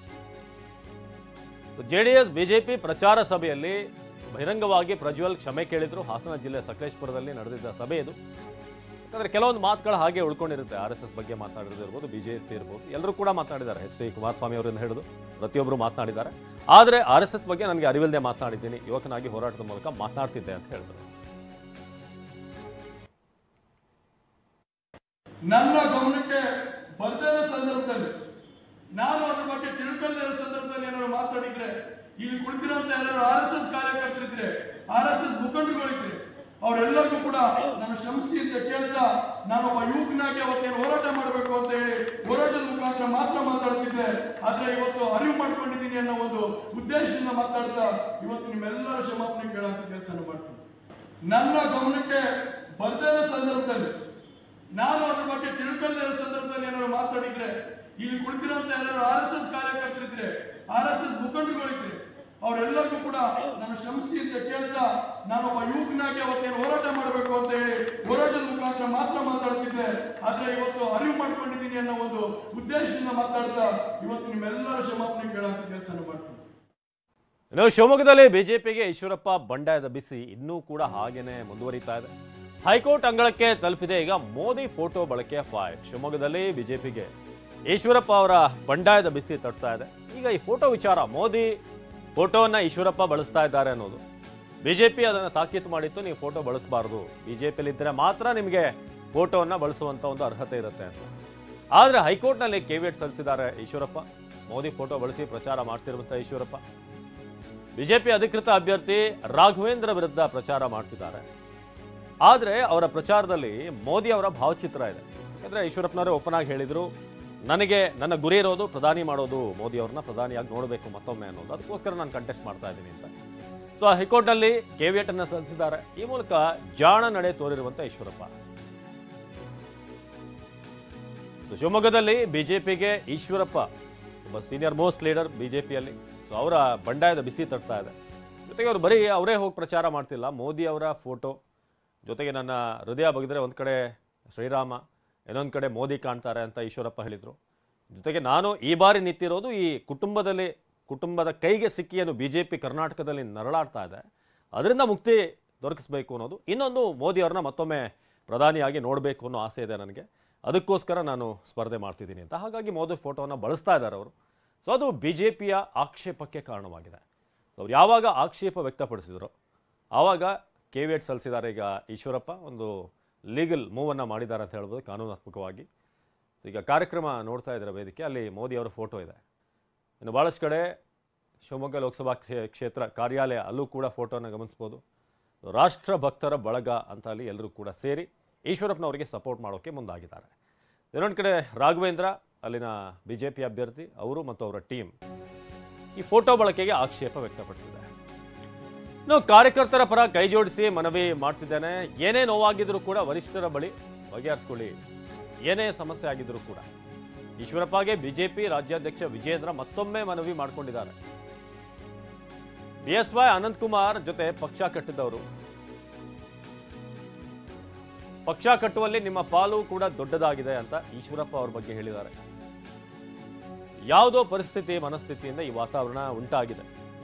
ಜೆ ಡಿ ಎಸ್ ಬಿಜೆಪಿ ಪ್ರಚಾರ ಸಭೆಯಲ್ಲಿ ಬಹಿರಂಗವಾಗಿ ಪ್ರಜ್ವಲ್ ಕ್ಷಮೆ ಕೇಳಿದ್ರು ಹಾಸನ ಜಿಲ್ಲೆ ಸಕಲೇಶ್ಪುರದಲ್ಲಿ ನಡೆದಿದ್ದ ಸಭೆ ಇದು ಯಾಕಂದ್ರೆ ಕೆಲವೊಂದು ಮಾತುಗಳು ಹಾಗೆ ಉಳ್ಕೊಂಡಿರುತ್ತೆ ಆರ್ ಎಸ್ ಎಸ್ ಬಗ್ಗೆ ಮಾತನಾಡಿರೋದು ಇರ್ಬೋದು ಬಿಜೆಪಿ ಇರ್ಬೋದು ಎಲ್ಲರೂ ಕೂಡ ಮಾತನಾಡಿದ್ದಾರೆ ಎಚ್ ಡಿ ಕುಮಾರಸ್ವಾಮಿ ಅವರನ್ನು ಹಿಡಿದು ಪ್ರತಿಯೊಬ್ಬರು ಮಾತನಾಡಿದ್ದಾರೆ ಆದರೆ ಆರ್ ಎಸ್ ಎಸ್ ಬಗ್ಗೆ ನನಗೆ ಅರಿವಿಲ್ಲದೆ ಮಾತನಾಡಿದ್ದೀನಿ ಯುವಕನಾಗಿ ಹೋರಾಟದ ಮೂಲಕ ಮಾತನಾಡ್ತಿದ್ದೆ ಅಂತ ಹೇಳಿದ್ರು ನನ್ನ ಗಮನಕ್ಕೆ ಬರ್ದೇ ಇರೋ ಸಂದರ್ಭದಲ್ಲಿ ನಾನು ಅದ್ರ ಬಗ್ಗೆ ತಿಳ್ಕೊಳ್ಳದೇ ಇರೋ ಸಂದರ್ಭದಲ್ಲಿ ಏನಾದ್ರು ಮಾತಾಡಿದ್ರೆ ಇಲ್ಲಿ ಕುಳಿತಿರೋಂತ ಯಾರು ಆರ್ ಎಸ್ ಎಸ್ ಕಾರ್ಯಕರ್ತರಿದ್ರೆ ಆರ್ ಎಸ್ ಎಸ್ ಮುಖಂಡರುಗಳಿದ್ರೆ ಅವರೆಲ್ಲರಿಗೂ ಕೂಡ ನಾನು ಶ್ರಮಿಸಿ ಅಂತ ಕೇಳ್ತಾ ನಾನೊಬ್ಬ ಯುವಕನಾಗಿ ಅವತ್ತೇನು ಹೋರಾಟ ಮಾಡಬೇಕು ಅಂತ ಹೇಳಿ ಹೋರಾಟದ ಮುಖಾಂತರ ಮಾತ್ರ ಮಾತಾಡ್ತಿದ್ದೆ ಆದ್ರೆ ಇವತ್ತು ಅರಿವು ಮಾಡ್ಕೊಂಡಿದ್ದೀನಿ ಅನ್ನೋ ಒಂದು ಉದ್ದೇಶದಿಂದ ಮಾತಾಡ್ತಾ ಇವತ್ತು ನಿಮ್ಮೆಲ್ಲರ ಕ್ಷಮಾಪಣೆ ಕೇಳೋಂಥ ಕೆಲಸ ಮಾಡ್ತೀನಿ ನನ್ನ ಗಮನಕ್ಕೆ ಬರ್ದೇ ಇರೋ ಸಂದರ್ಭದಲ್ಲಿ ನಾನು ಅದ್ರ ಬಗ್ಗೆ ತಿಳ್ಕೊಳ್ಳದೇ ಇರೋ ಸಂದರ್ಭದಲ್ಲಿ ಏನಾದ್ರು ಮಾತಾಡಿದ್ರೆ ಇಲ್ಲಿ ಕುಳಿತಿರೋಂತ ಯಾರು ಆರ್ ಎಸ್ ಎಸ್ ಕಾರ್ಯಕರ್ತರಿದ್ರೆ ಆರ್ ಎಸ್ ಎಸ್ ಮುಖಂಡರುಗಳಿದ್ರೆ ಅವರೆಲ್ಲರಿಗೂ ಕೂಡ ನಾನು ಶ್ರಮಿಸಿ ಅಂತ ಕೇಳ್ತಾ ನಾನೊಬ್ಬ ಯುವಕನಾಗಿ ಅವತ್ತೇನು ಹೋರಾಟ ಮಾಡಬೇಕು ಅಂತ ಹೇಳಿ ಹೋರಾಟದ ಮುಖಾಂತರ ಮಾತ್ರ ಮಾತಾಡ್ತಿದ್ದೆ ಆದ್ರೆ ಇವತ್ತು ಅರಿವು ಮಾಡ್ಕೊಂಡಿದ್ದೀನಿ ಅನ್ನೋ ಒಂದು ಉದ್ದೇಶದಿಂದ ಮಾತಾಡ್ತಾ ಇವತ್ತು ನಿಮ್ಮೆಲ್ಲರ ಕ್ಷಮಾಪಣೆ ಕೇಳೋಂಥ ಕೆಲಸ ಮಾಡ್ತೀನಿ ಇನ್ನು ಶಿವಮೊಗ್ಗದಲ್ಲಿ ಬಿಜೆಪಿಗೆ ಈಶ್ವರಪ್ಪ ಬಂಡಾಯದ ಬಿಸಿ ಇನ್ನೂ ಕೂಡ ಹಾಗೇನೆ ಮುಂದುವರಿತಾ ಇದೆ ಹೈಕೋರ್ಟ್ ಅಂಗಳಕ್ಕೆ ತಲುಪಿದೆ ಈಗ ಮೋದಿ ಫೋಟೋ ಬಳಕೆಯ ಫೈಟ್ ಶಿವಮೊಗ್ಗದಲ್ಲಿ ಬಿಜೆಪಿಗೆ ಈಶ್ವರಪ್ಪ ಅವರ ಬಂಡಾಯದ ಬಿಸಿ ತಟ್ತಾ ಇದೆ ಈಗ ಈ ಫೋಟೋ ವಿಚಾರ ಮೋದಿ ಫೋಟೋವನ್ನ ಈಶ್ವರಪ್ಪ ಬಳಸ್ತಾ ಇದ್ದಾರೆ ಅನ್ನೋದು ಬಿಜೆಪಿ ಅದನ್ನು ತಾಕೀತು ಮಾಡಿತ್ತು ನೀವು ಫೋಟೋ ಬಳಸಬಾರ್ದು ಬಿಜೆಪಿಯಲ್ಲಿ ಇದ್ದರೆ ಮಾತ್ರ ನಿಮಗೆ ಫೋಟೋವನ್ನ ಬಳಸುವಂತ ಒಂದು ಅರ್ಹತೆ ಇರುತ್ತೆ ಅಂತ ಆದರೆ ಹೈಕೋರ್ಟ್ನಲ್ಲಿ ಕೆವಿಯಟ್ ಸಲ್ಲಿಸಿದ್ದಾರೆ ಈಶ್ವರಪ್ಪ ಮೋದಿ ಫೋಟೋ ಬಳಸಿ ಪ್ರಚಾರ ಮಾಡ್ತಿರುವಂಥ ಈಶ್ವರಪ್ಪ ಬಿಜೆಪಿ ಅಧಿಕೃತ ಅಭ್ಯರ್ಥಿ ರಾಘವೇಂದ್ರ ವಿರುದ್ಧ ಪ್ರಚಾರ ಮಾಡ್ತಿದ್ದಾರೆ ಆದರೆ ಅವರ ಪ್ರಚಾರದಲ್ಲಿ ಮೋದಿ ಅವರ ಭಾವಚಿತ್ರ ಇದೆ ಯಾಕಂದ್ರೆ ಈಶ್ವರಪ್ಪನವರೇ ಓಪನ್ ಆಗಿ ಹೇಳಿದ್ರು ನನಗೆ ನನ್ನ ಗುರಿ ಇರೋದು ಪ್ರಧಾನಿ ಮಾಡೋದು ಮೋದಿ ಅವ್ರನ್ನ ಪ್ರಧಾನಿಯಾಗಿ ನೋಡಬೇಕು ಮತ್ತೊಮ್ಮೆ ಅನ್ನೋದು ಅದಕ್ಕೋಸ್ಕರ ನಾನು ಕಂಟೆಸ್ಟ್ ಮಾಡ್ತಾ ಇದ್ದೀನಿ ಅಂತ ಸೊ ಹೈಕೋರ್ಟ್ನಲ್ಲಿ ಕೆವಿಯಟ್ ಅನ್ನು ಸಲ್ಲಿಸಿದ್ದಾರೆ ಈ ಮೂಲಕ ಜಾಣ ನಡೆ ತೋರಿರುವಂತ ಈಶ್ವರಪ್ಪ ಸೊ ಶಿವಮೊಗ್ಗದಲ್ಲಿ ಬಿಜೆಪಿಗೆ ಈಶ್ವರಪ್ಪ ಒಬ್ಬ ಸೀನಿಯರ್ ಮೋಸ್ಟ್ ಲೀಡರ್ ಬಿಜೆಪಿಯಲ್ಲಿ ಸೊ ಅವರ ಬಂಡಾಯದ ಬಿಸಿ ತಟ್ತಾ ಇದೆ ಜೊತೆಗೆ ಅವರು ಬರೀ ಅವರೇ ಹೋಗಿ ಪ್ರಚಾರ ಮಾಡ್ತಿಲ್ಲ ಮೋದಿ ಅವರ ಫೋಟೋ ಜೊತೆಗೆ ನನ್ನ ಹೃದಯ ಬಗೆದ್ರೆ ಒಂದು ಕಡೆ ಶ್ರೀರಾಮ ಇನ್ನೊಂದು ಕಡೆ ಮೋದಿ ಕಾಣ್ತಾರೆ ಅಂತ ಈಶ್ವರಪ್ಪ ಹೇಳಿದರು ಜೊತೆಗೆ ನಾನು ಈ ಬಾರಿ ನಿಂತಿರೋದು ಈ ಕುಟುಂಬದಲ್ಲಿ ಕುಟುಂಬದ ಕೈಗೆ ಸಿಕ್ಕಿ ಏನು ಬಿ ಜೆ ಪಿ ಕರ್ನಾಟಕದಲ್ಲಿ ನರಳಾಡ್ತಾ ಇದೆ ಅದರಿಂದ ಮುಕ್ತಿ ದೊರಕಿಸಬೇಕು ಅನ್ನೋದು ಇನ್ನೊಂದು ಮೋದಿ ಅವ್ರನ್ನ ಮತ್ತೊಮ್ಮೆ ಪ್ರಧಾನಿಯಾಗಿ ನೋಡಬೇಕು ಅನ್ನೋ ಆಸೆ ಇದೆ ನನಗೆ ಅದಕ್ಕೋಸ್ಕರ ನಾನು ಸ್ಪರ್ಧೆ ಮಾಡ್ತಿದ್ದೀನಿ ಅಂತ ಹಾಗಾಗಿ ಮೋದಿ ಫೋಟೋವನ್ನು ಬಳಸ್ತಾ ಇದ್ದಾರೆ ಅವರು ಸೊ ಅದು ಬಿ ಜೆ ಪಿಯ ಆಕ್ಷೇಪಕ್ಕೆ ಕಾರಣವಾಗಿದೆ ಸೊ ಅವ್ರು ಯಾವಾಗ ಆಕ್ಷೇಪ ವ್ಯಕ್ತಪಡಿಸಿದ್ರು ಆವಾಗ ಕೆವಿಯಟ್ ಸಲ್ಲಿಸಿದ್ದಾರೆ ಈಗ ಈಶ್ವರಪ್ಪ ಒಂದು ಲೀಗಲ್ ಮೂವನ್ನು ಮಾಡಿದ್ದಾರೆ ಅಂತ ಹೇಳ್ಬೋದು ಕಾನೂನಾತ್ಮಕವಾಗಿ ಸೊ ಈಗ ಕಾರ್ಯಕ್ರಮ ನೋಡ್ತಾ ಇದ್ದಾರೆ ವೇದಿಕೆ ಅಲ್ಲಿ ಮೋದಿ ಅವರ ಫೋಟೋ ಇದೆ ಇನ್ನು ಭಾಳಷ್ಟು ಕಡೆ ಶಿವಮೊಗ್ಗ ಲೋಕಸಭಾ ಕ್ಷೇ- ಕ್ಷೇತ್ರ ಕಾರ್ಯಾಲಯ ಅಲ್ಲೂ ಕೂಡ ಫೋಟೋನ ಗಮನಿಸ್ಬೋದು ರಾಷ್ಟ್ರ ಭಕ್ತರ ಬಳಗ ಅಂತ ಅಲ್ಲಿ ಎಲ್ಲರೂ ಕೂಡ ಸೇರಿ ಈಶ್ವರಪ್ಪನವರಿಗೆ ಸಪೋರ್ಟ್ ಮಾಡೋಕ್ಕೆ ಮುಂದಾಗಿದ್ದಾರೆ ಇನ್ನೊಂದು ಕಡೆ ರಾಘವೇಂದ್ರ ಅಲ್ಲಿನ ಬಿ ಜೆ ಪಿ ಅಭ್ಯರ್ಥಿ ಅವರು ಮತ್ತು ಅವರ ಟೀಮ್ ಈ ಫೋಟೋ ಬಳಕೆಗೆ ಆಕ್ಷೇಪ ವ್ಯಕ್ತಪಡಿಸಿದೆ ಇನ್ನು ಕಾರ್ಯಕರ್ತರ ಪರ ಕೈ ಜೋಡಿಸಿ ಮನವಿ ಮಾಡ್ತಿದ್ದೇನೆ ಏನೇ ನೋವಾಗಿದ್ರೂ ಕೂಡ ವರಿಷ್ಠರ ಬಳಿ ಬಗೆಹರಿಸ್ಕೊಳ್ಳಿ ಏನೇ ಸಮಸ್ಯೆ ಆಗಿದ್ರೂ ಕೂಡ ಈಶ್ವರಪ್ಪಗೆ ಬಿಜೆಪಿ ರಾಜ್ಯಾಧ್ಯಕ್ಷ ವಿಜೇಂದ್ರ ಮತ್ತೊಮ್ಮೆ ಮನವಿ ಮಾಡಿಕೊಂಡಿದ್ದಾರೆ B S Y Ananth Kumar ಜೊತೆ ಪಕ್ಷ ಕಟ್ಟಿದವರು ಪಕ್ಷ ಕಟ್ಟುವಲ್ಲಿ ನಿಮ್ಮ ಪಾಲು ಕೂಡ ದೊಡ್ಡದಾಗಿದೆ ಅಂತ ಈಶ್ವರಪ್ಪ ಅವ್ರ ಬಗ್ಗೆ ಹೇಳಿದ್ದಾರೆ ಯಾವುದೋ ಪರಿಸ್ಥಿತಿ ಮನಸ್ಥಿತಿಯಿಂದ ಈ ವಾತಾವರಣ ಉಂಟಾಗಿದೆ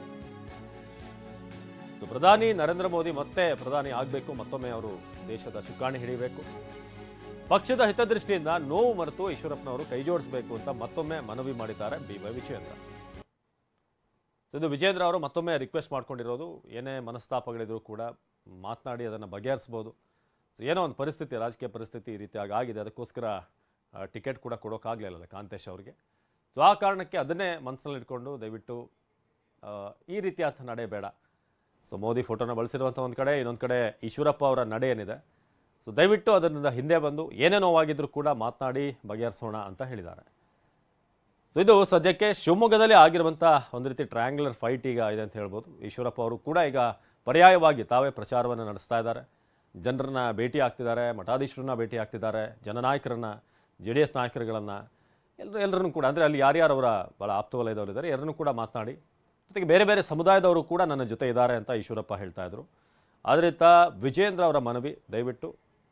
ಸೊ ಪ್ರಧಾನಿ ನರೇಂದ್ರ ಮೋದಿ ಮತ್ತೆ ಪ್ರಧಾನಿ ಆಗಬೇಕು ಮತ್ತೊಮ್ಮೆ ಅವರು ದೇಶದ ಚುಕ್ಕಾಣಿ ಹಿಡಿಯಬೇಕು ಪಕ್ಷದ ಹಿತದೃಷ್ಟಿಯಿಂದ ನೋವು ಮರೆತು ಈಶ್ವರಪ್ಪನವರು ಕೈ ಜೋಡಿಸಬೇಕು ಅಂತ ಮತ್ತೊಮ್ಮೆ ಮನವಿ ಮಾಡಿದ್ದಾರೆ ಬಿ ವೈ ವಿಜೇಂದ್ರ ಸೊ ಇದು ವಿಜೇಂದ್ರ ಅವರು ಮತ್ತೊಮ್ಮೆ ರಿಕ್ವೆಸ್ಟ್ ಮಾಡ್ಕೊಂಡಿರೋದು ಏನೇ ಮನಸ್ತಾಪಗಳಿದ್ರು ಕೂಡ ಮಾತನಾಡಿ ಅದನ್ನು ಬಗೆಹರಿಸ್ಬೋದು ಸೊ ಏನೋ ಒಂದು ಪರಿಸ್ಥಿತಿ ರಾಜಕೀಯ ಪರಿಸ್ಥಿತಿ ಈ ರೀತಿಯಾಗಿ ಆಗಿದೆ ಅದಕ್ಕೋಸ್ಕರ ಟಿಕೆಟ್ ಕೂಡ ಕೊಡೋಕ್ಕಾಗಲಿಲ್ಲ ಕಾಂತೇಶ್ ಅವರಿಗೆ ಸೊ ಆ ಕಾರಣಕ್ಕೆ ಅದನ್ನೇ ಮನಸ್ಸಲ್ಲಿ ಇಟ್ಕೊಂಡು ದಯವಿಟ್ಟು ಆ, ಈ ರೀತಿಯಾದ ನಡೆ ಬೇಡ ಸೊ ಮೋದಿ ಫೋಟೋನ ಬಳಸಿರುವಂಥ ಒಂದು ಕಡೆ ಇನ್ನೊಂದು ಕಡೆ ಈಶ್ವರಪ್ಪ ಅವರ ನಡೆ ಏನಿದೆ ಸೊ ದಯವಿಟ್ಟು ಅದರಿಂದ ಹಿಂದೆ ಬಂದು ಏನೇ ನೋವಾಗಿದ್ರೂ ಕೂಡ ಮಾತನಾಡಿ ಬಗೆಹರಿಸೋಣ ಅಂತ ಹೇಳಿದ್ದಾರೆ ಸೊ ಇದು ಸದ್ಯಕ್ಕೆ ಶಿವಮೊಗ್ಗದಲ್ಲಿ ಆಗಿರುವಂಥ ಒಂದು ರೀತಿ ಟ್ರಯಾಂಗ್ಯುಲರ್ ಫೈಟ್ ಈಗ ಇದೆ ಅಂತ ಹೇಳ್ಬೋದು ಈಶ್ವರಪ್ಪ ಅವರು ಕೂಡ ಈಗ ಪರ್ಯಾಯವಾಗಿ ತಾವೇ ಪ್ರಚಾರವನ್ನು ನಡೆಸ್ತಾ ಇದ್ದಾರೆ ಜನರನ್ನ ಭೇಟಿ ಆಗ್ತಿದ್ದಾರೆ ಮಠಾಧೀಶರನ್ನ ಭೇಟಿ ಆಗ್ತಿದ್ದಾರೆ ಜನನಾಯಕರನ್ನ ಜೆ ಡಿ ಎಸ್ ನಾಯಕರುಗಳನ್ನು ಎಲ್ಲರೂ ಎಲ್ಲರನ್ನು ಕೂಡ ಅಂದರೆ ಅಲ್ಲಿ ಯಾರ್ಯಾರು ಅವರ ಭಾಳ ಆಪ್ತವಲಯದವರು ಇದ್ದಾರೆ ಎಲ್ಲರನ್ನೂ ಕೂಡ ಮಾತನಾಡಿ ಜೊತೆಗೆ ಬೇರೆ ಬೇರೆ ಸಮುದಾಯದವರು ಕೂಡ ನನ್ನ ಜೊತೆ ಇದ್ದಾರೆ ಅಂತ ಈಶ್ವರಪ್ಪ ಹೇಳ್ತಾ ಇದ್ರು ಆದ್ರಿಂದ ವಿಜೇಂದ್ರ ಅವರ ಮನವಿ ದಯವಿಟ್ಟು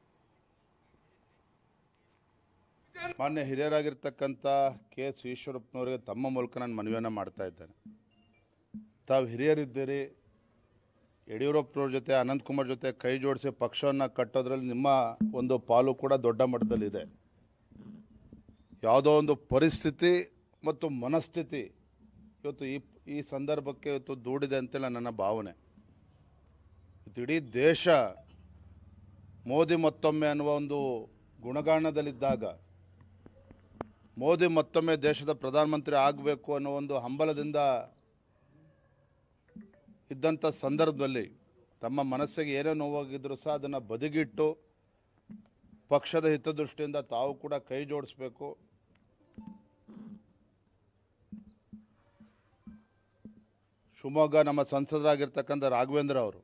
ಮಾನ್ಯ ಹಿರಿಯರಾಗಿರ್ತಕ್ಕಂಥ ಕೆ ಎಸ್ ಈಶ್ವರಪ್ಪನವರಿಗೆ ತಮ್ಮ ಮೂಲಕ ನಾನು ಮನವಿಯನ್ನು ಮಾಡ್ತಾ ಇದ್ದೇನೆ ತಾವು ಹಿರಿಯರಿದ್ದೀರಿ ಯಡಿಯೂರಪ್ಪನವ್ರ ಜೊತೆ ಅನಂತಕುಮಾರ್ ಜೊತೆ ಕೈ ಜೋಡಿಸಿ ಪಕ್ಷವನ್ನು ಕಟ್ಟೋದ್ರಲ್ಲಿ ನಿಮ್ಮ ಒಂದು ಪಾಲು ಕೂಡ ದೊಡ್ಡ ಮಟ್ಟದಲ್ಲಿದೆ ಯಾವುದೋ ಒಂದು ಪರಿಸ್ಥಿತಿ ಮತ್ತು ಮನಸ್ಥಿತಿ ಇವತ್ತು ಈ ಈ ಸಂದರ್ಭಕ್ಕೆ ಇವತ್ತು ದೂಡಿದೆ ಅಂತೇಳಿ ನನ್ನ ಭಾವನೆ ಇವತ್ತು ಇಡೀ ದೇಶ ಮೋದಿ ಮತ್ತೊಮ್ಮೆ ಅನ್ನುವ ಒಂದು ಗುಣಗಾನದಲ್ಲಿದ್ದಾಗ ಮೋದಿ ಮತ್ತೊಮ್ಮೆ ದೇಶದ ಪ್ರಧಾನಮಂತ್ರಿ ಆಗಬೇಕು ಅನ್ನೋ ಒಂದು ಹಂಬಲದಿಂದ ಇದ್ದಂಥ ಸಂದರ್ಭದಲ್ಲಿ ತಮ್ಮ ಮನಸ್ಸಿಗೆ ಏನೇ ನೋವಾಗಿದ್ದರೂ ಸಹ ಅದನ್ನು ಬದಿಗಿಟ್ಟು ಪಕ್ಷದ ಹಿತದೃಷ್ಟಿಯಿಂದ ತಾವು ಕೂಡ ಕೈ ಜೋಡಿಸ್ಬೇಕು ಶಿವಮೊಗ್ಗ ನಮ್ಮ ಸಂಸದರಾಗಿರ್ತಕ್ಕಂಥ ರಾಘವೇಂದ್ರ ಅವರು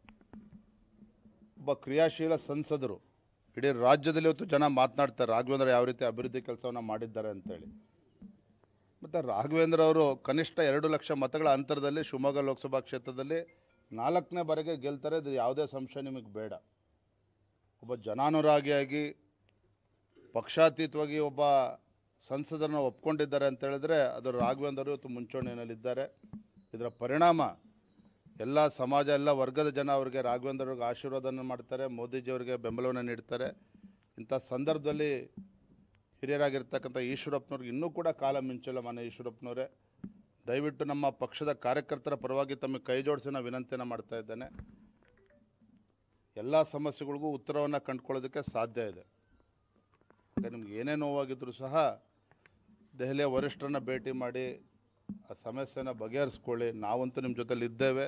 ಒಬ್ಬ ಕ್ರಿಯಾಶೀಲ ಸಂಸದರು ಇಡೀ ರಾಜ್ಯದಲ್ಲಿ ಇವತ್ತು ಜನ ಮಾತನಾಡ್ತಾರೆ ರಾಘವೇಂದ್ರ ಯಾವ ರೀತಿ ಅಭಿವೃದ್ಧಿ ಕೆಲಸವನ್ನು ಮಾಡಿದ್ದಾರೆ ಅಂತೇಳಿ ಮತ್ತು ರಾಘವೇಂದ್ರ ಅವರು ಕನಿಷ್ಠ ಎರಡು ಲಕ್ಷ ಮತಗಳ ಅಂತರದಲ್ಲಿ ಶಿವಮೊಗ್ಗ ಲೋಕಸಭಾ ಕ್ಷೇತ್ರದಲ್ಲಿ ನಾಲ್ಕನೇ ಬಾರಿಗೆ ಗೆಲ್ತಾರೆ ಇದು ಯಾವುದೇ ಸಂಶಯ ನಿಮಗೆ ಬೇಡ ಒಬ್ಬ ಜನಾನುರಾಗಿಯಾಗಿ ಪಕ್ಷಾತೀತವಾಗಿ ಒಬ್ಬ ಸಂಸದರನ್ನ ಒಪ್ಕೊಂಡಿದ್ದಾರೆ ಅಂತ ಹೇಳಿದ್ರೆ ಅದು ರಾಘವೇಂದ್ರ ಅವರು ಇವತ್ತು ಮುಂಚೂಣಿಯಲ್ಲಿದ್ದಾರೆ ಇದರ ಪರಿಣಾಮ ಎಲ್ಲ ಸಮಾಜ ಎಲ್ಲ ವರ್ಗದ ಜನ ಅವರಿಗೆ ರಾಘವೇಂದ್ರ ಅವ್ರಿಗೆ ಆಶೀರ್ವಾದನ ಮಾಡ್ತಾರೆ ಮೋದಿಜಿಯವರಿಗೆ ಬೆಂಬಲವನ್ನು ನೀಡ್ತಾರೆ ಇಂಥ ಸಂದರ್ಭದಲ್ಲಿ ಹಿರಿಯರಾಗಿರ್ತಕ್ಕಂಥ ಈಶ್ವರಪ್ಪನವ್ರಿಗೆ ಇನ್ನೂ ಕೂಡ ಕಾಲ ಮಿಂಚಿಲ್ಲ ಮನೆ ಈಶ್ವರಪ್ಪನವರೇ ದಯವಿಟ್ಟು ನಮ್ಮ ಪಕ್ಷದ ಕಾರ್ಯಕರ್ತರ ಪರವಾಗಿ ತಮಗೆ ಕೈ ಜೋಡಿಸಿ ನಾನು ವಿನಂತಿಯನ್ನು ಮಾಡ್ತಾ ಇದ್ದೇನೆ ಎಲ್ಲ ಸಮಸ್ಯೆಗಳಿಗೂ ಉತ್ತರವನ್ನು ಕಂಡುಕೊಳ್ಳೋದಕ್ಕೆ ಸಾಧ್ಯ ಇದೆ ಹಾಗೆ ನಿಮ್ಗೆ ಏನೇ ನೋವಾಗಿದ್ರೂ ಸಹ ದೆಹಲಿಯ ವರಿಷ್ಠರನ್ನ ಭೇಟಿ ಮಾಡಿ ಆ ಸಮಸ್ಯೆನ ಬಗೆಹರಿಸ್ಕೊಳ್ಳಿ ನಾವಂತೂ ನಿಮ್ಮ ಜೊತೆಲಿ ಇದ್ದೇವೆ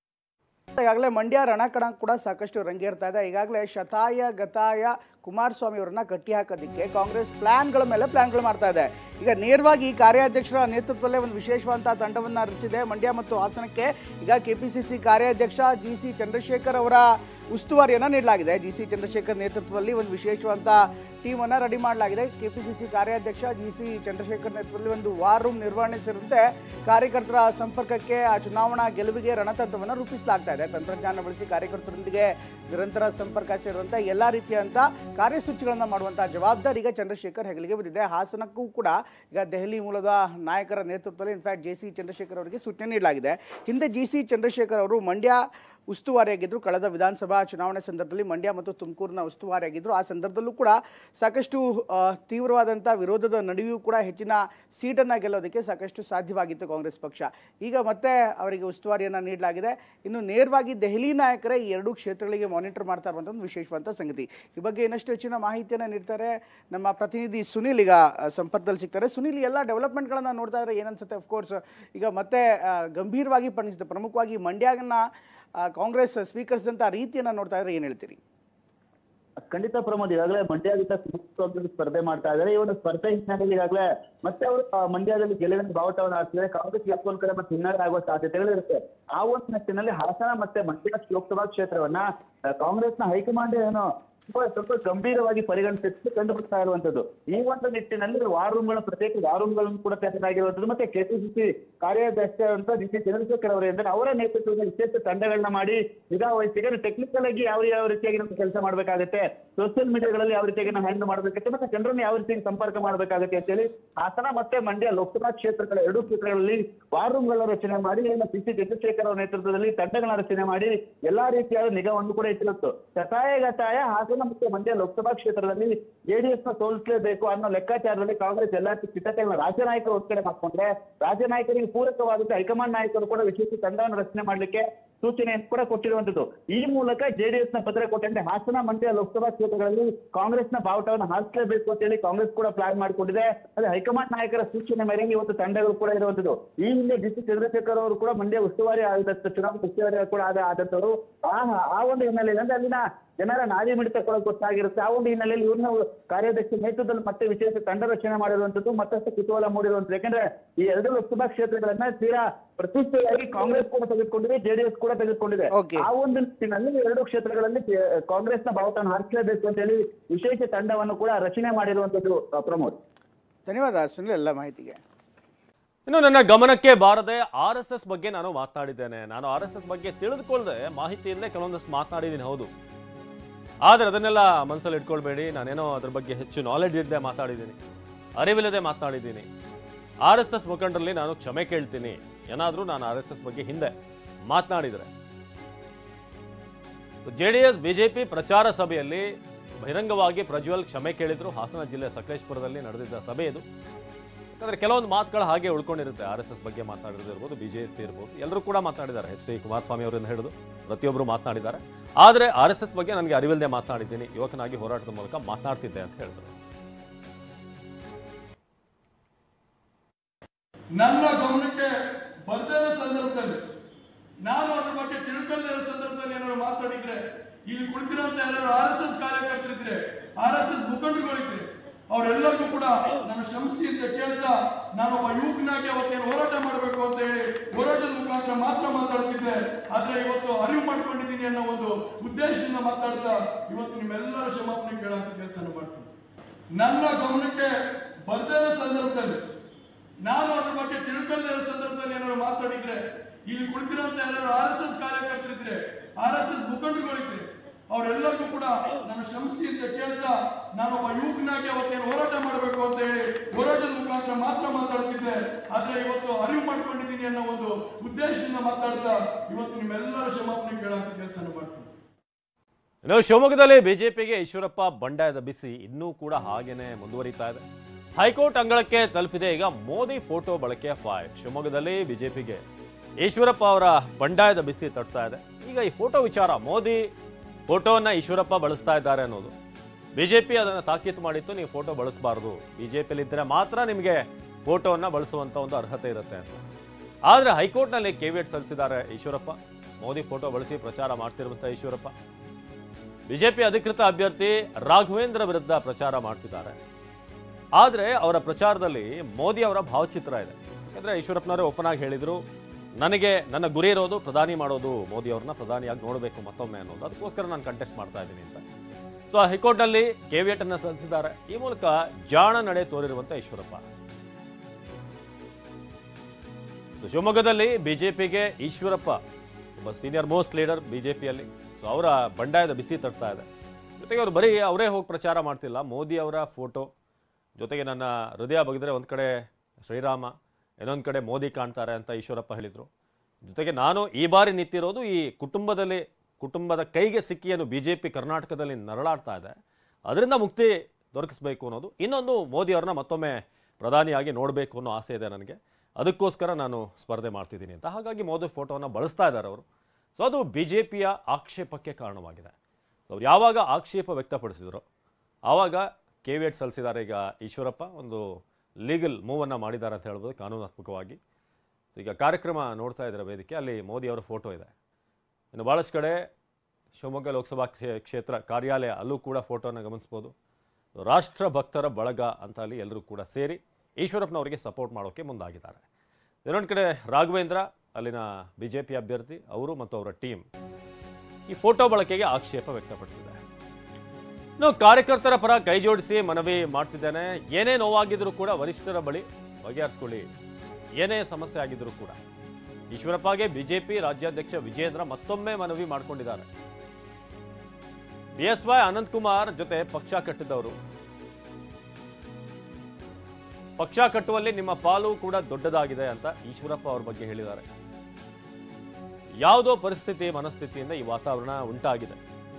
ಈಗಾಗಲೇ ಮಂಡ್ಯ ರಣಕಣ ಕೂಡ ಸಾಕಷ್ಟು ರಂಗೇರ್ತಾ ಇದೆ ಈಗಾಗಲೇ ಶತಾಯ ಗತಾಯ ಕುಮಾರಸ್ವಾಮಿ ಅವರನ್ನ ಕಟ್ಟಿ ಹಾಕೋದಕ್ಕೆ ಕಾಂಗ್ರೆಸ್ ಪ್ಲಾನ್ಗಳ ಮೇಲೆ ಪ್ಲಾನ್ಗಳು ಮಾಡ್ತಾ ಇದೆ ಈಗ ನೇರವಾಗಿ ಈ ಕಾರ್ಯಾಧ್ಯಕ್ಷರ ನೇತೃತ್ವದಲ್ಲೇ ಒಂದು ವಿಶೇಷವಾದಂತಹ ತಂಡವನ್ನು ರಚಿಸಿದೆ ಮಂಡ್ಯ ಮತ್ತು ಹಾಸನಕ್ಕೆ ಈಗ ಕೆಪಿಸಿಸಿ ಕಾರ್ಯಾಧ್ಯಕ್ಷ ಜಿ ಸಿ ಚಂದ್ರಶೇಖರ್ ಅವರ ಉಸ್ತುವಾರಿಯನ್ನು ನೀಡಲಾಗಿದೆ ಜಿ ಸಿ ಚಂದ್ರಶೇಖರ್ ನೇತೃತ್ವದಲ್ಲಿ ಒಂದು ವಿಶೇಷವಾದ ಟೀಮನ್ನು ರೆಡಿ ಮಾಡಲಾಗಿದೆ ಕೆಪಿಸಿಸಿ ಕಾರ್ಯಾಧ್ಯಕ್ಷ ಜಿ ಸಿ ಚಂದ್ರಶೇಖರ್ ನೇತೃತ್ವದಲ್ಲಿ ಒಂದು ವಾರ್ ರೂಮ್ ನಿರ್ವಹಣೆ ಸೇರಿದಂತೆ ಕಾರ್ಯಕರ್ತರ ಸಂಪರ್ಕಕ್ಕೆ ಆ ಚುನಾವಣಾ ಗೆಲುವಿಗೆ ರಣತಂತ್ರವನ್ನು ರೂಪಿಸಲಾಗ್ತಾ ಇದೆ ತಂತ್ರಜ್ಞಾನ ಬಳಸಿ ಕಾರ್ಯಕರ್ತರೊಂದಿಗೆ ನಿರಂತರ ಸಂಪರ್ಕ ಸೇರುವಂತೆ ಎಲ್ಲ ರೀತಿಯಂಥ ಕಾರ್ಯಸೂಚಿಗಳನ್ನು ಮಾಡುವಂಥ ಜವಾಬ್ದಾರಿ ಈಗ ಚಂದ್ರಶೇಖರ್ ಹೆಗಲಿಗೆ ಬಿದ್ದಿದೆ ಹಾಸನಕ್ಕೂ ಕೂಡ ಈಗ ದೆಹಲಿ ಮೂಲದ ನಾಯಕರ ನೇತೃತ್ವದಲ್ಲಿ ಇನ್ಫ್ಯಾಕ್ಟ್ ಜೆ ಸಿ ಚಂದ್ರಶೇಖರ್ ಅವರಿಗೆ ಸೂಚನೆ ನೀಡಲಾಗಿದೆ ಹಿಂದೆ ಜಿ ಸಿ ಚಂದ್ರಶೇಖರ್ ಅವರು ಮಂಡ್ಯ ಉಸ್ತುವಾರಿಯಾಗಿದ್ದರು ಕಳೆದ ವಿಧಾನಸಭಾ ಚುನಾವಣೆ ಸಂದರ್ಭದಲ್ಲಿ ಮಂಡ್ಯ ಮತ್ತು ತುಮಕೂರಿನ ಉಸ್ತುವಾರಿಯಾಗಿದ್ದರು ಆ ಸಂದರ್ಭದಲ್ಲೂ ಕೂಡ ಸಾಕಷ್ಟು ಆ, ತೀವ್ರವಾದಂಥ ವಿರೋಧದ ನಡುವೆಯೂ ಕೂಡ ಹೆಚ್ಚಿನ ಸೀಟನ್ನು ಗೆಲ್ಲೋದಕ್ಕೆ ಸಾಕಷ್ಟು ಸಾಧ್ಯವಾಗಿತ್ತು ಕಾಂಗ್ರೆಸ್ ಪಕ್ಷ ಈಗ ಮತ್ತೆ ಅವರಿಗೆ ಉಸ್ತುವಾರಿಯನ್ನು ನೀಡಲಾಗಿದೆ ಇನ್ನು ನೇರವಾಗಿ ದೆಹಲಿ ನಾಯಕರೇ ಈ ಎರಡೂ ಕ್ಷೇತ್ರಗಳಿಗೆ ಮಾನಿಟರ್ ಮಾಡ್ತಾ ಇರುವಂಥ ಒಂದು ವಿಶೇಷವಾದ ಸಂಗತಿ ಈ ಬಗ್ಗೆ ಇನ್ನಷ್ಟು ಹೆಚ್ಚಿನ ಮಾಹಿತಿಯನ್ನು ನೀಡ್ತಾರೆ ನಮ್ಮ ಪ್ರತಿನಿಧಿ ಸುನಿಲ್ ಈಗ ಆ, ಸಂಪರ್ಕದಲ್ಲಿ ಸಿಗ್ತಾರೆ ಸುನಿಲ್ ಈ ಎಲ್ಲ ಡೆವಲಪ್ಮೆಂಟ್ಗಳನ್ನು ನೋಡ್ತಾ ಇದ್ರೆ ಏನನ್ಸುತ್ತೆ ಅಫ್ಕೋರ್ಸ್ ಈಗ ಮತ್ತೆ ಆ, ಗಂಭೀರವಾಗಿ ಪರಿಣಿಸುತ್ತೆ ಪ್ರಮುಖವಾಗಿ ಮಂಡ್ಯನ ಆ, ಕಾಂಗ್ರೆಸ್ ಸ್ವೀಕರಿಸಿದಂಥ ರೀತಿಯನ್ನು ನೋಡ್ತಾ ಇದ್ರೆ ಏನು ಹೇಳ್ತೀರಿ ಖಂಡಿತ ಪ್ರಮೋದ್ ಈಗಾಗಲೇ ಮಂಡ್ಯದಿಂದ ಕುಮಾರಸ್ವಾಮಿ ಸ್ಪರ್ಧೆ ಮಾಡ್ತಾ ಇದ್ದಾರೆ ಈ ಒಂದು ಸ್ಪರ್ಧೆ ಹಿನ್ನೆಲೆಯಲ್ಲಿ ಈಗಾಗಲೇ ಮತ್ತೆ ಅವರು ಆ, ಮಂಡ್ಯದಲ್ಲಿ ಗೆಲುವಿನ ಬಾವುಟವನ್ನು ಹಾಕಿದರೆ ಕಾಂಗ್ರೆಸ್ ಎಪ್ಪೊಂದು ಕಡೆ ಮತ್ತೆ ಹಿನ್ನಡೆ ಆಗುವ ಸಾಧ್ಯತೆಗಳು ಇರುತ್ತೆ ಆ ಒಂದು ನಿಟ್ಟಿನಲ್ಲಿ ಹಾಸನ ಮತ್ತೆ ಮಂಡ್ಯ ಲೋಕಸಭಾ ಕ್ಷೇತ್ರವನ್ನ ಆ, ಕಾಂಗ್ರೆಸ್ನ ಹೈಕಮಾಂಡ್ ಏನು ಸ್ವಲ್ಪ ಸ್ವಲ್ಪ ಗಂಭೀರವಾಗಿ ಪರಿಗಣಿಸಿ ಕಂಡು ಬರ್ತಾ ಇರುವಂತದ್ದು ಈ ಒಂದು ನಿಟ್ಟಿನಲ್ಲಿ ವಾರ್ ರೂಮ್ಗಳ ಪ್ರತ್ಯೇಕ ವಾರ್ ರೂಮ್ಗಳನ್ನು ಕೂಡ ತೆರೆದಾಗಿರುವಂತದ್ದು ಮತ್ತೆ ಕೆಪಿಸಿಸಿ ಕಾರ್ಯಾಧ್ಯಕ್ಷ ಅಂತ ಡಿ ಸಿ ಚಂದ್ರಶೇಖರ್ ಅವರಿಂದ ಅವರ ನೇತೃತ್ವದಲ್ಲಿ ವಿಶೇಷ ತಂಡಗಳನ್ನ ಮಾಡಿ ನಿಗಾ ವಹಿಸಿ ಟೆಕ್ನಿಕಲ್ ಆಗಿ ಯಾವ ಯಾವ ರೀತಿಯಾಗಿ ನಮ್ಗೆ ಕೆಲಸ ಮಾಡ್ಬೇಕಾಗುತ್ತೆ ಸೋಷಿಯಲ್ ಮೀಡಿಯಾಗಳಲ್ಲಿ ಯಾವ ರೀತಿಯಾಗಿ ನಾವು ಹ್ಯಾಂಡಲ್ ಮಾಡ್ಬೇಕಾಗುತ್ತೆ ಮತ್ತೆ ಜನರನ್ನು ಯಾವ ರೀತಿಯಾಗಿ ಸಂಪರ್ಕ ಮಾಡ್ಬೇಕಾಗುತ್ತೆ ಅಂತೇಳಿ ಹಾಸನ ಮತ್ತೆ ಮಂಡ್ಯ ಲೋಕಸಭಾ ಕ್ಷೇತ್ರಗಳ ಎರಡೂ ಕ್ಷೇತ್ರಗಳಲ್ಲಿ ವಾರ್ ರೂಮ್ಗಳ ರಚನೆ ಮಾಡಿ ಏನು ಪಿ ಸಿ ಚಂದ್ರಶೇಖರ್ ಅವರ ನೇತೃತ್ವದಲ್ಲಿ ತಂಡಗಳ ರಚನೆ ಮಾಡಿ ಎಲ್ಲಾ ರೀತಿಯಾದ ನಿಗಾವನ್ನು ಕೂಡ ಇಟ್ಟಿರುತ್ತು ಶತಾಯ ಗತಾಯ ಹಾಸನ ಮತ್ತು ಮಂಡ್ಯ ಲೋಕಸಭಾ ಕ್ಷೇತ್ರದಲ್ಲಿ ಜೆಡಿಎಸ್ ನ ಸೋಲಿಸಲೇಬೇಕು ಅನ್ನೋ ಲೆಕ್ಕಾಚಾರದಲ್ಲಿ ಕಾಂಗ್ರೆಸ್ ಎಲ್ಲಾ ಸಿದ್ಧತೆಗಳನ್ನ ರಾಜ್ಯ ನಾಯಕರು ಒತ್ತಡ ಮಾಡ್ಕೊಂಡ್ರೆ ರಾಜ್ಯ ನಾಯಕರಿಗೆ ಪೂರಕವಾದಂತೆ ಹೈಕಮಾಂಡ್ ನಾಯಕರು ಕೂಡ ವಿಶೇಷ ತಂಡವನ್ನು ರಚನೆ ಮಾಡ್ಲಿಕ್ಕೆ ಸೂಚನೆಯನ್ನು ಕೂಡ ಕೊಟ್ಟಿರುವಂತದ್ದು ಈ ಮೂಲಕ ಜೆಡಿಎಸ್ ನ ಪತ್ರ ಕೊಟ್ಟಂತೆ ಹಾಸನ ಮಂಡ್ಯ ಲೋಕಸಭಾ ಕ್ಷೇತ್ರಗಳಲ್ಲಿ ಕಾಂಗ್ರೆಸ್ನ ಬಾವುಟವನ್ನು ಹಾರಿಸಲೇಬೇಕು ಅಂತ ಹೇಳಿ ಕಾಂಗ್ರೆಸ್ ಕೂಡ ಪ್ಲಾನ್ ಮಾಡಿಕೊಂಡಿದೆ ಅದೇ ಹೈಕಮಾಂಡ್ ನಾಯಕರ ಸೂಚನೆ ಮೇರೆಗೆ ಇವತ್ತು ತಂಡಗಳು ಕೂಡ ಇರುವಂತದ್ದು ಈ ಹಿಂದೆ ಡಿ ಸಿ ಚಂದ್ರಶೇಖರ್ ಅವರು ಕೂಡ ಮಂಡ್ಯ ಉಸ್ತುವಾರಿ ಆದಂತ ಚುನಾವಣಾ ಉಸ್ತುವಾರಿ ಕೂಡ ಆದ ಆದಂತವರು ಆ ಆ ಒಂದು ಹಿನ್ನೆಲೆಯಲ್ಲಿ ಅಂದ್ರೆ ಅಲ್ಲಿನ ಜನರ ನಾಡಿ ಮಿಡಿತ ಕೂಡ ಗೊತ್ತಾಗಿರುತ್ತೆ ಆ ಒಂದು ಹಿನ್ನೆಲೆಯಲ್ಲಿ ಇವ್ರನ್ನ ಕಾರ್ಯಾಧ್ಯಕ್ಷ ನೇತೃತ್ವದಲ್ಲಿ ಮತ್ತೆ ವಿಶೇಷ ತಂಡ ರಚನೆ ಮಾಡಿರುವಂತದ್ದು ಮತ್ತಷ್ಟು ಕುತೂಹಲ ಮೂಡಿರುವಂತದ್ದು ಯಾಕಂದ್ರೆ ಈ ಎರಡು ಲೋಕಸಭಾ ಕ್ಷೇತ್ರಗಳನ್ನ ತೀರಾ ಪ್ರತಿಷ್ಠೆಯಾಗಿ ಕಾಂಗ್ರೆಸ್ ಕೂಡ ತೆಗೆದುಕೊಂಡಿದೆ ಜೆಡಿಎಸ್ ಕೂಡ ತೆಗೆದುಕೊಂಡಿದೆ Okay. ಆ ಒಂದು ನಿಟ್ಟಿನಲ್ಲಿ ಎರಡು ಕ್ಷೇತ್ರಗಳಲ್ಲಿ ಕೆ- ಕಾಂಗ್ರೆಸ್ನ ಬಾವುಟವನ್ನು ಹಾರಿಸಲೇಬೇಕು ಅಂತ ಹೇಳಿ ವಿಶೇಷ ತಂಡವನ್ನು ಕೂಡ ರಚನೆ ಮಾಡಿರುವಂತದ್ದು ಆ, ಪ್ರಮೋದ್ ಧನ್ಯವಾದ ಸುನಿಲ್ ಎಲ್ಲ ಮಾಹಿತಿಗೆ ಇನ್ನು ನನ್ನ ಗಮನಕ್ಕೆ ಬಾರದೆ ಆರ್ ಎಸ್ ಎಸ್ ಬಗ್ಗೆ ನಾನು ಮಾತನಾಡಿದ್ದೇನೆ ನಾನು ಆರ್ ಎಸ್ ಎಸ್ ಬಗ್ಗೆ ತಿಳಿದುಕೊಳ್ಳದೆ ಮಾಹಿತಿಯಿಂದಲೇ ಕೆಲವೊಂದಷ್ಟು ಮಾತನಾಡಿದ್ದೀನಿ ಹೌದು ಆದರೆ ಅದನ್ನೆಲ್ಲ ಮನಸ್ಸಲ್ಲಿ ಇಟ್ಕೊಳ್ಬೇಡಿ ನಾನೇನೋ ಅದ್ರ ಬಗ್ಗೆ ಹೆಚ್ಚು ನಾಲೆಡ್ಜ್ ಇಲ್ಲದೆ ಮಾತಾಡಿದ್ದೀನಿ ಅರಿವಿಲ್ಲದೆ ಮಾತನಾಡಿದ್ದೀನಿ ಆರ್ ಎಸ್ ಎಸ್ ಮುಖಂಡರಲ್ಲಿ ನಾನು ಕ್ಷಮೆ ಕೇಳ್ತೀನಿ ಏನಾದರೂ ನಾನು ಆರ್ ಎಸ್ ಎಸ್ ಬಗ್ಗೆ ಹಿಂದೆ ಮಾತನಾಡಿದರೆ ಜೆ ಡಿ ಎಸ್ ಬಿಜೆಪಿ ಪ್ರಚಾರ ಸಭೆಯಲ್ಲಿ ಬಹಿರಂಗವಾಗಿ ಪ್ರಜ್ವಲ್ ಕ್ಷಮೆ ಕೇಳಿದ್ರು ಹಾಸನ ಜಿಲ್ಲೆ ಸಕಲೇಶ್ಪುರದಲ್ಲಿ ನಡೆದಿದ್ದ ಸಭೆ ಇದು ಯಾಕಂದ್ರೆ ಕೆಲವೊಂದು ಮಾತುಗಳು ಹಾಗೆ ಉಳ್ಕೊಂಡಿರುತ್ತೆ ಆರ್ ಎಸ್ ಎಸ್ ಬಗ್ಗೆ ಮಾತಾಡಿರೋದು ಇರ್ಬೋದು ಬಿ ಜೆ ಪಿ ಇರ್ಬೋದು ಎಲ್ಲರೂ ಕೂಡ ಮಾತಾಡಿದ್ದಾರೆ ಎಚ್ ಡಿ ಕುಮಾರಸ್ವಾಮಿ ಅವರನ್ನು ಹಿಡಿದು ಪ್ರತಿಯೊಬ್ಬರು ಮಾತನಾಡಿದ್ದಾರೆ ಆದರೆ ಆರ್ ಎಸ್ ಎಸ್ ಬಗ್ಗೆ ನನಗೆ ಅರಿವಿಲ್ಲದೆ ಮಾತನಾಡಿದ್ದೀನಿ ಯುವಕನಾಗಿ ಹೋರಾಟದ ಮೂಲಕ ಮಾತನಾಡ್ತಿದ್ದೆ ಅಂತ ಹೇಳಿದ್ರು ನನ್ನ ಗಮನಕ್ಕೆ ಬರ್ದೇ ಇರೋ ಸಂದರ್ಭದಲ್ಲಿ ನಾನು ಅದ್ರ ಬಗ್ಗೆ ತಿಳ್ಕೊಳ್ಳದೇ ಇರೋ ಸಂದರ್ಭದಲ್ಲಿ ಏನಾದ್ರು ಮಾತಾಡಿದ್ರೆ ಇಲ್ಲಿ ಕುಳಿತಿರೋಂತ ಯಾರು ಆರ್ ಎಸ್ ಎಸ್ ಕಾರ್ಯಕರ್ತರಿದ್ರೆ ಆರ್ ಎಸ್ ಎಸ್ ಮುಖಂಡರುಗಳಿದ್ರೆ ಅವರೆಲ್ಲರಿಗೂ ಕೂಡ ನನ್ನ ಶ್ರಮಿಸಿ ಅಂತ ಕೇಳ್ತಾ ನಾನೊಬ್ಬ ಯುವಕನಾಗಿ ಅವತ್ತೇನು ಹೋರಾಟ ಮಾಡಬೇಕು ಅಂತ ಹೇಳಿ ಹೋರಾಟದ ಮುಖಾಂತರ ಮಾತ್ರ ಮಾತಾಡ್ತಿದ್ದೆ ಆದ್ರೆ ಇವತ್ತು ಅರಿವು ಮಾಡ್ಕೊಂಡಿದ್ದೀನಿ ಅನ್ನೋ ಒಂದು ಉದ್ದೇಶದಿಂದ ಮಾತಾಡ್ತಾ ಇವತ್ತು ನಿಮ್ಮೆಲ್ಲರ ಕ್ಷಮಾಪಣೆ ಕೇಳೋಂಥ ಕೆಲಸ ಮಾಡ್ತೀನಿ ನನ್ನ ಗಮನಕ್ಕೆ ಬರ್ದೇ ಇರೋ ಸಂದರ್ಭದಲ್ಲಿ ನಾನು ಅದ್ರ ಬಗ್ಗೆ ತಿಳ್ಕೊಳ್ಳದೇ ಇರೋ ಸಂದರ್ಭದಲ್ಲಿ ಏನಾದ್ರು ಮಾತಾಡಿದ್ರೆ ಇಲ್ಲಿ ಕುಳಿತಿರೋಂತ ಯಾರು ಆರ್ ಎಸ್ ಎಸ್ ಕಾರ್ಯಕರ್ತರಿದ್ರೆ ಆರ್ ಎಸ್ ಎಸ್ ಮುಖಂಡರುಗಳಿದ್ರೆ ಅವರೆಲ್ಲರಿಗೂ ಕೂಡ ನನ್ನ ಶ್ರಮಿಸಿ ಅಂತ ಕೇಳ್ತಾ ನಾನೊಬ್ಬ ಯುವಕನಾಗಿ ಅವತ್ತೇನು ಹೋರಾಟ ಮಾಡಬೇಕು ಅಂತ ಹೇಳಿ ಹೋರಾಟದ ಮುಖಾಂತರ ಮಾತ್ರ ಮಾತಾಡ್ತಿದ್ದೆ ಆದ್ರೆ ಇವತ್ತು ಅರಿವು ಮಾಡ್ಕೊಂಡಿದ್ದೀನಿ ಅನ್ನೋ ಒಂದು ಉದ್ದೇಶದಿಂದ ಮಾತಾಡ್ತಾ ಇವತ್ತು ನಿಮ್ಮೆಲ್ಲರ ಕ್ಷಮಾಪಣೆ ಕೇಳೋಂಥ ಕೆಲಸ ಮಾಡ್ತೀನಿ ಇನ್ನು ಶಿವಮೊಗ್ಗದಲ್ಲಿ ಬಿಜೆಪಿಗೆ ಈಶ್ವರಪ್ಪ ಬಂಡಾಯದ ಬಿಸಿ ಇನ್ನೂ ಕೂಡ ಹಾಗೇನೆ ಮುಂದುವರಿತಾ ಇದೆ ಹೈಕೋರ್ಟ್ ಅಂಗಳಕ್ಕೆ ತಲುಪಿದೆ ಈಗ ಮೋದಿ ಫೋಟೋ ಬಳಕೆಯ ಫೈಟ್ ಶಿವಮೊಗ್ಗದಲ್ಲಿ ಬಿಜೆಪಿಗೆ ಈಶ್ವರಪ್ಪ ಅವರ ಬಂಡಾಯದ ಬಿಸಿ ತಟ್ತಾ ಇದೆ ಈಗ ಈ ಫೋಟೋ ವಿಚಾರ ಮೋದಿ ಫೋಟೋವನ್ನ ಈಶ್ವರಪ್ಪ ಬಳಸ್ತಾ ಇದ್ದಾರೆ ಅನ್ನೋದು ಬಿಜೆಪಿ ಅದನ್ನು ತಾಕೀತು ಮಾಡಿತ್ತು ನೀವು ಫೋಟೋ ಬಳಸಬಾರ್ದು ಬಿಜೆಪಿಯಲ್ಲಿ ಇದ್ದರೆ ಮಾತ್ರ ನಿಮಗೆ ಫೋಟೋವನ್ನ ಬಳಸುವಂತ ಒಂದು ಅರ್ಹತೆ ಇರುತ್ತೆ ಅಂತ ಆದರೆ ಹೈಕೋರ್ಟ್ನಲ್ಲಿ ಕೆವಿಯಟ್ ಸಲ್ಲಿಸಿದ್ದಾರೆ ಈಶ್ವರಪ್ಪ ಮೋದಿ ಫೋಟೋ ಬಳಸಿ ಪ್ರಚಾರ ಮಾಡ್ತಿರುವಂಥ ಈಶ್ವರಪ್ಪ ಬಿಜೆಪಿ ಅಧಿಕೃತ ಅಭ್ಯರ್ಥಿ ರಾಘವೇಂದ್ರ ವಿರುದ್ಧ ಪ್ರಚಾರ ಮಾಡ್ತಿದ್ದಾರೆ ಆದರೆ ಅವರ ಪ್ರಚಾರದಲ್ಲಿ ಮೋದಿ ಅವರ ಭಾವಚಿತ್ರ ಇದೆ ಯಾಕಂದ್ರೆ ಈಶ್ವರಪ್ಪನವರೇ ಓಪನ್ ಆಗಿ ಹೇಳಿದ್ರು ನನಗೆ ನನ್ನ ಗುರಿ ಇರೋದು ಪ್ರಧಾನಿ ಮಾಡೋದು ಮೋದಿ ಅವ್ರನ್ನ ಪ್ರಧಾನಿಯಾಗಿ ನೋಡಬೇಕು ಮತ್ತೊಮ್ಮೆ ಅನ್ನೋದು ಅದಕ್ಕೋಸ್ಕರ ನಾನು ಕಂಟೆಸ್ಟ್ ಮಾಡ್ತಾ ಇದ್ದೀನಿ ಅಂತ ಸೊ ಹೈಕೋರ್ಟ್ನಲ್ಲಿ ಕೆವಿಯಟ್ ಅನ್ನು ಸಲ್ಲಿಸಿದ್ದಾರೆ ಈ ಮೂಲಕ ಜಾಣ ನಡೆ ತೋರಿರುವಂತ ಈಶ್ವರಪ್ಪ ಸೊ ಶಿವಮೊಗ್ಗದಲ್ಲಿ ಬಿಜೆಪಿಗೆ ಈಶ್ವರಪ್ಪ ಒಬ್ಬ ಸೀನಿಯರ್ ಮೋಸ್ಟ್ ಲೀಡರ್ ಬಿಜೆಪಿಯಲ್ಲಿ ಸೊ ಅವರ ಬಂಡಾಯದ ಬಿಸಿ ತಟ್ತಾ ಇದೆ ಜೊತೆಗೆ ಅವರು ಬರೀ ಅವರೇ ಹೋಗಿ ಪ್ರಚಾರ ಮಾಡ್ತಿಲ್ಲ ಮೋದಿ ಅವರ ಫೋಟೋ ಜೊತೆಗೆ ನನ್ನ ಹೃದಯ ಬಗೆದ್ರೆ ಒಂದು ಕಡೆ ಶ್ರೀರಾಮ ಇನ್ನೊಂದು ಕಡೆ ಮೋದಿ ಕಾಣ್ತಾರೆ ಅಂತ ಈಶ್ವರಪ್ಪ ಹೇಳಿದರು ಜೊತೆಗೆ ನಾನು ಈ ಬಾರಿ ನಿಂತಿರೋದು ಈ ಕುಟುಂಬದಲ್ಲಿ ಕುಟುಂಬದ ಕೈಗೆ ಸಿಕ್ಕಿ ಏನು ಬಿ ಜೆ ಪಿ ಕರ್ನಾಟಕದಲ್ಲಿ ನರಳಾಡ್ತಾ ಇದೆ ಅದರಿಂದ ಮುಕ್ತಿ ದೊರಕಿಸಬೇಕು ಅನ್ನೋದು ಇನ್ನೊಂದು ಮೋದಿ ಅವ್ರನ್ನ ಮತ್ತೊಮ್ಮೆ ಪ್ರಧಾನಿಯಾಗಿ ನೋಡಬೇಕು ಅನ್ನೋ ಆಸೆ ಇದೆ ನನಗೆ ಅದಕ್ಕೋಸ್ಕರ ನಾನು ಸ್ಪರ್ಧೆ ಮಾಡ್ತಿದ್ದೀನಿ ಅಂತ ಹಾಗಾಗಿ ಮೋದಿ ಫೋಟೋವನ್ನು ಬಳಸ್ತಾ ಇದ್ದಾರೆ ಅವರು ಸೊ ಅದು ಬಿ ಜೆ ಪಿಯ ಆಕ್ಷೇಪಕ್ಕೆ ಕಾರಣವಾಗಿದೆ ಸೊ ಅವ್ರು ಯಾವಾಗ ಆಕ್ಷೇಪ ವ್ಯಕ್ತಪಡಿಸಿದ್ರು ಆವಾಗ ಕೆ ವಿ ಎಟ್ ಸಲ್ಲಿಸಿದ್ದಾರೆ ಈಗ ಈಶ್ವರಪ್ಪ ಒಂದು ಲೀಗಲ್ ಮೂವನ್ನು ಮಾಡಿದ್ದಾರೆ ಅಂತ ಹೇಳ್ಬೋದು ಕಾನೂನಾತ್ಮಕವಾಗಿ ಸೊ ಈಗ ಕಾರ್ಯಕ್ರಮ ನೋಡ್ತಾ ಇದ್ದಾರೆ ವೇದಿಕೆ ಅಲ್ಲಿ ಮೋದಿ ಅವರ ಫೋಟೋ ಇದೆ ಇನ್ನು ಭಾಳಷ್ಟು ಕಡೆ ಶಿವಮೊಗ್ಗ ಲೋಕಸಭಾ ಕ್ಷೇ- ಕ್ಷೇತ್ರ ಕಾರ್ಯಾಲಯ ಅಲ್ಲೂ ಕೂಡ ಫೋಟೋನ ಗಮನಿಸ್ಬೋದು ರಾಷ್ಟ್ರ ಭಕ್ತರ ಬಳಗ ಅಂತ ಅಲ್ಲಿ ಎಲ್ಲರೂ ಕೂಡ ಸೇರಿ ಈಶ್ವರಪ್ಪನವರಿಗೆ ಸಪೋರ್ಟ್ ಮಾಡೋಕ್ಕೆ ಮುಂದಾಗಿದ್ದಾರೆ ಇನ್ನೊಂದು ಕಡೆ ರಾಘವೇಂದ್ರ ಅಲ್ಲಿನ ಬಿ ಜೆ ಪಿ ಅಭ್ಯರ್ಥಿ ಅವರು ಮತ್ತು ಅವರ ಟೀಮ್ ಈ ಫೋಟೋ ಬಳಕೆಗೆ ಆಕ್ಷೇಪ ವ್ಯಕ್ತಪಡಿಸಿದ್ದಾರೆ ಇನ್ನು ಕಾರ್ಯಕರ್ತರ ಪರ ಕೈ ಜೋಡಿಸಿ ಮನವಿ ಮಾಡ್ತಿದ್ದೇನೆ ಏನೇ ನೋವಾಗಿದ್ರೂ ಕೂಡ ವರಿಷ್ಠರ ಬಳಿ ಬಗೆಹರಿಸ್ಕೊಳ್ಳಿ ಏನೇ ಸಮಸ್ಯೆ ಆಗಿದ್ರೂ ಕೂಡ ಈಶ್ವರಪ್ಪಗೆ ಬಿಜೆಪಿ ರಾಜ್ಯಾಧ್ಯಕ್ಷ ವಿಜೇಂದ್ರ ಮತ್ತೊಮ್ಮೆ ಮನವಿ ಮಾಡಿಕೊಂಡಿದ್ದಾರೆ ಬಿ ಎಸ್ ವೈ ಅನಂತಕುಮಾರ್ ಜೊತೆ ಪಕ್ಷ ಕಟ್ಟಿದವರು ಪಕ್ಷ ಕಟ್ಟುವಲ್ಲಿ ನಿಮ್ಮ ಪಾಲು ಕೂಡ ದೊಡ್ಡದಾಗಿದೆ ಅಂತ ಈಶ್ವರಪ್ಪ ಅವ್ರ ಬಗ್ಗೆ ಹೇಳಿದ್ದಾರೆ ಯಾವುದೋ ಪರಿಸ್ಥಿತಿ ಮನಸ್ಥಿತಿಯಿಂದ ಈ ವಾತಾವರಣ ಉಂಟಾಗಿದೆ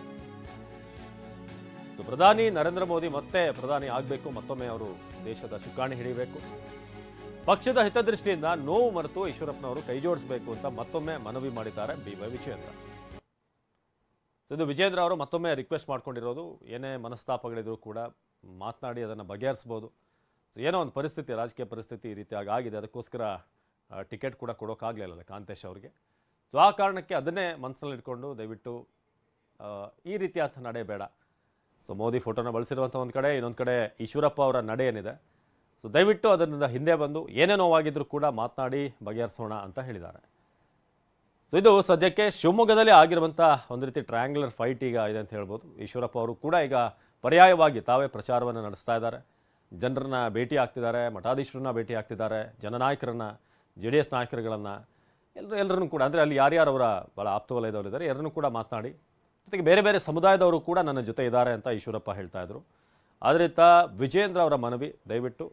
ಸೊ ಪ್ರಧಾನಿ ನರೇಂದ್ರ ಮೋದಿ ಮತ್ತೆ ಪ್ರಧಾನಿ ಆಗಬೇಕು ಮತ್ತೊಮ್ಮೆ ಅವರು ದೇಶದ ಚುಕ್ಕಾಣಿ ಹಿಡಿಯಬೇಕು ಪಕ್ಷದ ಹಿತದೃಷ್ಟಿಯಿಂದ ನೋವು ಮರೆತು ಈಶ್ವರಪ್ಪನವರು ಕೈ ಜೋಡಿಸಬೇಕು ಅಂತ ಮತ್ತೊಮ್ಮೆ ಮನವಿ ಮಾಡಿದ್ದಾರೆ ಬಿ ವೈ ವಿಜೇಂದ್ರ ಸೊ ಇದು ವಿಜೇಂದ್ರ ಅವರು ಮತ್ತೊಮ್ಮೆ ರಿಕ್ವೆಸ್ಟ್ ಮಾಡ್ಕೊಂಡಿರೋದು ಏನೇ ಮನಸ್ತಾಪಗಳಿದ್ರು ಕೂಡ ಮಾತನಾಡಿ ಅದನ್ನು ಬಗೆಹರಿಸ್ಬೋದು ಸೊ ಏನೋ ಒಂದು ಪರಿಸ್ಥಿತಿ ರಾಜಕೀಯ ಪರಿಸ್ಥಿತಿ ಈ ರೀತಿಯಾಗಿ ಆಗಿದೆ ಅದಕ್ಕೋಸ್ಕರ ಟಿಕೆಟ್ ಕೂಡ ಕೊಡೋಕ್ಕಾಗಲಿಲ್ಲ ಕಾಂತೇಶ್ ಅವರಿಗೆ ಸೊ ಆ ಕಾರಣಕ್ಕೆ ಅದನ್ನೇ ಮನಸ್ಸಲ್ಲಿ ಇಟ್ಕೊಂಡು ದಯವಿಟ್ಟು ಆ, ಈ ರೀತಿಯಾದ ನಡೆ ಬೇಡ ಸೊ ಮೋದಿ ಫೋಟೋನ ಬಳಸಿರುವಂಥ ಒಂದು ಕಡೆ ಇನ್ನೊಂದು ಕಡೆ ಈಶ್ವರಪ್ಪ ಅವರ ನಡೆ ಏನಿದೆ ಸೊ ದಯವಿಟ್ಟು ಅದರಿಂದ ಹಿಂದೆ ಬಂದು ಏನೇ ನೋವಾಗಿದ್ರೂ ಕೂಡ ಮಾತನಾಡಿ ಬಗೆಹರಿಸೋಣ ಅಂತ ಹೇಳಿದ್ದಾರೆ ಸೊ ಇದು ಸದ್ಯಕ್ಕೆ ಶಿವಮೊಗ್ಗದಲ್ಲಿ ಆಗಿರುವಂಥ ಒಂದು ರೀತಿ ಟ್ರಯಾಂಗ್ಯುಲರ್ ಫೈಟ್ ಈಗ ಇದೆ ಅಂತ ಹೇಳ್ಬೋದು ಈಶ್ವರಪ್ಪ ಅವರು ಕೂಡ ಈಗ ಪರ್ಯಾಯವಾಗಿ ತಾವೇ ಪ್ರಚಾರವನ್ನು ನಡೆಸ್ತಾ ಇದ್ದಾರೆ ಜನರನ್ನ ಭೇಟಿ ಆಗ್ತಿದ್ದಾರೆ ಮಠಾಧೀಶರನ್ನ ಭೇಟಿ ಆಗ್ತಿದ್ದಾರೆ ಜನನಾಯಕರನ್ನ ಜೆ ಡಿ ಎಸ್ ನಾಯಕರುಗಳನ್ನು ಎಲ್ಲರೂ ಎಲ್ಲರನ್ನು ಕೂಡ ಅಂದರೆ ಅಲ್ಲಿ ಯಾರ್ಯಾರು ಅವರ ಭಾಳ ಆಪ್ತ ವಲಯದವರು ಇದ್ದಾರೆ ಎಲ್ಲರನ್ನೂ ಕೂಡ ಮಾತನಾಡಿ ಜೊತೆಗೆ ಬೇರೆ ಬೇರೆ ಸಮುದಾಯದವರು ಕೂಡ ನನ್ನ ಜೊತೆ ಇದ್ದಾರೆ ಅಂತ ಈಶ್ವರಪ್ಪ ಹೇಳ್ತಾ ಇದ್ರು ಆದ್ರಿಂದ ವಿಜೇಂದ್ರ ಅವರ ಮನವಿ ದಯವಿಟ್ಟು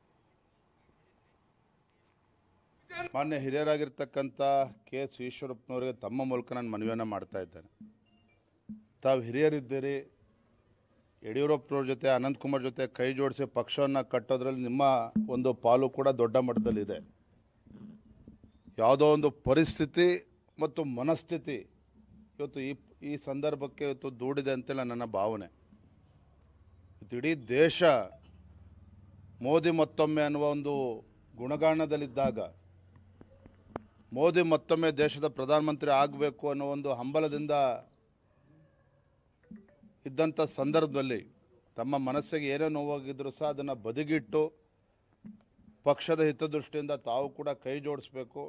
ಮಾನ್ಯ ಹಿರಿಯರಾಗಿರ್ತಕ್ಕಂಥ ಕೆ ಎಸ್ ಈಶ್ವರಪ್ಪನವರಿಗೆ ತಮ್ಮ ಮೂಲಕ ನಾನು ಮನವಿಯನ್ನು ಮಾಡ್ತಾ ಇದ್ದೇನೆ ತಾವು ಹಿರಿಯರಿದ್ದೀರಿ ಯಡಿಯೂರಪ್ಪನವ್ರ ಜೊತೆ ಅನಂತಕುಮಾರ್ ಜೊತೆ ಕೈ ಜೋಡಿಸಿ ಪಕ್ಷವನ್ನು ಕಟ್ಟೋದ್ರಲ್ಲಿ ನಿಮ್ಮ ಒಂದು ಪಾಲು ಕೂಡ ದೊಡ್ಡ ಮಟ್ಟದಲ್ಲಿದೆ ಯಾವುದೋ ಒಂದು ಪರಿಸ್ಥಿತಿ ಮತ್ತು ಮನಸ್ಥಿತಿ ಇವತ್ತು ಈ ಈ ಸಂದರ್ಭಕ್ಕೆ ಇವತ್ತು ದೂಡಿದೆ ಅಂತೇಳಿ ನನ್ನ ಭಾವನೆ ಇವತ್ತು ಇಡೀ ದೇಶ ಮೋದಿ ಮತ್ತೊಮ್ಮೆ ಅನ್ನುವ ಒಂದು ಗುಣಗಾನದಲ್ಲಿದ್ದಾಗ ಮೋದಿ ಮತ್ತೊಮ್ಮೆ ದೇಶದ ಪ್ರಧಾನಮಂತ್ರಿ ಆಗಬೇಕು ಅನ್ನೋ ಒಂದು ಹಂಬಲದಿಂದ ಇದ್ದಂಥ ಸಂದರ್ಭದಲ್ಲಿ ತಮ್ಮ ಮನಸ್ಸಿಗೆ ಏನೇ ನೋವಾಗಿದ್ರೂ ಸಹ ಅದನ್ನು ಬದಿಗಿಟ್ಟು ಪಕ್ಷದ ಹಿತದೃಷ್ಟಿಯಿಂದ ತಾವು ಕೂಡ ಕೈ ಜೋಡಿಸ್ಬೇಕು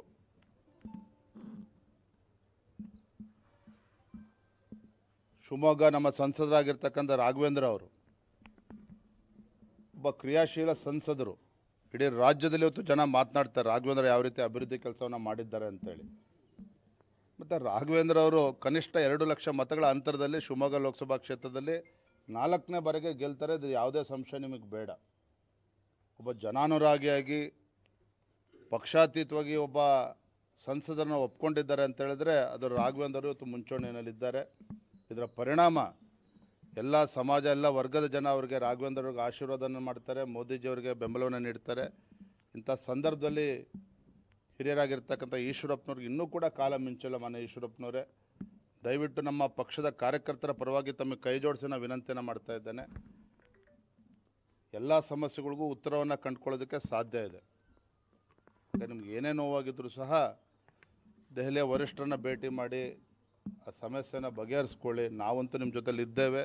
ಶಿವಮೊಗ್ಗ ನಮ್ಮ ಸಂಸದರಾಗಿರ್ತಕ್ಕಂಥ ರಾಘವೇಂದ್ರ ಅವರು ಒಬ್ಬ ಕ್ರಿಯಾಶೀಲ ಸಂಸದರು ಇಡೀ ರಾಜ್ಯದಲ್ಲಿ ಇವತ್ತು ಜನ ಮಾತನಾಡ್ತಾರೆ ರಾಘವೇಂದ್ರ ಯಾವ ರೀತಿ ಅಭಿವೃದ್ಧಿ ಕೆಲಸವನ್ನು ಮಾಡಿದ್ದಾರೆ ಅಂತೇಳಿ ಮತ್ತು ರಾಘವೇಂದ್ರ ಅವರು ಕನಿಷ್ಠ ಎರಡು ಲಕ್ಷ ಮತಗಳ ಅಂತರದಲ್ಲಿ ಶಿವಮೊಗ್ಗ ಲೋಕಸಭಾ ಕ್ಷೇತ್ರದಲ್ಲಿ ನಾಲ್ಕನೇ ಬಾರಿಗೆ ಗೆಲ್ತಾರೆ ಇದು ಯಾವುದೇ ಸಂಶಯ ನಿಮಗೆ ಬೇಡ ಒಬ್ಬ ಜನಾನುರಾಗಿಯಾಗಿ ಪಕ್ಷಾತೀತವಾಗಿ ಒಬ್ಬ ಸಂಸದರನ್ನ ಒಪ್ಕೊಂಡಿದ್ದಾರೆ ಅಂತ ಹೇಳಿದ್ರೆ ಅದು ರಾಘವೇಂದ್ರ ಅವರು ಇವತ್ತು ಮುಂಚೂಣಿಯಲ್ಲಿದ್ದಾರೆ ಇದರ ಪರಿಣಾಮ ಎಲ್ಲ ಸಮಾಜ ಎಲ್ಲ ವರ್ಗದ ಜನ ಅವರಿಗೆ ರಾಘವೇಂದ್ರ ಅವ್ರಿಗೆ ಆಶೀರ್ವಾದನ ಮಾಡ್ತಾರೆ ಮೋದಿಜಿಯವರಿಗೆ ಬೆಂಬಲವನ್ನು ನೀಡ್ತಾರೆ ಇಂಥ ಸಂದರ್ಭದಲ್ಲಿ ಹಿರಿಯರಾಗಿರ್ತಕ್ಕಂಥ ಈಶ್ವರಪ್ಪನವ್ರಿಗೆ ಇನ್ನೂ ಕೂಡ ಕಾಲ ಮಿಂಚಿಲ್ಲ ಮನೆ ಈಶ್ವರಪ್ಪನವರೇ ದಯವಿಟ್ಟು ನಮ್ಮ ಪಕ್ಷದ ಕಾರ್ಯಕರ್ತರ ಪರವಾಗಿ ತಮಗೆ ಕೈ ಜೋಡಿಸಿ ನಾನು ವಿನಂತಿಯನ್ನು ಮಾಡ್ತಾ ಇದ್ದೇನೆ ಎಲ್ಲ ಸಮಸ್ಯೆಗಳಿಗೂ ಉತ್ತರವನ್ನು ಕಂಡುಕೊಳ್ಳೋದಕ್ಕೆ ಸಾಧ್ಯ ಇದೆ ಹಾಗೆ ನಿಮ್ಗೆ ಏನೇ ನೋವಾಗಿದ್ರೂ ಸಹ ದೆಹಲಿಯ ವರಿಷ್ಠರನ್ನ ಭೇಟಿ ಮಾಡಿ ಆ ಸಮಸ್ಯೆನ ಬಗೆಹರಿಸ್ಕೊಳ್ಳಿ ನಾವಂತೂ ನಿಮ್ಮ ಜೊತೆಲಿ ಇದ್ದೇವೆ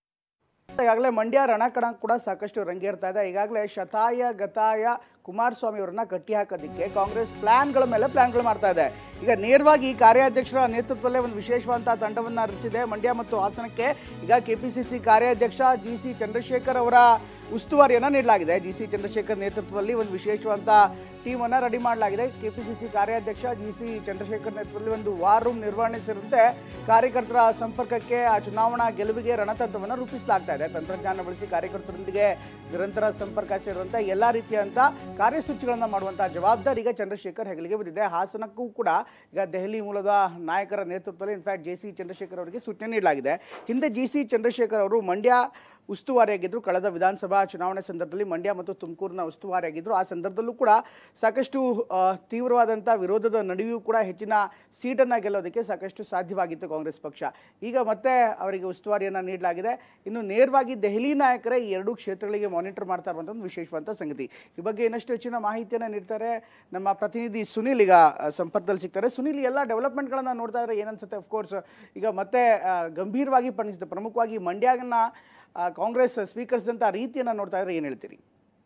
ಈಗಾಗಲೇ ಮಂಡ್ಯ ರಣಕಣ ಕೂಡ ಸಾಕಷ್ಟು ರಂಗೇರ್ತಾ ಇದೆ ಈಗಾಗಲೇ ಶತಾಯ ಗತಾಯ ಕುಮಾರಸ್ವಾಮಿ ಅವರನ್ನ ಕಟ್ಟಿ ಹಾಕೋದಕ್ಕೆ ಕಾಂಗ್ರೆಸ್ ಪ್ಲಾನ್ಗಳ ಮೇಲೆ ಪ್ಲಾನ್ಗಳು ಮಾಡ್ತಾ ಇದೆ ಈಗ ನೇರವಾಗಿ ಈ ಕಾರ್ಯಾಧ್ಯಕ್ಷರ ನೇತೃತ್ವದಲ್ಲೇ ಒಂದು ವಿಶೇಷವಾದಂತಹ ತಂಡವನ್ನು ರಚಿಸಿದೆ ಮಂಡ್ಯ ಮತ್ತು ಹಾಸನಕ್ಕೆ ಈಗ ಕೆಪಿಸಿಸಿ ಕಾರ್ಯಾಧ್ಯಕ್ಷ ಜಿ ಸಿ ಚಂದ್ರಶೇಖರ್ ಅವರ ಉಸ್ತುವಾರಿಯನ್ನು ನೀಡಲಾಗಿದೆ ಜಿ ಸಿ ಚಂದ್ರಶೇಖರ್ ನೇತೃತ್ವದಲ್ಲಿ ಒಂದು ವಿಶೇಷವಾದಂಥ ಟೀಮನ್ನು ರೆಡಿ ಮಾಡಲಾಗಿದೆ ಕೆಪಿಸಿಸಿ ಕಾರ್ಯಾಧ್ಯಕ್ಷ ಜಿ ಸಿ ಚಂದ್ರಶೇಖರ್ ನೇತೃತ್ವದಲ್ಲಿ ಒಂದು ವಾರ್ ರೂಮ್ ನಿರ್ವಹಣೆ ಸೇರಿದಂತೆ ಕಾರ್ಯಕರ್ತರ ಸಂಪರ್ಕಕ್ಕೆ ಆ ಚುನಾವಣಾ ಗೆಲುವಿಗೆ ರಣತಂತ್ರವನ್ನು ರೂಪಿಸಲಾಗ್ತಾ ಇದೆ ತಂತ್ರಜ್ಞಾನ ಬಳಸಿ ಕಾರ್ಯಕರ್ತರೊಂದಿಗೆ ನಿರಂತರ ಸಂಪರ್ಕ ಸೇರುವಂತೆ ಎಲ್ಲ ರೀತಿಯಂಥ ಕಾರ್ಯಸೂಚಿಗಳನ್ನು ಮಾಡುವಂಥ ಜವಾಬ್ದಾರಿ ಈಗ ಚಂದ್ರಶೇಖರ್ ಹೆಗಲಿಗೆ ಬಂದಿದೆ ಹಾಸನಕ್ಕೂ ಕೂಡ ಈಗ ದೆಹಲಿ ಮೂಲದ ನಾಯಕರ ನೇತೃತ್ವದಲ್ಲಿ ಇನ್ಫ್ಯಾಕ್ಟ್ ಜೆ ಸಿ ಚಂದ್ರಶೇಖರ್ ಅವರಿಗೆ ಸೂಚನೆ ನೀಡಲಾಗಿದೆ ಹಿಂದೆ ಜಿ ಸಿ ಚಂದ್ರಶೇಖರ್ ಅವರು ಮಂಡ್ಯ ಉಸ್ತುವಾರಿಯಾಗಿದ್ದರು ಕಳೆದ ವಿಧಾನಸಭಾ ಚುನಾವಣೆ ಸಂದರ್ಭದಲ್ಲಿ ಮಂಡ್ಯ ಮತ್ತು ತುಮಕೂರಿನ ಉಸ್ತುವಾರಿಯಾಗಿದ್ದರು ಆ ಸಂದರ್ಭದಲ್ಲೂ ಕೂಡ ಸಾಕಷ್ಟು ಆ, ತೀವ್ರವಾದಂಥ ವಿರೋಧದ ನಡುವೆಯೂ ಕೂಡ ಹೆಚ್ಚಿನ ಸೀಟನ್ನು ಗೆಲ್ಲೋದಕ್ಕೆ ಸಾಕಷ್ಟು ಸಾಧ್ಯವಾಗಿತ್ತು ಕಾಂಗ್ರೆಸ್ ಪಕ್ಷ ಈಗ ಮತ್ತೆ ಅವರಿಗೆ ಉಸ್ತುವಾರಿಯನ್ನು ನೀಡಲಾಗಿದೆ ಇನ್ನು ನೇರವಾಗಿ ದೆಹಲಿ ನಾಯಕರೇ ಈ ಎರಡೂ ಕ್ಷೇತ್ರಗಳಿಗೆ ಮಾನಿಟರ್ ಮಾಡ್ತಾ ಇರುವಂಥ ಒಂದು ವಿಶೇಷವಾದಂಥ ಸಂಗತಿ ಈ ಬಗ್ಗೆ ಇನ್ನಷ್ಟು ಹೆಚ್ಚಿನ ಮಾಹಿತಿಯನ್ನು ನೀಡ್ತಾರೆ ನಮ್ಮ ಪ್ರತಿನಿಧಿ ಸುನಿಲ್ ಈಗ ಆ, ಸಂಪರ್ಕದಲ್ಲಿ ಸಿಗ್ತಾರೆ ಸುನಿಲ್ ಈ ಎಲ್ಲ ಡೆವಲಪ್ಮೆಂಟ್ಗಳನ್ನು ನೋಡ್ತಾ ಇದ್ರೆ ಏನನ್ಸುತ್ತೆ ಅಫ್ಕೋರ್ಸ್ ಈಗ ಮತ್ತೆ ಆ, ಗಂಭೀರವಾಗಿ ಪರಿಣಿಸಿದೆ ಪ್ರಮುಖವಾಗಿ ಮಂಡ್ಯನ ಆ, ಕಾಂಗ್ರೆಸ್ ಸ್ವೀಕರಿಸಿದಂಥ ರೀತಿಯನ್ನು ನೋಡ್ತಾ ಇದ್ರೆ ಏನು ಹೇಳ್ತೀರಿ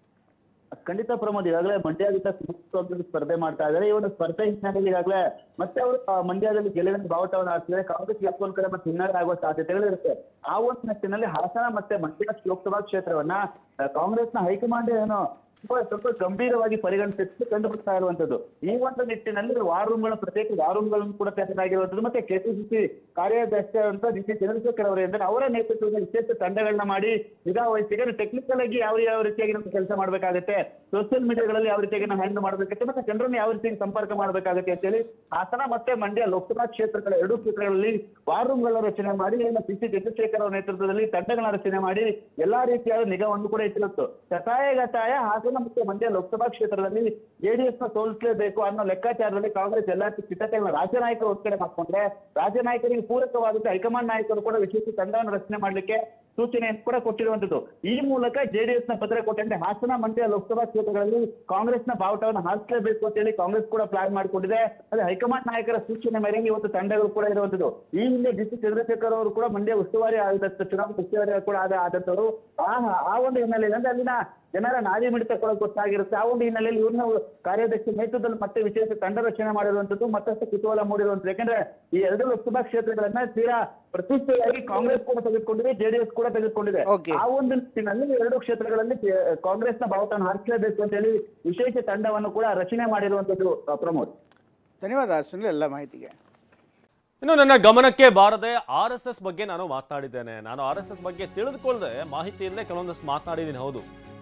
ಖಂಡಿತ ಪ್ರಮೋದ್ ಈಗಾಗಲೇ ಮಂಡ್ಯದಿಂದ ಸುಮುಖವಾಗಿ ಸ್ಪರ್ಧೆ ಮಾಡ್ತಾ ಇದ್ದಾರೆ ಈ ಒಂದು ಸ್ಪರ್ಧೆ ಹಿನ್ನೆಲೆಯಲ್ಲಿ ಈಗಾಗಲೇ ಮತ್ತೆ ಅವರು ಆ, ಮಂಡ್ಯದಲ್ಲಿ ಗೆಲುವಿನ ಬಾವುಟವನ್ನು ಹಾಕ್ತಿದ್ದಾರೆ ಕಾಂಗ್ರೆಸ್ ಎಪ್ಪೊಂದ್ ಕಡೆ ಮತ್ತೆ ಹಿನ್ನಡೆ ಆಗುವ ಸಾಧ್ಯತೆಗಳು ಇರುತ್ತೆ ಆ ಒಂದು ನಿಟ್ಟಿನಲ್ಲಿ ಹಾಸನ ಮತ್ತೆ ಮಂಡ್ಯ ಲೋಕಸಭಾ ಕ್ಷೇತ್ರವನ್ನ ಆ, ಕಾಂಗ್ರೆಸ್ನ ಹೈಕಮಾಂಡ್ ಏನು ತುಂಬಾ ಸ್ವಲ್ಪ ಗಂಭೀರವಾಗಿ ಪರಿಗಣಿಸಿ ಕಂಡು ಬರ್ತಾ ಇರುವಂತದ್ದು ಈ ಒಂದು ನಿಟ್ಟಿನಲ್ಲಿ ವಾರ್ ರೂಮ್ಗಳ ಪ್ರತ್ಯೇಕ ವಾರ್ ರೂಮ್ಗಳನ್ನು ಕೂಡ ತೆರೆದಾಗಿರುವಂತದ್ದು ಮತ್ತೆ ಕೆಪಿಸಿಸಿ ಕಾರ್ಯಾಧ್ಯಕ್ಷ ಅಂತ ಡಿ ಸಿ ಚಂದ್ರಶೇಖರ್ ಅವರಿಂದ ಅವರ ನೇತೃತ್ವದಲ್ಲಿ ವಿಶೇಷ ತಂಡಗಳನ್ನ ಮಾಡಿ ನಿಗಾ ವಹಿಸಿ ಟೆಕ್ನಿಕಲ್ ಆಗಿ ಯಾವ ಯಾವ ರೀತಿಯಾಗಿ ನಾವು ಕೆಲಸ ಮಾಡಬೇಕಾಗುತ್ತೆ ಸೋಷಿಯಲ್ ಮೀಡಿಯಾಗಳಲ್ಲಿ ಯಾವ ರೀತಿಯಾಗಿ ನಾವು ಹ್ಯಾಂಡಲ್ ಮಾಡಬೇಕಾಗುತ್ತೆ ಮತ್ತೆ ಜನರನ್ನು ಯಾವ ರೀತಿಯಾಗಿ ಸಂಪರ್ಕ ಮಾಡಬೇಕಾಗುತ್ತೆ ಅಂತೇಳಿ ಹಾಸನ ಮತ್ತೆ ಮಂಡ್ಯ ಲೋಕಸಭಾ ಕ್ಷೇತ್ರಗಳ ಎರಡೂ ಕ್ಷೇತ್ರಗಳಲ್ಲಿ ವಾರ್ ರೂಮ್ಗಳ ರಚನೆ ಮಾಡಿ ಸಿ ಸಿ ಚಂದ್ರಶೇಖರ್ ಅವರ ನೇತೃತ್ವದಲ್ಲಿ ತಂಡಗಳ ರಚನೆ ಮಾಡಿ ಎಲ್ಲಾ ರೀತಿಯಾದ ನಿಗಾವನ್ನು ಕೂಡ ಇಟ್ಟಿರುತ್ತು ಶತಾಯ ಗತಾಯ ಹಾಸನ ಮತ್ತೆ ಮಂಡ್ಯ ಲೋಕಸಭಾ ಕ್ಷೇತ್ರದಲ್ಲಿ ಜೆಡಿಎಸ್ ನ ಸೋಲಿಸಲೇಬೇಕು ಅನ್ನೋ ಲೆಕ್ಕಾಚಾರದಲ್ಲಿ ಕಾಂಗ್ರೆಸ್ ಎಲ್ಲಾ ಸಿದ್ಧತೆಗಳನ್ನ ರಾಜ್ಯ ನಾಯಕರು ಒಂದ್ ಕಡೆ ಮಾಡ್ಕೊಂಡ್ರೆ ರಾಜ್ಯ ನಾಯಕರಿಗೆ ಪೂರಕವಾದಂತೆ ಹೈಕಮಾಂಡ್ ನಾಯಕರು ಕೂಡ ವಿಶೇಷ ತಂಡವನ್ನು ರಚನೆ ಮಾಡ್ಲಿಕ್ಕೆ ಸೂಚನೆಯನ್ನು ಕೂಡ ಕೊಟ್ಟಿರುವಂತದ್ದು ಈ ಮೂಲಕ ಜೆಡಿಎಸ್ ನ ಪತ್ರ ಕೊಟ್ಟಂತೆ ಹಾಸನ ಮಂಡ್ಯ ಲೋಕಸಭಾ ಕ್ಷೇತ್ರಗಳಲ್ಲಿ ಕಾಂಗ್ರೆಸ್ನ ಬಾವುಟವನ್ನು ಹಾರಿಸಲೇಬೇಕು ಅಂತ ಹೇಳಿ ಕಾಂಗ್ರೆಸ್ ಕೂಡ ಪ್ಲಾನ್ ಮಾಡಿಕೊಂಡಿದೆ ಅದೇ ಹೈಕಮಾಂಡ್ ನಾಯಕರ ಸೂಚನೆ ಮೇರೆಗೆ ಇವತ್ತು ತಂಡಗಳು ಕೂಡ ಇರುವಂತದ್ದು ಈ ಹಿಂದೆ ಡಿ ಸಿ ಚಂದ್ರಶೇಖರ್ ಅವರು ಕೂಡ ಮಂಡ್ಯ ಉಸ್ತುವಾರಿ ಆದಂತ ಚುನಾವಣಾ ಉಸ್ತುವಾರಿ ಕೂಡ ಆದ ಆದಂತವರು ಆ ಆ ಒಂದು ಹಿನ್ನೆಲೆಯಲ್ಲಿ ಅಂದ್ರೆ ಅಲ್ಲಿನ ಜನರ ನಾಡಿ ಮಿಡಿತ ಕೂಡ ಗೊತ್ತಾಗಿರುತ್ತೆ ಆ ಒಂದು ಹಿನ್ನೆಲೆಯಲ್ಲಿ ಇವ್ರನ್ನ ಕಾರ್ಯಾಧ್ಯಕ್ಷ ನೇತೃತ್ವದಲ್ಲಿ ಮತ್ತೆ ವಿಶೇಷ ತಂಡ ರಚನೆ ಮಾಡಿರುವಂತದ್ದು ಮತ್ತಷ್ಟು ಕುತೂಹಲ ಮೂಡಿರುವಂತದ್ದು ಯಾಕಂದ್ರೆ ಈ ಎರಡು ಲೋಕಸಭಾ ಕ್ಷೇತ್ರಗಳನ್ನ ತೀರಾ ಪ್ರತಿಷ್ಠೆಯಾಗಿ ಕಾಂಗ್ರೆಸ್ ಕೂಡ ತೆಗೆದುಕೊಂಡಿದೆ ಜೆಡಿಎಸ್ ಕೂಡ ತೆಗೆದುಕೊಂಡಿದೆ Okay. ಆ ಒಂದು ನಿಟ್ಟಿನಲ್ಲಿ ಎರಡು ಕ್ಷೇತ್ರಗಳಲ್ಲಿ ಕೆ- ಕಾಂಗ್ರೆಸ್ನ ಬಾವುಟವನ್ನು ಹಾರಿಸಲೇಬೇಕು ಅಂತ ಹೇಳಿ ವಿಶೇಷ ತಂಡವನ್ನು ಕೂಡ ರಚನೆ ಮಾಡಿರುವಂತದ್ದು ಆ, ಪ್ರಮೋದ್ ಧನ್ಯವಾದ ಸುನಿಲ್ ಎಲ್ಲ ಮಾಹಿತಿಗೆ ಇನ್ನು ನನ್ನ ಗಮನಕ್ಕೆ ಬಾರದೆ ಆರ್ ಎಸ್ ಎಸ್ ಬಗ್ಗೆ ನಾನು ಮಾತನಾಡಿದ್ದೇನೆ ನಾನು ಆರ್ ಎಸ್ ಎಸ್ ಬಗ್ಗೆ ತಿಳಿದುಕೊಳ್ಳದೆ ಮಾಹಿತಿಯಲ್ಲೇ ಕೆಲವೊಂದಷ್ಟು ಮಾತನಾಡಿದ್ದೀನಿ ಹೌದು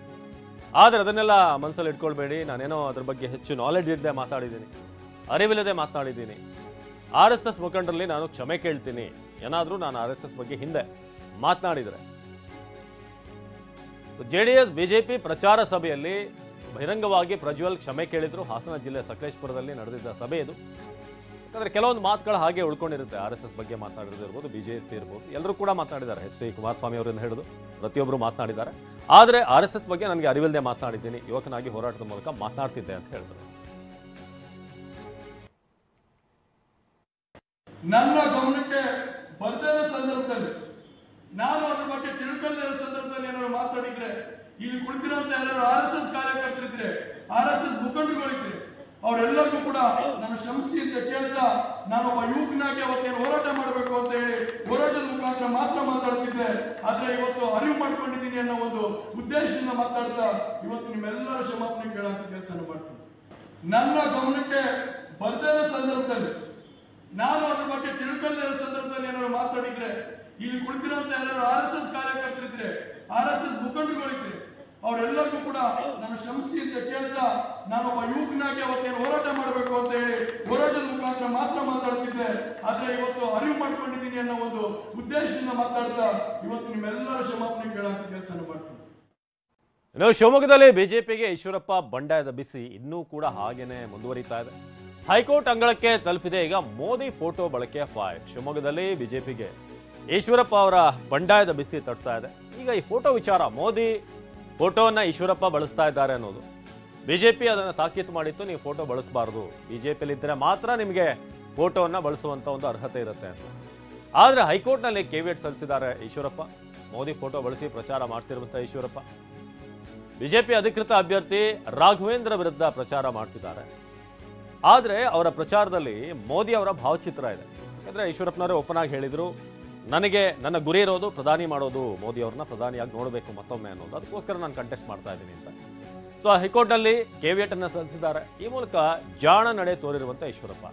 ಆದರೆ ಅದನ್ನೆಲ್ಲ ಮನಸ್ಸಲ್ಲಿ ಇಟ್ಕೊಳ್ಬೇಡಿ ನಾನೇನೋ ಅದ್ರ ಬಗ್ಗೆ ಹೆಚ್ಚು ನಾಲೆಡ್ಜ್ ಇಲ್ಲದೆ ಮಾತಾಡಿದ್ದೀನಿ ಅರಿವಿಲ್ಲದೆ ಮಾತನಾಡಿದ್ದೀನಿ ಆರ್ ಎಸ್ ಎಸ್ ಮುಖಂಡರಲ್ಲಿ ನಾನು ಕ್ಷಮೆ ಕೇಳ್ತೀನಿ ಏನಾದರೂ ನಾನು ಆರ್ ಎಸ್ ಎಸ್ ಬಗ್ಗೆ ಹಿಂದೆ ಮಾತನಾಡಿದರೆ ಜೆ ಡಿ ಎಸ್ ಬಿಜೆಪಿ ಪ್ರಚಾರ ಸಭೆಯಲ್ಲಿ ಬಹಿರಂಗವಾಗಿ ಪ್ರಜ್ವಲ್ ಕ್ಷಮೆ ಕೇಳಿದ್ರು ಹಾಸನ ಜಿಲ್ಲೆ ಸಕಲೇಶ್ಪುರದಲ್ಲಿ ನಡೆದಿದ್ದ ಸಭೆ ಇದು ಯಾಕಂದ್ರೆ ಕೆಲವೊಂದು ಮಾತುಗಳು ಹಾಗೆ ಉಳ್ಕೊಂಡಿರುತ್ತೆ ಆರ್ ಎಸ್ ಎಸ್ ಬಗ್ಗೆ ಮಾತನಾಡಿರೋದು ಇರ್ಬೋದು ಬಿಜೆಪಿ ಇರ್ಬೋದು ಎಲ್ಲರೂ ಕೂಡ ಮಾತನಾಡಿದ್ದಾರೆ ಎಚ್ ಡಿ ಕುಮಾರಸ್ವಾಮಿ ಅವರನ್ನು ಹಿಡಿದು ಪ್ರತಿಯೊಬ್ಬರು ಮಾತನಾಡಿದ್ದಾರೆ ಆದರೆ ಆರ್ ಎಸ್ ಎಸ್ ಬಗ್ಗೆ ನನಗೆ ಅರಿವಿಲ್ಲದೆ ಮಾತನಾಡಿದ್ದೀನಿ ಯುವಕನಾಗಿ ಹೋರಾಟದ ಮೂಲಕ ಮಾತನಾಡ್ತಿದ್ದೆ ಅಂತ ಹೇಳಿದ್ರು ನನ್ನ ಗಮನಕ್ಕೆ ಬರ್ದೇ ಇರೋ ಸಂದರ್ಭದಲ್ಲಿ ನಾನು ಅದ್ರ ಬಗ್ಗೆ ತಿಳ್ಕೊಳ್ಳದೇ ಇರೋ ಸಂದರ್ಭದಲ್ಲಿ ಏನಾದ್ರು ಮಾತಾಡಿದ್ರೆ ಇಲ್ಲಿ ಕುಳಿತಿರೋಂತ ಯಾರು ಆರ್ ಎಸ್ ಎಸ್ ಕಾರ್ಯಕರ್ತರಿದ್ರೆ ಆರ್ ಎಸ್ ಎಸ್ ಮುಖಂಡರುಗಳಿದ್ರೆ ಅವರೆಲ್ಲರಿಗೂ ಕೂಡ ನನ್ನ ಶ್ರಮಿಸಿ ಅಂತ ಕೇಳ್ತಾ ನಾನೊಬ್ಬ ಯುವಕನಾಗಿ ಅವತ್ತೇನು ಹೋರಾಟ ಮಾಡಬೇಕು ಅಂತ ಹೇಳಿ ಹೋರಾಟದ ಮುಖಾಂತರ ಮಾತ್ರ ಮಾತಾಡ್ತಿದ್ದೆ ಆದ್ರೆ ಇವತ್ತು ಅರಿವು ಮಾಡ್ಕೊಂಡಿದ್ದೀನಿ ಅನ್ನೋ ಒಂದು ಉದ್ದೇಶದಿಂದ ಮಾತಾಡ್ತಾ ಇವತ್ತು ನಿಮ್ಮೆಲ್ಲರ ಕ್ಷಮಾಪಣೆ ಕೇಳೋಂಥ ಕೆಲಸನ ಮಾಡ್ತೀನಿ ನನ್ನ ಗಮನಕ್ಕೆ ಬರ್ದೇ ಇರೋ ಸಂದರ್ಭದಲ್ಲಿ ನಾನು ಅದ್ರ ಬಗ್ಗೆ ತಿಳ್ಕೊಳ್ಳದೇ ಇರೋ ಸಂದರ್ಭದಲ್ಲಿ ಏನಾದ್ರು ಮಾತಾಡಿದ್ರೆ ಇಲ್ಲಿ ಕುಳಿತಿರೋಂತ ಯಾರು ಆರ್ ಎಸ್ ಎಸ್ ಕಾರ್ಯಕರ್ತರಿದ್ರೆ ಆರ್ ಎಸ್ ಎಸ್ ಮುಖಂಡರುಗಳಿದ್ರೆ ಅವರೆಲ್ಲರಿಗೂ ಕೂಡ ನನ್ನ ಶ್ರಮಿಸಿ ಅಂತ ಕೇಳ್ತಾ ನಾನೊಬ್ಬ ಯುವಕನಾಗಿ ಅವತ್ತೇನು ಹೋರಾಟ ಮಾಡಬೇಕು ಅಂತ ಹೇಳಿ ಹೋರಾಟದ ಮುಖಾಂತರ ಮಾತ್ರ ಮಾತಾಡ್ತಿದ್ದೆ ಆದ್ರೆ ಇವತ್ತು ಅರಿವು ಮಾಡ್ಕೊಂಡಿದ್ದೀನಿ ಅನ್ನೋ ಒಂದು ಉದ್ದೇಶದಿಂದ ಮಾತಾಡ್ತಾ ಇವತ್ತು ನಿಮ್ಮೆಲ್ಲರ ಕ್ಷಮಾಪಣೆ ಕೇಳೋಂಥ ಕೆಲಸನ ಮಾಡ್ತೀನಿ ಇನ್ನು ಶಿವಮೊಗ್ಗದಲ್ಲಿ ಬಿಜೆಪಿಗೆ ಈಶ್ವರಪ್ಪ ಬಂಡಾಯದ ಬಿಸಿ ಇನ್ನೂ ಕೂಡ ಹಾಗೇನೆ ಮುಂದುವರಿತಾ ಇದೆ ಹೈಕೋರ್ಟ್ ಅಂಗಳಕ್ಕೆ ತಲುಪಿದೆ ಈಗ ಮೋದಿ ಫೋಟೋ ಬಳಕೆಯ ಫೈಟ್ ಶಿವಮೊಗ್ಗದಲ್ಲಿ ಬಿಜೆಪಿಗೆ ಈಶ್ವರಪ್ಪ ಅವರ ಬಂಡಾಯದ ಬಿಸಿ ತಟ್ತಾ ಇದೆ ಈಗ ಈ ಫೋಟೋ ವಿಚಾರ ಮೋದಿ ಫೋಟೋವನ್ನ ಈಶ್ವರಪ್ಪ ಬಳಸ್ತಾ ಇದ್ದಾರೆ ಅನ್ನೋದು ಬಿಜೆಪಿ ಅದನ್ನು ತಾಕೀತು ಮಾಡಿತ್ತು ನೀವು ಫೋಟೋ ಬಳಸಬಾರ್ದು ಬಿಜೆಪಿಯಲ್ಲಿ ಇದ್ದರೆ ಮಾತ್ರ ನಿಮಗೆ ಫೋಟೋವನ್ನ ಬಳಸುವಂತ ಒಂದು ಅರ್ಹತೆ ಇರುತ್ತೆ ಅಂತ ಆದರೆ ಹೈಕೋರ್ಟ್ನಲ್ಲಿ ಕೆವಿಯಟ್ ಸಲ್ಲಿಸಿದ್ದಾರೆ ಈಶ್ವರಪ್ಪ ಮೋದಿ ಫೋಟೋ ಬಳಸಿ ಪ್ರಚಾರ ಮಾಡ್ತಿರುವಂಥ ಈಶ್ವರಪ್ಪ ಬಿಜೆಪಿ ಅಧಿಕೃತ ಅಭ್ಯರ್ಥಿ ರಾಘವೇಂದ್ರ ವಿರುದ್ಧ ಪ್ರಚಾರ ಮಾಡ್ತಿದ್ದಾರೆ ಆದರೆ ಅವರ ಪ್ರಚಾರದಲ್ಲಿ ಮೋದಿ ಅವರ ಭಾವಚಿತ್ರ ಇದೆ ಯಾಕಂದ್ರೆ ಈಶ್ವರಪ್ಪನವರೇ ಓಪನ್ ಆಗಿ ಹೇಳಿದ್ರು ನನಗೆ ನನ್ನ ಗುರಿ ಇರೋದು ಪ್ರಧಾನಿ ಮಾಡೋದು ಮೋದಿ ಅವ್ರನ್ನ ಪ್ರಧಾನಿಯಾಗಿ ನೋಡಬೇಕು ಮತ್ತೊಮ್ಮೆ ಅನ್ನೋದು ಅದಕ್ಕೋಸ್ಕರ ನಾನು ಕಂಟೆಸ್ಟ್ ಮಾಡ್ತಾ ಇದ್ದೀನಿ ಅಂತ ಸೊ ಹೈಕೋರ್ಟ್ನಲ್ಲಿ ಕೆವಿಯಟ್ ಅನ್ನು ಸಲ್ಲಿಸಿದ್ದಾರೆ ಈ ಮೂಲಕ ಜಾಣ ನಡೆ ತೋರಿರುವಂತ ಈಶ್ವರಪ್ಪ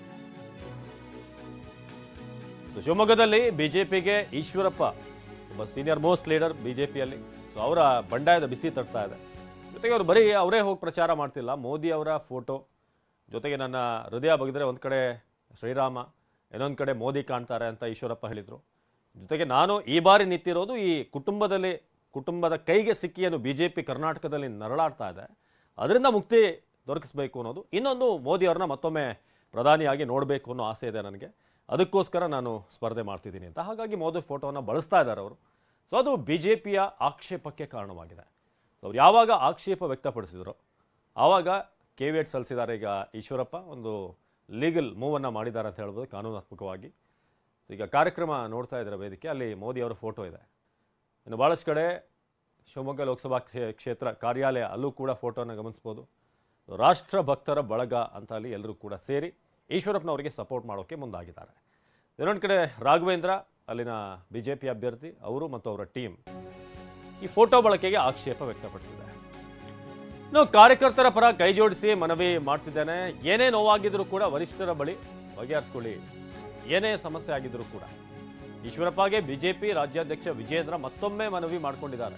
ಸೊ ಶಿವಮೊಗ್ಗದಲ್ಲಿ ಬಿಜೆಪಿಗೆ ಈಶ್ವರಪ್ಪ ಒಬ್ಬ ಸೀನಿಯರ್ ಮೋಸ್ಟ್ ಲೀಡರ್ ಬಿಜೆಪಿಯಲ್ಲಿ ಸೊ ಅವರ ಬಂಡಾಯದ ಬಿಸಿ ತಟ್ತಾ ಇದೆ ಜೊತೆಗೆ ಅವರು ಬರೀ ಅವರೇ ಹೋಗಿ ಪ್ರಚಾರ ಮಾಡ್ತಿಲ್ಲ ಮೋದಿ ಅವರ ಫೋಟೋ ಜೊತೆಗೆ ನನ್ನ ಹೃದಯ ಬಗೆದ್ರೆ ಒಂದು ಕಡೆ ಶ್ರೀರಾಮ ಇನ್ನೊಂದು ಕಡೆ ಮೋದಿ ಕಾಣ್ತಾರೆ ಅಂತ ಈಶ್ವರಪ್ಪ ಹೇಳಿದರು ಜೊತೆಗೆ ನಾನು ಈ ಬಾರಿ ನಿಂತಿರೋದು ಈ ಕುಟುಂಬದಲ್ಲಿ ಕುಟುಂಬದ ಕೈಗೆ ಸಿಕ್ಕಿ ಏನು ಬಿ ಜೆ ಪಿ ಕರ್ನಾಟಕದಲ್ಲಿ ನರಳಾಡ್ತಾ ಇದೆ ಅದರಿಂದ ಮುಕ್ತಿ ದೊರಕಿಸಬೇಕು ಅನ್ನೋದು ಇನ್ನೊಂದು ಮೋದಿ ಅವ್ರನ್ನ ಮತ್ತೊಮ್ಮೆ ಪ್ರಧಾನಿಯಾಗಿ ನೋಡಬೇಕು ಅನ್ನೋ ಆಸೆ ಇದೆ ನನಗೆ ಅದಕ್ಕೋಸ್ಕರ ನಾನು ಸ್ಪರ್ಧೆ ಮಾಡ್ತಿದ್ದೀನಿ ಅಂತ ಹಾಗಾಗಿ ಮೋದಿ ಫೋಟೋವನ್ನು ಬಳಸ್ತಾ ಇದ್ದಾರೆ ಅವರು ಸೊ ಅದು ಬಿ ಜೆ ಪಿಯ ಆಕ್ಷೇಪಕ್ಕೆ ಕಾರಣವಾಗಿದೆ ಸೊ ಅವ್ರು ಯಾವಾಗ ಆಕ್ಷೇಪ ವ್ಯಕ್ತಪಡಿಸಿದ್ರು ಆವಾಗ ಕೆ ವಿ ಎಟ್ ಸಲ್ಲಿಸಿದ್ದಾರೆ ಈಗ ಈಶ್ವರಪ್ಪ ಒಂದು ಲೀಗಲ್ ಮೂವನ್ನು ಮಾಡಿದ್ದಾರೆ ಅಂತ ಹೇಳ್ಬೋದು ಕಾನೂನಾತ್ಮಕವಾಗಿ ಈಗ ಕಾರ್ಯಕ್ರಮ ನೋಡ್ತಾ ಇದ್ದಾರೆ ವೇದಿಕೆ ಅಲ್ಲಿ ಮೋದಿ ಅವರ ಫೋಟೋ ಇದೆ ಇನ್ನು ಭಾಳಷ್ಟು ಕಡೆ ಶಿವಮೊಗ್ಗ ಲೋಕಸಭಾ ಕ್ಷೇ- ಕ್ಷೇತ್ರ ಕಾರ್ಯಾಲಯ ಅಲ್ಲೂ ಕೂಡ ಫೋಟೋನ ಗಮನಿಸ್ಬೋದು ರಾಷ್ಟ್ರ ಭಕ್ತರ ಬಳಗ ಅಂತ ಅಲ್ಲಿ ಎಲ್ಲರೂ ಕೂಡ ಸೇರಿ ಈಶ್ವರಪ್ಪನವರಿಗೆ ಸಪೋರ್ಟ್ ಮಾಡೋಕ್ಕೆ ಮುಂದಾಗಿದ್ದಾರೆ ಇನ್ನೊಂದು ಕಡೆ ರಾಘವೇಂದ್ರ ಅಲ್ಲಿನ ಬಿ ಜೆ ಪಿ ಅಭ್ಯರ್ಥಿ ಅವರು ಮತ್ತು ಅವರ ಟೀಮ್ ಈ ಫೋಟೋ ಬಳಕೆಗೆ ಆಕ್ಷೇಪ ವ್ಯಕ್ತಪಡಿಸಿದ್ದಾರೆ ಇನ್ನು ಕಾರ್ಯಕರ್ತರ ಪರ ಕೈ ಜೋಡಿಸಿ ಮನವಿ ಮಾಡ್ತಿದ್ದೇನೆ ಏನೇ ನೋವಾಗಿದ್ರೂ ಕೂಡ ವರಿಷ್ಠರ ಬಳಿ ಬಗೆಹರಿಸ್ಕೊಳ್ಳಿ ಏನೇ ಸಮಸ್ಯೆ ಆಗಿದ್ರೂ ಕೂಡ ಈಶ್ವರಪ್ಪಗೆ ಬಿಜೆಪಿ ರಾಜ್ಯಾಧ್ಯಕ್ಷ ವಿಜೇಂದ್ರ ಮತ್ತೊಮ್ಮೆ ಮನವಿ ಮಾಡಿಕೊಂಡಿದ್ದಾರೆ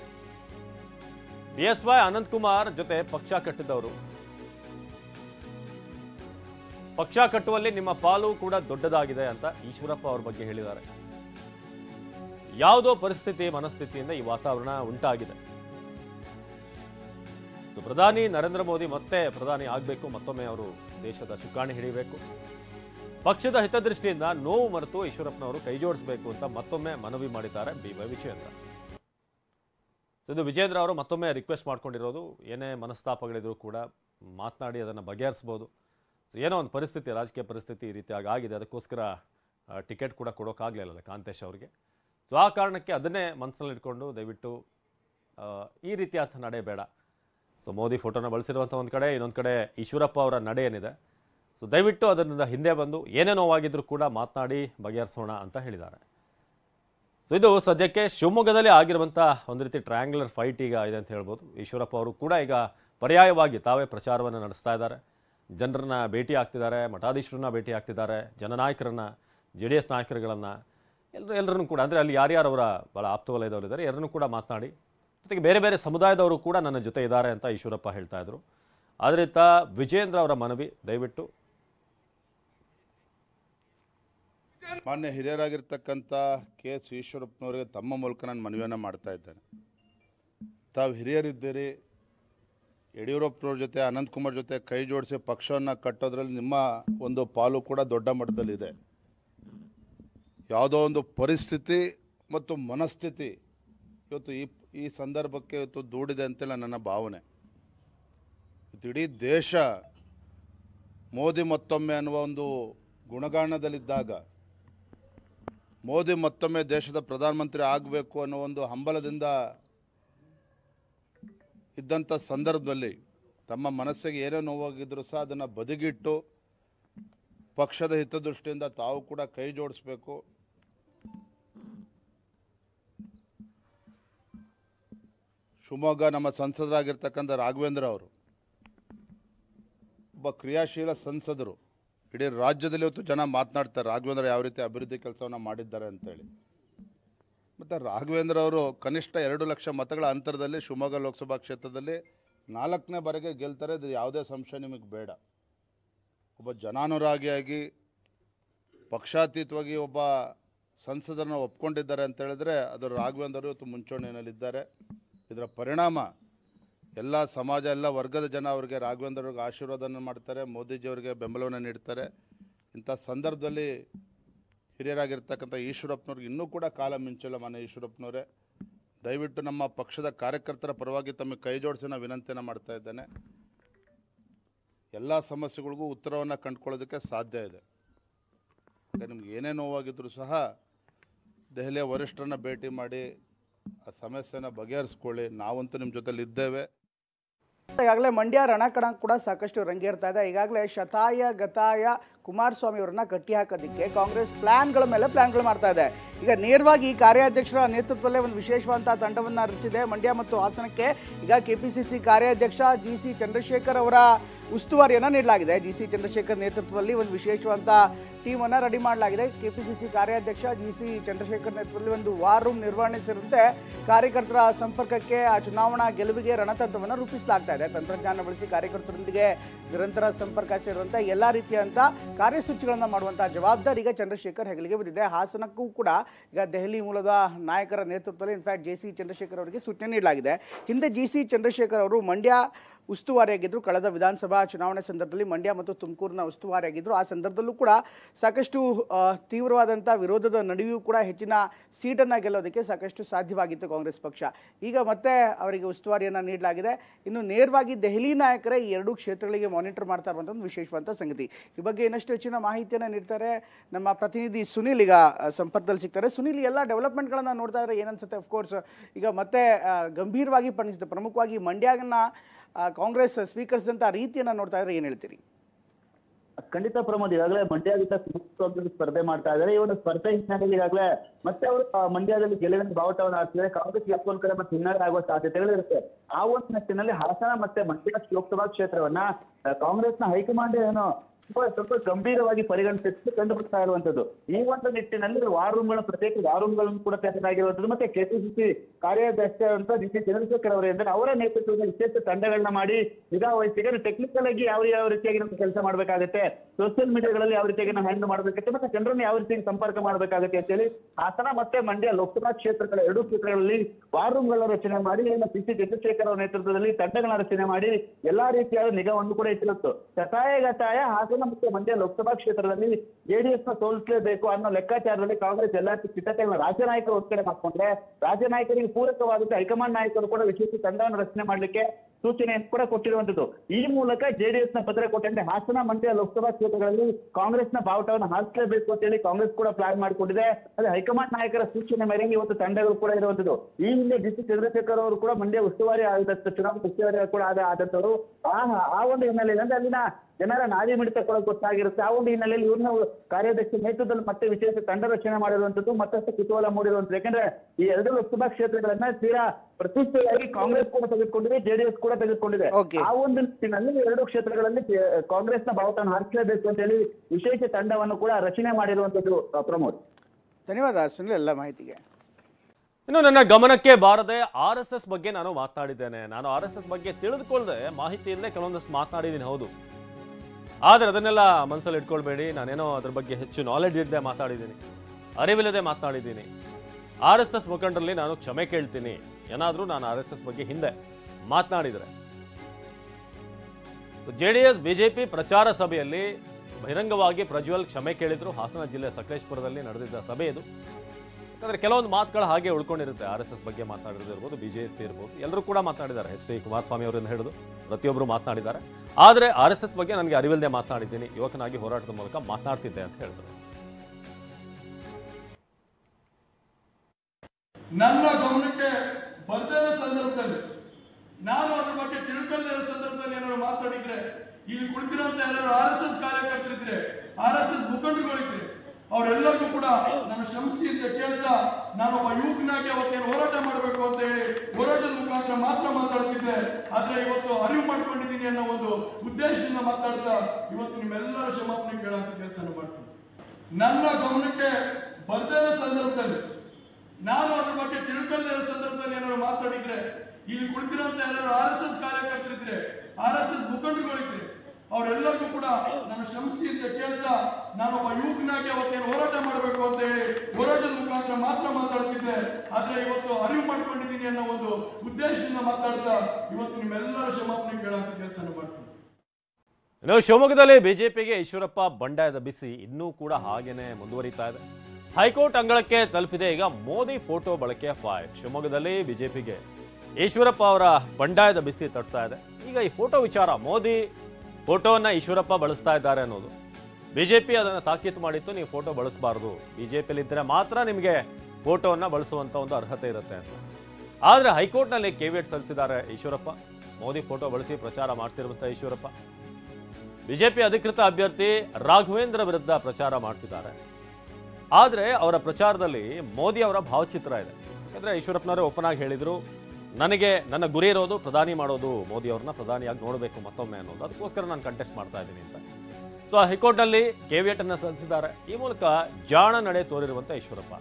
B S Y Ananth Kumar ಜೊತೆ ಪಕ್ಷ ಕಟ್ಟಿದವರು ಪಕ್ಷ ಕಟ್ಟುವಲ್ಲಿ ನಿಮ್ಮ ಪಾಲು ಕೂಡ ದೊಡ್ಡದಾಗಿದೆ ಅಂತ ಈಶ್ವರಪ್ಪ ಅವ್ರ ಬಗ್ಗೆ ಹೇಳಿದ್ದಾರೆ ಯಾವುದೋ ಪರಿಸ್ಥಿತಿ ಮನಸ್ಥಿತಿಯಿಂದ ಈ ವಾತಾವರಣ ಉಂಟಾಗಿದೆ ಸೊ ಪ್ರಧಾನಿ ನರೇಂದ್ರ ಮೋದಿ ಮತ್ತೆ ಪ್ರಧಾನಿ ಆಗಬೇಕು ಮತ್ತೊಮ್ಮೆ ಅವರು ದೇಶದ ಚುಕ್ಕಾಣಿ ಹಿಡಿಯಬೇಕು ಪಕ್ಷದ ಹಿತದೃಷ್ಟಿಯಿಂದ ನೋವು ಮರೆತು ಈಶ್ವರಪ್ಪನವರು ಕೈ ಜೋಡಿಸಬೇಕು ಅಂತ ಮತ್ತೊಮ್ಮೆ ಮನವಿ ಮಾಡಿದ್ದಾರೆ ಬಿ ವೈ ವಿಜೇಂದ್ರ ಸೊ ಇದು ವಿಜೇಂದ್ರ ಅವರು ಮತ್ತೊಮ್ಮೆ ರಿಕ್ವೆಸ್ಟ್ ಮಾಡ್ಕೊಂಡಿರೋದು ಏನೇ ಮನಸ್ತಾಪಗಳಿದ್ರು ಕೂಡ ಮಾತನಾಡಿ ಅದನ್ನು ಬಗೆಹರಿಸ್ಬೋದು ಸೊ ಏನೋ ಒಂದು ಪರಿಸ್ಥಿತಿ ರಾಜಕೀಯ ಪರಿಸ್ಥಿತಿ ಈ ರೀತಿಯಾಗಿ ಆಗಿದೆ ಅದಕ್ಕೋಸ್ಕರ ಟಿಕೆಟ್ ಕೂಡ ಕೊಡೋಕ್ಕಾಗಲಿಲ್ಲ ಕಾಂತೇಶ್ ಅವರಿಗೆ ಸೊ ಆ ಕಾರಣಕ್ಕೆ ಅದನ್ನೇ ಮನಸ್ಸಲ್ಲಿ ಇಟ್ಕೊಂಡು ದಯವಿಟ್ಟು ಆ, ಈ ರೀತಿಯಾದ ನಡೆ ಬೇಡ ಸೊ ಮೋದಿ ಫೋಟೋನ ಬಳಸಿರುವಂಥ ಒಂದು ಕಡೆ ಇನ್ನೊಂದು ಕಡೆ ಈಶ್ವರಪ್ಪ ಅವರ ನಡೆ ಏನಿದೆ ಸೊ ದಯವಿಟ್ಟು ಅದರಿಂದ ಹಿಂದೆ ಬಂದು ಏನೇ ನೋವಾಗಿದ್ರೂ ಕೂಡ ಮಾತನಾಡಿ ಬಗೆಹರಿಸೋಣ ಅಂತ ಹೇಳಿದ್ದಾರೆ ಸೊ ಇದು ಸದ್ಯಕ್ಕೆ ಶಿವಮೊಗ್ಗದಲ್ಲಿ ಆಗಿರುವಂಥ ಒಂದು ರೀತಿ ಟ್ರಯಾಂಗ್ಯುಲರ್ ಫೈಟ್ ಈಗ ಇದೆ ಅಂತ ಹೇಳ್ಬೋದು ಈಶ್ವರಪ್ಪ ಅವರು ಕೂಡ ಈಗ ಪರ್ಯಾಯವಾಗಿ ತಾವೇ ಪ್ರಚಾರವನ್ನು ನಡೆಸ್ತಾ ಇದ್ದಾರೆ ಜನರನ್ನ ಭೇಟಿ ಆಗ್ತಿದ್ದಾರೆ ಮಠಾಧೀಶರನ್ನ ಭೇಟಿ ಆಗ್ತಿದ್ದಾರೆ ಜನನಾಯಕರನ್ನ ಜೆ ಡಿ ಎಸ್ ನಾಯಕರುಗಳನ್ನು ಎಲ್ಲರೂ ಎಲ್ಲರನ್ನು ಕೂಡ ಅಂದರೆ ಅಲ್ಲಿ ಯಾರ್ಯಾರು ಅವರ ಭಾಳ ಆಪ್ತ ವಲಯದವರು ಇದ್ದಾರೆ ಎಲ್ಲರನ್ನೂ ಕೂಡ ಮಾತನಾಡಿ ಜೊತೆಗೆ ಬೇರೆ ಬೇರೆ ಸಮುದಾಯದವರು ಕೂಡ ನನ್ನ ಜೊತೆ ಇದ್ದಾರೆ ಅಂತ ಈಶ್ವರಪ್ಪ ಹೇಳ್ತಾ ಇದ್ರು ಆದ್ರಿಂದ ವಿಜೇಂದ್ರ ಅವರ ಮನವಿ ದಯವಿಟ್ಟು ಮಾನ್ಯ ಹಿರಿಯರಾಗಿರ್ತಕ್ಕಂಥ ಕೆ ಎಸ್ ಈಶ್ವರಪ್ಪನವರಿಗೆ ತಮ್ಮ ಮೂಲಕ ನಾನು ಮನವಿಯನ್ನು ಮಾಡ್ತಾ ಇದ್ದೇನೆ ತಾವು ಹಿರಿಯರಿದ್ದೀರಿ ಯಡಿಯೂರಪ್ಪನವ್ರ ಜೊತೆ ಅನಂತಕುಮಾರ್ ಜೊತೆ ಕೈ ಜೋಡಿಸಿ ಪಕ್ಷವನ್ನು ಕಟ್ಟೋದ್ರಲ್ಲಿ ನಿಮ್ಮ ಒಂದು ಪಾಲು ಕೂಡ ದೊಡ್ಡ ಮಟ್ಟದಲ್ಲಿದೆ ಯಾವುದೋ ಒಂದು ಪರಿಸ್ಥಿತಿ ಮತ್ತು ಮನಸ್ಥಿತಿ ಇವತ್ತು ಈ ಈ ಸಂದರ್ಭಕ್ಕೆ ಇವತ್ತು ದೂಡಿದೆ ಅಂತೇಳಿ ನನ್ನ ಭಾವನೆ ಇವತ್ತು ಇಡೀ ದೇಶ ಮೋದಿ ಮತ್ತೊಮ್ಮೆ ಅನ್ನುವ ಒಂದು ಗುಣಗಾನದಲ್ಲಿದ್ದಾಗ ಮೋದಿ ಮತ್ತೊಮ್ಮೆ ದೇಶದ ಪ್ರಧಾನಮಂತ್ರಿ ಆಗಬೇಕು ಅನ್ನೋ ಒಂದು ಹಂಬಲದಿಂದ ಇದ್ದಂಥ ಸಂದರ್ಭದಲ್ಲಿ ತಮ್ಮ ಮನಸ್ಸಿಗೆ ಏನೇ ನೋವಾಗಿದ್ರೂ ಸಹ ಅದನ್ನು ಬದಿಗಿಟ್ಟು ಪಕ್ಷದ ಹಿತದೃಷ್ಟಿಯಿಂದ ತಾವು ಕೂಡ ಕೈ ಜೋಡಿಸ್ಬೇಕು ಶಿವಮೊಗ್ಗ ನಮ್ಮ ಸಂಸದರಾಗಿರ್ತಕ್ಕಂಥ ರಾಘವೇಂದ್ರ ಅವರು ಒಬ್ಬ ಕ್ರಿಯಾಶೀಲ ಸಂಸದರು ಇಡೀ ರಾಜ್ಯದಲ್ಲಿ ಇವತ್ತು ಜನ ಮಾತನಾಡ್ತಾರೆ ರಾಘವೇಂದ್ರ ಯಾವ ರೀತಿ ಅಭಿವೃದ್ಧಿ ಕೆಲಸವನ್ನು ಮಾಡಿದ್ದಾರೆ ಅಂತೇಳಿ ಮತ್ತು ರಾಘವೇಂದ್ರ ಅವರು ಕನಿಷ್ಠ ಎರಡು ಲಕ್ಷ ಮತಗಳ ಅಂತರದಲ್ಲಿ ಶಿವಮೊಗ್ಗ ಲೋಕಸಭಾ ಕ್ಷೇತ್ರದಲ್ಲಿ ನಾಲ್ಕನೇ ಬಾರಿಗೆ ಗೆಲ್ತಾರೆ ಇದು ಯಾವುದೇ ಸಂಶಯ ನಿಮಗೆ ಬೇಡ ಒಬ್ಬ ಜನಾನುರಾಗಿಯಾಗಿ ಪಕ್ಷಾತೀತವಾಗಿ ಒಬ್ಬ ಸಂಸದರನ್ನ ಒಪ್ಕೊಂಡಿದ್ದಾರೆ ಅಂತ ಹೇಳಿದ್ರೆ ಅದು ರಾಘವೇಂದ್ರ ಅವರು ಇವತ್ತು ಮುಂಚೂಣಿಯಲ್ಲಿದ್ದಾರೆ ಇದರ ಪರಿಣಾಮ ಎಲ್ಲ ಸಮಾಜ ಎಲ್ಲ ವರ್ಗದ ಜನ ಅವರಿಗೆ ರಾಘವೇಂದ್ರ ಅವ್ರಿಗೆ ಆಶೀರ್ವಾದನ ಮಾಡ್ತಾರೆ ಮೋದಿಜಿಯವರಿಗೆ ಬೆಂಬಲವನ್ನು ನೀಡ್ತಾರೆ ಇಂಥ ಸಂದರ್ಭದಲ್ಲಿ ಹಿರಿಯರಾಗಿರ್ತಕ್ಕಂಥ ಈಶ್ವರಪ್ಪನವ್ರಿಗೆ ಇನ್ನೂ ಕೂಡ ಕಾಲ ಮಿಂಚಿಲ್ಲ ಮನೆ ಈಶ್ವರಪ್ಪನವರೇ ದಯವಿಟ್ಟು ನಮ್ಮ ಪಕ್ಷದ ಕಾರ್ಯಕರ್ತರ ಪರವಾಗಿ ತಮಗೆ ಕೈ ಜೋಡಿಸಿ ನಾನು ವಿನಂತಿಯನ್ನು ಮಾಡ್ತಾ ಇದ್ದೇನೆ ಎಲ್ಲ ಸಮಸ್ಯೆಗಳಿಗೂ ಉತ್ತರವನ್ನು ಕಂಡುಕೊಳ್ಳೋದಕ್ಕೆ ಸಾಧ್ಯ ಇದೆ ಹಾಗೆ ನಿಮ್ಗೆ ಏನೇ ನೋವಾಗಿದ್ರೂ ಸಹ ದೆಹಲಿಯ ವರಿಷ್ಠರನ್ನ ಭೇಟಿ ಮಾಡಿ ಆ ಸಮಸ್ಯೆನ ಬಗೆಹರಿಸ್ಕೊಳ್ಳಿ ನಾವಂತೂ ನಿಮ್ಮ ಜೊತೆಲಿ ಇದ್ದೇವೆ ಈಗಾಗಲೇ ಮಂಡ್ಯ ರಣಕಣ ಕೂಡ ಸಾಕಷ್ಟು ರಂಗೇರ್ತಾ ಇದೆ ಈಗಾಗಲೇ ಶತಾಯ ಗತಾಯ ಕುಮಾರಸ್ವಾಮಿ ಅವರನ್ನ ಕಟ್ಟಿ ಹಾಕೋದಕ್ಕೆ ಕಾಂಗ್ರೆಸ್ ಪ್ಲಾನ್ಗಳ ಮೇಲೆ ಪ್ಲಾನ್ಗಳು ಮಾಡ್ತಾ ಇದೆ ಈಗ ನೇರವಾಗಿ ಈ ಕಾರ್ಯಾಧ್ಯಕ್ಷರ ನೇತೃತ್ವದಲ್ಲೇ ಒಂದು ವಿಶೇಷವಾದಂತಹ ತಂಡವನ್ನು ರಚಿಸಿದೆ ಮಂಡ್ಯ ಮತ್ತು ಹಾಸನಕ್ಕೆ ಈಗ ಕೆಪಿಸಿಸಿ ಕಾರ್ಯಾಧ್ಯಕ್ಷ ಜಿ ಸಿ ಚಂದ್ರಶೇಖರ್ ಅವರ ಉಸ್ತುವಾರಿಯನ್ನು ನೀಡಲಾಗಿದೆ ಜಿ ಸಿ ಚಂದ್ರಶೇಖರ್ ನೇತೃತ್ವದಲ್ಲಿ ಒಂದು ವಿಶೇಷವಾದ ಟೀಮನ್ನು ರೆಡಿ ಮಾಡಲಾಗಿದೆ ಕೆಪಿಸಿಸಿ ಕಾರ್ಯಾಧ್ಯಕ್ಷ ಜಿ ಸಿ ಚಂದ್ರಶೇಖರ್ ನೇತೃತ್ವದಲ್ಲಿ ಒಂದು ವಾರ್ ರೂಮ್ ನಿರ್ವಹಣೆ ಸೇರಿದಂತೆ ಕಾರ್ಯಕರ್ತರ ಸಂಪರ್ಕಕ್ಕೆ ಆ ಚುನಾವಣಾ ಗೆಲುವಿಗೆ ರಣತಂತ್ರವನ್ನು ರೂಪಿಸಲಾಗ್ತಾ ಇದೆ ತಂತ್ರಜ್ಞಾನ ಬಳಸಿ ಕಾರ್ಯಕರ್ತರೊಂದಿಗೆ ನಿರಂತರ ಸಂಪರ್ಕ ಸೇರುವಂತೆ ಎಲ್ಲ ರೀತಿಯಂತ ಕಾರ್ಯಸೂಚಿಗಳನ್ನು ಮಾಡುವಂಥ ಜವಾಬ್ದಾರಿ ಈಗ ಚಂದ್ರಶೇಖರ್ ಹೆಗಲಿಗೆ ಬಂದಿದೆ ಹಾಸನಕ್ಕೂ ಕೂಡ ಈಗ ದೆಹಲಿ ಮೂಲದ ನಾಯಕರ ನೇತೃತ್ವದಲ್ಲಿ ಇನ್ಫ್ಯಾಕ್ಟ್ ಜೆ ಸಿ ಚಂದ್ರಶೇಖರ್ ಅವರಿಗೆ ಸೂಚನೆ ನೀಡಲಾಗಿದೆ ಹಿಂದೆ ಜಿ ಸಿ ಚಂದ್ರಶೇಖರ್ ಅವರು ಮಂಡ್ಯ ಉಸ್ತುವಾರಿಯಾಗಿದ್ದರು ಕಳೆದ ವಿಧಾನಸಭಾ ಚುನಾವಣೆ ಸಂದರ್ಭದಲ್ಲಿ ಮಂಡ್ಯ ಮತ್ತು ತುಮಕೂರಿನ ಉಸ್ತುವಾರಿಯಾಗಿದ್ದರು ಆ ಸಂದರ್ಭದಲ್ಲೂ ಕೂಡ ಸಾಕಷ್ಟು ಆ, ತೀವ್ರವಾದಂಥ ವಿರೋಧದ ನಡುವೆಯೂ ಕೂಡ ಹೆಚ್ಚಿನ ಸೀಟನ್ನು ಗೆಲ್ಲೋದಕ್ಕೆ ಸಾಕಷ್ಟು ಸಾಧ್ಯವಾಗಿತ್ತು ಕಾಂಗ್ರೆಸ್ ಪಕ್ಷ ಈಗ ಮತ್ತೆ ಅವರಿಗೆ ಉಸ್ತುವಾರಿಯನ್ನು ನೀಡಲಾಗಿದೆ ಇನ್ನು ನೇರವಾಗಿ ದೆಹಲಿ ನಾಯಕರೇ ಈ ಎರಡೂ ಕ್ಷೇತ್ರಗಳಿಗೆ ಮಾನಿಟರ್ ಮಾಡ್ತಾ ಇರುವಂಥ ಒಂದು ವಿಶೇಷವಾದ ಸಂಗತಿ ಈ ಬಗ್ಗೆ ಇನ್ನಷ್ಟು ಹೆಚ್ಚಿನ ಮಾಹಿತಿಯನ್ನು ನೀಡ್ತಾರೆ ನಮ್ಮ ಪ್ರತಿನಿಧಿ ಸುನಿಲ್ ಈಗ ಆ, ಸಂಪರ್ಕದಲ್ಲಿ ಸಿಗ್ತಾರೆ ಸುನಿಲ್ ಈ ಎಲ್ಲ ಡೆವಲಪ್ಮೆಂಟ್ಗಳನ್ನು ನೋಡ್ತಾ ಇದ್ರೆ ಏನನ್ಸುತ್ತೆ ಅಫ್ಕೋರ್ಸ್ ಈಗ ಮತ್ತೆ ಆ, ಗಂಭೀರವಾಗಿ ಪರಿಣಿಸಿದೆ ಪ್ರಮುಖವಾಗಿ ಮಂಡ್ಯನ ಆ, ಕಾಂಗ್ರೆಸ್ ಸ್ವೀಕರಿಸಿದಂಥ ರೀತಿಯನ್ನು ನೋಡ್ತಾ ಇದ್ರೆ ಏನು ಹೇಳ್ತೀರಿ ಖಂಡಿತ ಪ್ರಮೋದ್ ಈಗಾಗಲೇ ಮಂಡ್ಯದಿಂದ ಸುಮುಖವಾಗಿ ಸ್ಪರ್ಧೆ ಮಾಡ್ತಾ ಇದ್ದಾರೆ ಈ ಒಂದು ಸ್ಪರ್ಧೆ ಹಿನ್ನೆಲೆಯಲ್ಲಿ ಈಗಾಗಲೇ ಮತ್ತೆ ಅವರು ಆ, ಮಂಡ್ಯದಲ್ಲಿ ಗೆಲುವಿನ ಬಾವುಟವನ್ನು ಹಾಕ್ತಿದ್ದಾರೆ ಕಾಂಗ್ರೆಸ್ ಎಪ್ಪೊಂದ್ ಕಡೆ ಮತ್ತೆ ಹಿನ್ನಡೆ ಆಗುವ ಸಾಧ್ಯತೆಗಳು ಇರುತ್ತೆ ಆ ಒಂದು ನಿಟ್ಟಿನಲ್ಲಿ ಹಾಸನ ಮತ್ತೆ ಮಂಡ್ಯ ಲೋಕಸಭಾ ಕ್ಷೇತ್ರವನ್ನ ಆ, ಕಾಂಗ್ರೆಸ್ನ ಹೈಕಮಾಂಡ್ ಏನು ತುಂಬಾ ಸ್ವಲ್ಪ ಗಂಭೀರವಾಗಿ ಪರಿಗಣಿಸಿ ಕಂಡು ಬರ್ತಾ ಇರುವಂತದ್ದು ಈ ಒಂದು ನಿಟ್ಟಿನಲ್ಲಿ ವಾರ್ ರೂಮ್ಗಳ ಪ್ರತ್ಯೇಕ ವಾರ್ ರೂಮ್ಗಳನ್ನು ಕೂಡ ತೆರೆದಾಗಿರುವಂತದ್ದು ಮತ್ತೆ ಕೆಪಿಸಿಸಿ ಕಾರ್ಯಾಧ್ಯಕ್ಷ ಅಂತ ಡಿ ಸಿ ಚಂದ್ರಶೇಖರ್ ಅವರಿಂದ ಅವರ ನೇತೃತ್ವದಲ್ಲಿ ವಿಶೇಷ ತಂಡಗಳನ್ನ ಮಾಡಿ ನಿಗಾ ವಹಿಸಿ ಟೆಕ್ನಿಕಲ್ ಆಗಿ ಯಾವ ಯಾವ ರೀತಿಯಾಗಿ ನಾವು ಕೆಲಸ ಮಾಡಬೇಕಾಗುತ್ತೆ ಸೋಷಿಯಲ್ ಮೀಡಿಯಾಗಳಲ್ಲಿ ಯಾವ ರೀತಿಯಾಗಿ ನಾವು ಹ್ಯಾಂಡಲ್ ಮಾಡಬೇಕಾಗುತ್ತೆ ಮತ್ತೆ ಜನರನ್ನು ಯಾವ ರೀತಿಯಾಗಿ ಸಂಪರ್ಕ ಮಾಡಬೇಕಾಗುತ್ತೆ ಅಂತೇಳಿ ಹಾಸನ ಮತ್ತೆ ಮಂಡ್ಯ ಲೋಕಸಭಾ ಕ್ಷೇತ್ರಗಳ ಎರಡೂ ಕ್ಷೇತ್ರಗಳಲ್ಲಿ ವಾರ್ ರೂಮ್ಗಳ ರಚನೆ ಮಾಡಿ ಸಿ ಸಿ ಚಂದ್ರಶೇಖರ್ ಅವರ ನೇತೃತ್ವದಲ್ಲಿ ತಂಡಗಳ ರಚನೆ ಮಾಡಿ ಎಲ್ಲಾ ರೀತಿಯಾದ ನಿಗಾವನ್ನು ಕೂಡ ಇಟ್ಟಿರುತ್ತು ಶತಾಯ ಗತಾಯ ಹಾಸನ ಮತ್ತೆ ಮಂಡ್ಯ ಲೋಕಸಭಾ ಕ್ಷೇತ್ರದಲ್ಲಿ ಜೆಡಿಎಸ್ ನ ಸೋಲಿಸಲೇಬೇಕು ಅನ್ನೋ ಲೆಕ್ಕಾಚಾರದಲ್ಲಿ ಕಾಂಗ್ರೆಸ್ ಎಲ್ಲಾ ಸಿದ್ಧತೆಗಳನ್ನ ರಾಜ್ಯ ನಾಯಕರು ಒಂದ್ ಕಡೆ ಮಾಡ್ಕೊಂಡ್ರೆ ರಾಜ್ಯ ನಾಯಕರಿಗೆ ಪೂರಕವಾದಂತೆ ಹೈಕಮಾಂಡ್ ನಾಯಕರು ಕೂಡ ವಿಶೇಷ ತಂಡವನ್ನು ರಚನೆ ಮಾಡ್ಲಿಕ್ಕೆ ಸೂಚನೆಯನ್ನು ಕೂಡ ಕೊಟ್ಟಿರುವಂತದ್ದು ಈ ಮೂಲಕ ಜೆಡಿಎಸ್ ನ ಪತ್ರ ಕೊಟ್ಟಂತೆ ಹಾಸನ ಮಂಡ್ಯ ಲೋಕಸಭಾ ಕ್ಷೇತ್ರಗಳಲ್ಲಿ ಕಾಂಗ್ರೆಸ್ನ ಬಾವುಟವನ್ನು ಹಾರಿಸಲೇಬೇಕು ಅಂತ ಹೇಳಿ ಕಾಂಗ್ರೆಸ್ ಕೂಡ ಪ್ಲಾನ್ ಮಾಡಿಕೊಂಡಿದೆ ಅದೇ ಹೈಕಮಾಂಡ್ ನಾಯಕರ ಸೂಚನೆ ಮೇರೆಗೆ ಇವತ್ತು ತಂಡಗಳು ಕೂಡ ಇರುವಂತದ್ದು ಈ ಹಿಂದೆ ಡಿ ಸಿ ಚಂದ್ರಶೇಖರ್ ಅವರು ಕೂಡ ಮಂಡ್ಯ ಉಸ್ತುವಾರಿ ಆದಂತ ಚುನಾವಣಾ ಉಸ್ತುವಾರಿ ಕೂಡ ಆದ ಆದಂತವರು ಆ ಆ ಒಂದು ಹಿನ್ನೆಲೆಯಲ್ಲಿ ಅಂದ್ರೆ ಅಲ್ಲಿನ ಜನರ ನಾಡಿ ಮಿಡಿತ ಕೂಡ ಗೊತ್ತಾಗಿರುತ್ತೆ ಆ ಒಂದು ಹಿನ್ನೆಲೆಯಲ್ಲಿ ಇವ್ರನ್ನ ಕಾರ್ಯಾಧ್ಯಕ್ಷ ನೇತೃತ್ವದಲ್ಲಿ ಮತ್ತೆ ವಿಶೇಷ ತಂಡ ರಚನೆ ಮಾಡಿರುವಂತದ್ದು ಮತ್ತಷ್ಟು ಕುತೂಹಲ ಮೂಡಿರುವಂತದ್ದು ಯಾಕಂದ್ರೆ ಈ ಎರಡು ಲೋಕಸಭಾ ಕ್ಷೇತ್ರಗಳನ್ನ ತೀರಾ ಪ್ರತಿಷ್ಠೆಯಾಗಿ ಕಾಂಗ್ರೆಸ್ ಕೂಡ ತೆಗೆದುಕೊಂಡಿದೆ ಜೆಡಿಎಸ್ ಕೂಡ ತೆಗೆದುಕೊಂಡಿದೆ Okay. ಆ ಒಂದು ನಿಟ್ಟಿನಲ್ಲಿ ಎರಡು ಕ್ಷೇತ್ರಗಳಲ್ಲಿ ಕಾಂಗ್ರೆಸ್ನ ಬಾವುಟವನ್ನು ಹಾರಿಸಲೇಬೇಕು ಅಂತ ಹೇಳಿ ವಿಶೇಷ ತಂಡವನ್ನು ಕೂಡ ರಚನೆ ಮಾಡಿರುವಂತದ್ದು ಆ, ಪ್ರಮೋದ್ ಧನ್ಯವಾದ ಸುನಿಲ್ ಎಲ್ಲ ಮಾಹಿತಿಗೆ ಇನ್ನು ನನ್ನ ಗಮನಕ್ಕೆ ಬಾರದೆ ಆರ್ ಎಸ್ ಎಸ್ ಬಗ್ಗೆ ನಾನು ಮಾತನಾಡಿದ್ದೇನೆ ನಾನು ಆರ್ ಎಸ್ ಎಸ್ ಬಗ್ಗೆ ತಿಳಿದುಕೊಳ್ಳದೆ ಮಾಹಿತಿಯಿಂದಲೇ ಕೆಲವೊಂದಷ್ಟು ಮಾತನಾಡಿದ್ದೀನಿ ಹೌದು ಆದರೆ ಅದನ್ನೆಲ್ಲ ಮನಸ್ಸಲ್ಲಿ ಇಟ್ಕೊಳ್ಬೇಡಿ ನಾನೇನೋ ಅದ್ರ ಬಗ್ಗೆ ಹೆಚ್ಚು ನಾಲೆಡ್ಜ್ ಇಲ್ಲದೆ ಮಾತಾಡಿದ್ದೀನಿ ಅರಿವಿಲ್ಲದೆ ಮಾತನಾಡಿದ್ದೀನಿ ಆರ್ ಎಸ್ ಎಸ್ ಮುಖಂಡರಲ್ಲಿ ನಾನು ಕ್ಷಮೆ ಕೇಳ್ತೀನಿ ಏನಾದರೂ ನಾನು ಆರ್ ಎಸ್ ಎಸ್ ಬಗ್ಗೆ ಹಿಂದೆ ಮಾತನಾಡಿದರೆ ಜೆ ಡಿ ಎಸ್ ಬಿಜೆಪಿ ಪ್ರಚಾರ ಸಭೆಯಲ್ಲಿ ಬಹಿರಂಗವಾಗಿ ಪ್ರಜ್ವಲ್ ಕ್ಷಮೆ ಕೇಳಿದ್ರು ಹಾಸನ ಜಿಲ್ಲೆ ಸಕಲೇಶ್ಪುರದಲ್ಲಿ ನಡೆದಿದ್ದ ಸಭೆ ಇದು ಯಾಕಂದ್ರೆ ಕೆಲವೊಂದು ಮಾತುಗಳು ಹಾಗೆ ಉಳ್ಕೊಂಡಿರುತ್ತೆ ಆರ್ ಎಸ್ ಎಸ್ ಬಗ್ಗೆ ಮಾತನಾಡಿರೋದು ಇರ್ಬೋದು ಬಿಜೆಪಿ ಇರ್ಬೋದು ಎಲ್ಲರೂ ಕೂಡ ಮಾತನಾಡಿದ್ದಾರೆ ಎಚ್ ಡಿ ಕುಮಾರಸ್ವಾಮಿ ಅವರನ್ನು ಹಿಡಿದು ಪ್ರತಿಯೊಬ್ಬರು ಮಾತನಾಡಿದ್ದಾರೆ ಆದರೆ ಆರ್ ಎಸ್ ಎಸ್ ಬಗ್ಗೆ ನನಗೆ ಅರಿವಿಲ್ಲದೆ ಮಾತನಾಡಿದ್ದೀನಿ ಯುವಕನಾಗಿ ಹೋರಾಟದ ಮೂಲಕ ಮಾತನಾಡ್ತಿದ್ದೆ ಅಂತ ಹೇಳಿದ್ರು ನನ್ನ ಗಮನಕ್ಕೆ ಬರ್ದೇ ಇರೋ ಸಂದರ್ಭದಲ್ಲಿ ನಾನು ಅದ್ರ ಬಗ್ಗೆ ತಿಳ್ಕೊಳ್ಳದೇ ಇರೋ ಸಂದರ್ಭದಲ್ಲಿ ಏನಾದ್ರು ಮಾತಾಡಿದ್ರೆ ಇಲ್ಲಿ ಕುಳಿತಿರೋಂತ ಯಾರು ಆರ್ ಎಸ್ ಎಸ್ ಕಾರ್ಯಕರ್ತರಿದ್ರೆ ಆರ್ ಎಸ್ ಎಸ್ ಮುಖಂಡರುಗಳಿದ್ರೆ ಅವರೆಲ್ಲರಿಗೂ ಕೂಡ ನಾನು ಶ್ರಮಿಸಿ ಅಂತ ಕೇಳ್ತಾ ನಾನೊಬ್ಬ ಯುವಕನಾಗಿ ಅವತ್ತೇನು ಹೋರಾಟ ಮಾಡಬೇಕು ಅಂತ ಹೇಳಿ ಹೋರಾಟದ ಮುಖಾಂತರ ಮಾತ್ರ ಮಾತಾಡ್ತಿದ್ದೆ ಆದ್ರೆ ಇವತ್ತು ಅರಿವು ಮಾಡ್ಕೊಂಡಿದ್ದೀನಿ ಅನ್ನೋ ಒಂದು ಉದ್ದೇಶದಿಂದ ಮಾತಾಡ್ತಾ ಇವತ್ತು ನಿಮ್ಮೆಲ್ಲರ ಕ್ಷಮಾಪಣೆ ಕೇಳೋಂಥ ಕೆಲಸನ ಮಾಡ್ತೀನಿ ನನ್ನ ಗಮನಕ್ಕೆ ಬರ್ದೇ ಇರೋ ಸಂದರ್ಭದಲ್ಲಿ ನಾನು ಅದ್ರ ಬಗ್ಗೆ ತಿಳ್ಕೊಳ್ಳದೇ ಇರೋ ಸಂದರ್ಭದಲ್ಲಿ ಏನಾದ್ರು ಮಾತಾಡಿದ್ರೆ ಇಲ್ಲಿ ಕುಳಿತಿರೋಂತ ಯಾರು ಆರ್ ಎಸ್ ಎಸ್ ಕಾರ್ಯಕರ್ತರಿದ್ರೆ ಆರ್ ಎಸ್ ಎಸ್ ಮುಖಂಡರುಗಳಿದ್ರೆ ಅವರೆಲ್ಲರಿಗೂ ಕೂಡ ನಾನು ಶ್ರಮಿಸಿ ಅಂತ ಕೇಳ್ತಾ ನಾನೊಬ್ಬ ಯುವಕನಾಗಿ ಅವತ್ತೇನು ಹೋರಾಟ ಮಾಡಬೇಕು ಅಂತ ಹೇಳಿ ಹೋರಾಟದ ಮುಖಾಂತರ ಮಾತ್ರ ಮಾತಾಡ್ತಿದ್ದೆ ಆದ್ರೆ ಇವತ್ತು ಅರಿವು ಮಾಡ್ಕೊಂಡಿದ್ದೀನಿ ಅನ್ನೋ ಒಂದು ಉದ್ದೇಶದಿಂದ ಮಾತಾಡ್ತಾ ಇವತ್ತು ನಿಮ್ಮೆಲ್ಲರ ಕ್ಷಮಾಪಣೆ ಕೇಳೋಂಥ ಕೆಲಸನ ಮಾಡ್ತೀನಿ ಇನ್ನು ಶಿವಮೊಗ್ಗದಲ್ಲಿ ಬಿಜೆಪಿಗೆ ಈಶ್ವರಪ್ಪ ಬಂಡಾಯದ ಬಿಸಿ ಇನ್ನೂ ಕೂಡ ಹಾಗೇನೆ ಮುಂದುವರಿತಾ ಇದೆ ಹೈಕೋರ್ಟ್ ಅಂಗಳಕ್ಕೆ ತಲುಪಿದೆ ಈಗ ಮೋದಿ ಫೋಟೋ ಬಳಕೆಯ ಫೈಟ್ ಶಿವಮೊಗ್ಗದಲ್ಲಿ ಬಿಜೆಪಿಗೆ ಈಶ್ವರಪ್ಪ ಅವರ ಬಂಡಾಯದ ಬಿಸಿ ತಟ್ತಾ ಇದೆ ಈಗ ಈ ಫೋಟೋ ವಿಚಾರ ಮೋದಿ ಫೋಟೋವನ್ನ ಈಶ್ವರಪ್ಪ ಬಳಸ್ತಾ ಇದ್ದಾರೆ ಅನ್ನೋದು ಬಿಜೆಪಿ ಅದನ್ನು ತಾಕೀತು ಮಾಡಿತ್ತು ನೀವು ಫೋಟೋ ಬಳಸಬಾರ್ದು ಬಿಜೆಪಿಯಲ್ಲಿ ಇದ್ದರೆ ಮಾತ್ರ ನಿಮಗೆ ಫೋಟೋವನ್ನ ಬಳಸುವಂತ ಒಂದು ಅರ್ಹತೆ ಇರುತ್ತೆ ಅಂತ ಆದರೆ ಹೈಕೋರ್ಟ್ನಲ್ಲಿ ಕೆವಿಯಟ್ ಸಲ್ಲಿಸಿದ್ದಾರೆ ಈಶ್ವರಪ್ಪ ಮೋದಿ ಫೋಟೋ ಬಳಸಿ ಪ್ರಚಾರ ಮಾಡ್ತಿರುವಂಥ ಈಶ್ವರಪ್ಪ ಬಿಜೆಪಿ ಅಧಿಕೃತ ಅಭ್ಯರ್ಥಿ ರಾಘವೇಂದ್ರ ವಿರುದ್ಧ ಪ್ರಚಾರ ಮಾಡ್ತಿದ್ದಾರೆ ಆದರೆ ಅವರ ಪ್ರಚಾರದಲ್ಲಿ ಮೋದಿ ಅವರ ಭಾವಚಿತ್ರ ಇದೆ ಯಾಕಂದ್ರೆ ಈಶ್ವರಪ್ಪನವರೇ ಓಪನ್ ಆಗಿ ಹೇಳಿದ್ರು ನನಗೆ ನನ್ನ ಗುರಿ ಇರೋದು ಪ್ರಧಾನಿ ಮಾಡೋದು ಮೋದಿ ಅವ್ರನ್ನ ಪ್ರಧಾನಿಯಾಗಿ ನೋಡಬೇಕು ಮತ್ತೊಮ್ಮೆ ಅನ್ನೋದು ಅದಕ್ಕೋಸ್ಕರ ನಾನು ಕಂಟೆಸ್ಟ್ ಮಾಡ್ತಾ ಇದ್ದೀನಿ ಅಂತ ಸೊ ಹೈಕೋರ್ಟ್ನಲ್ಲಿ ಕೆವಿಯಟ್ ಅನ್ನು ಸಲ್ಲಿಸಿದ್ದಾರೆ ಈ ಮೂಲಕ ಜಾಣ ನಡೆ ತೋರಿರುವಂತ ಈಶ್ವರಪ್ಪ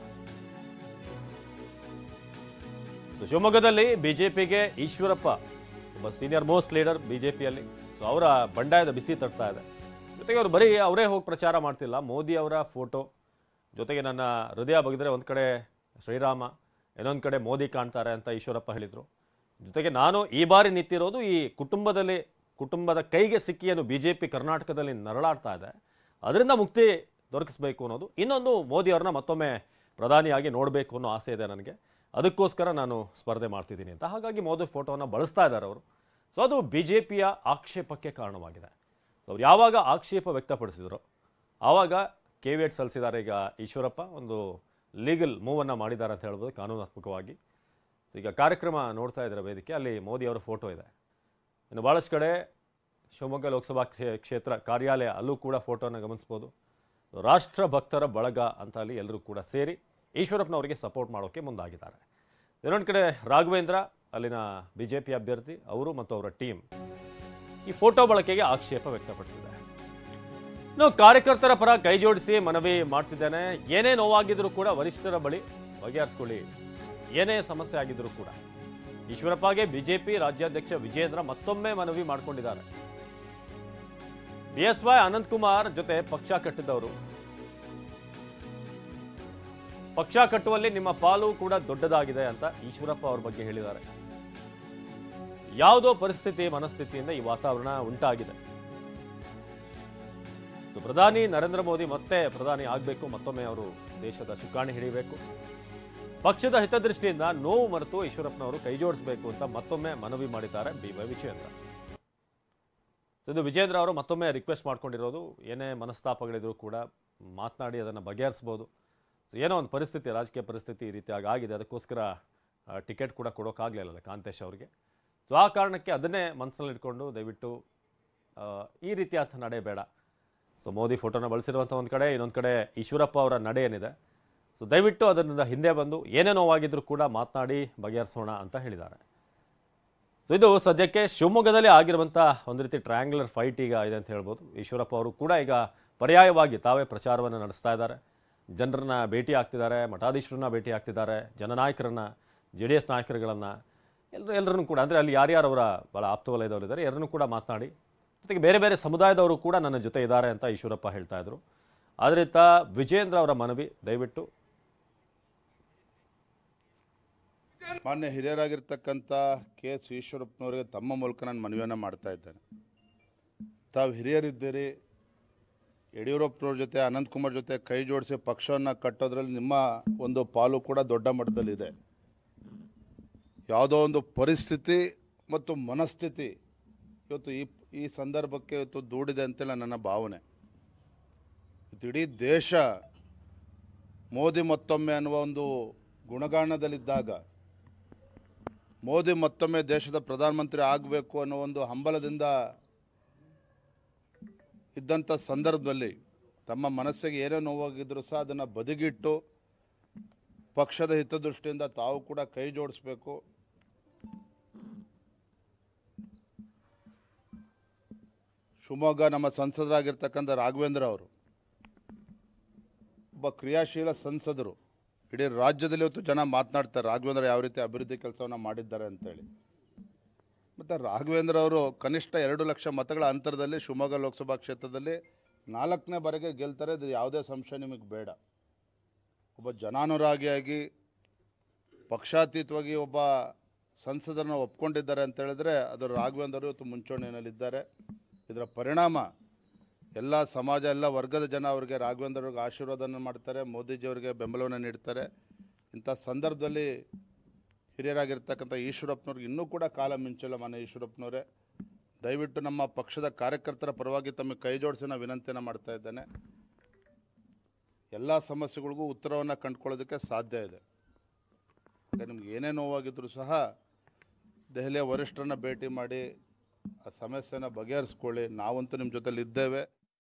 ಸೊ ಶಿವಮೊಗ್ಗದಲ್ಲಿ ಬಿಜೆಪಿಗೆ ಈಶ್ವರಪ್ಪ ಒಬ್ಬ ಸೀನಿಯರ್ ಮೋಸ್ಟ್ ಲೀಡರ್ ಬಿಜೆಪಿಯಲ್ಲಿ ಸೊ ಅವರ ಬಂಡಾಯದ ಬಿಸಿ ತಟ್ತಾ ಇದೆ ಜೊತೆಗೆ ಅವರು ಬರೀ ಅವರೇ ಹೋಗಿ ಪ್ರಚಾರ ಮಾಡ್ತಿಲ್ಲ ಮೋದಿ ಅವರ ಫೋಟೋ ಜೊತೆಗೆ ನನ್ನ ಹೃದಯ ಬಗೆದ್ರೆ ಒಂದು ಕಡೆ ಶ್ರೀರಾಮ ಇನ್ನೊಂದು ಕಡೆ ಮೋದಿ ಕಾಣ್ತಾರೆ ಅಂತ ಈಶ್ವರಪ್ಪ ಹೇಳಿದರು ಜೊತೆಗೆ ನಾನು ಈ ಬಾರಿ ನಿಂತಿರೋದು ಈ ಕುಟುಂಬದಲ್ಲಿ ಕುಟುಂಬದ ಕೈಗೆ ಸಿಕ್ಕಿ ಏನು ಬಿ ಜೆ ಪಿ ಕರ್ನಾಟಕದಲ್ಲಿ ನರಳಾಡ್ತಾ ಇದೆ ಅದರಿಂದ ಮುಕ್ತಿ ದೊರಕಿಸಬೇಕು ಅನ್ನೋದು ಇನ್ನೊಂದು ಮೋದಿ ಅವ್ರನ್ನ ಮತ್ತೊಮ್ಮೆ ಪ್ರಧಾನಿಯಾಗಿ ನೋಡಬೇಕು ಅನ್ನೋ ಆಸೆ ಇದೆ ನನಗೆ ಅದಕ್ಕೋಸ್ಕರ ನಾನು ಸ್ಪರ್ಧೆ ಮಾಡ್ತಿದ್ದೀನಿ ಅಂತ ಹಾಗಾಗಿ ಮೋದಿ ಫೋಟೋವನ್ನು ಬಳಸ್ತಾ ಇದ್ದಾರೆ ಅವರು ಸೊ ಅದು ಬಿ ಜೆ ಪಿಯ ಆಕ್ಷೇಪಕ್ಕೆ ಕಾರಣವಾಗಿದೆ ಸೊ ಅವ್ರು ಯಾವಾಗ ಆಕ್ಷೇಪ ವ್ಯಕ್ತಪಡಿಸಿದ್ರು ಆವಾಗ ಕೆ ವಿ ಎಟ್ ಸಲ್ಲಿಸಿದ್ದಾರೆ ಈಗ ಈಶ್ವರಪ್ಪ ಒಂದು ಲೀಗಲ್ ಮೂವನ್ನು ಮಾಡಿದ್ದಾರೆ ಅಂತ ಹೇಳ್ಬೋದು ಕಾನೂನಾತ್ಮಕವಾಗಿ ಈಗ ಕಾರ್ಯಕ್ರಮ ನೋಡ್ತಾ ಇದ್ದಾರೆ ವೇದಿಕೆ ಅಲ್ಲಿ ಮೋದಿ ಅವರ ಫೋಟೋ ಇದೆ ಇನ್ನು ಭಾಳಷ್ಟು ಕಡೆ ಶಿವಮೊಗ್ಗ ಲೋಕಸಭಾ ಕ್ಷೇ- ಕ್ಷೇತ್ರ ಕಾರ್ಯಾಲಯ ಅಲ್ಲೂ ಕೂಡ ಫೋಟೋನ ಗಮನಿಸ್ಬೋದು ರಾಷ್ಟ್ರ ಭಕ್ತರ ಬಳಗ ಅಂತ ಅಲ್ಲಿ ಎಲ್ಲರೂ ಕೂಡ ಸೇರಿ ಈಶ್ವರಪ್ಪನವರಿಗೆ ಸಪೋರ್ಟ್ ಮಾಡೋಕ್ಕೆ ಮುಂದಾಗಿದ್ದಾರೆ ಇನ್ನೊಂದು ಕಡೆ ರಾಘವೇಂದ್ರ ಅಲ್ಲಿನ ಬಿ ಜೆ ಪಿ ಅಭ್ಯರ್ಥಿ ಅವರು ಮತ್ತು ಅವರ ಟೀಮ್ ಈ ಫೋಟೋ ಬಳಕೆಗೆ ಆಕ್ಷೇಪ ವ್ಯಕ್ತಪಡಿಸಿದ್ದಾರೆ ಇನ್ನು ಕಾರ್ಯಕರ್ತರ ಪರ ಕೈ ಜೋಡಿಸಿ ಮನವಿ ಮಾಡ್ತಿದ್ದೇನೆ ಏನೇ ನೋವಾಗಿದ್ರೂ ಕೂಡ ವರಿಷ್ಠರ ಬಳಿ ಬಗೆಹರಿಸ್ಕೊಳ್ಳಿ ಏನೇ ಸಮಸ್ಯೆ ಆಗಿದ್ರೂ ಕೂಡ ಈಶ್ವರಪ್ಪಗೆ ಬಿಜೆಪಿ ರಾಜ್ಯಾಧ್ಯಕ್ಷ ವಿಜೇಂದ್ರ ಮತ್ತೊಮ್ಮೆ ಮನವಿ ಮಾಡಿಕೊಂಡಿದ್ದಾರೆ ಬಿ ಎಸ್ ವೈ ಅನಂತಕುಮಾರ್ ಜೊತೆ ಪಕ್ಷ ಕಟ್ಟಿದವರು ಪಕ್ಷ ಕಟ್ಟುವಲ್ಲಿ ನಿಮ್ಮ ಪಾಲು ಕೂಡ ದೊಡ್ಡದಾಗಿದೆ ಅಂತ ಈಶ್ವರಪ್ಪ ಅವ್ರ ಬಗ್ಗೆ ಹೇಳಿದ್ದಾರೆ ಯಾವುದೋ ಪರಿಸ್ಥಿತಿ ಮನಸ್ಥಿತಿಯಿಂದ ಈ ವಾತಾವರಣ ಉಂಟಾಗಿದೆ ಸೊ ಪ್ರಧಾನಿ ನರೇಂದ್ರ ಮೋದಿ ಮತ್ತೆ ಪ್ರಧಾನಿ ಆಗಬೇಕು ಮತ್ತೊಮ್ಮೆ ಅವರು ದೇಶದ ಚುಕ್ಕಾಣಿ ಹಿಡಿಯಬೇಕು ಪಕ್ಷದ ಹಿತದೃಷ್ಟಿಯಿಂದ ನೋವು ಮರೆತು ಈಶ್ವರಪ್ಪನವರು ಕೈ ಜೋಡಿಸಬೇಕು ಅಂತ ಮತ್ತೊಮ್ಮೆ ಮನವಿ ಮಾಡಿದ್ದಾರೆ ಬಿ ವೈ ವಿಜೇಂದ್ರ ಸೊ ಇದು ವಿಜೇಂದ್ರ ಅವರು ಮತ್ತೊಮ್ಮೆ ರಿಕ್ವೆಸ್ಟ್ ಮಾಡ್ಕೊಂಡಿರೋದು ಏನೇ ಮನಸ್ತಾಪಗಳಿದ್ರು ಕೂಡ ಮಾತನಾಡಿ ಅದನ್ನು ಬಗೆಹರಿಸ್ಬೋದು ಸೊ ಏನೋ ಒಂದು ಪರಿಸ್ಥಿತಿ ರಾಜಕೀಯ ಪರಿಸ್ಥಿತಿ ಈ ರೀತಿಯಾಗಿ ಆಗಿದೆ ಅದಕ್ಕೋಸ್ಕರ ಟಿಕೆಟ್ ಕೂಡ ಕೊಡೋಕ್ಕಾಗಲಿಲ್ಲ ಕಾಂತೇಶ್ ಅವರಿಗೆ ಸೊ ಆ ಕಾರಣಕ್ಕೆ ಅದನ್ನೇ ಮನಸ್ಸಲ್ಲಿ ಇಟ್ಕೊಂಡು ದಯವಿಟ್ಟು ಆ, ಈ ರೀತಿಯಾದ ನಡೆ ಬೇಡ ಸೊ ಮೋದಿ ಫೋಟೋನ ಬಳಸಿರುವಂಥ ಒಂದು ಕಡೆ ಇನ್ನೊಂದು ಕಡೆ ಈಶ್ವರಪ್ಪ ಅವರ ನಡೆ ಏನಿದೆ ಸೊ ದಯವಿಟ್ಟು ಅದರಿಂದ ಹಿಂದೆ ಬಂದು ಏನೇ ನೋವಾಗಿದ್ರೂ ಕೂಡ ಮಾತನಾಡಿ ಬಗೆಹರಿಸೋಣ ಅಂತ ಹೇಳಿದ್ದಾರೆ ಸೊ ಇದು ಸದ್ಯಕ್ಕೆ ಶಿವಮೊಗ್ಗದಲ್ಲಿ ಆಗಿರುವಂಥ ಒಂದು ರೀತಿ ಟ್ರಯಾಂಗ್ಯುಲರ್ ಫೈಟ್ ಈಗ ಇದೆ ಅಂತ ಹೇಳ್ಬೋದು ಈಶ್ವರಪ್ಪ ಅವರು ಕೂಡ ಈಗ ಪರ್ಯಾಯವಾಗಿ ತಾವೇ ಪ್ರಚಾರವನ್ನು ನಡೆಸ್ತಾ ಇದ್ದಾರೆ ಜನರನ್ನ ಭೇಟಿ ಆಗ್ತಿದ್ದಾರೆ ಮಠಾಧೀಶರನ್ನ ಭೇಟಿ ಆಗ್ತಿದ್ದಾರೆ ಜನನಾಯಕರನ್ನ ಜೆ ಡಿ ಎಸ್ ನಾಯಕರುಗಳನ್ನು ಎಲ್ಲರೂ ಎಲ್ಲರನ್ನು ಕೂಡ ಅಂದರೆ ಅಲ್ಲಿ ಯಾರ್ಯಾರು ಅವರ ಭಾಳ ಆಪ್ತ ವಲಯದವರು ಇದ್ದಾರೆ ಎಲ್ಲರನ್ನೂ ಕೂಡ ಮಾತನಾಡಿ ಜೊತೆಗೆ ಬೇರೆ ಬೇರೆ ಸಮುದಾಯದವರು ಕೂಡ ನನ್ನ ಜೊತೆ ಇದ್ದಾರೆ ಅಂತ ಈಶ್ವರಪ್ಪ ಹೇಳ್ತಾ ಇದ್ರು ಆದ್ರಿಂದ ವಿಜೇಂದ್ರ ಅವರ ಮನವಿ ದಯವಿಟ್ಟು ಮಾನ್ಯ ಹಿರಿಯರಾಗಿರ್ತಕ್ಕಂಥ ಕೆ ಎಸ್ ಈಶ್ವರಪ್ಪನವರಿಗೆ ತಮ್ಮ ಮೂಲಕ ನಾನು ಮನವಿಯನ್ನು ಮಾಡ್ತಾ ಇದ್ದೇನೆ ತಾವು ಹಿರಿಯರಿದ್ದೀರಿ ಯಡಿಯೂರಪ್ಪನವ್ರ ಜೊತೆ ಅನಂತಕುಮಾರ್ ಜೊತೆ ಕೈ ಜೋಡಿಸಿ ಪಕ್ಷವನ್ನು ಕಟ್ಟೋದ್ರಲ್ಲಿ ನಿಮ್ಮ ಒಂದು ಪಾಲು ಕೂಡ ದೊಡ್ಡ ಮಟ್ಟದಲ್ಲಿದೆ ಯಾವುದೋ ಒಂದು ಪರಿಸ್ಥಿತಿ ಮತ್ತು ಮನಸ್ಥಿತಿ ಇವತ್ತು ಈ ಈ ಸಂದರ್ಭಕ್ಕೆ ಇವತ್ತು ದೂಡಿದೆ ಅಂತೇಳಿ ನನ್ನ ಭಾವನೆ ಇವತ್ತು ಇಡೀ ದೇಶ ಮೋದಿ ಮತ್ತೊಮ್ಮೆ ಅನ್ನುವ ಒಂದು ಗುಣಗಾನದಲ್ಲಿದ್ದಾಗ ಮೋದಿ ಮತ್ತೊಮ್ಮೆ ದೇಶದ ಪ್ರಧಾನಮಂತ್ರಿ ಆಗಬೇಕು ಅನ್ನೋ ಒಂದು ಹಂಬಲದಿಂದ ಇದ್ದಂಥ ಸಂದರ್ಭದಲ್ಲಿ ತಮ್ಮ ಮನಸ್ಸಿಗೆ ಏನೇ ನೋವಾಗಿದ್ರೂ ಸಹ ಅದನ್ನು ಬದಿಗಿಟ್ಟು ಪಕ್ಷದ ಹಿತದೃಷ್ಟಿಯಿಂದ ತಾವು ಕೂಡ ಕೈ ಜೋಡಿಸ್ಬೇಕು ಶಿವಮೊಗ್ಗ ನಮ್ಮ ಸಂಸದರಾಗಿರ್ತಕ್ಕಂಥ ರಾಘವೇಂದ್ರ ಅವರು ಒಬ್ಬ ಕ್ರಿಯಾಶೀಲ ಸಂಸದರು ಇಡೀ ರಾಜ್ಯದಲ್ಲಿ ಇವತ್ತು ಜನ ಮಾತನಾಡ್ತಾರೆ ರಾಘವೇಂದ್ರ ಯಾವ ರೀತಿ ಅಭಿವೃದ್ಧಿ ಕೆಲಸವನ್ನು ಮಾಡಿದ್ದಾರೆ ಅಂತೇಳಿ ಮತ್ತು ರಾಘವೇಂದ್ರ ಅವರು ಕನಿಷ್ಠ ಎರಡು ಲಕ್ಷ ಮತಗಳ ಅಂತರದಲ್ಲಿ ಶಿವಮೊಗ್ಗ ಲೋಕಸಭಾ ಕ್ಷೇತ್ರದಲ್ಲಿ ನಾಲ್ಕನೇ ಬಾರಿಗೆ ಗೆಲ್ತಾರೆ ಇದು ಯಾವುದೇ ಸಂಶಯ ನಿಮಗೆ ಬೇಡ ಒಬ್ಬ ಜನಾನುರಾಗಿಯಾಗಿ ಪಕ್ಷಾತೀತವಾಗಿ ಒಬ್ಬ ಸಂಸದರನ್ನ ಒಪ್ಕೊಂಡಿದ್ದಾರೆ ಅಂತ ಹೇಳಿದ್ರೆ ಅದು ರಾಘವೇಂದ್ರ ಅವರು ಇವತ್ತು ಮುಂಚೂಣಿಯಲ್ಲಿದ್ದಾರೆ ಇದರ ಪರಿಣಾಮ ಎಲ್ಲ ಸಮಾಜ ಎಲ್ಲ ವರ್ಗದ ಜನ ಅವರಿಗೆ ರಾಘವೇಂದ್ರ ಅವ್ರಿಗೆ ಆಶೀರ್ವಾದನ ಮಾಡ್ತಾರೆ ಮೋದಿಜಿಯವರಿಗೆ ಬೆಂಬಲವನ್ನು ನೀಡ್ತಾರೆ ಇಂಥ ಸಂದರ್ಭದಲ್ಲಿ ಹಿರಿಯರಾಗಿರ್ತಕ್ಕಂಥ ಈಶ್ವರಪ್ಪನವ್ರಿಗೆ ಇನ್ನೂ ಕೂಡ ಕಾಲ ಮಿಂಚಿಲ್ಲ ಮನೆ ಈಶ್ವರಪ್ಪನವರೇ ದಯವಿಟ್ಟು ನಮ್ಮ ಪಕ್ಷದ ಕಾರ್ಯಕರ್ತರ ಪರವಾಗಿ ತಮಗೆ ಕೈ ಜೋಡಿಸಿ ನಾನು ವಿನಂತಿಯನ್ನು ಮಾಡ್ತಾ ಇದ್ದೇನೆ ಎಲ್ಲ ಸಮಸ್ಯೆಗಳಿಗೂ ಉತ್ತರವನ್ನು ಕಂಡುಕೊಳ್ಳೋದಕ್ಕೆ ಸಾಧ್ಯ ಇದೆ ಹಾಗೆ ನಿಮ್ಗೆ ಏನೇ ನೋವಾಗಿದ್ರೂ ಸಹ ದೆಹಲಿಯ ವರಿಷ್ಠರನ್ನ ಭೇಟಿ ಮಾಡಿ ಆ ಸಮಸ್ಯೆನ ಬಗೆಹರಿಸ್ಕೊಳ್ಳಿ ನಾವಂತೂ ನಿಮ್ಮ ಜೊತೆಲಿ ಇದ್ದೇವೆ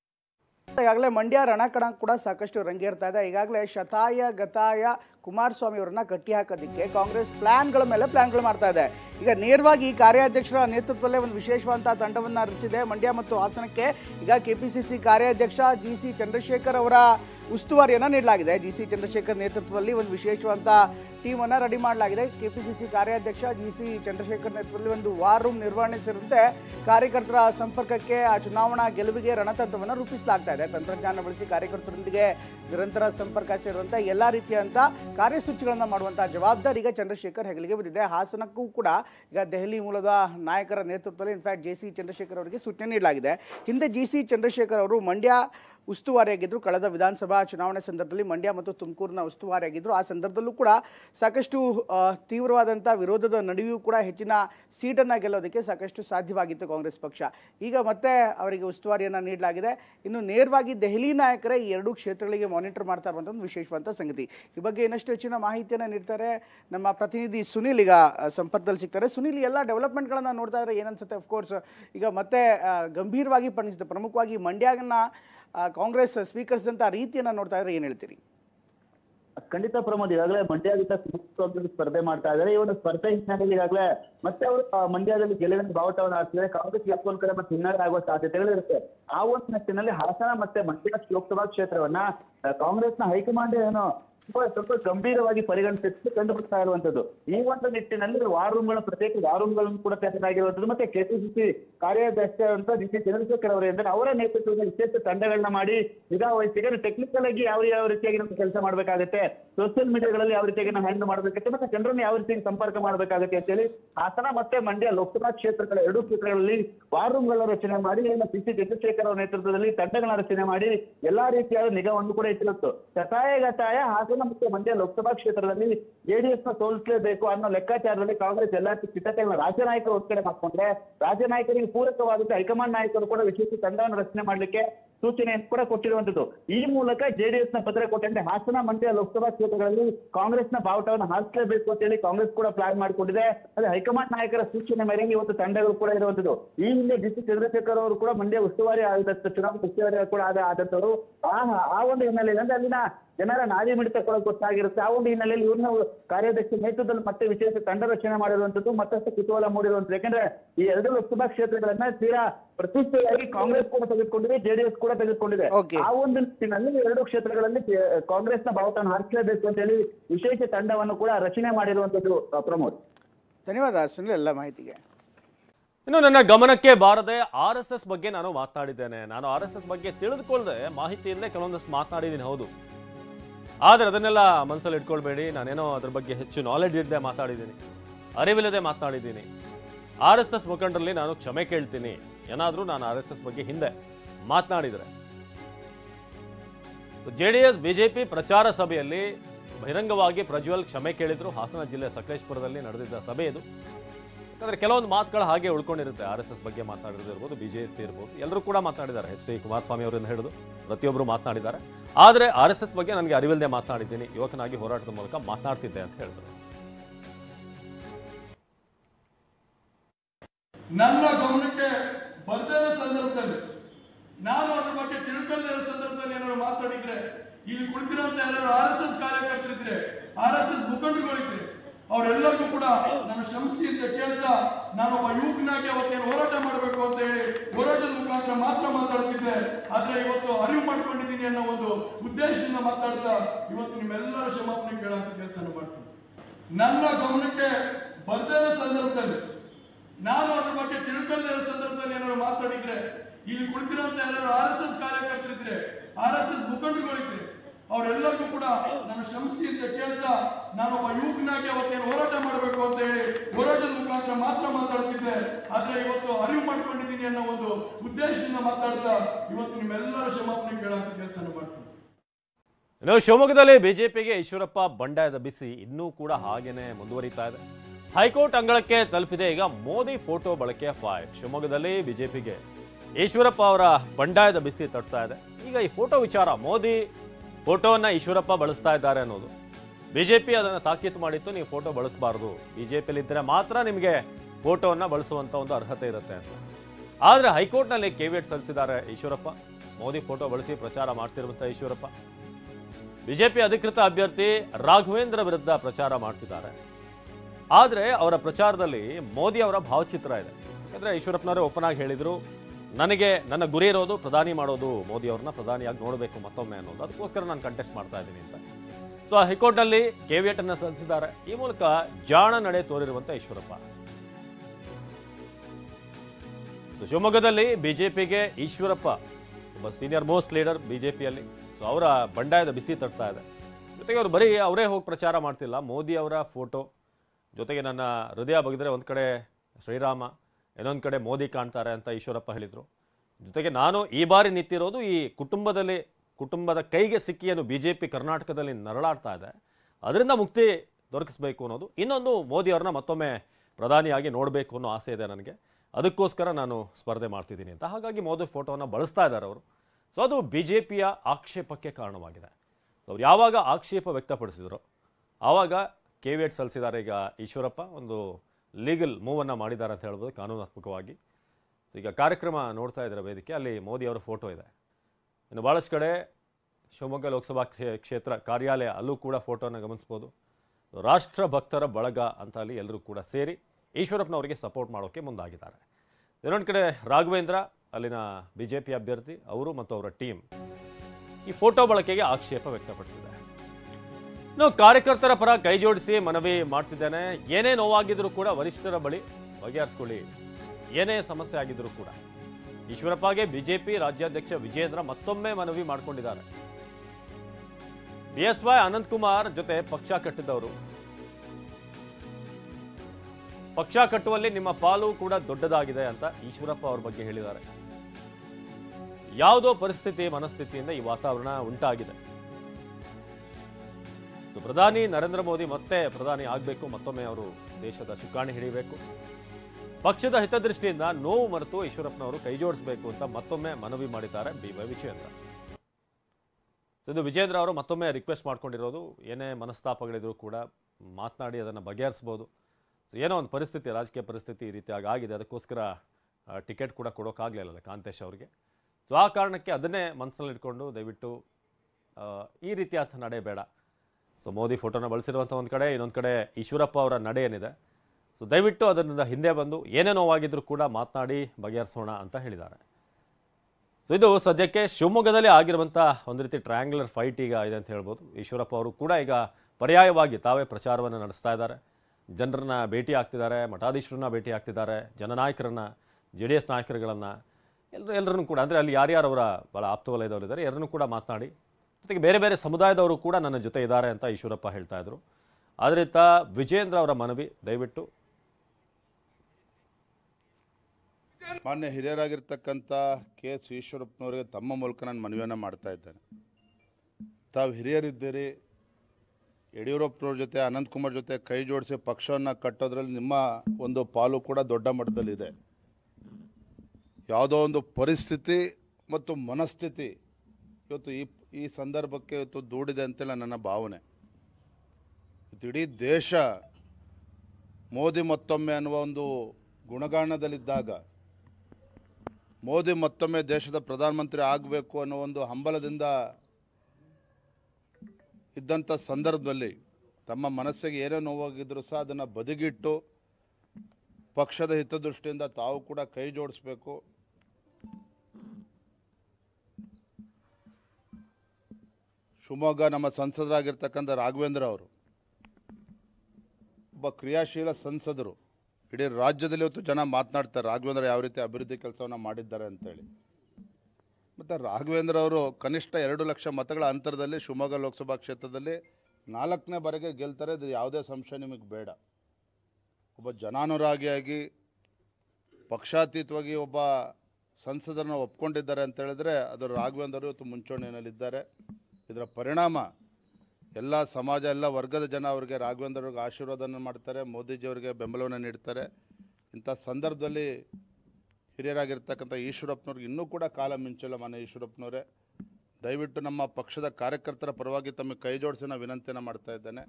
ಈಗಾಗಲೇ ಮಂಡ್ಯ ರಣಕಣ ಕೂಡ ಸಾಕಷ್ಟು ರಂಗೇರ್ತಾ ಇದೆ ಈಗಾಗಲೇ ಶತಾಯ ಗತಾಯ ಕುಮಾರಸ್ವಾಮಿ ಅವರನ್ನ ಕಟ್ಟಿ ಹಾಕೋದಕ್ಕೆ ಕಾಂಗ್ರೆಸ್ ಪ್ಲಾನ್ಗಳ ಮೇಲೆ ಪ್ಲಾನ್ಗಳು ಮಾಡ್ತಾ ಇದೆ ಈಗ ನೇರವಾಗಿ ಈ ಕಾರ್ಯಾಧ್ಯಕ್ಷರ ನೇತೃತ್ವದಲ್ಲೇ ಒಂದು ವಿಶೇಷವಾದಂತಹ ತಂಡವನ್ನು ರಚಿಸಿದೆ ಮಂಡ್ಯ ಮತ್ತು ಹಾಸನಕ್ಕೆ ಈಗ ಕೆಪಿಸಿಸಿ ಕಾರ್ಯಾಧ್ಯಕ್ಷ ಜಿ ಸಿ ಚಂದ್ರಶೇಖರ್ ಅವರ ಉಸ್ತುವಾರಿಯನ್ನು ನೀಡಲಾಗಿದೆ ಜಿ ಸಿ ಚಂದ್ರಶೇಖರ್ ನೇತೃತ್ವದಲ್ಲಿ ಒಂದು ವಿಶೇಷವಾದಂಥ ಟೀಮನ್ನು ರೆಡಿ ಮಾಡಲಾಗಿದೆ ಕೆಪಿಸಿಸಿ ಕಾರ್ಯಾಧ್ಯಕ್ಷ ಜಿ ಸಿ ಚಂದ್ರಶೇಖರ್ ನೇತೃತ್ವದಲ್ಲಿ ಒಂದು ವಾರ್ ರೂಮ್ ನಿರ್ವಹಣೆ ಸೇರಿದಂತೆ ಕಾರ್ಯಕರ್ತರ ಸಂಪರ್ಕಕ್ಕೆ ಆ ಚುನಾವಣಾ ಗೆಲುವಿಗೆ ರಣತಂತ್ರವನ್ನು ರೂಪಿಸಲಾಗ್ತಾ ಇದೆ ತಂತ್ರಜ್ಞಾನ ಬಳಸಿ ಕಾರ್ಯಕರ್ತರೊಂದಿಗೆ ನಿರಂತರ ಸಂಪರ್ಕ ಸೇರುವಂತೆ ಎಲ್ಲ ರೀತಿಯಂಥ ಕಾರ್ಯಸೂಚಿಗಳನ್ನು ಮಾಡುವಂಥ ಜವಾಬ್ದಾರಿ ಈಗ ಚಂದ್ರಶೇಖರ್ ಹೆಗಲಿಗೆ ಬಂದಿದೆ ಹಾಸನಕ್ಕೂ ಕೂಡ ಈಗ ದೆಹಲಿ ಮೂಲದ ನಾಯಕರ ನೇತೃತ್ವದಲ್ಲಿ ಇನ್ಫ್ಯಾಕ್ಟ್ ಜೆ ಸಿ ಚಂದ್ರಶೇಖರ್ ಅವರಿಗೆ ಸೂಚನೆ ನೀಡಲಾಗಿದೆ ಹಿಂದೆ ಜಿ ಸಿ ಚಂದ್ರಶೇಖರ್ ಅವರು ಮಂಡ್ಯ ಉಸ್ತುವಾರಿಯಾಗಿದ್ದರು ಕಳೆದ ವಿಧಾನಸಭಾ ಚುನಾವಣೆ ಸಂದರ್ಭದಲ್ಲಿ ಮಂಡ್ಯ ಮತ್ತು ತುಮಕೂರಿನ ಉಸ್ತುವಾರಿಯಾಗಿದ್ದರು ಆ ಸಂದರ್ಭದಲ್ಲೂ ಕೂಡ ಸಾಕಷ್ಟು ಆ, ತೀವ್ರವಾದಂಥ ವಿರೋಧದ ನಡುವೆಯೂ ಕೂಡ ಹೆಚ್ಚಿನ ಸೀಟನ್ನು ಗೆಲ್ಲೋದಕ್ಕೆ ಸಾಕಷ್ಟು ಸಾಧ್ಯವಾಗಿತ್ತು ಕಾಂಗ್ರೆಸ್ ಪಕ್ಷ ಈಗ ಮತ್ತೆ ಅವರಿಗೆ ಉಸ್ತುವಾರಿಯನ್ನು ನೀಡಲಾಗಿದೆ ಇನ್ನು ನೇರವಾಗಿ ದೆಹಲಿ ನಾಯಕರೇ ಈ ಎರಡೂ ಕ್ಷೇತ್ರಗಳಿಗೆ ಮಾನಿಟರ್ ಮಾಡ್ತಾ ಇರುವಂಥ ಒಂದು ವಿಶೇಷವಾದಂಥ ಸಂಗತಿ ಈ ಬಗ್ಗೆ ಇನ್ನಷ್ಟು ಹೆಚ್ಚಿನ ಮಾಹಿತಿಯನ್ನು ನೀಡ್ತಾರೆ ನಮ್ಮ ಪ್ರತಿನಿಧಿ ಸುನಿಲ್ ಈಗ ಆ, ಸಂಪರ್ಕದಲ್ಲಿ ಸಿಗ್ತಾರೆ ಸುನಿಲ್ ಈ ಎಲ್ಲ ಡೆವಲಪ್ಮೆಂಟ್ಗಳನ್ನು ನೋಡ್ತಾ ಇದ್ರೆ ಏನನ್ಸುತ್ತೆ ಅಫ್ಕೋರ್ಸ್ ಈಗ ಮತ್ತೆ ಆ, ಗಂಭೀರವಾಗಿ ಪರಿಣಿಸಿದೆ ಪ್ರಮುಖವಾಗಿ ಮಂಡ್ಯನ ಆ, ಕಾಂಗ್ರೆಸ್ ಸ್ವೀಕರಿಸಿದಂಥ ರೀತಿಯನ್ನು ನೋಡ್ತಾ ಇದ್ರೆ ಏನು ಹೇಳ್ತೀರಿ ಖಂಡಿತ ಪ್ರಮೋದ್ ಈಗಾಗಲೇ ಮಂಡ್ಯದಿಂದ ಸುಮುಖವಾಗಿ ಸ್ಪರ್ಧೆ ಮಾಡ್ತಾ ಇದ್ದಾರೆ ಈ ಒಂದು ಸ್ಪರ್ಧೆ ಹಿನ್ನೆಲೆಯಲ್ಲಿ ಈಗಾಗಲೇ ಮತ್ತೆ ಅವರು ಆ, ಮಂಡ್ಯದಲ್ಲಿ ಗೆಲುವಿನ ಬಾವುಟವನ್ನು ಹಾರಿಸಿದರೆ ಕಾಂಗ್ರೆಸ್ ಎಪ್ಪೊಂದು ಕಡೆ ಮತ್ತೆ ಹಿನ್ನಡೆ ಆಗುವ ಸಾಧ್ಯತೆಗಳು ಇರುತ್ತೆ ಆ ಒಂದು ನಿಟ್ಟಿನಲ್ಲಿ ಹಾಸನ ಮತ್ತೆ ಮಂಡ್ಯ ಲೋಕಸಭಾ ಕ್ಷೇತ್ರವನ್ನ ಆ, ಕಾಂಗ್ರೆಸ್ನ ಹೈಕಮಾಂಡ್ ಏನು ಸ್ವಲ್ಪ ಸ್ವಲ್ಪ ಗಂಭೀರವಾಗಿ ಪರಿಗಣಿಸಿ ಕಂಡು ಬರ್ತಾ ಇರುವಂತದ್ದು ಈ ಒಂದು ನಿಟ್ಟಿನಲ್ಲಿ ವಾರ್ ರೂಮ್ಗಳ ಪ್ರತ್ಯೇಕ ವಾರ್ ರೂಮ್ಗಳನ್ನು ಕೂಡ ತೆರೆದಾಗಿರುವಂತದ್ದು ಮತ್ತೆ ಕೆಪಿಸಿಸಿ ಕಾರ್ಯಾಧ್ಯಕ್ಷ ಅಂತ ಡಿ ಸಿ ಚಂದ್ರಶೇಖರ್ ಅವರಿಂದ ಅವರ ನೇತೃತ್ವದಲ್ಲಿ ವಿಶೇಷ ತಂಡಗಳನ್ನ ಮಾಡಿ ನಿಗಾ ವಹಿಸಿ ಟೆಕ್ನಿಕಲ್ ಆಗಿ ಯಾವ ಯಾವ ರೀತಿಯಾಗಿ ನಾವು ಕೆಲಸ ಮಾಡಬೇಕಾಗುತ್ತೆ ಸೋಷಿಯಲ್ ಮೀಡಿಯಾಗಳಲ್ಲಿ ಯಾವ ರೀತಿಯಾಗಿ ನಾವು ಹ್ಯಾಂಡಲ್ ಮಾಡಬೇಕಾಗುತ್ತೆ ಮತ್ತೆ ಜನರನ್ನು ಯಾವ ರೀತಿಯಾಗಿ ಸಂಪರ್ಕ ಮಾಡಬೇಕಾಗುತ್ತೆ ಅಂತೇಳಿ ಹಾಸನ ಮತ್ತೆ ಮಂಡ್ಯ ಲೋಕಸಭಾ ಕ್ಷೇತ್ರಗಳ ಎರಡೂ ಕ್ಷೇತ್ರಗಳಲ್ಲಿ ವಾರ್ ರೂಮ್ಗಳ ರಚನೆ ಮಾಡಿ ಸಿ ಸಿ ಚಂದ್ರಶೇಖರ್ ಅವರ ನೇತೃತ್ವದಲ್ಲಿ ತಂಡಗಳ ರಚನೆ ಮಾಡಿ ಎಲ್ಲಾ ರೀತಿಯಾದ ನಿಗಾವನ್ನು ಕೂಡ ಇಟ್ಟಿರುತ್ತು ಶತಾಯ ಗತಾಯ ಹಾಸನ ಮತ್ತೆ ಮಂಡ್ಯ ಲೋಕಸಭಾ ಕ್ಷೇತ್ರದಲ್ಲಿ ಜೆಡಿಎಸ್ ನ ಸೋಲಿಸಲೇಬೇಕು ಅನ್ನೋ ಲೆಕ್ಕಾಚಾರದಲ್ಲಿ ಕಾಂಗ್ರೆಸ್ ಎಲ್ಲಾ ಸಿದ್ಧತೆಗಳನ್ನ ರಾಜ್ಯ ನಾಯಕರು ಒಂದ್ ಕಡೆ ಮಾಡ್ಕೊಂಡ್ರೆ ರಾಜ್ಯ ನಾಯಕರಿಗೆ ಪೂರಕವಾದಂತೆ ಹೈಕಮಾಂಡ್ ನಾಯಕರು ಕೂಡ ವಿಶೇಷ ತಂಡವನ್ನು ರಚನೆ ಮಾಡ್ಲಿಕ್ಕೆ ಸೂಚನೆಯನ್ನು ಕೂಡ ಕೊಟ್ಟಿರುವಂತದ್ದು ಈ ಮೂಲಕ ಜೆಡಿಎಸ್ ನ ಪತ್ರ ಕೊಟ್ಟಂತೆ ಹಾಸನ ಮಂಡ್ಯ ಲೋಕಸಭಾ ಕ್ಷೇತ್ರಗಳಲ್ಲಿ ಕಾಂಗ್ರೆಸ್ನ ಬಾವುಟವನ್ನು ಹಾರಿಸಲೇಬೇಕು ಅಂತ ಹೇಳಿ ಕಾಂಗ್ರೆಸ್ ಕೂಡ ಪ್ಲಾನ್ ಮಾಡಿಕೊಂಡಿದೆ ಅದೇ ಹೈಕಮಾಂಡ್ ನಾಯಕರ ಸೂಚನೆ ಮೇರೆಗೆ ಇವತ್ತು ತಂಡಗಳು ಕೂಡ ಇರುವಂತದ್ದು ಈ ಹಿಂದೆ ಡಿ ಸಿ ಚಂದ್ರಶೇಖರ್ ಅವರು ಕೂಡ ಮಂಡ್ಯ ಉಸ್ತುವಾರಿ ಆದಂತ ಚುನಾವಣಾ ಉಸ್ತುವಾರಿ ಕೂಡ ಆದ ಆದಂತವರು ಆ ಆ ಒಂದು ಹಿನ್ನೆಲೆಯಲ್ಲಿ ಅಂದ್ರೆ ಅಲ್ಲಿನ ಜನರ ನಾಡಿ ಮಿಡಿತ ಕೂಡ ಗೊತ್ತಾಗಿರುತ್ತೆ ಆ ಒಂದು ಹಿನ್ನೆಲೆಯಲ್ಲಿ ಇವ್ರನ್ನ ಕಾರ್ಯಾಧ್ಯಕ್ಷ ನೇತೃತ್ವದಲ್ಲಿ ಮತ್ತೆ ವಿಶೇಷ ತಂಡ ರಚನೆ ಮಾಡಿರುವಂತದ್ದು ಮತ್ತಷ್ಟು ಕುತೂಹಲ ಮೂಡಿರುವಂತದ್ದು ಯಾಕಂದ್ರೆ ಈ ಎರಡು ಲೋಕಸಭಾ ಕ್ಷೇತ್ರಗಳನ್ನ ತೀರಾ ಪ್ರತಿಷ್ಠೆಯಾಗಿ ಕಾಂಗ್ರೆಸ್ ಕೂಡ ತೆಗೆದುಕೊಂಡಿದೆ ಜೆಡಿಎಸ್ ಕೂಡ ತೆಗೆದುಕೊಂಡಿದೆ Okay. ಆ ಒಂದು ನಿಟ್ಟಿನಲ್ಲಿ ಎರಡು ಕ್ಷೇತ್ರಗಳಲ್ಲಿ ಕಾಂಗ್ರೆಸ್ನ ಬಾವುಟವನ್ನು ಹಾರಿಸಲೇಬೇಕು ಅಂತ ಹೇಳಿ ವಿಶೇಷ ತಂಡವನ್ನು ಕೂಡ ರಚನೆ ಮಾಡಿರುವಂತದ್ದು ಆ, ಪ್ರಮೋದ್ ಧನ್ಯವಾದ ಸುನಿಲ್ ಎಲ್ಲ ಮಾಹಿತಿಗೆ ಇನ್ನು ನನ್ನ ಗಮನಕ್ಕೆ ಬಾರದೆ ಆರ್ ಎಸ್ ಎಸ್ ಬಗ್ಗೆ ನಾನು ಮಾತನಾಡಿದ್ದೇನೆ ನಾನು ಆರ್ ಎಸ್ ಎಸ್ ಬಗ್ಗೆ ತಿಳಿದುಕೊಳ್ಳದೆ ಮಾಹಿತಿಯಿಂದಲೇ ಕೆಲವೊಂದಷ್ಟು ಮಾತನಾಡಿದ್ದೀನಿ ಹೌದು ಆದರೆ ಅದನ್ನೆಲ್ಲ ಮನಸ್ಸಲ್ಲಿ ಇಟ್ಕೊಳ್ಬೇಡಿ ನಾನೇನೋ ಅದ್ರ ಬಗ್ಗೆ ಹೆಚ್ಚು ನಾಲೆಡ್ಜ್ ಇಲ್ಲದೆ ಮಾತಾಡಿದ್ದೀನಿ ಅರಿವಿಲ್ಲದೆ ಮಾತನಾಡಿದ್ದೀನಿ ಆರ್ ಎಸ್ ಎಸ್ ಮುಖಂಡರಲ್ಲಿ ನಾನು ಕ್ಷಮೆ ಕೇಳ್ತೀನಿ ಏನಾದರೂ ನಾನು ಆರ್ ಎಸ್ ಎಸ್ ಬಗ್ಗೆ ಹಿಂದೆ ಮಾತನಾಡಿದರೆ ಜೆ ಡಿ ಎಸ್ ಬಿಜೆಪಿ ಪ್ರಚಾರ ಸಭೆಯಲ್ಲಿ ಬಹಿರಂಗವಾಗಿ ಪ್ರಜ್ವಲ್ ಕ್ಷಮೆ ಕೇಳಿದ್ರು ಹಾಸನ ಜಿಲ್ಲೆ ಸಕಲೇಶ್ಪುರದಲ್ಲಿ ನಡೆದಿದ್ದ ಸಭೆ ಇದು ಯಾಕಂದ್ರೆ ಕೆಲವೊಂದು ಮಾತುಗಳು ಹಾಗೆ ಉಳ್ಕೊಂಡಿರುತ್ತೆ ಆರ್ ಎಸ್ ಎಸ್ ಬಗ್ಗೆ ಮಾತನಾಡಿರೋದು ಇರ್ಬೋದು ಬಿಜೆಪಿ ಇರ್ಬೋದು ಎಲ್ಲರೂ ಕೂಡ ಮಾತನಾಡಿದ್ದಾರೆ ಎಚ್ ಡಿ ಕುಮಾರಸ್ವಾಮಿ ಅವರನ್ನು ಹಿಡಿದು ಪ್ರತಿಯೊಬ್ಬರು ಮಾತನಾಡಿದ್ದಾರೆ ಆದರೆ ಆರ್ ಎಸ್ ಎಸ್ ಬಗ್ಗೆ ನನಗೆ ಅರಿವಿಲ್ಲದೆ ಮಾತನಾಡಿದ್ದೀನಿ ಯುವಕನಾಗಿ ಹೋರಾಟದ ಮೂಲಕ ಮಾತನಾಡ್ತಿದ್ದೆ ಅಂತ ಹೇಳಿದ್ರು ನನ್ನ ಗಮನಕ್ಕೆ ಬರ್ದೇ ಇರೋ ಸಂದರ್ಭದಲ್ಲಿ ನಾನು ಅದ್ರ ಬಗ್ಗೆ ತಿಳ್ಕೊಳ್ಳದೇ ಇರೋ ಸಂದರ್ಭದಲ್ಲಿ ಏನಾದ್ರು ಮಾತಾಡಿದ್ರೆ ಇಲ್ಲಿ ಕುಳಿತಿರೋಂತ ಯಾರು ಆರ್ ಎಸ್ ಎಸ್ ಕಾರ್ಯಕರ್ತರಿದ್ರೆ ಆರ್ ಎಸ್ ಎಸ್ ಮುಖಂಡರುಗಳಿದ್ರೆ ಅವರೆಲ್ಲರಿಗೂ ಕೂಡ ನಾನು ಶ್ರಮಿಸಿ ಅಂತ ಕೇಳ್ತಾ ನಾನೊಬ್ಬ ಯುವಕನಾಗಿ ಅವತ್ತೇನು ಹೋರಾಟ ಮಾಡಬೇಕು ಅಂತ ಹೇಳಿ ಹೋರಾಟದ ಮುಖಾಂತರ ಮಾತ್ರ ಮಾತಾಡ್ತಿದ್ದೆ ಆದ್ರೆ ಇವತ್ತು ಅರಿವು ಮಾಡ್ಕೊಂಡಿದ್ದೀನಿ ಅನ್ನೋ ಒಂದು ಉದ್ದೇಶದಿಂದ ಮಾತಾಡ್ತಾ ಇವತ್ತು ನಿಮ್ಮೆಲ್ಲರ ಕ್ಷಮಾಪಣೆ ಕೇಳೋಂಥ ಕೆಲಸ ಮಾಡ್ತೀನಿ ನನ್ನ ಗಮನಕ್ಕೆ ಬರ್ದೇ ಇರೋ ಸಂದರ್ಭದಲ್ಲಿ ನಾನು ಅದ್ರ ಬಗ್ಗೆ ತಿಳ್ಕೊಳ್ಳದೇ ಇರೋ ಸಂದರ್ಭದಲ್ಲಿ ಏನಾದ್ರು ಮಾತಾಡಿದ್ರೆ ಇಲ್ಲಿ ಕುಳಿತಿರೋಂತ ಯಾರು ಆರ್ ಎಸ್ ಎಸ್ ಕಾರ್ಯಕರ್ತರಿದ್ರೆ ಆರ್ ಎಸ್ ಎಸ್ ಮುಖಂಡರುಗಳಿದ್ರೆ ಅವರೆಲ್ಲರಿಗೂ ಕೂಡ ನಾನು ಶ್ರಮಿಸಿ ಅಂತ ಕೇಳ್ತಾ ನಾನೊಬ್ಬ ಯುವಕನಾಗಿ ಅವತ್ತೇನು ಹೋರಾಟ ಮಾಡಬೇಕು ಅಂತ ಹೇಳಿ ಹೋರಾಟದ ಮುಖಾಂತರ ಮಾತ್ರ ಮಾತಾಡ್ತಿದ್ದೆ ಆದ್ರೆ ಇವತ್ತು ಅರಿವು ಮಾಡ್ಕೊಂಡಿದ್ದೀನಿ ಅನ್ನೋ ಒಂದು ಉದ್ದೇಶದಿಂದ ಮಾತಾಡ್ತಾ ಇವತ್ತು ನಿಮ್ಮೆಲ್ಲರ ಕ್ಷಮಾಪಣೆ ಕೇಳೋಂಥ ಕೆಲಸ ಮಾಡ್ತೀನಿ ಇನ್ನು ಶಿವಮೊಗ್ಗದಲ್ಲಿ ಬಿಜೆಪಿಗೆ ಈಶ್ವರಪ್ಪ ಬಂಡಾಯದ ಬಿಸಿ ಇನ್ನೂ ಕೂಡ ಹಾಗೇನೆ ಮುಂದುವರಿತಾ ಇದೆ ಹೈಕೋರ್ಟ್ ಅಂಗಳಕ್ಕೆ ತಲುಪಿದೆ ಈಗ ಮೋದಿ ಫೋಟೋ ಬಳಕೆಯ ಫೈಟ್ ಶಿವಮೊಗ್ಗದಲ್ಲಿ ಬಿಜೆಪಿಗೆ ಈಶ್ವರಪ್ಪ ಅವರ ಬಂಡಾಯದ ಬಿಸಿ ತಟ್ತಾ ಇದೆ ಈಗ ಈ ಫೋಟೋ ವಿಚಾರ ಮೋದಿ ಫೋಟೋವನ್ನ ಈಶ್ವರಪ್ಪ ಬಳಸ್ತಾ ಇದ್ದಾರೆ ಅನ್ನೋದು ಬಿಜೆಪಿ ಅದನ್ನು ತಾಕೀತು ಮಾಡಿತ್ತು ನೀವು ಫೋಟೋ ಬಳಸಬಾರ್ದು ಬಿಜೆಪಿಯಲ್ಲಿ ಇದ್ದರೆ ಮಾತ್ರ ನಿಮಗೆ ಫೋಟೋವನ್ನ ಬಳಸುವಂತ ಒಂದು ಅರ್ಹತೆ ಇರುತ್ತೆ ಅಂತ ಆದರೆ ಹೈಕೋರ್ಟ್ನಲ್ಲಿ ಕೆವಿಯಟ್ ಸಲ್ಲಿಸಿದ್ದಾರೆ ಈಶ್ವರಪ್ಪ ಮೋದಿ ಫೋಟೋ ಬಳಸಿ ಪ್ರಚಾರ ಮಾಡ್ತಿರುವಂಥ ಈಶ್ವರಪ್ಪ ಬಿಜೆಪಿ ಅಧಿಕೃತ ಅಭ್ಯರ್ಥಿ ರಾಘವೇಂದ್ರ ವಿರುದ್ಧ ಪ್ರಚಾರ ಮಾಡ್ತಿದ್ದಾರೆ ಆದರೆ ಅವರ ಪ್ರಚಾರದಲ್ಲಿ ಮೋದಿ ಅವರ ಭಾವಚಿತ್ರ ಇದೆ ಯಾಕಂದ್ರೆ ಈಶ್ವರಪ್ಪನವರೇ ಓಪನ್ ಆಗಿ ಹೇಳಿದ್ರು ನನಗೆ ನನ್ನ ಗುರಿ ಇರೋದು ಪ್ರಧಾನಿ ಮಾಡೋದು ಮೋದಿ ಅವ್ರನ್ನ ಪ್ರಧಾನಿಯಾಗಿ ನೋಡಬೇಕು ಮತ್ತೊಮ್ಮೆ ಅನ್ನೋದು ಅದಕ್ಕೋಸ್ಕರ ನಾನು ಕಂಟೆಸ್ಟ್ ಮಾಡ್ತಾ ಇದ್ದೀನಿ ಅಂತ ಸೊ ಹೈಕೋರ್ಟ್ನಲ್ಲಿ ಕೆವಿಯಟ್ ಅನ್ನು ಸಲ್ಲಿಸಿದ್ದಾರೆ ಈ ಮೂಲಕ ಜಾಣ ನಡೆ ತೋರಿರುವಂತ ಈಶ್ವರಪ್ಪ ಸೊ ಶಿವಮೊಗ್ಗದಲ್ಲಿ ಬಿಜೆಪಿಗೆ ಈಶ್ವರಪ್ಪ ಒಬ್ಬ ಸೀನಿಯರ್ ಮೋಸ್ಟ್ ಲೀಡರ್ ಬಿಜೆಪಿಯಲ್ಲಿ ಸೊ ಅವರ ಬಂಡಾಯದ ಬಿಸಿ ತಟ್ತಾ ಇದೆ ಜೊತೆಗೆ ಅವರು ಬರೀ ಅವರೇ ಹೋಗಿ ಪ್ರಚಾರ ಮಾಡ್ತಿಲ್ಲ ಮೋದಿ ಅವರ ಫೋಟೋ ಜೊತೆಗೆ ನನ್ನ ಹೃದಯ ಬಗೆದ್ರೆ ಒಂದು ಕಡೆ ಶ್ರೀರಾಮ ಇನ್ನೊಂದು ಕಡೆ ಮೋದಿ ಕಾಣ್ತಾರೆ ಅಂತ ಈಶ್ವರಪ್ಪ ಹೇಳಿದರು ಜೊತೆಗೆ ನಾನು ಈ ಬಾರಿ ನಿಂತಿರೋದು ಈ ಕುಟುಂಬದಲ್ಲಿ ಕುಟುಂಬದ ಕೈಗೆ ಸಿಕ್ಕಿ ಏನು ಬಿ ಜೆ ಪಿ ಕರ್ನಾಟಕದಲ್ಲಿ ನರಳಾಡ್ತಾ ಇದೆ ಅದರಿಂದ ಮುಕ್ತಿ ದೊರಕಿಸಬೇಕು ಅನ್ನೋದು ಇನ್ನೊಂದು ಮೋದಿ ಅವ್ರನ್ನ ಮತ್ತೊಮ್ಮೆ ಪ್ರಧಾನಿಯಾಗಿ ನೋಡಬೇಕು ಅನ್ನೋ ಆಸೆ ಇದೆ ನನಗೆ ಅದಕ್ಕೋಸ್ಕರ ನಾನು ಸ್ಪರ್ಧೆ ಮಾಡ್ತಿದ್ದೀನಿ ಅಂತ ಹಾಗಾಗಿ ಮೋದಿ ಫೋಟೋವನ್ನು ಬಳಸ್ತಾ ಇದ್ದಾರೆ ಅವರು ಸೊ ಅದು ಬಿ ಜೆ ಪಿಯ ಆಕ್ಷೇಪಕ್ಕೆ ಕಾರಣವಾಗಿದೆ ಸೊ ಅವ್ರು ಯಾವಾಗ ಆಕ್ಷೇಪ ವ್ಯಕ್ತಪಡಿಸಿದ್ರು ಆವಾಗ ಕೆ ವಿ ಎಟ್ ಸಲ್ಲಿಸಿದ್ದಾರೆ ಈಗ ಈಶ್ವರಪ್ಪ ಒಂದು ಲೀಗಲ್ ಮೂವನ್ನು ಮಾಡಿದ್ದಾರೆ ಅಂತ ಹೇಳ್ಬೋದು ಕಾನೂನಾತ್ಮಕವಾಗಿ ಸೊ ಈಗ ಕಾರ್ಯಕ್ರಮ ನೋಡ್ತಾ ಇದ್ದಾರೆ ವೇದಿಕೆ ಅಲ್ಲಿ ಮೋದಿ ಅವರ ಫೋಟೋ ಇದೆ ಇನ್ನು ಭಾಳಷ್ಟು ಕಡೆ ಶಿವಮೊಗ್ಗ ಲೋಕಸಭಾ ಕ್ಷೇ- ಕ್ಷೇತ್ರ ಕಾರ್ಯಾಲಯ ಅಲ್ಲೂ ಕೂಡ ಫೋಟೋನ ಗಮನಿಸ್ಬೋದು ರಾಷ್ಟ್ರ ಭಕ್ತರ ಬಳಗ ಅಂತ ಅಲ್ಲಿ ಎಲ್ಲರೂ ಕೂಡ ಸೇರಿ ಈಶ್ವರಪ್ಪನವರಿಗೆ ಸಪೋರ್ಟ್ ಮಾಡೋಕ್ಕೆ ಮುಂದಾಗಿದ್ದಾರೆ ಇನ್ನೊಂದು ಕಡೆ ರಾಘವೇಂದ್ರ ಅಲ್ಲಿನ ಬಿ ಜೆ ಪಿ ಅಭ್ಯರ್ಥಿ ಅವರು ಮತ್ತು ಅವರ ಟೀಮ್ ಈ ಫೋಟೋ ಬಳಕೆಗೆ ಆಕ್ಷೇಪ ವ್ಯಕ್ತಪಡಿಸಿದ್ದಾರೆ ಇನ್ನು ಕಾರ್ಯಕರ್ತರ ಪರ ಕೈ ಜೋಡಿಸಿ ಮನವಿ ಮಾಡ್ತಿದ್ದೇನೆ ಏನೇ ನೋವಾಗಿದ್ರೂ ಕೂಡ ವರಿಷ್ಠರ ಬಳಿ ಬಗೆಹರಿಸ್ಕೊಳ್ಳಿ ಏನೇ ಸಮಸ್ಯೆ ಆಗಿದ್ರೂ ಕೂಡ ಈಶ್ವರಪ್ಪಗೆ ಬಿಜೆಪಿ ರಾಜ್ಯಾಧ್ಯಕ್ಷ ವಿಜೇಂದ್ರ ಮತ್ತೊಮ್ಮೆ ಮನವಿ ಮಾಡಿಕೊಂಡಿದ್ದಾರೆ ಬಿ ಎಸ್ ವೈ ಅನಂತಕುಮಾರ್ ಜೊತೆ ಪಕ್ಷ ಕಟ್ಟಿದವರು ಪಕ್ಷ ಕಟ್ಟುವಲ್ಲಿ ನಿಮ್ಮ ಪಾಲು ಕೂಡ ದೊಡ್ಡದಾಗಿದೆ ಅಂತ ಈಶ್ವರಪ್ಪ ಅವ್ರ ಬಗ್ಗೆ ಹೇಳಿದ್ದಾರೆ ಯಾವುದೋ ಪರಿಸ್ಥಿತಿ ಮನಸ್ಥಿತಿಯಿಂದ ಈ ವಾತಾವರಣ ಉಂಟಾಗಿದೆ ಸೊ ಪ್ರಧಾನಿ ನರೇಂದ್ರ ಮೋದಿ ಮತ್ತೆ ಪ್ರಧಾನಿ ಆಗಬೇಕು ಮತ್ತೊಮ್ಮೆ ಅವರು ದೇಶದ ಚುಕ್ಕಾಣಿ ಹಿಡಿಯಬೇಕು ಪಕ್ಷದ ಹಿತದೃಷ್ಟಿಯಿಂದ ನೋವು ಮರೆತು ಈಶ್ವರಪ್ಪನವರು ಕೈ ಜೋಡಿಸಬೇಕು ಅಂತ ಮತ್ತೊಮ್ಮೆ ಮನವಿ ಮಾಡಿದ್ದಾರೆ ಬಿ ವೈ ವಿಜೇಂದ್ರ ಸೊ ಇದು ವಿಜೇಂದ್ರ ಅವರು ಮತ್ತೊಮ್ಮೆ ರಿಕ್ವೆಸ್ಟ್ ಮಾಡ್ಕೊಂಡಿರೋದು ಏನೇ ಮನಸ್ತಾಪಗಳಿದ್ರು ಕೂಡ ಮಾತನಾಡಿ ಅದನ್ನು ಬಗೆಹರಿಸ್ಬೋದು ಸೊ ಏನೋ ಒಂದು ಪರಿಸ್ಥಿತಿ ರಾಜಕೀಯ ಪರಿಸ್ಥಿತಿ ಈ ರೀತಿಯಾಗಿ ಆಗಿದೆ ಅದಕ್ಕೋಸ್ಕರ ಟಿಕೆಟ್ ಕೂಡ ಕೊಡೋಕ್ಕಾಗಲಿಲ್ಲ ಕಾಂತೇಶ್ ಅವರಿಗೆ ಸೊ ಆ ಕಾರಣಕ್ಕೆ ಅದನ್ನೇ ಮನಸ್ಸಲ್ಲಿ ಇಟ್ಕೊಂಡು ದಯವಿಟ್ಟು ಆ, ಈ ರೀತಿಯಾದ ನಡೆ ಬೇಡ ಸೊ ಮೋದಿ ಫೋಟೋನ ಬಳಸಿರುವಂಥ ಒಂದು ಕಡೆ ಇನ್ನೊಂದು ಕಡೆ ಈಶ್ವರಪ್ಪ ಅವರ ನಡೆ ಏನಿದೆ ಸೊ ದಯವಿಟ್ಟು ಅದರಿಂದ ಹಿಂದೆ ಬಂದು ಏನೇ ನೋವಾಗಿದ್ರೂ ಕೂಡ ಮಾತನಾಡಿ ಬಗೆಹರಿಸೋಣ ಅಂತ ಹೇಳಿದ್ದಾರೆ ಸೊ ಇದು ಸದ್ಯಕ್ಕೆ ಶಿವಮೊಗ್ಗದಲ್ಲಿ ಆಗಿರುವಂಥ ಒಂದು ರೀತಿ ಟ್ರಯಾಂಗ್ಯುಲರ್ ಫೈಟ್ ಈಗ ಇದೆ ಅಂತ ಹೇಳ್ಬೋದು ಈಶ್ವರಪ್ಪ ಅವರು ಕೂಡ ಈಗ ಪರ್ಯಾಯವಾಗಿ ತಾವೇ ಪ್ರಚಾರವನ್ನು ನಡೆಸ್ತಾ ಇದ್ದಾರೆ ಜನರನ್ನ ಭೇಟಿ ಆಗ್ತಿದ್ದಾರೆ ಮಠಾಧೀಶರನ್ನ ಭೇಟಿ ಆಗ್ತಿದ್ದಾರೆ ಜನನಾಯಕರನ್ನ ಜೆ ಡಿ ಎಸ್ ನಾಯಕರುಗಳನ್ನು ಎಲ್ಲರೂ ಎಲ್ಲರನ್ನು ಕೂಡ ಅಂದರೆ ಅಲ್ಲಿ ಯಾರ್ಯಾರು ಅವರ ಭಾಳ ಆಪ್ತ ವಲಯದವರು ಇದ್ದಾರೆ ಎಲ್ಲರನ್ನೂ ಕೂಡ ಮಾತನಾಡಿ ಜೊತೆಗೆ ಬೇರೆ ಬೇರೆ ಸಮುದಾಯದವರು ಕೂಡ ನನ್ನ ಜೊತೆ ಇದ್ದಾರೆ ಅಂತ ಈಶ್ವರಪ್ಪ ಹೇಳ್ತಾ ಇದ್ರು ಆದ್ರಿಂದ ವಿಜೇಂದ್ರ ಅವರ ಮನವಿ ದಯವಿಟ್ಟು ಮಾನ್ಯ ಹಿರಿಯರಾಗಿರ್ತಕ್ಕಂಥ ಕೆ ಎಸ್ ಈಶ್ವರಪ್ಪನವರಿಗೆ ತಮ್ಮ ಮೂಲಕ ನಾನು ಮನವಿಯನ್ನು ಮಾಡ್ತಾ ಇದ್ದೇನೆ ತಾವು ಹಿರಿಯರಿದ್ದೀರಿ ಯಡಿಯೂರಪ್ಪನವ್ರ ಜೊತೆ ಅನಂತಕುಮಾರ್ ಜೊತೆ ಕೈ ಜೋಡಿಸಿ ಪಕ್ಷವನ್ನು ಕಟ್ಟೋದ್ರಲ್ಲಿ ನಿಮ್ಮ ಒಂದು ಪಾಲು ಕೂಡ ದೊಡ್ಡ ಮಟ್ಟದಲ್ಲಿದೆ ಯಾವುದೋ ಒಂದು ಪರಿಸ್ಥಿತಿ ಮತ್ತು ಮನಸ್ಥಿತಿ ಇವತ್ತು ಈ ಈ ಸಂದರ್ಭಕ್ಕೆ ಇವತ್ತು ದೂಡಿದೆ ಅಂತೇಳಿ ನನ್ನ ಭಾವನೆ ಇವತ್ತು ಇಡೀ ದೇಶ ಮೋದಿ ಮತ್ತೊಮ್ಮೆ ಅನ್ನುವ ಒಂದು ಗುಣಗಾನದಲ್ಲಿದ್ದಾಗ ಮೋದಿ ಮತ್ತೊಮ್ಮೆ ದೇಶದ ಪ್ರಧಾನಮಂತ್ರಿ ಆಗಬೇಕು ಅನ್ನೋ ಒಂದು ಹಂಬಲದಿಂದ ಇದ್ದಂಥ ಸಂದರ್ಭದಲ್ಲಿ ತಮ್ಮ ಮನಸ್ಸಿಗೆ ಏನೇ ನೋವಾಗಿದ್ರೂ ಸಹ ಅದನ್ನು ಬದಿಗಿಟ್ಟು ಪಕ್ಷದ ಹಿತದೃಷ್ಟಿಯಿಂದ ತಾವು ಕೂಡ ಕೈ ಜೋಡಿಸ್ಬೇಕು ಶಿವಮೊಗ್ಗ ನಮ್ಮ ಸಂಸದರಾಗಿರ್ತಕ್ಕಂಥ ರಾಘವೇಂದ್ರ ಅವರು ಒಬ್ಬ ಕ್ರಿಯಾಶೀಲ ಸಂಸದರು ಇಡೀ ರಾಜ್ಯದಲ್ಲಿ ಇವತ್ತು ಜನ ಮಾತನಾಡ್ತಾರೆ ರಾಘವೇಂದ್ರ ಯಾವ ರೀತಿ ಅಭಿವೃದ್ಧಿ ಕೆಲಸವನ್ನು ಮಾಡಿದ್ದಾರೆ ಅಂತೇಳಿ ಮತ್ತು ರಾಘವೇಂದ್ರ ಅವರು ಕನಿಷ್ಠ ಎರಡು ಲಕ್ಷ ಮತಗಳ ಅಂತರದಲ್ಲಿ ಶಿವಮೊಗ್ಗ ಲೋಕಸಭಾ ಕ್ಷೇತ್ರದಲ್ಲಿ ನಾಲ್ಕನೇ ಬಾರಿಗೆ ಗೆಲ್ತಾರೆ ಇದು ಯಾವುದೇ ಸಂಶಯ ನಿಮಗೆ ಬೇಡ ಒಬ್ಬ ಜನಾನುರಾಗಿಯಾಗಿ ಪಕ್ಷಾತೀತವಾಗಿ ಒಬ್ಬ ಸಂಸದರನ್ನ ಒಪ್ಕೊಂಡಿದ್ದಾರೆ ಅಂತ ಹೇಳಿದ್ರೆ ಅದು ರಾಘವೇಂದ್ರ ಅವರು ಇವತ್ತು ಮುಂಚೂಣಿಯಲ್ಲಿದ್ದಾರೆ ಇದರ ಪರಿಣಾಮ ಎಲ್ಲ ಸಮಾಜ ಎಲ್ಲ ವರ್ಗದ ಜನ ಅವರಿಗೆ ರಾಘವೇಂದ್ರ ಅವ್ರಿಗೆ ಆಶೀರ್ವಾದನ ಮಾಡ್ತಾರೆ ಮೋದಿಜಿಯವರಿಗೆ ಬೆಂಬಲವನ್ನು ನೀಡ್ತಾರೆ ಇಂಥ ಸಂದರ್ಭದಲ್ಲಿ ಹಿರಿಯರಾಗಿರ್ತಕ್ಕಂಥ ಈಶ್ವರಪ್ಪನವ್ರಿಗೆ ಇನ್ನೂ ಕೂಡ ಕಾಲ ಮಿಂಚಿಲ್ಲ ಮನೆ ಈಶ್ವರಪ್ಪನವರೇ ದಯವಿಟ್ಟು ನಮ್ಮ ಪಕ್ಷದ ಕಾರ್ಯಕರ್ತರ ಪರವಾಗಿ ತಮಗೆ ಕೈ ಜೋಡಿಸಿ ನಾನು ವಿನಂತಿಯನ್ನು ಮಾಡ್ತಾ ಇದ್ದೇನೆ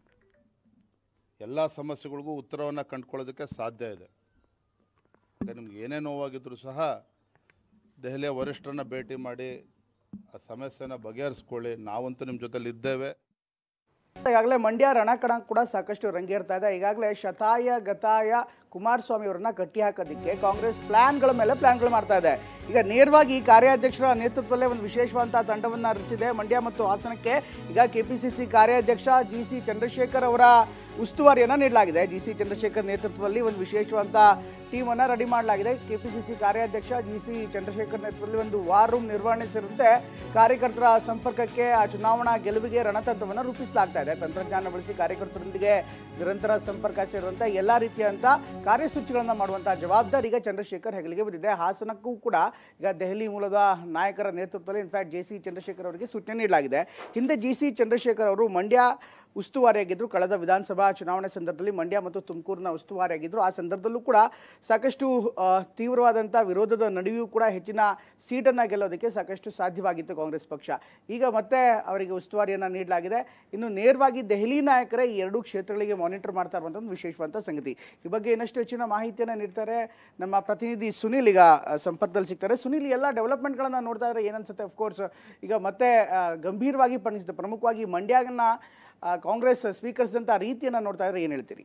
ಎಲ್ಲ ಸಮಸ್ಯೆಗಳಿಗೂ ಉತ್ತರವನ್ನು ಕಂಡುಕೊಳ್ಳೋದಕ್ಕೆ ಸಾಧ್ಯ ಇದೆ ಹಾಗೆ ನಿಮ್ಗೆ ಏನೇ ನೋವಾಗಿದ್ರೂ ಸಹ ದೆಹಲಿಯ ವರಿಷ್ಠರನ್ನ ಭೇಟಿ ಮಾಡಿ ಆ ಸಮಸ್ಯೆನ ಬಗೆಹರಿಸ್ಕೊಳ್ಳಿ ನಾವಂತೂ ನಿಮ್ಮ ಜೊತೆಲಿ ಇದ್ದೇವೆ ಈಗಾಗಲೇ ಮಂಡ್ಯ ರಣಕಣ ಕೂಡ ಸಾಕಷ್ಟು ರಂಗೇರ್ತಾ ಇದೆ ಈಗಾಗಲೇ ಶತಾಯ ಗತಾಯ ಕುಮಾರಸ್ವಾಮಿ ಅವರನ್ನ ಕಟ್ಟಿ ಹಾಕೋದಕ್ಕೆ ಕಾಂಗ್ರೆಸ್ ಪ್ಲಾನ್ಗಳ ಮೇಲೆ ಪ್ಲಾನ್ಗಳು ಮಾಡ್ತಾ ಇದೆ ಈಗ ನೇರವಾಗಿ ಈ ಕಾರ್ಯಾಧ್ಯಕ್ಷರ ನೇತೃತ್ವದಲ್ಲೇ ಒಂದು ವಿಶೇಷವಾದಂತಹ ತಂಡವನ್ನು ರಚಿಸಿದೆ ಮಂಡ್ಯ ಮತ್ತು ಹಾಸನಕ್ಕೆ ಈಗ ಕೆಪಿಸಿಸಿ ಕಾರ್ಯಾಧ್ಯಕ್ಷ ಜಿ ಸಿ ಚಂದ್ರಶೇಖರ್ ಅವರ ಉಸ್ತುವಾರಿಯನ್ನು ನೀಡಲಾಗಿದೆ ಜಿ ಸಿ ಚಂದ್ರಶೇಖರ್ ನೇತೃತ್ವದಲ್ಲಿ ಒಂದು ವಿಶೇಷವಾದಂಥ ಟೀಮನ್ನು ರೆಡಿ ಮಾಡಲಾಗಿದೆ ಕೆಪಿಸಿಸಿ ಕಾರ್ಯಾಧ್ಯಕ್ಷ ಜಿ ಸಿ ಚಂದ್ರಶೇಖರ್ ನೇತೃತ್ವದಲ್ಲಿ ಒಂದು ವಾರ್ ರೂಮ್ ನಿರ್ವಹಣೆ ಸೇರಿದಂತೆ ಕಾರ್ಯಕರ್ತರ ಸಂಪರ್ಕಕ್ಕೆ ಆ ಚುನಾವಣಾ ಗೆಲುವಿಗೆ ರಣತಂತ್ರವನ್ನು ರೂಪಿಸಲಾಗ್ತಾ ಇದೆ ತಂತ್ರಜ್ಞಾನ ಬಳಸಿ ಕಾರ್ಯಕರ್ತರೊಂದಿಗೆ ನಿರಂತರ ಸಂಪರ್ಕ ಸೇರುವಂತೆ ಎಲ್ಲ ರೀತಿಯಂಥ ಕಾರ್ಯಸೂಚಿಗಳನ್ನು ಮಾಡುವಂಥ ಜವಾಬ್ದಾರಿ ಈಗ ಚಂದ್ರಶೇಖರ್ ಹೆಗಲಿಗೆ ಬಂದಿದೆ ಹಾಸನಕ್ಕೂ ಕೂಡ ಈಗ ದೆಹಲಿ ಮೂಲದ ನಾಯಕರ ನೇತೃತ್ವದಲ್ಲಿ ಇನ್ಫ್ಯಾಕ್ಟ್ ಜೆ ಸಿ ಚಂದ್ರಶೇಖರ್ ಅವರಿಗೆ ಸೂಚನೆ ನೀಡಲಾಗಿದೆ ಹಿಂದೆ ಜಿ ಸಿ ಚಂದ್ರಶೇಖರ್ ಅವರು ಮಂಡ್ಯ ಉಸ್ತುವಾರಿಯಾಗಿದ್ದರು ಕಳೆದ ವಿಧಾನಸಭಾ ಚುನಾವಣೆ ಸಂದರ್ಭದಲ್ಲಿ ಮಂಡ್ಯ ಮತ್ತು ತುಮಕೂರಿನ ಉಸ್ತುವಾರಿಯಾಗಿದ್ದರು ಆ ಸಂದರ್ಭದಲ್ಲೂ ಕೂಡ ಸಾಕಷ್ಟು ಆ, ತೀವ್ರವಾದಂಥ ವಿರೋಧದ ನಡುವೆಯೂ ಕೂಡ ಹೆಚ್ಚಿನ ಸೀಟನ್ನು ಗೆಲ್ಲೋದಕ್ಕೆ ಸಾಕಷ್ಟು ಸಾಧ್ಯವಾಗಿತ್ತು ಕಾಂಗ್ರೆಸ್ ಪಕ್ಷ ಈಗ ಮತ್ತೆ ಅವರಿಗೆ ಉಸ್ತುವಾರಿಯನ್ನು ನೀಡಲಾಗಿದೆ ಇನ್ನು ನೇರವಾಗಿ ದೆಹಲಿ ನಾಯಕರೇ ಈ ಎರಡೂ ಕ್ಷೇತ್ರಗಳಿಗೆ ಮಾನಿಟರ್ ಮಾಡ್ತಾ ಇರುವಂಥ ಒಂದು ವಿಶೇಷವಾದಂಥ ಸಂಗತಿ ಈ ಬಗ್ಗೆ ಇನ್ನಷ್ಟು ಹೆಚ್ಚಿನ ಮಾಹಿತಿಯನ್ನು ನೀಡ್ತಾರೆ ನಮ್ಮ ಪ್ರತಿನಿಧಿ ಸುನಿಲ್ ಈಗ ಆ, ಸಂಪರ್ಕದಲ್ಲಿ ಸಿಗ್ತಾರೆ ಸುನಿಲ್ ಈ ಎಲ್ಲ ಡೆವಲಪ್ಮೆಂಟ್ಗಳನ್ನು ನೋಡ್ತಾ ಇದ್ರೆ ಏನನ್ಸುತ್ತೆ ಅಫ್ಕೋರ್ಸ್ ಈಗ ಮತ್ತೆ ಆ, ಗಂಭೀರವಾಗಿ ಪರಿಣಿಸಿದೆ ಪ್ರಮುಖವಾಗಿ ಮಂಡ್ಯನ ಆ, ಕಾಂಗ್ರೆಸ್ ಸ್ವೀಕರಿಸಿದಂಥ ರೀತಿಯನ್ನು ನೋಡ್ತಾ ಇದ್ರೆ ಏನು ಹೇಳ್ತೀರಿ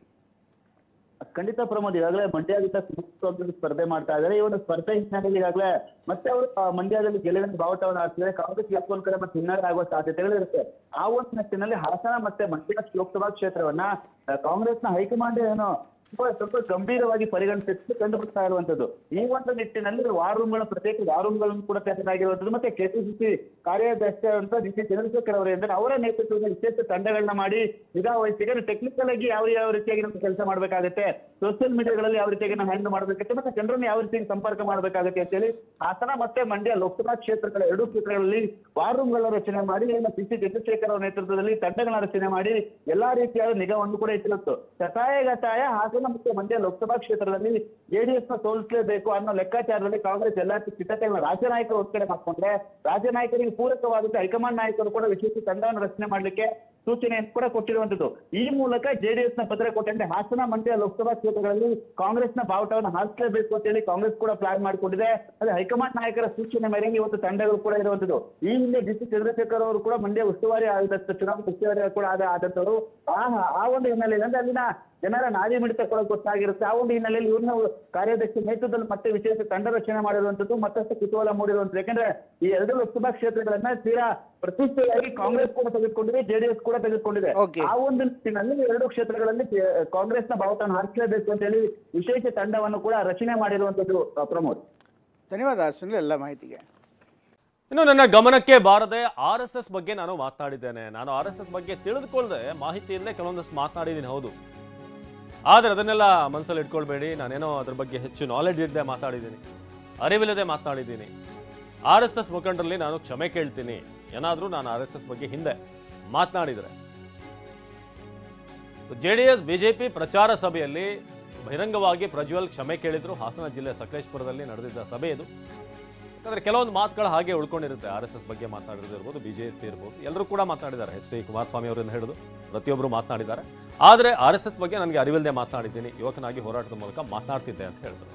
ಖಂಡಿತ ಪ್ರಮೋದ್ ಈಗಾಗಲೇ ಮಂಡ್ಯದಿಂದ ಸುಮುಖವಾಗಿ ಸ್ಪರ್ಧೆ ಮಾಡ್ತಾ ಇದ್ದಾರೆ ಈ ಒಂದು ಸ್ಪರ್ಧೆ ಹಿನ್ನೆಲೆಯಲ್ಲಿ ಈಗಾಗಲೇ ಮತ್ತೆ ಅವರು ಆ, ಮಂಡ್ಯದಲ್ಲಿ ಗೆಲುವಿನ ಬಾವುಟವನ್ನು ಹಾಕ್ತಿದ್ದಾರೆ ಕಾಂಗ್ರೆಸ್ ಎಪ್ಪೊಂದ್ ಕಡೆ ಮತ್ತೆ ಹಿನ್ನಡೆ ಆಗುವ ಸಾಧ್ಯತೆಗಳು ಇರುತ್ತೆ ಆ ಒಂದು ನಿಟ್ಟಿನಲ್ಲಿ ಹಾಸನ ಮತ್ತೆ ಮಂಡ್ಯ ಲೋಕಸಭಾ ಕ್ಷೇತ್ರವನ್ನ ಆ, ಕಾಂಗ್ರೆಸ್ನ ಹೈಕಮಾಂಡ್ ಏನು ತುಂಬಾ ಸ್ವಲ್ಪ ಗಂಭೀರವಾಗಿ ಪರಿಗಣಿಸಿ ಕಂಡು ಬರ್ತಾ ಇರುವಂತದ್ದು ಈ ಒಂದು ನಿಟ್ಟಿನಲ್ಲಿ ವಾರ್ ರೂಮ್ಗಳ ಪ್ರತ್ಯೇಕ ವಾರ್ ರೂಮ್ಗಳನ್ನು ಕೂಡ ತೆರೆದಾಗಿರುವಂತದ್ದು ಮತ್ತೆ ಕೆಪಿಸಿಸಿ ಕಾರ್ಯಾಧ್ಯಕ್ಷ ಅಂತ ಡಿ ಸಿ ಚಂದ್ರಶೇಖರ್ ಅವರಿಂದ ಅವರ ನೇತೃತ್ವದಲ್ಲಿ ವಿಶೇಷ ತಂಡಗಳನ್ನ ಮಾಡಿ ನಿಗಾ ವಹಿಸಿ ಟೆಕ್ನಿಕಲ್ ಆಗಿ ಯಾವ ಯಾವ ರೀತಿಯಾಗಿ ನಾವು ಕೆಲಸ ಮಾಡಬೇಕಾಗುತ್ತೆ ಸೋಷಿಯಲ್ ಮೀಡಿಯಾಗಳಲ್ಲಿ ಯಾವ ರೀತಿಯಾಗಿ ನಾವು ಹ್ಯಾಂಡಲ್ ಮಾಡಬೇಕಾಗುತ್ತೆ ಮತ್ತೆ ಜನರನ್ನು ಯಾವ ರೀತಿಯಾಗಿ ಸಂಪರ್ಕ ಮಾಡಬೇಕಾಗುತ್ತೆ ಅಂತೇಳಿ ಹಾಸನ ಮತ್ತೆ ಮಂಡ್ಯ ಲೋಕಸಭಾ ಕ್ಷೇತ್ರಗಳ ಎರಡೂ ಕ್ಷೇತ್ರಗಳಲ್ಲಿ ವಾರ್ ರೂಮ್ಗಳ ರಚನೆ ಮಾಡಿ ಸಿ ಸಿ ಚಂದ್ರಶೇಖರ್ ಅವರ ನೇತೃತ್ವದಲ್ಲಿ ತಂಡಗಳ ರಚನೆ ಮಾಡಿ ಎಲ್ಲಾ ರೀತಿಯಾದ ನಿಗಾವನ್ನು ಕೂಡ ಇಟ್ಟಿರುತ್ತು ಶತಾಯ ಗತಾಯ ಹಾಸನ ಮತ್ತೆ ಮಂಡ್ಯ ಲೋಕಸಭಾ ಕ್ಷೇತ್ರದಲ್ಲಿ ಜೆಡಿಎಸ್ ನ ಸೋಲಿಸಲೇಬೇಕು ಅನ್ನೋ ಲೆಕ್ಕಾಚಾರದಲ್ಲಿ ಕಾಂಗ್ರೆಸ್ ಎಲ್ಲಾ ಸಿದ್ಧತೆಗಳನ್ನ ರಾಜ್ಯ ನಾಯಕರು ಒಂದ್ ಕಡೆ ಮಾಡ್ಕೊಂಡ್ರೆ ರಾಜ್ಯ ನಾಯಕರಿಗೆ ಪೂರಕವಾದಂತೆ ಹೈಕಮಾಂಡ್ ನಾಯಕರು ಕೂಡ ವಿಶೇಷ ತಂಡವನ್ನು ರಚನೆ ಮಾಡ್ಲಿಕ್ಕೆ ಸೂಚನೆಯನ್ನು ಕೂಡ ಕೊಟ್ಟಿರುವಂತದ್ದು ಈ ಮೂಲಕ ಜೆಡಿಎಸ್ ನ ಪತ್ರ ಕೊಟ್ಟಂತೆ ಹಾಸನ ಮಂಡ್ಯ ಲೋಕಸಭಾ ಕ್ಷೇತ್ರಗಳಲ್ಲಿ ಕಾಂಗ್ರೆಸ್ನ ಬಾವುಟವನ್ನು ಹಾರಿಸಲೇಬೇಕು ಅಂತ ಹೇಳಿ ಕಾಂಗ್ರೆಸ್ ಕೂಡ ಪ್ಲಾನ್ ಮಾಡಿಕೊಂಡಿದೆ ಅದೇ ಹೈಕಮಾಂಡ್ ನಾಯಕರ ಸೂಚನೆ ಮೇರೆಗೆ ಇವತ್ತು ತಂಡಗಳು ಕೂಡ ಇರುವಂತದ್ದು ಈ ಹಿಂದೆ ಡಿ ಸಿ ಚಂದ್ರಶೇಖರ್ ಅವರು ಕೂಡ ಮಂಡ್ಯ ಉಸ್ತುವಾರಿ ಆದಂತ ಚುನಾವಣಾ ಉಸ್ತುವಾರಿ ಕೂಡ ಆದ ಆದಂತವರು ಆ ಆ ಒಂದು ಹಿನ್ನೆಲೆಯಲ್ಲಿ ಅಂದ್ರೆ ಅಲ್ಲಿನ ಜನರ ನಾಡಿ ಮಿಡಿತ ಕೂಡ ಗೊತ್ತಾಗಿರುತ್ತೆ ಆ ಒಂದು ಹಿನ್ನೆಲೆಯಲ್ಲಿ ಇವ್ರನ್ನ ಕಾರ್ಯಾಧ್ಯಕ್ಷ ನೇತೃತ್ವದಲ್ಲಿ ಮತ್ತೆ ವಿಶೇಷ ತಂಡ ರಚನೆ ಮಾಡಿರುವಂತದ್ದು ಮತ್ತಷ್ಟು ಕುತೂಹಲ ಮೂಡಿರುವಂತದ್ದು ಯಾಕಂದ್ರೆ ಈ ಎರಡು ಲೋಕಸಭಾ ಕ್ಷೇತ್ರಗಳನ್ನ ತೀರಾ ಪ್ರತಿಷ್ಠೆಯಾಗಿ ಕಾಂಗ್ರೆಸ್ ಕೂಡ ತೆಗೆದುಕೊಂಡಿದೆ ಜೆಡಿಎಸ್ ಕೂಡ ತೆಗೆದುಕೊಂಡಿದೆ Okay. ಆ ಒಂದು ನಿಟ್ಟಿನಲ್ಲಿ ಎರಡು ಕ್ಷೇತ್ರಗಳಲ್ಲಿ ಕಾಂಗ್ರೆಸ್ನ ಬಾವುಟವನ್ನು ಹಾರಿಸಲೇಬೇಕು ಅಂತ ಹೇಳಿ ವಿಶೇಷ ತಂಡವನ್ನು ಕೂಡ ರಚನೆ ಮಾಡಿರುವಂತದ್ದು ಆ, ಪ್ರಮೋದ್ ಧನ್ಯವಾದ ಸುನಿಲ್ ಎಲ್ಲ ಮಾಹಿತಿಗೆ ಇನ್ನು ನನ್ನ ಗಮನಕ್ಕೆ ಬಾರದೆ ಆರ್ ಎಸ್ ಎಸ್ ಬಗ್ಗೆ ನಾನು ಮಾತನಾಡಿದ್ದೇನೆ ನಾನು ಆರ್ ಎಸ್ ಎಸ್ ಬಗ್ಗೆ ತಿಳಿದುಕೊಳ್ಳದೆ ಮಾಹಿತಿಯಿಂದಲೇ ಕೆಲವೊಂದಷ್ಟು ಮಾತನಾಡಿದ್ದೀನಿ ಹೌದು ಆದರೆ ಅದನ್ನೆಲ್ಲ ಮನಸ್ಸಲ್ಲಿ ಇಟ್ಕೊಳ್ಬೇಡಿ ನಾನೇನೋ ಅದ್ರ ಬಗ್ಗೆ ಹೆಚ್ಚು ನಾಲೆಡ್ಜ್ ಇಲ್ಲದೆ ಮಾತಾಡಿದ್ದೀನಿ ಅರಿವಿಲ್ಲದೆ ಮಾತನಾಡಿದ್ದೀನಿ ಆರ್ ಎಸ್ ಎಸ್ ಮುಖಂಡರಲ್ಲಿ ನಾನು ಕ್ಷಮೆ ಕೇಳ್ತೀನಿ ಏನಾದರೂ ನಾನು ಆರ್ ಎಸ್ ಎಸ್ ಬಗ್ಗೆ ಹಿಂದೆ ಮಾತನಾಡಿದರೆ ಜೆ ಡಿ ಎಸ್ ಬಿಜೆಪಿ ಪ್ರಚಾರ ಸಭೆಯಲ್ಲಿ ಬಹಿರಂಗವಾಗಿ ಪ್ರಜ್ವಲ್ ಕ್ಷಮೆ ಕೇಳಿದ್ರು ಹಾಸನ ಜಿಲ್ಲೆ ಸಕಲೇಶ್ಪುರದಲ್ಲಿ ನಡೆದಿದ್ದ ಸಭೆ ಇದು ಯಾಕಂದ್ರೆ ಕೆಲವೊಂದು ಮಾತುಗಳು ಹಾಗೆ ಉಳ್ಕೊಂಡಿರುತ್ತೆ ಆರ್ ಎಸ್ ಎಸ್ ಬಗ್ಗೆ ಮಾತನಾಡಿರೋದು ಇರ್ಬೋದು ಬಿಜೆಪಿ ಇರ್ಬೋದು ಎಲ್ಲರೂ ಕೂಡ ಮಾತನಾಡಿದ್ದಾರೆ ಎಚ್ ಡಿ ಕುಮಾರಸ್ವಾಮಿ ಅವರನ್ನು ಹಿಡಿದು ಪ್ರತಿಯೊಬ್ಬರು ಮಾತನಾಡಿದ್ದಾರೆ ಆದರೆ ಆರ್ ಎಸ್ ಎಸ್ ಬಗ್ಗೆ ನನಗೆ ಅರಿವಿಲ್ಲದೆ ಮಾತನಾಡಿದ್ದೀನಿ ಯುವಕನಾಗಿ ಹೋರಾಟದ ಮೂಲಕ ಮಾತನಾಡ್ತಿದ್ದೆ ಅಂತ ಹೇಳಿದ್ರು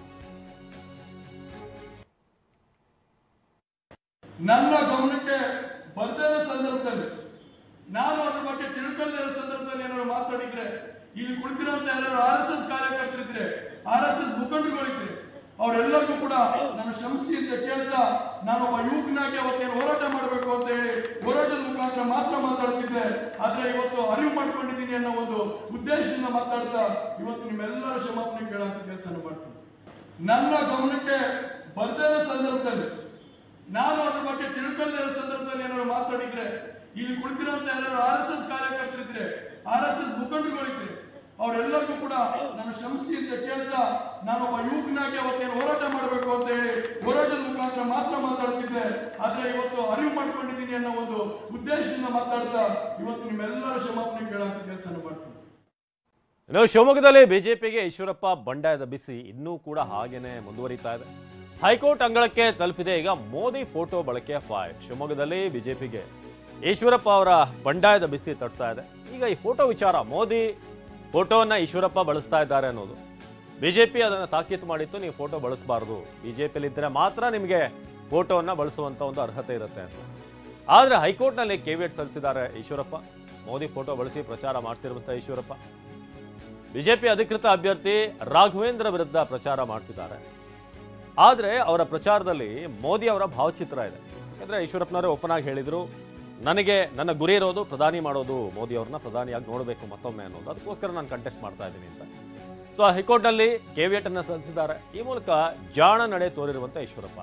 ನನ್ನ ಗಮನಕ್ಕೆ ಬರ್ದೇ ಇರೋ ಸಂದರ್ಭದಲ್ಲಿ ನಾನು ಅದ್ರ ಬಗ್ಗೆ ತಿಳ್ಕೊಳ್ಳದೇ ಇರೋ ಸಂದರ್ಭದಲ್ಲಿ ಏನಾದ್ರು ಮಾತಾಡಿದ್ರೆ ಇಲ್ಲಿ ಕುಳಿತಿರೋಂತ ಯಾರು ಆರ್ ಎಸ್ ಎಸ್ ಕಾರ್ಯಕರ್ತರಿದ್ರೆ ಆರ್ ಎಸ್ ಎಸ್ ಮುಖಂಡರುಗಳಿದ್ರೆ ಅವರೆಲ್ಲರಿಗೂ ಕೂಡ ನಾನು ಶ್ರಮಿಸಿ ಅಂತ ಕೇಳ್ತಾ ನಾನೊಬ್ಬ ಯುವಕನಾಗಿ ಅವತ್ತೇನು ಹೋರಾಟ ಮಾಡಬೇಕು ಅಂತ ಹೇಳಿ ಹೋರಾಟದ ಮುಖಾಂತರ ಮಾತ್ರ ಮಾತಾಡ್ತಿದ್ದೆ ಆದ್ರೆ ಇವತ್ತು ಅರಿವು ಮಾಡ್ಕೊಂಡಿದ್ದೀನಿ ಅನ್ನೋ ಒಂದು ಉದ್ದೇಶದಿಂದ ಮಾತಾಡ್ತಾ ಇವತ್ತು ನಿಮ್ಮೆಲ್ಲರ ಕ್ಷಮಾಪಣೆ ಕೇಳೋಂಥ ಕೆಲಸ ಮಾಡ್ತೀನಿ ನನ್ನ ಗಮನಕ್ಕೆ ಬರ್ದೇ ಇರೋ ಸಂದರ್ಭದಲ್ಲಿ ನಾನು ಅದ್ರ ಬಗ್ಗೆ ತಿಳ್ಕೊಳ್ಳದೇ ಇರೋ ಸಂದರ್ಭದಲ್ಲಿ ಏನಾದ್ರು ಮಾತಾಡಿದ್ರೆ ಇಲ್ಲಿ ಕುಳಿತಿರೋಂತ ಯಾರು ಆರ್ ಎಸ್ ಎಸ್ ಕಾರ್ಯಕರ್ತರಿದ್ರೆ ಆರ್ ಎಸ್ ಎಸ್ ಮುಖಂಡರುಗಳಿದ್ರೆ ಅವರೆಲ್ಲರಿಗೂ ಕೂಡ ನಾನು ಶ್ರಮಿಸಿ ಅಂತ ಕೇಳ್ತಾ ನಾನೊಬ್ಬ ಯುವಕನಾಗಿ ಅವತ್ತೇನು ಹೋರಾಟ ಮಾಡಬೇಕು ಅಂತ ಹೇಳಿ ಹೋರಾಟದ ಮುಖಾಂತರ ಮಾತ್ರ ಮಾತಾಡ್ತಿದ್ದೆ ಆದ್ರೆ ಇವತ್ತು ಅರಿವು ಮಾಡ್ಕೊಂಡಿದ್ದೀನಿ ಅನ್ನೋ ಒಂದು ಉದ್ದೇಶದಿಂದ ಮಾತಾಡ್ತಾ ಇವತ್ತು ನಿಮ್ಮೆಲ್ಲರ ಕ್ಷಮಾಪಣೆ ಕೇಳೋಂಥ ಕೆಲಸ ಮಾಡ್ತೀನಿ ಇನ್ನು ಶಿವಮೊಗ್ಗದಲ್ಲಿ ಬಿಜೆಪಿಗೆ ಈಶ್ವರಪ್ಪ ಬಂಡಾಯದ ಬಿಸಿ ಇನ್ನೂ ಕೂಡ ಹಾಗೇನೆ ಮುಂದುವರಿತಾ ಇದೆ ಹೈಕೋರ್ಟ್ ಅಂಗಳಕ್ಕೆ ತಲುಪಿದೆ ಈಗ ಮೋದಿ ಫೋಟೋ ಬಳಕೆಯ ಫೈಟ್ ಶಿವಮೊಗ್ಗದಲ್ಲಿ ಬಿಜೆಪಿಗೆ ಈಶ್ವರಪ್ಪ ಅವರ ಬಂಡಾಯದ ಬಿಸಿ ತಟ್ತಾ ಇದೆ ಈಗ ಈ ಫೋಟೋ ವಿಚಾರ ಮೋದಿ ಫೋಟೋವನ್ನ ಈಶ್ವರಪ್ಪ ಬಳಸ್ತಾ ಇದ್ದಾರೆ ಅನ್ನೋದು ಬಿಜೆಪಿ ಅದನ್ನು ತಾಕೀತು ಮಾಡಿತ್ತು ನೀವು ಫೋಟೋ ಬಳಸಬಾರ್ದು ಬಿಜೆಪಿಯಲ್ಲಿ ಇದ್ದರೆ ಮಾತ್ರ ನಿಮಗೆ ಫೋಟೋವನ್ನ ಬಳಸುವಂತ ಒಂದು ಅರ್ಹತೆ ಇರುತ್ತೆ ಅಂತ ಆದರೆ ಹೈಕೋರ್ಟ್ನಲ್ಲಿ ಕೆವಿಯಟ್ ಸಲ್ಲಿಸಿದ್ದಾರೆ ಈಶ್ವರಪ್ಪ ಮೋದಿ ಫೋಟೋ ಬಳಸಿ ಪ್ರಚಾರ ಮಾಡ್ತಿರುವಂಥ ಈಶ್ವರಪ್ಪ ಬಿಜೆಪಿ ಅಧಿಕೃತ ಅಭ್ಯರ್ಥಿ ರಾಘವೇಂದ್ರ ವಿರುದ್ಧ ಪ್ರಚಾರ ಮಾಡ್ತಿದ್ದಾರೆ ಆದರೆ ಅವರ ಪ್ರಚಾರದಲ್ಲಿ ಮೋದಿ ಅವರ ಭಾವಚಿತ್ರ ಇದೆ ಯಾಕಂದ್ರೆ ಈಶ್ವರಪ್ಪನವರೇ ಓಪನ್ ಆಗಿ ಹೇಳಿದ್ರು ನನಗೆ ನನ್ನ ಗುರಿ ಇರೋದು ಪ್ರಧಾನಿ ಮಾಡೋದು ಮೋದಿ ಅವ್ರನ್ನ ಪ್ರಧಾನಿಯಾಗಿ ನೋಡಬೇಕು ಮತ್ತೊಮ್ಮೆ ಅನ್ನೋದು ಅದಕ್ಕೋಸ್ಕರ ನಾನು ಕಂಟೆಸ್ಟ್ ಮಾಡ್ತಾ ಇದ್ದೀನಿ ಅಂತ ಸೊ ಹೈಕೋರ್ಟ್ನಲ್ಲಿ ಕೆವಿಯಟ್ ಅನ್ನ ಸಲ್ಲಿಸಿದ್ದಾರೆ ಈ ಮೂಲಕ ಜಾಣ ನಡೆ ತೋರಿರುವಂತ ಈಶ್ವರಪ್ಪ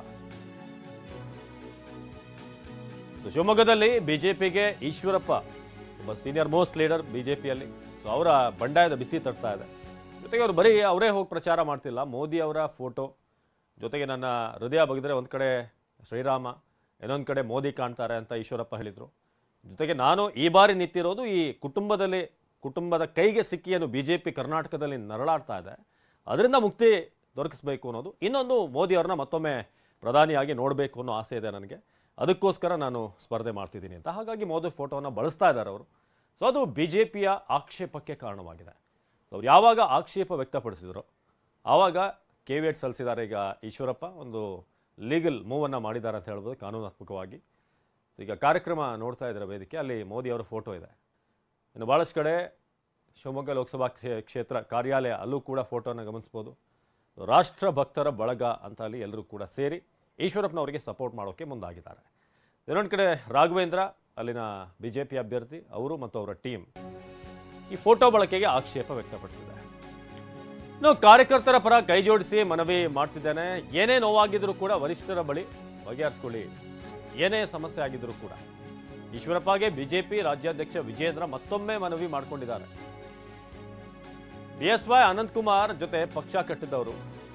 ಸೊ ಶಿವಮೊಗ್ಗದಲ್ಲಿ ಬಿಜೆಪಿಗೆ ಈಶ್ವರಪ್ಪ ಒಬ್ಬ ಸೀನಿಯರ್ ಮೋಸ್ಟ್ ಲೀಡರ್ ಬಿಜೆಪಿಯಲ್ಲಿ ಸೊ ಅವರ ಬಂಡಾಯದ ಬಿಸಿ ತಟ್ತಾ ಇದೆ ಜೊತೆಗೆ ಅವರು ಬರೀ ಅವರೇ ಹೋಗಿ ಪ್ರಚಾರ ಮಾಡ್ತಿಲ್ಲ ಮೋದಿ ಅವರ ಫೋಟೋ ಜೊತೆಗೆ ನನ್ನ ಹೃದಯ ಬಗೆದ್ರೆ ಒಂದು ಕಡೆ ಶ್ರೀರಾಮ ಇನ್ನೊಂದು ಕಡೆ ಮೋದಿ ಕಾಣ್ತಾರೆ ಅಂತ ಈಶ್ವರಪ್ಪ ಹೇಳಿದರು ಜೊತೆಗೆ ನಾನು ಈ ಬಾರಿ ನಿಂತಿರೋದು ಈ ಕುಟುಂಬದಲ್ಲಿ ಕುಟುಂಬದ ಕೈಗೆ ಸಿಕ್ಕಿ ಏನು ಬಿ ಜೆ ಪಿ ಕರ್ನಾಟಕದಲ್ಲಿ ನರಳಾಡ್ತಾ ಇದೆ ಅದರಿಂದ ಮುಕ್ತಿ ದೊರಕಿಸಬೇಕು ಅನ್ನೋದು ಇನ್ನೊಂದು ಮೋದಿ ಅವ್ರನ್ನ ಮತ್ತೊಮ್ಮೆ ಪ್ರಧಾನಿಯಾಗಿ ನೋಡಬೇಕು ಅನ್ನೋ ಆಸೆ ಇದೆ ನನಗೆ ಅದಕ್ಕೋಸ್ಕರ ನಾನು ಸ್ಪರ್ಧೆ ಮಾಡ್ತಿದ್ದೀನಿ ಅಂತ ಹಾಗಾಗಿ ಮೋದಿ ಫೋಟೋವನ್ನು ಬಳಸ್ತಾ ಇದ್ದಾರೆ ಅವರು ಸೊ ಅದು ಬಿ ಜೆ ಪಿಯ ಆಕ್ಷೇಪಕ್ಕೆ ಕಾರಣವಾಗಿದೆ ಸೊ ಅವ್ರು ಯಾವಾಗ ಆಕ್ಷೇಪ ವ್ಯಕ್ತಪಡಿಸಿದ್ರು ಆವಾಗ ಕೆವಿಯಟ್ ಸಲ್ಲಿಸಿದ್ದಾರೆ ಈಗ ಈಶ್ವರಪ್ಪ ಒಂದು ಲೀಗಲ್ ಮೂವನ್ನು ಮಾಡಿದ್ದಾರೆ ಅಂತ ಹೇಳ್ಬೋದು ಕಾನೂನಾತ್ಮಕವಾಗಿ ಈಗ ಕಾರ್ಯಕ್ರಮ ನೋಡ್ತಾ ಇದ್ದಾರೆ ವೇದಿಕೆ ಅಲ್ಲಿ ಮೋದಿ ಅವರ ಫೋಟೋ ಇದೆ ಇನ್ನು ಭಾಳಷ್ಟು ಕಡೆ ಶಿವಮೊಗ್ಗ ಲೋಕಸಭಾ ಕ್ಷೇ- ಕ್ಷೇತ್ರ ಕಾರ್ಯಾಲಯ ಅಲ್ಲೂ ಕೂಡ ಫೋಟೋನ ಗಮನಿಸ್ಬೋದು ರಾಷ್ಟ್ರ ಭಕ್ತರ ಬಳಗ ಅಂತ ಅಲ್ಲಿ ಎಲ್ಲರೂ ಕೂಡ ಸೇರಿ ಈಶ್ವರಪ್ಪನವರಿಗೆ ಸಪೋರ್ಟ್ ಮಾಡೋಕ್ಕೆ ಮುಂದಾಗಿದ್ದಾರೆ ಇನ್ನೊಂದು ಕಡೆ ರಾಘವೇಂದ್ರ ಅಲ್ಲಿನ ಬಿ ಜೆ ಪಿ ಅಭ್ಯರ್ಥಿ ಅವರು ಮತ್ತು ಅವರ ಟೀಮ್ ಈ ಫೋಟೋ ಬಳಕೆಗೆ ಆಕ್ಷೇಪ ವ್ಯಕ್ತಪಡಿಸಿದೆ ಇನ್ನು ಕಾರ್ಯಕರ್ತರ ಪರ ಕೈ ಜೋಡಿಸಿ ಮನವಿ ಮಾಡ್ತಿದ್ದೇನೆ ಏನೇ ನೋವಾಗಿದ್ರೂ ಕೂಡ ವರಿಷ್ಠರ ಬಳಿ ಬಗೆಹರಿಸ್ಕೊಳ್ಳಿ ಏನೇ ಸಮಸ್ಯೆ ಆಗಿದ್ರೂ ಕೂಡ ಈಶ್ವರಪ್ಪಗೆ ಬಿಜೆಪಿ ರಾಜ್ಯಾಧ್ಯಕ್ಷ ವಿಜೇಂದ್ರ ಮತ್ತೊಮ್ಮೆ ಮನವಿ ಮಾಡಿಕೊಂಡಿದ್ದಾರೆ B S Y Ananth Kumar ಜೊತೆ ಪಕ್ಷ ಕಟ್ಟಿದವರು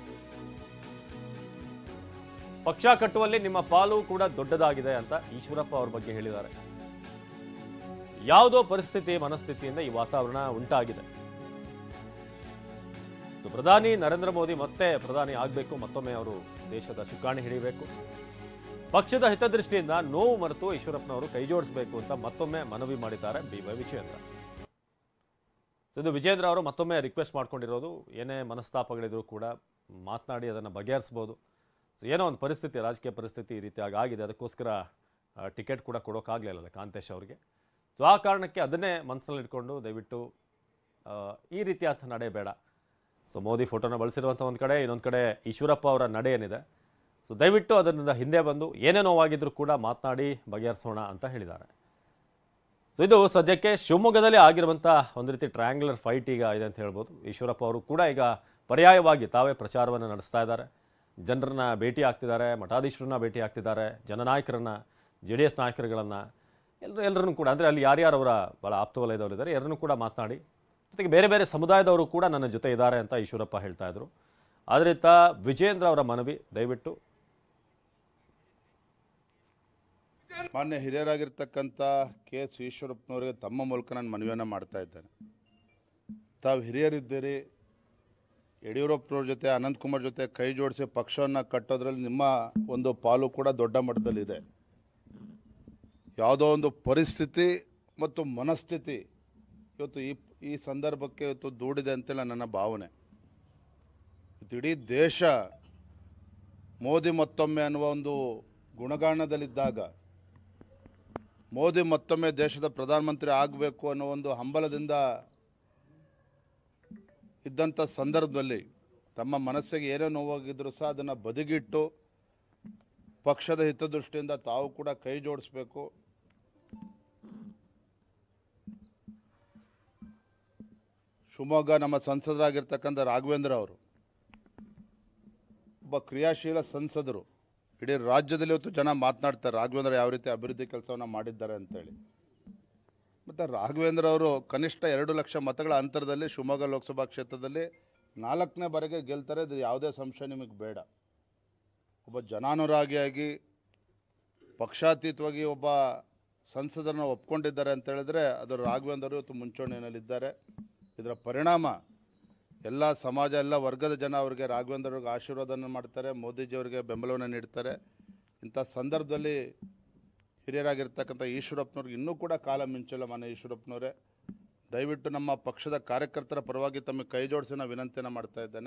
ಪಕ್ಷ ಕಟ್ಟುವಲ್ಲಿ ನಿಮ್ಮ ಪಾಲು ಕೂಡ ದೊಡ್ಡದಾಗಿದೆ ಅಂತ ಈಶ್ವರಪ್ಪ ಅವ್ರ ಬಗ್ಗೆ ಹೇಳಿದ್ದಾರೆ ಯಾವುದೋ ಪರಿಸ್ಥಿತಿ ಮನಸ್ಥಿತಿಯಿಂದ ಈ ವಾತಾವರಣ ಉಂಟಾಗಿದೆ ಸೊ ಪ್ರಧಾನಿ ನರೇಂದ್ರ ಮೋದಿ ಮತ್ತೆ ಪ್ರಧಾನಿ ಆಗಬೇಕು ಮತ್ತೊಮ್ಮೆ ಅವರು ದೇಶದ ಚುಕ್ಕಾಣಿ ಹಿಡಿಯಬೇಕು ಪಕ್ಷದ ಹಿತದೃಷ್ಟಿಯಿಂದ ನೋವು ಮರೆತು ಈಶ್ವರಪ್ಪನವರು ಕೈ ಜೋಡಿಸಬೇಕು ಅಂತ ಮತ್ತೊಮ್ಮೆ ಮನವಿ ಮಾಡಿದ್ದಾರೆ ಬಿ ವೈ ವಿಜೇಂದ್ರ ಸೊ ಇದು ವಿಜೇಂದ್ರ ಅವರು ಮತ್ತೊಮ್ಮೆ ರಿಕ್ವೆಸ್ಟ್ ಮಾಡ್ಕೊಂಡಿರೋದು ಏನೇ ಮನಸ್ತಾಪಗಳಿದ್ರು ಕೂಡ ಮಾತನಾಡಿ ಅದನ್ನು ಬಗೆಹರಿಸ್ಬೋದು ಸೊ ಏನೋ ಒಂದು ಪರಿಸ್ಥಿತಿ ರಾಜಕೀಯ ಪರಿಸ್ಥಿತಿ ಈ ರೀತಿಯಾಗಿ ಆಗಿದೆ ಅದಕ್ಕೋಸ್ಕರ ಟಿಕೆಟ್ ಕೂಡ ಕೊಡೋಕ್ಕಾಗಲಿಲ್ಲ ಕಾಂತೇಶ್ ಅವರಿಗೆ ಸೊ ಆ ಕಾರಣಕ್ಕೆ ಅದನ್ನೇ ಮನಸ್ಸಲ್ಲಿ ಇಟ್ಕೊಂಡು ದಯವಿಟ್ಟು ಆ, ಈ ರೀತಿಯಾದ ನಡೆ ಬೇಡ ಸೊ ಮೋದಿ ಫೋಟೋನ ಬಳಸಿರುವಂಥ ಒಂದು ಕಡೆ ಇನ್ನೊಂದು ಕಡೆ ಈಶ್ವರಪ್ಪ ಅವರ ನಡೆ ಏನಿದೆ ಸೊ ದಯವಿಟ್ಟು ಅದರಿಂದ ಹಿಂದೆ ಬಂದು ಏನೇ ನೋವಾಗಿದ್ರೂ ಕೂಡ ಮಾತನಾಡಿ ಬಗೆಹರಿಸೋಣ ಅಂತ ಹೇಳಿದ್ದಾರೆ ಸೊ ಇದು ಸದ್ಯಕ್ಕೆ ಶಿವಮೊಗ್ಗದಲ್ಲಿ ಆಗಿರುವಂಥ ಒಂದು ರೀತಿ ಟ್ರಯಾಂಗ್ಯುಲರ್ ಫೈಟ್ ಈಗ ಇದೆ ಅಂತ ಹೇಳ್ಬೋದು ಈಶ್ವರಪ್ಪ ಅವರು ಕೂಡ ಈಗ ಪರ್ಯಾಯವಾಗಿ ತಾವೇ ಪ್ರಚಾರವನ್ನು ನಡೆಸ್ತಾ ಇದ್ದಾರೆ ಜನರನ್ನ ಭೇಟಿ ಆಗ್ತಿದ್ದಾರೆ ಮಠಾಧೀಶರನ್ನ ಭೇಟಿ ಆಗ್ತಿದ್ದಾರೆ ಜನನಾಯಕರನ್ನ ಜೆ ಡಿ ಎಸ್ ನಾಯಕರುಗಳನ್ನು ಎಲ್ಲರೂ ಎಲ್ಲರನ್ನು ಕೂಡ ಅಂದರೆ ಅಲ್ಲಿ ಯಾರ್ಯಾರು ಅವರ ಭಾಳ ಆಪ್ತ ವಲಯದವರು ಇದ್ದಾರೆ ಎಲ್ಲರನ್ನೂ ಕೂಡ ಮಾತನಾಡಿ ಜೊತೆಗೆ ಬೇರೆ ಬೇರೆ ಸಮುದಾಯದವರು ಕೂಡ ನನ್ನ ಜೊತೆ ಇದ್ದಾರೆ ಅಂತ ಈಶ್ವರಪ್ಪ ಹೇಳ್ತಾ ಇದ್ರು ಆದ್ರಿಂದ ವಿಜೇಂದ್ರ ಅವರ ಮನವಿ ದಯವಿಟ್ಟು ಮಾನ್ಯ ಹಿರಿಯರಾಗಿರ್ತಕ್ಕಂಥ ಕೆ ಎಸ್ ಈಶ್ವರಪ್ಪನವರಿಗೆ ತಮ್ಮ ಮೂಲಕ ನಾನು ಮನವಿಯನ್ನು ಮಾಡ್ತಾ ಇದ್ದೇನೆ ತಾವು ಹಿರಿಯರಿದ್ದೀರಿ ಯಡಿಯೂರಪ್ಪನವ್ರ ಜೊತೆ ಅನಂತಕುಮಾರ್ ಜೊತೆ ಕೈ ಜೋಡಿಸಿ ಪಕ್ಷವನ್ನು ಕಟ್ಟೋದ್ರಲ್ಲಿ ನಿಮ್ಮ ಒಂದು ಪಾಲು ಕೂಡ ದೊಡ್ಡ ಮಟ್ಟದಲ್ಲಿದೆ ಯಾವುದೋ ಒಂದು ಪರಿಸ್ಥಿತಿ ಮತ್ತು ಮನಸ್ಥಿತಿ ಇವತ್ತು ಈ ಈ ಸಂದರ್ಭಕ್ಕೆ ಇವತ್ತು ದೂಡಿದೆ ಅಂತೇಳಿ ನನ್ನ ಭಾವನೆ ಇವತ್ತು ಇಡೀ ದೇಶ ಮೋದಿ ಮತ್ತೊಮ್ಮೆ ಅನ್ನುವ ಒಂದು ಗುಣಗಾನದಲ್ಲಿದ್ದಾಗ ಮೋದಿ ಮತ್ತೊಮ್ಮೆ ದೇಶದ ಪ್ರಧಾನಮಂತ್ರಿ ಆಗಬೇಕು ಅನ್ನೋ ಒಂದು ಹಂಬಲದಿಂದ ಇದ್ದಂಥ ಸಂದರ್ಭದಲ್ಲಿ ತಮ್ಮ ಮನಸ್ಸಿಗೆ ಏನೇ ನೋವಾಗಿದ್ದರೂ ಸಹ ಅದನ್ನು ಬದಿಗಿಟ್ಟು ಪಕ್ಷದ ಹಿತದೃಷ್ಟಿಯಿಂದ ತಾವು ಕೂಡ ಕೈ ಜೋಡಿಸ್ಬೇಕು ಶಿವಮೊಗ್ಗ ನಮ್ಮ ಸಂಸದರಾಗಿರ್ತಕ್ಕಂಥ ರಾಘವೇಂದ್ರ ಅವರು ಒಬ್ಬ ಕ್ರಿಯಾಶೀಲ ಸಂಸದರು ಇಡೀ ರಾಜ್ಯದಲ್ಲಿ ಇವತ್ತು ಜನ ಮಾತನಾಡ್ತಾರೆ ರಾಘವೇಂದ್ರ ಯಾವ ರೀತಿ ಅಭಿವೃದ್ಧಿ ಕೆಲಸವನ್ನು ಮಾಡಿದ್ದಾರೆ ಅಂತೇಳಿ ಮತ್ತು ರಾಘವೇಂದ್ರ ಅವರು ಕನಿಷ್ಠ ಎರಡು ಲಕ್ಷ ಮತಗಳ ಅಂತರದಲ್ಲಿ ಶಿವಮೊಗ್ಗ ಲೋಕಸಭಾ ಕ್ಷೇತ್ರದಲ್ಲಿ ನಾಲ್ಕನೇ ಬಾರಿಗೆ ಗೆಲ್ತಾರೆ ಇದು ಯಾವುದೇ ಸಂಶಯ ನಿಮಗೆ ಬೇಡ ಒಬ್ಬ ಜನಾನುರಾಗಿಯಾಗಿ ಪಕ್ಷಾತೀತವಾಗಿ ಒಬ್ಬ ಸಂಸದರನ್ನ ಒಪ್ಕೊಂಡಿದ್ದಾರೆ ಅಂತ ಹೇಳಿದ್ರೆ ಅದು ರಾಘವೇಂದ್ರ ಅವರು ಇವತ್ತು ಮುಂಚೂಣಿಯಲ್ಲಿದ್ದಾರೆ ಇದರ ಪರಿಣಾಮ ಎಲ್ಲ ಸಮಾಜ ಎಲ್ಲ ವರ್ಗದ ಜನ ಅವರಿಗೆ ರಾಘವೇಂದ್ರ ಅವ್ರಿಗೆ ಆಶೀರ್ವಾದನ ಮಾಡ್ತಾರೆ ಮೋದಿಜಿಯವರಿಗೆ ಬೆಂಬಲವನ್ನು ನೀಡ್ತಾರೆ ಇಂಥ ಸಂದರ್ಭದಲ್ಲಿ ಹಿರಿಯರಾಗಿರ್ತಕ್ಕಂಥ ಈಶ್ವರಪ್ಪನವ್ರಿಗೆ ಇನ್ನೂ ಕೂಡ ಕಾಲ ಮಿಂಚಿಲ್ಲ ಮನೆ ಈಶ್ವರಪ್ಪನವರೇ ದಯವಿಟ್ಟು ನಮ್ಮ ಪಕ್ಷದ ಕಾರ್ಯಕರ್ತರ ಪರವಾಗಿ ತಮಗೆ ಕೈ ಜೋಡಿಸಿ ನಾನು ವಿನಂತಿಯನ್ನು ಮಾಡ್ತಾ ಇದ್ದೇನೆ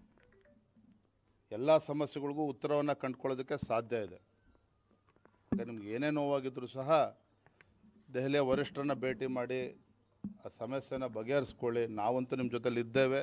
ಎಲ್ಲ ಸಮಸ್ಯೆಗಳಿಗೂ ಉತ್ತರವನ್ನು ಕಂಡುಕೊಳ್ಳೋದಕ್ಕೆ ಸಾಧ್ಯ ಇದೆ ಹಾಗೆ ನಿಮ್ಗೆ ಏನೇ ನೋವಾಗಿದ್ರೂ ಸಹ ದೆಹಲಿಯ ವರಿಷ್ಠರನ್ನ ಭೇಟಿ ಮಾಡಿ ಆ ಸಮಸ್ಯೆನ ಬಗೆಹರಿಸ್ಕೊಳ್ಳಿ ನಾವಂತೂ ನಿಮ್ಮ ಜೊತೆಲಿ ಇದ್ದೇವೆ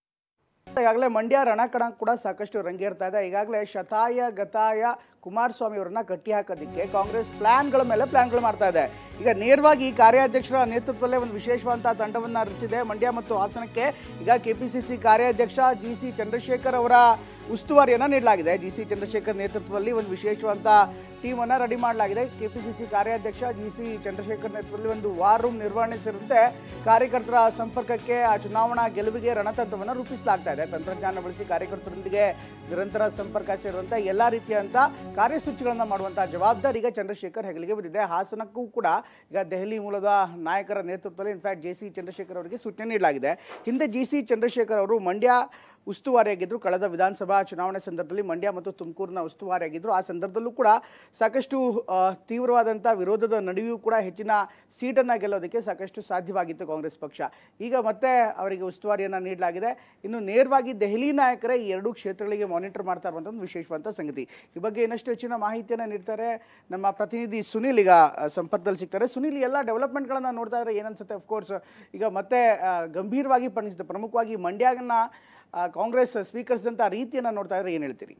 ಈಗಾಗಲೇ ಮಂಡ್ಯ ರಣಕಣ ಕೂಡ ಸಾಕಷ್ಟು ರಂಗೇರ್ತಾ ಇದೆ ಈಗಾಗಲೇ ಶತಾಯ ಗತಾಯ ಕುಮಾರಸ್ವಾಮಿ ಅವರನ್ನ ಕಟ್ಟಿ ಹಾಕೋದಕ್ಕೆ ಕಾಂಗ್ರೆಸ್ ಪ್ಲಾನ್ಗಳ ಮೇಲೆ ಪ್ಲಾನ್ಗಳು ಮಾಡ್ತಾ ಇದೆ ಈಗ ನೇರವಾಗಿ ಈ ಕಾರ್ಯಾಧ್ಯಕ್ಷರ ನೇತೃತ್ವದಲ್ಲೇ ಒಂದು ವಿಶೇಷವಾದಂತಹ ತಂಡವನ್ನು ರಚಿಸಿದೆ ಮಂಡ್ಯ ಮತ್ತು ಹಾಸನಕ್ಕೆ ಈಗ ಕೆಪಿಸಿಸಿ ಕಾರ್ಯಾಧ್ಯಕ್ಷ ಜಿ ಸಿ ಚಂದ್ರಶೇಖರ್ ಅವರ ಉಸ್ತುವಾರಿಯನ್ನು ನೀಡಲಾಗಿದೆ ಜಿ ಸಿ ಚಂದ್ರಶೇಖರ್ ನೇತೃತ್ವದಲ್ಲಿ ಒಂದು ವಿಶೇಷವಾದ ಟೀಮನ್ನು ರೆಡಿ ಮಾಡಲಾಗಿದೆ ಕೆಪಿಸಿಸಿ ಕಾರ್ಯಾಧ್ಯಕ್ಷ ಜಿ ಸಿ ಚಂದ್ರಶೇಖರ್ ನೇತೃತ್ವದಲ್ಲಿ ಒಂದು ವಾರ್ ರೂಮ್ ನಿರ್ವಹಣೆ ಸೇರಿದಂತೆ ಕಾರ್ಯಕರ್ತರ ಸಂಪರ್ಕಕ್ಕೆ ಆ ಚುನಾವಣಾ ಗೆಲುವಿಗೆ ರಣತಂತ್ರವನ್ನು ರೂಪಿಸಲಾಗ್ತಾ ಇದೆ ತಂತ್ರಜ್ಞಾನ ಬಳಸಿ ಕಾರ್ಯಕರ್ತರೊಂದಿಗೆ ನಿರಂತರ ಸಂಪರ್ಕ ಸೇರುವಂತೆ ಎಲ್ಲ ರೀತಿಯಂತ ಕಾರ್ಯಸೂಚಿಗಳನ್ನು ಮಾಡುವಂಥ ಜವಾಬ್ದಾರಿ ಈಗ ಚಂದ್ರಶೇಖರ್ ಹೆಗಲಿಗೆ ಬಿದ್ದಿದೆ ಹಾಸನಕ್ಕೂ ಕೂಡ ಈಗ ದೆಹಲಿ ಮೂಲದ ನಾಯಕರ ನೇತೃತ್ವದಲ್ಲಿ ಇನ್ಫ್ಯಾಕ್ಟ್ ಜೆ ಸಿ ಚಂದ್ರಶೇಖರ್ ಅವರಿಗೆ ಸೂಚನೆ ನೀಡಲಾಗಿದೆ ಹಿಂದೆ ಜಿ ಸಿ ಚಂದ್ರಶೇಖರ್ ಅವರು ಮಂಡ್ಯ ಉಸ್ತುವಾರಿಯಾಗಿದ್ದರು ಕಳೆದ ವಿಧಾನಸಭಾ ಚುನಾವಣೆ ಸಂದರ್ಭದಲ್ಲಿ ಮಂಡ್ಯ ಮತ್ತು ತುಮಕೂರಿನ ಉಸ್ತುವಾರಿಯಾಗಿದ್ದರು ಆ ಸಂದರ್ಭದಲ್ಲೂ ಕೂಡ ಸಾಕಷ್ಟು ಆ, ತೀವ್ರವಾದಂಥ ವಿರೋಧದ ನಡುವೆಯೂ ಕೂಡ ಹೆಚ್ಚಿನ ಸೀಟನ್ನು ಗೆಲ್ಲೋದಕ್ಕೆ ಸಾಕಷ್ಟು ಸಾಧ್ಯವಾಗಿತ್ತು ಕಾಂಗ್ರೆಸ್ ಪಕ್ಷ ಈಗ ಮತ್ತೆ ಅವರಿಗೆ ಉಸ್ತುವಾರಿಯನ್ನು ನೀಡಲಾಗಿದೆ ಇನ್ನು ನೇರವಾಗಿ ದೆಹಲಿ ನಾಯಕರೇ ಈ ಎರಡೂ ಕ್ಷೇತ್ರಗಳಿಗೆ ಮಾನಿಟರ್ ಮಾಡ್ತಾ ಇರುವಂಥ ಒಂದು ವಿಶೇಷವಾದ ಸಂಗತಿ ಈ ಬಗ್ಗೆ ಇನ್ನಷ್ಟು ಹೆಚ್ಚಿನ ಮಾಹಿತಿಯನ್ನು ನೀಡ್ತಾರೆ ನಮ್ಮ ಪ್ರತಿನಿಧಿ ಸುನಿಲ್ ಈಗ ಆ, ಸಂಪರ್ಕದಲ್ಲಿ ಸಿಗ್ತಾರೆ ಸುನಿಲ್ ಈ ಎಲ್ಲ ಡೆವಲಪ್ಮೆಂಟ್ಗಳನ್ನು ನೋಡ್ತಾ ಇದ್ರೆ ಏನನ್ಸುತ್ತೆ ಅಫ್ಕೋರ್ಸ್ ಈಗ ಮತ್ತೆ ಆ, ಗಂಭೀರವಾಗಿ ಪರಿಣಿಸುತ್ತೆ ಪ್ರಮುಖವಾಗಿ ಮಂಡ್ಯನ ಆ, ಕಾಂಗ್ರೆಸ್ ಸ್ವೀಕರಿಸಿದಂಥ ರೀತಿಯನ್ನು ನೋಡ್ತಾ ಇದ್ರೆ ಏನು ಹೇಳ್ತೀರಿ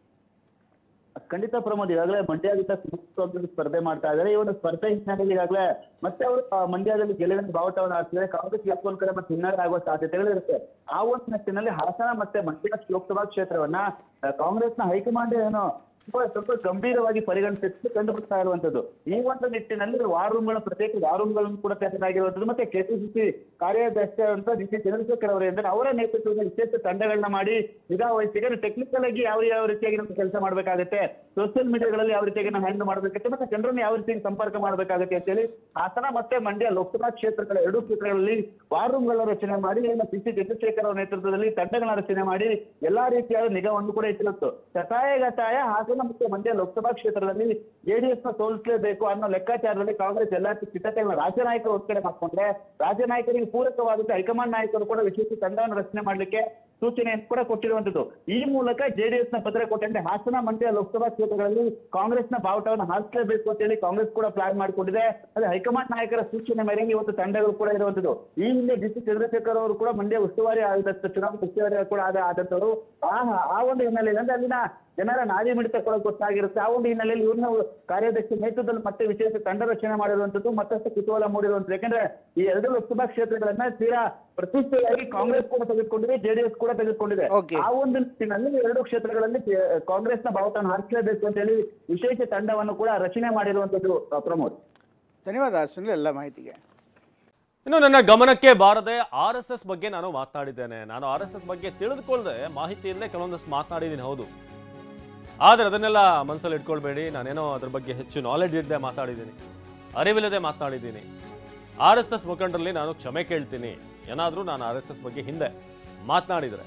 ಖಂಡಿತ ಪ್ರಮೋದ್ ಈಗಾಗಲೇ ಮಂಡ್ಯದಿಂದ ಕುಮಾರಸ್ವಾಮಿ ಸ್ಪರ್ಧೆ ಮಾಡ್ತಾ ಇದ್ದಾರೆ ಈ ಒಂದು ಸ್ಪರ್ಧೆ ಹಿನ್ನೆಲೆಯಲ್ಲಿ ಈಗಾಗಲೇ ಮತ್ತೆ ಅವರು ಆ, ಮಂಡ್ಯದಲ್ಲಿ ಗೆಲುವಿನ ಬಾವುಟವನ್ನು ಹಾಕ್ತಿದ್ದಾರೆ ಕಾಂಗ್ರೆಸ್ ಎಪ್ಪೊಂದ್ ಕಡೆ ಮತ್ತೆ ಹಿನ್ನಡೆ ಆಗುವ ಸಾಧ್ಯತೆಗಳು ಇರುತ್ತೆ ಆ ಒಂದು ನಿಟ್ಟಿನಲ್ಲಿ ಹಾಸನ ಮತ್ತೆ ಮಂಡ್ಯ ಲೋಕಸಭಾ ಕ್ಷೇತ್ರವನ್ನ ಆ, ಕಾಂಗ್ರೆಸ್ನ ಹೈಕಮಾಂಡ್ ಏನು ಸ್ವಲ್ಪ ಸ್ವಲ್ಪ ಗಂಭೀರವಾಗಿ ಪರಿಗಣಿಸಿ ಕಂಡು ಬರ್ತಾ ಇರುವಂತದ್ದು ಈ ಒಂದು ನಿಟ್ಟಿನಲ್ಲಿ ವಾರ್ ರೂಮ್ಗಳ ಪ್ರತ್ಯೇಕ ವಾರ್ ರೂಮ್ಗಳನ್ನು ಕೂಡ ತೆರೆದಾಗಿರುವಂತದ್ದು ಮತ್ತೆ ಕೆಪಿಸಿಸಿ ಕಾರ್ಯಾಧ್ಯಕ್ಷ ಅಂತ ಡಿ ಸಿ ಚಂದ್ರಶೇಖರ್ ಅವರಿಂದ ಅವರ ನೇತೃತ್ವದಲ್ಲಿ ವಿಶೇಷ ತಂಡಗಳನ್ನ ಮಾಡಿ ನಿಗಾ ವಹಿಸಿ ಟೆಕ್ನಿಕಲ್ ಆಗಿ ಯಾವ ಯಾವ ರೀತಿಯಾಗಿ ನಮ್ಗೆ ಕೆಲಸ ಮಾಡ್ಬೇಕಾಗುತ್ತೆ ಸೋಷಿಯಲ್ ಮೀಡಿಯಾಗಳಲ್ಲಿ ಯಾವ ರೀತಿಯಾಗಿ ನಾವು ಹ್ಯಾಂಡಲ್ ಮಾಡ್ಬೇಕಾಗುತ್ತೆ ಮತ್ತೆ ಜನರನ್ನು ಯಾವ ರೀತಿಯಾಗಿ ಸಂಪರ್ಕ ಮಾಡ್ಬೇಕಾಗುತ್ತೆ ಅಂತೇಳಿ ಹಾಸನ ಮತ್ತೆ ಮಂಡ್ಯ ಲೋಕಸಭಾ ಕ್ಷೇತ್ರಗಳ ಎರಡೂ ಕ್ಷೇತ್ರಗಳಲ್ಲಿ ವಾರ್ ರೂಮ್ಗಳ ರಚನೆ ಮಾಡಿ ಏನು ಸಿ ಸಿ ಚಂದ್ರಶೇಖರ್ ಅವರ ನೇತೃತ್ವದಲ್ಲಿ ತಂಡಗಳ ರಚನೆ ಮಾಡಿ ಎಲ್ಲಾ ರೀತಿಯಾದ ನಿಗಾವನ್ನು ಕೂಡ ಇಟ್ಟಿರುತ್ತು ಶತಾಯ ಗತಾಯ ಹಾಸನ ಮತ್ತು ಮಂಡ್ಯ ಲೋಕಸಭಾ ಕ್ಷೇತ್ರದಲ್ಲಿ ಜೆಡಿಎಸ್ ನ ಸೋಲಿಸಲೇಬೇಕು ಅನ್ನೋ ಲೆಕ್ಕಾಚಾರದಲ್ಲಿ ಕಾಂಗ್ರೆಸ್ ಎಲ್ಲಾ ಸಿದ್ಧತೆಗಳನ್ನ ರಾಜ್ಯ ನಾಯಕರು ಒತ್ತಡ ಮಾಡ್ಕೊಂಡ್ರೆ ರಾಜ್ಯ ನಾಯಕರಿಗೆ ಪೂರಕವಾದಂತೆ ಹೈಕಮಾಂಡ್ ನಾಯಕರು ಕೂಡ ವಿಶೇಷ ತಂಡವನ್ನು ರಚನೆ ಮಾಡ್ಲಿಕ್ಕೆ ಸೂಚನೆಯನ್ನು ಕೂಡ ಕೊಟ್ಟಿರುವಂತದ್ದು ಈ ಮೂಲಕ ಜೆಡಿಎಸ್ ನ ಪತ್ರ ಕೊಟ್ಟಂತೆ ಹಾಸನ ಮಂಡ್ಯ ಲೋಕಸಭಾ ಕ್ಷೇತ್ರಗಳಲ್ಲಿ ಕಾಂಗ್ರೆಸ್ನ ಬಾವುಟವನ್ನು ಹಾರಿಸಲೇಬೇಕು ಅಂತ ಹೇಳಿ ಕಾಂಗ್ರೆಸ್ ಕೂಡ ಪ್ಲಾನ್ ಮಾಡಿಕೊಂಡಿದೆ ಅದೇ ಹೈಕಮಾಂಡ್ ನಾಯಕರ ಸೂಚನೆ ಮೇರೆಗೆ ಇವತ್ತು ತಂಡಗಳು ಕೂಡ ಇರುವಂತದ್ದು ಈ ಹಿಂದೆ ಡಿ ಸಿ ಚಂದ್ರಶೇಖರ್ ಅವರು ಕೂಡ ಮಂಡ್ಯ ಉಸ್ತುವಾರಿ ಆದಂತ ಚುನಾವಣಾ ಉಸ್ತುವಾರಿ ಕೂಡ ಆದ ಆದಂತವರು ಆ ಆ ಒಂದು ಹಿನ್ನೆಲೆಯಲ್ಲಿ ಅಂದ್ರೆ ಅಲ್ಲಿನ ಜನರ ನಾಡಿ ಮಿಡಿತ ಕೂಡ ಗೊತ್ತಾಗಿರುತ್ತೆ ಆ ಒಂದು ಹಿನ್ನೆಲೆಯಲ್ಲಿ ಇವ್ರನ್ನ ಕಾರ್ಯಾಧ್ಯಕ್ಷ ನೇತೃತ್ವದಲ್ಲಿ ಮತ್ತೆ ವಿಶೇಷ ತಂಡ ರಚನೆ ಮಾಡಿರುವಂತದ್ದು ಮತ್ತಷ್ಟು ಕುತೂಹಲ ಮೂಡಿರುವಂತದ್ದು ಯಾಕಂದ್ರೆ ಈ ಎರಡು ಲೋಕಸಭಾ ಕ್ಷೇತ್ರಗಳನ್ನ ತೀರಾ ಪ್ರತಿಷ್ಠೆಯಾಗಿ ಕಾಂಗ್ರೆಸ್ ಕೂಡ ತೆಗೆದುಕೊಂಡಿದೆ ಜೆಡಿಎಸ್ ಕೂಡ ತೆಗೆದುಕೊಂಡಿದೆ Okay. ಆ ಒಂದು ನಿಟ್ಟಿನಲ್ಲಿ ಎರಡು ಕ್ಷೇತ್ರಗಳಲ್ಲಿ ಕೆ- ಕಾಂಗ್ರೆಸ್ನ ಬಾವುಟವನ್ನು ಹಾರಿಸಲೇಬೇಕು ಅಂತ ಹೇಳಿ ವಿಶೇಷ ತಂಡವನ್ನು ಕೂಡ ರಚನೆ ಮಾಡಿರುವಂತದ್ದು ಆ, ಪ್ರಮೋದ್ ಧನ್ಯವಾದ ಸುನಿಲ್ ಎಲ್ಲ ಮಾಹಿತಿಗೆ ಇನ್ನು ನನ್ನ ಗಮನಕ್ಕೆ ಬಾರದೆ ಆರ್ ಎಸ್ ಎಸ್ ಬಗ್ಗೆ ನಾನು ಮಾತನಾಡಿದ್ದೇನೆ ನಾನು ಆರ್ ಎಸ್ ಎಸ್ ಬಗ್ಗೆ ತಿಳಿದುಕೊಳ್ಳದೆ ಮಾಹಿತಿಯಿಂದಲೇ ಕೆಲವೊಂದಷ್ಟು ಮಾತನಾಡಿದ್ದೀನಿ ಹೌದು ಆದರೆ ಅದನ್ನೆಲ್ಲ ಮನಸ್ಸಲ್ಲಿ ಇಟ್ಕೊಳ್ಬೇಡಿ ನಾನೇನೋ ಅದ್ರ ಬಗ್ಗೆ ಹೆಚ್ಚು ನಾಲೆಡ್ಜ್ ಇಲ್ಲದೆ ಮಾತಾಡಿದ್ದೀನಿ ಅರಿವಿಲ್ಲದೆ ಮಾತನಾಡಿದ್ದೀನಿ ಆರ್ ಎಸ್ ಎಸ್ ಮುಖಂಡರಲ್ಲಿ ನಾನು ಕ್ಷಮೆ ಕೇಳ್ತೀನಿ ಏನಾದರೂ ನಾನು ಆರ್ ಎಸ್ ಎಸ್ ಬಗ್ಗೆ ಹಿಂದೆ ಮಾತನಾಡಿದರೆ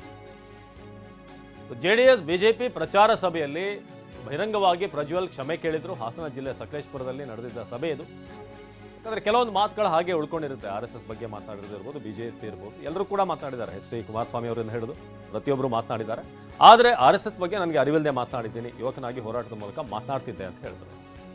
ಜೆ ಡಿ ಎಸ್ ಬಿಜೆಪಿ ಪ್ರಚಾರ ಸಭೆಯಲ್ಲಿ ಬಹಿರಂಗವಾಗಿ ಪ್ರಜ್ವಲ್ ಕ್ಷಮೆ ಕೇಳಿದ್ರು ಹಾಸನ ಜಿಲ್ಲೆ ಸಕಲೇಶ್ಪುರದಲ್ಲಿ ನಡೆದಿದ್ದ ಸಭೆ ಇದು ಯಾಕಂದ್ರೆ ಕೆಲವೊಂದು ಮಾತುಗಳು ಹಾಗೆ ಉಳ್ಕೊಂಡಿರುತ್ತೆ ಆರ್ ಎಸ್ ಎಸ್ ಬಗ್ಗೆ ಮಾತಾಡಿರೋದು ಇರ್ಬೋದು ಬಿಜೆಪಿ ಇರ್ಬೋದು ಎಲ್ಲರೂ ಕೂಡ ಮಾತನಾಡಿದ್ದಾರೆ ಎಚ್ ಡಿ ಕುಮಾರಸ್ವಾಮಿ ಅವರನ್ನು ಹಿಡಿದು ಪ್ರತಿಯೊಬ್ಬರು ಮಾತನಾಡಿದ್ದಾರೆ ಆದರೆ ಆರ್ ಎಸ್ ಎಸ್ ಬಗ್ಗೆ ನನಗೆ ಅರಿವಿಲ್ಲದೆ ಮಾತನಾಡಿದ್ದೀನಿ ಯುವಕನಾಗಿ ಹೋರಾಟದ ಮೂಲಕ ಮಾತನಾಡ್ತಿದ್ದೆ ಅಂತ ಹೇಳಿದ್ರು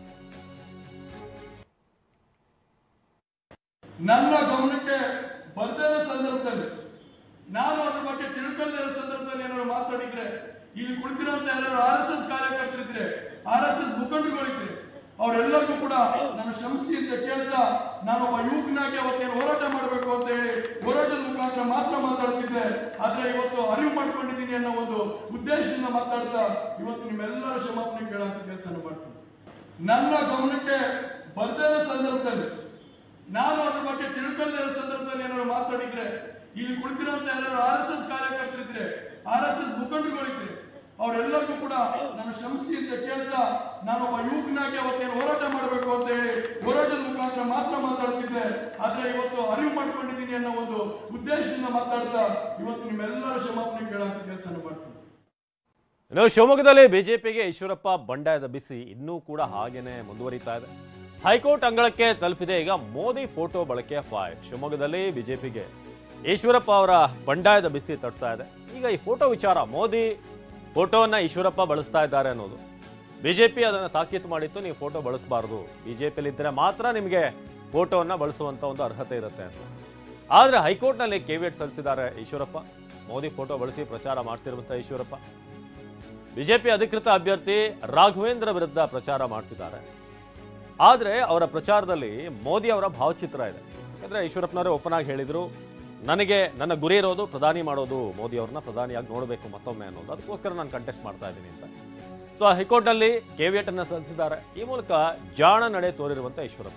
ನನ್ನ ಗಮನಕ್ಕೆ ಬರ್ದೇ ಇರೋ ಸಂದರ್ಭದಲ್ಲಿ ನಾನು ಅದ್ರ ಬಗ್ಗೆ ತಿಳ್ಕೊಳ್ಳದೇ ಇರೋ ಸಂದರ್ಭದಲ್ಲಿ ಏನಾದ್ರು ಮಾತಾಡಿದ್ರೆ ಇಲ್ಲಿ ಕುಳಿತಿರೋಂತ ಯಾರು ಆರ್ ಎಸ್ ಎಸ್ ಕಾರ್ಯಕರ್ತರಿದ್ರೆ ಆರ್ ಎಸ್ ಎಸ್ ಮುಖಂಡರುಗಳಿದ್ರೆ ಅವರೆಲ್ಲರಿಗೂ ಕೂಡ ನಾನು ಶ್ರಮಿಸಿ ಅಂತ ಕೇಳ್ತಾ ನಾನೊಬ್ಬ ಯುವಕನಾಗಿ ಅವತ್ತೇನು ಹೋರಾಟ ಮಾಡಬೇಕು ಅಂತ ಹೇಳಿ ಹೋರಾಟದ ಮುಖಾಂತರ ಮಾತ್ರ ಮಾತಾಡ್ತಿದ್ದೆ ಆದ್ರೆ ಇವತ್ತು ಅರಿವು ಮಾಡ್ಕೊಂಡಿದ್ದೀನಿ ಅನ್ನೋ ಒಂದು ಉದ್ದೇಶದಿಂದ ಮಾತಾಡ್ತಾ ಇವತ್ತು ನಿಮ್ಮೆಲ್ಲರ ಕ್ಷಮಾಪಣೆ ಕೇಳೋಂಥ ಕೆಲಸ ಮಾಡ್ತೀನಿ ನನ್ನ ಗಮನಕ್ಕೆ ಬರ್ದೇ ಇರೋ ಸಂದರ್ಭದಲ್ಲಿ ನಾನು ಅದ್ರ ಬಗ್ಗೆ ತಿಳ್ಕೊಳ್ಳದೇ ಇರೋ ಸಂದರ್ಭದಲ್ಲಿ ಏನಾದ್ರು ಮಾತಾಡಿದ್ರೆ ಇಲ್ಲಿ ಕುಳಿತಿರೋಂತ ಯಾರು ಆರ್ ಎಸ್ ಎಸ್ ಕಾರ್ಯಕರ್ತರಿದ್ರೆ ಆರ್ ಎಸ್ ಎಸ್ ಮುಖಂಡರುಗಳಿದ್ರೆ ಅವರೆಲ್ಲರಿಗೂ ಕೂಡ ನಾನು ಶ್ರಮಿಸಿ ಅಂತ ಕೇಳ್ತಾ ನಾನೊಬ್ಬ ಯುವಕನಾಗಿ ಅವತ್ತೇನು ಹೋರಾಟ ಮಾಡಬೇಕು ಅಂತ ಹೇಳಿ ಹೋರಾಟದ ಮುಖಾಂತರ ಮಾತ್ರ ಮಾತಾಡ್ತಿದ್ದೆ ಆದ್ರೆ ಇವತ್ತು ಅರಿವು ಮಾಡ್ಕೊಂಡಿದ್ದೀನಿ ಅನ್ನೋ ಒಂದು ಉದ್ದೇಶದಿಂದ ಮಾತಾಡ್ತಾ ಇವತ್ತು ನಿಮ್ಮೆಲ್ಲರ ಕ್ಷಮಾಪಣೆ ಕೇಳೋಂಥ ಕೆಲಸ ಮಾಡ್ತೀನಿ ಇನ್ನು ಶಿವಮೊಗ್ಗದಲ್ಲಿ ಬಿಜೆಪಿಗೆ ಈಶ್ವರಪ್ಪ ಬಂಡಾಯದ ಬಿಸಿ ಇನ್ನೂ ಕೂಡ ಹಾಗೇನೆ ಮುಂದುವರಿತಾ ಇದೆ ಹೈಕೋರ್ಟ್ ಅಂಗಳಕ್ಕೆ ತಲುಪಿದೆ ಈಗ ಮೋದಿ ಫೋಟೋ ಬಳಕೆಯ ಫೈಟ್ ಶಿವಮೊಗ್ಗದಲ್ಲಿ ಬಿಜೆಪಿಗೆ ಈಶ್ವರಪ್ಪ ಅವರ ಬಂಡಾಯದ ಬಿಸಿ ತಟ್ತಾ ಇದೆ ಈಗ ಈ ಫೋಟೋ ವಿಚಾರ ಮೋದಿ ಫೋಟೋವನ್ನ ಈಶ್ವರಪ್ಪ ಬಳಸ್ತಾ ಇದ್ದಾರೆ ಅನ್ನೋದು ಬಿಜೆಪಿ ಅದನ್ನು ತಾಕೀತು ಮಾಡಿತ್ತು ನೀವು ಫೋಟೋ ಬಳಸಬಾರ್ದು ಬಿಜೆಪಿಯಲ್ಲಿ ಇದ್ದರೆ ಮಾತ್ರ ನಿಮಗೆ ಫೋಟೋವನ್ನ ಬಳಸುವಂತ ಒಂದು ಅರ್ಹತೆ ಇರುತ್ತೆ ಅಂತ ಆದರೆ ಹೈಕೋರ್ಟ್ನಲ್ಲಿ ಕೆವಿಯಟ್ ಸಲ್ಲಿಸಿದ್ದಾರೆ ಈಶ್ವರಪ್ಪ ಮೋದಿ ಫೋಟೋ ಬಳಸಿ ಪ್ರಚಾರ ಮಾಡ್ತಿರುವಂಥ ಈಶ್ವರಪ್ಪ ಬಿಜೆಪಿ ಅಧಿಕೃತ ಅಭ್ಯರ್ಥಿ ರಾಘವೇಂದ್ರ ವಿರುದ್ಧ ಪ್ರಚಾರ ಮಾಡ್ತಿದ್ದಾರೆ ಆದರೆ ಅವರ ಪ್ರಚಾರದಲ್ಲಿ ಮೋದಿ ಅವರ ಭಾವಚಿತ್ರ ಇದೆ ಯಾಕಂದ್ರೆ ಈಶ್ವರಪ್ಪನವರೇ ಓಪನ್ ಆಗಿ ಹೇಳಿದ್ರು ನನಗೆ ನನ್ನ ಗುರಿ ಇರೋದು ಪ್ರಧಾನಿ ಮಾಡೋದು ಮೋದಿ ಅವ್ರನ್ನ ಪ್ರಧಾನಿಯಾಗಿ ನೋಡಬೇಕು ಮತ್ತೊಮ್ಮೆ ಅನ್ನೋದು ಅದಕ್ಕೋಸ್ಕರ ನಾನು ಕಂಟೆಸ್ಟ್ ಮಾಡ್ತಾ ಇದ್ದೀನಿ ಅಂತ ಸೊ ಹೈಕೋರ್ಟ್ನಲ್ಲಿ ಕೆವಿಯಟ್ ಅನ್ನ ಸಲ್ಲಿಸಿದ್ದಾರೆ ಈ ಮೂಲಕ ಜಾಣ ನಡೆ ತೋರಿರುವಂತ ಈಶ್ವರಪ್ಪ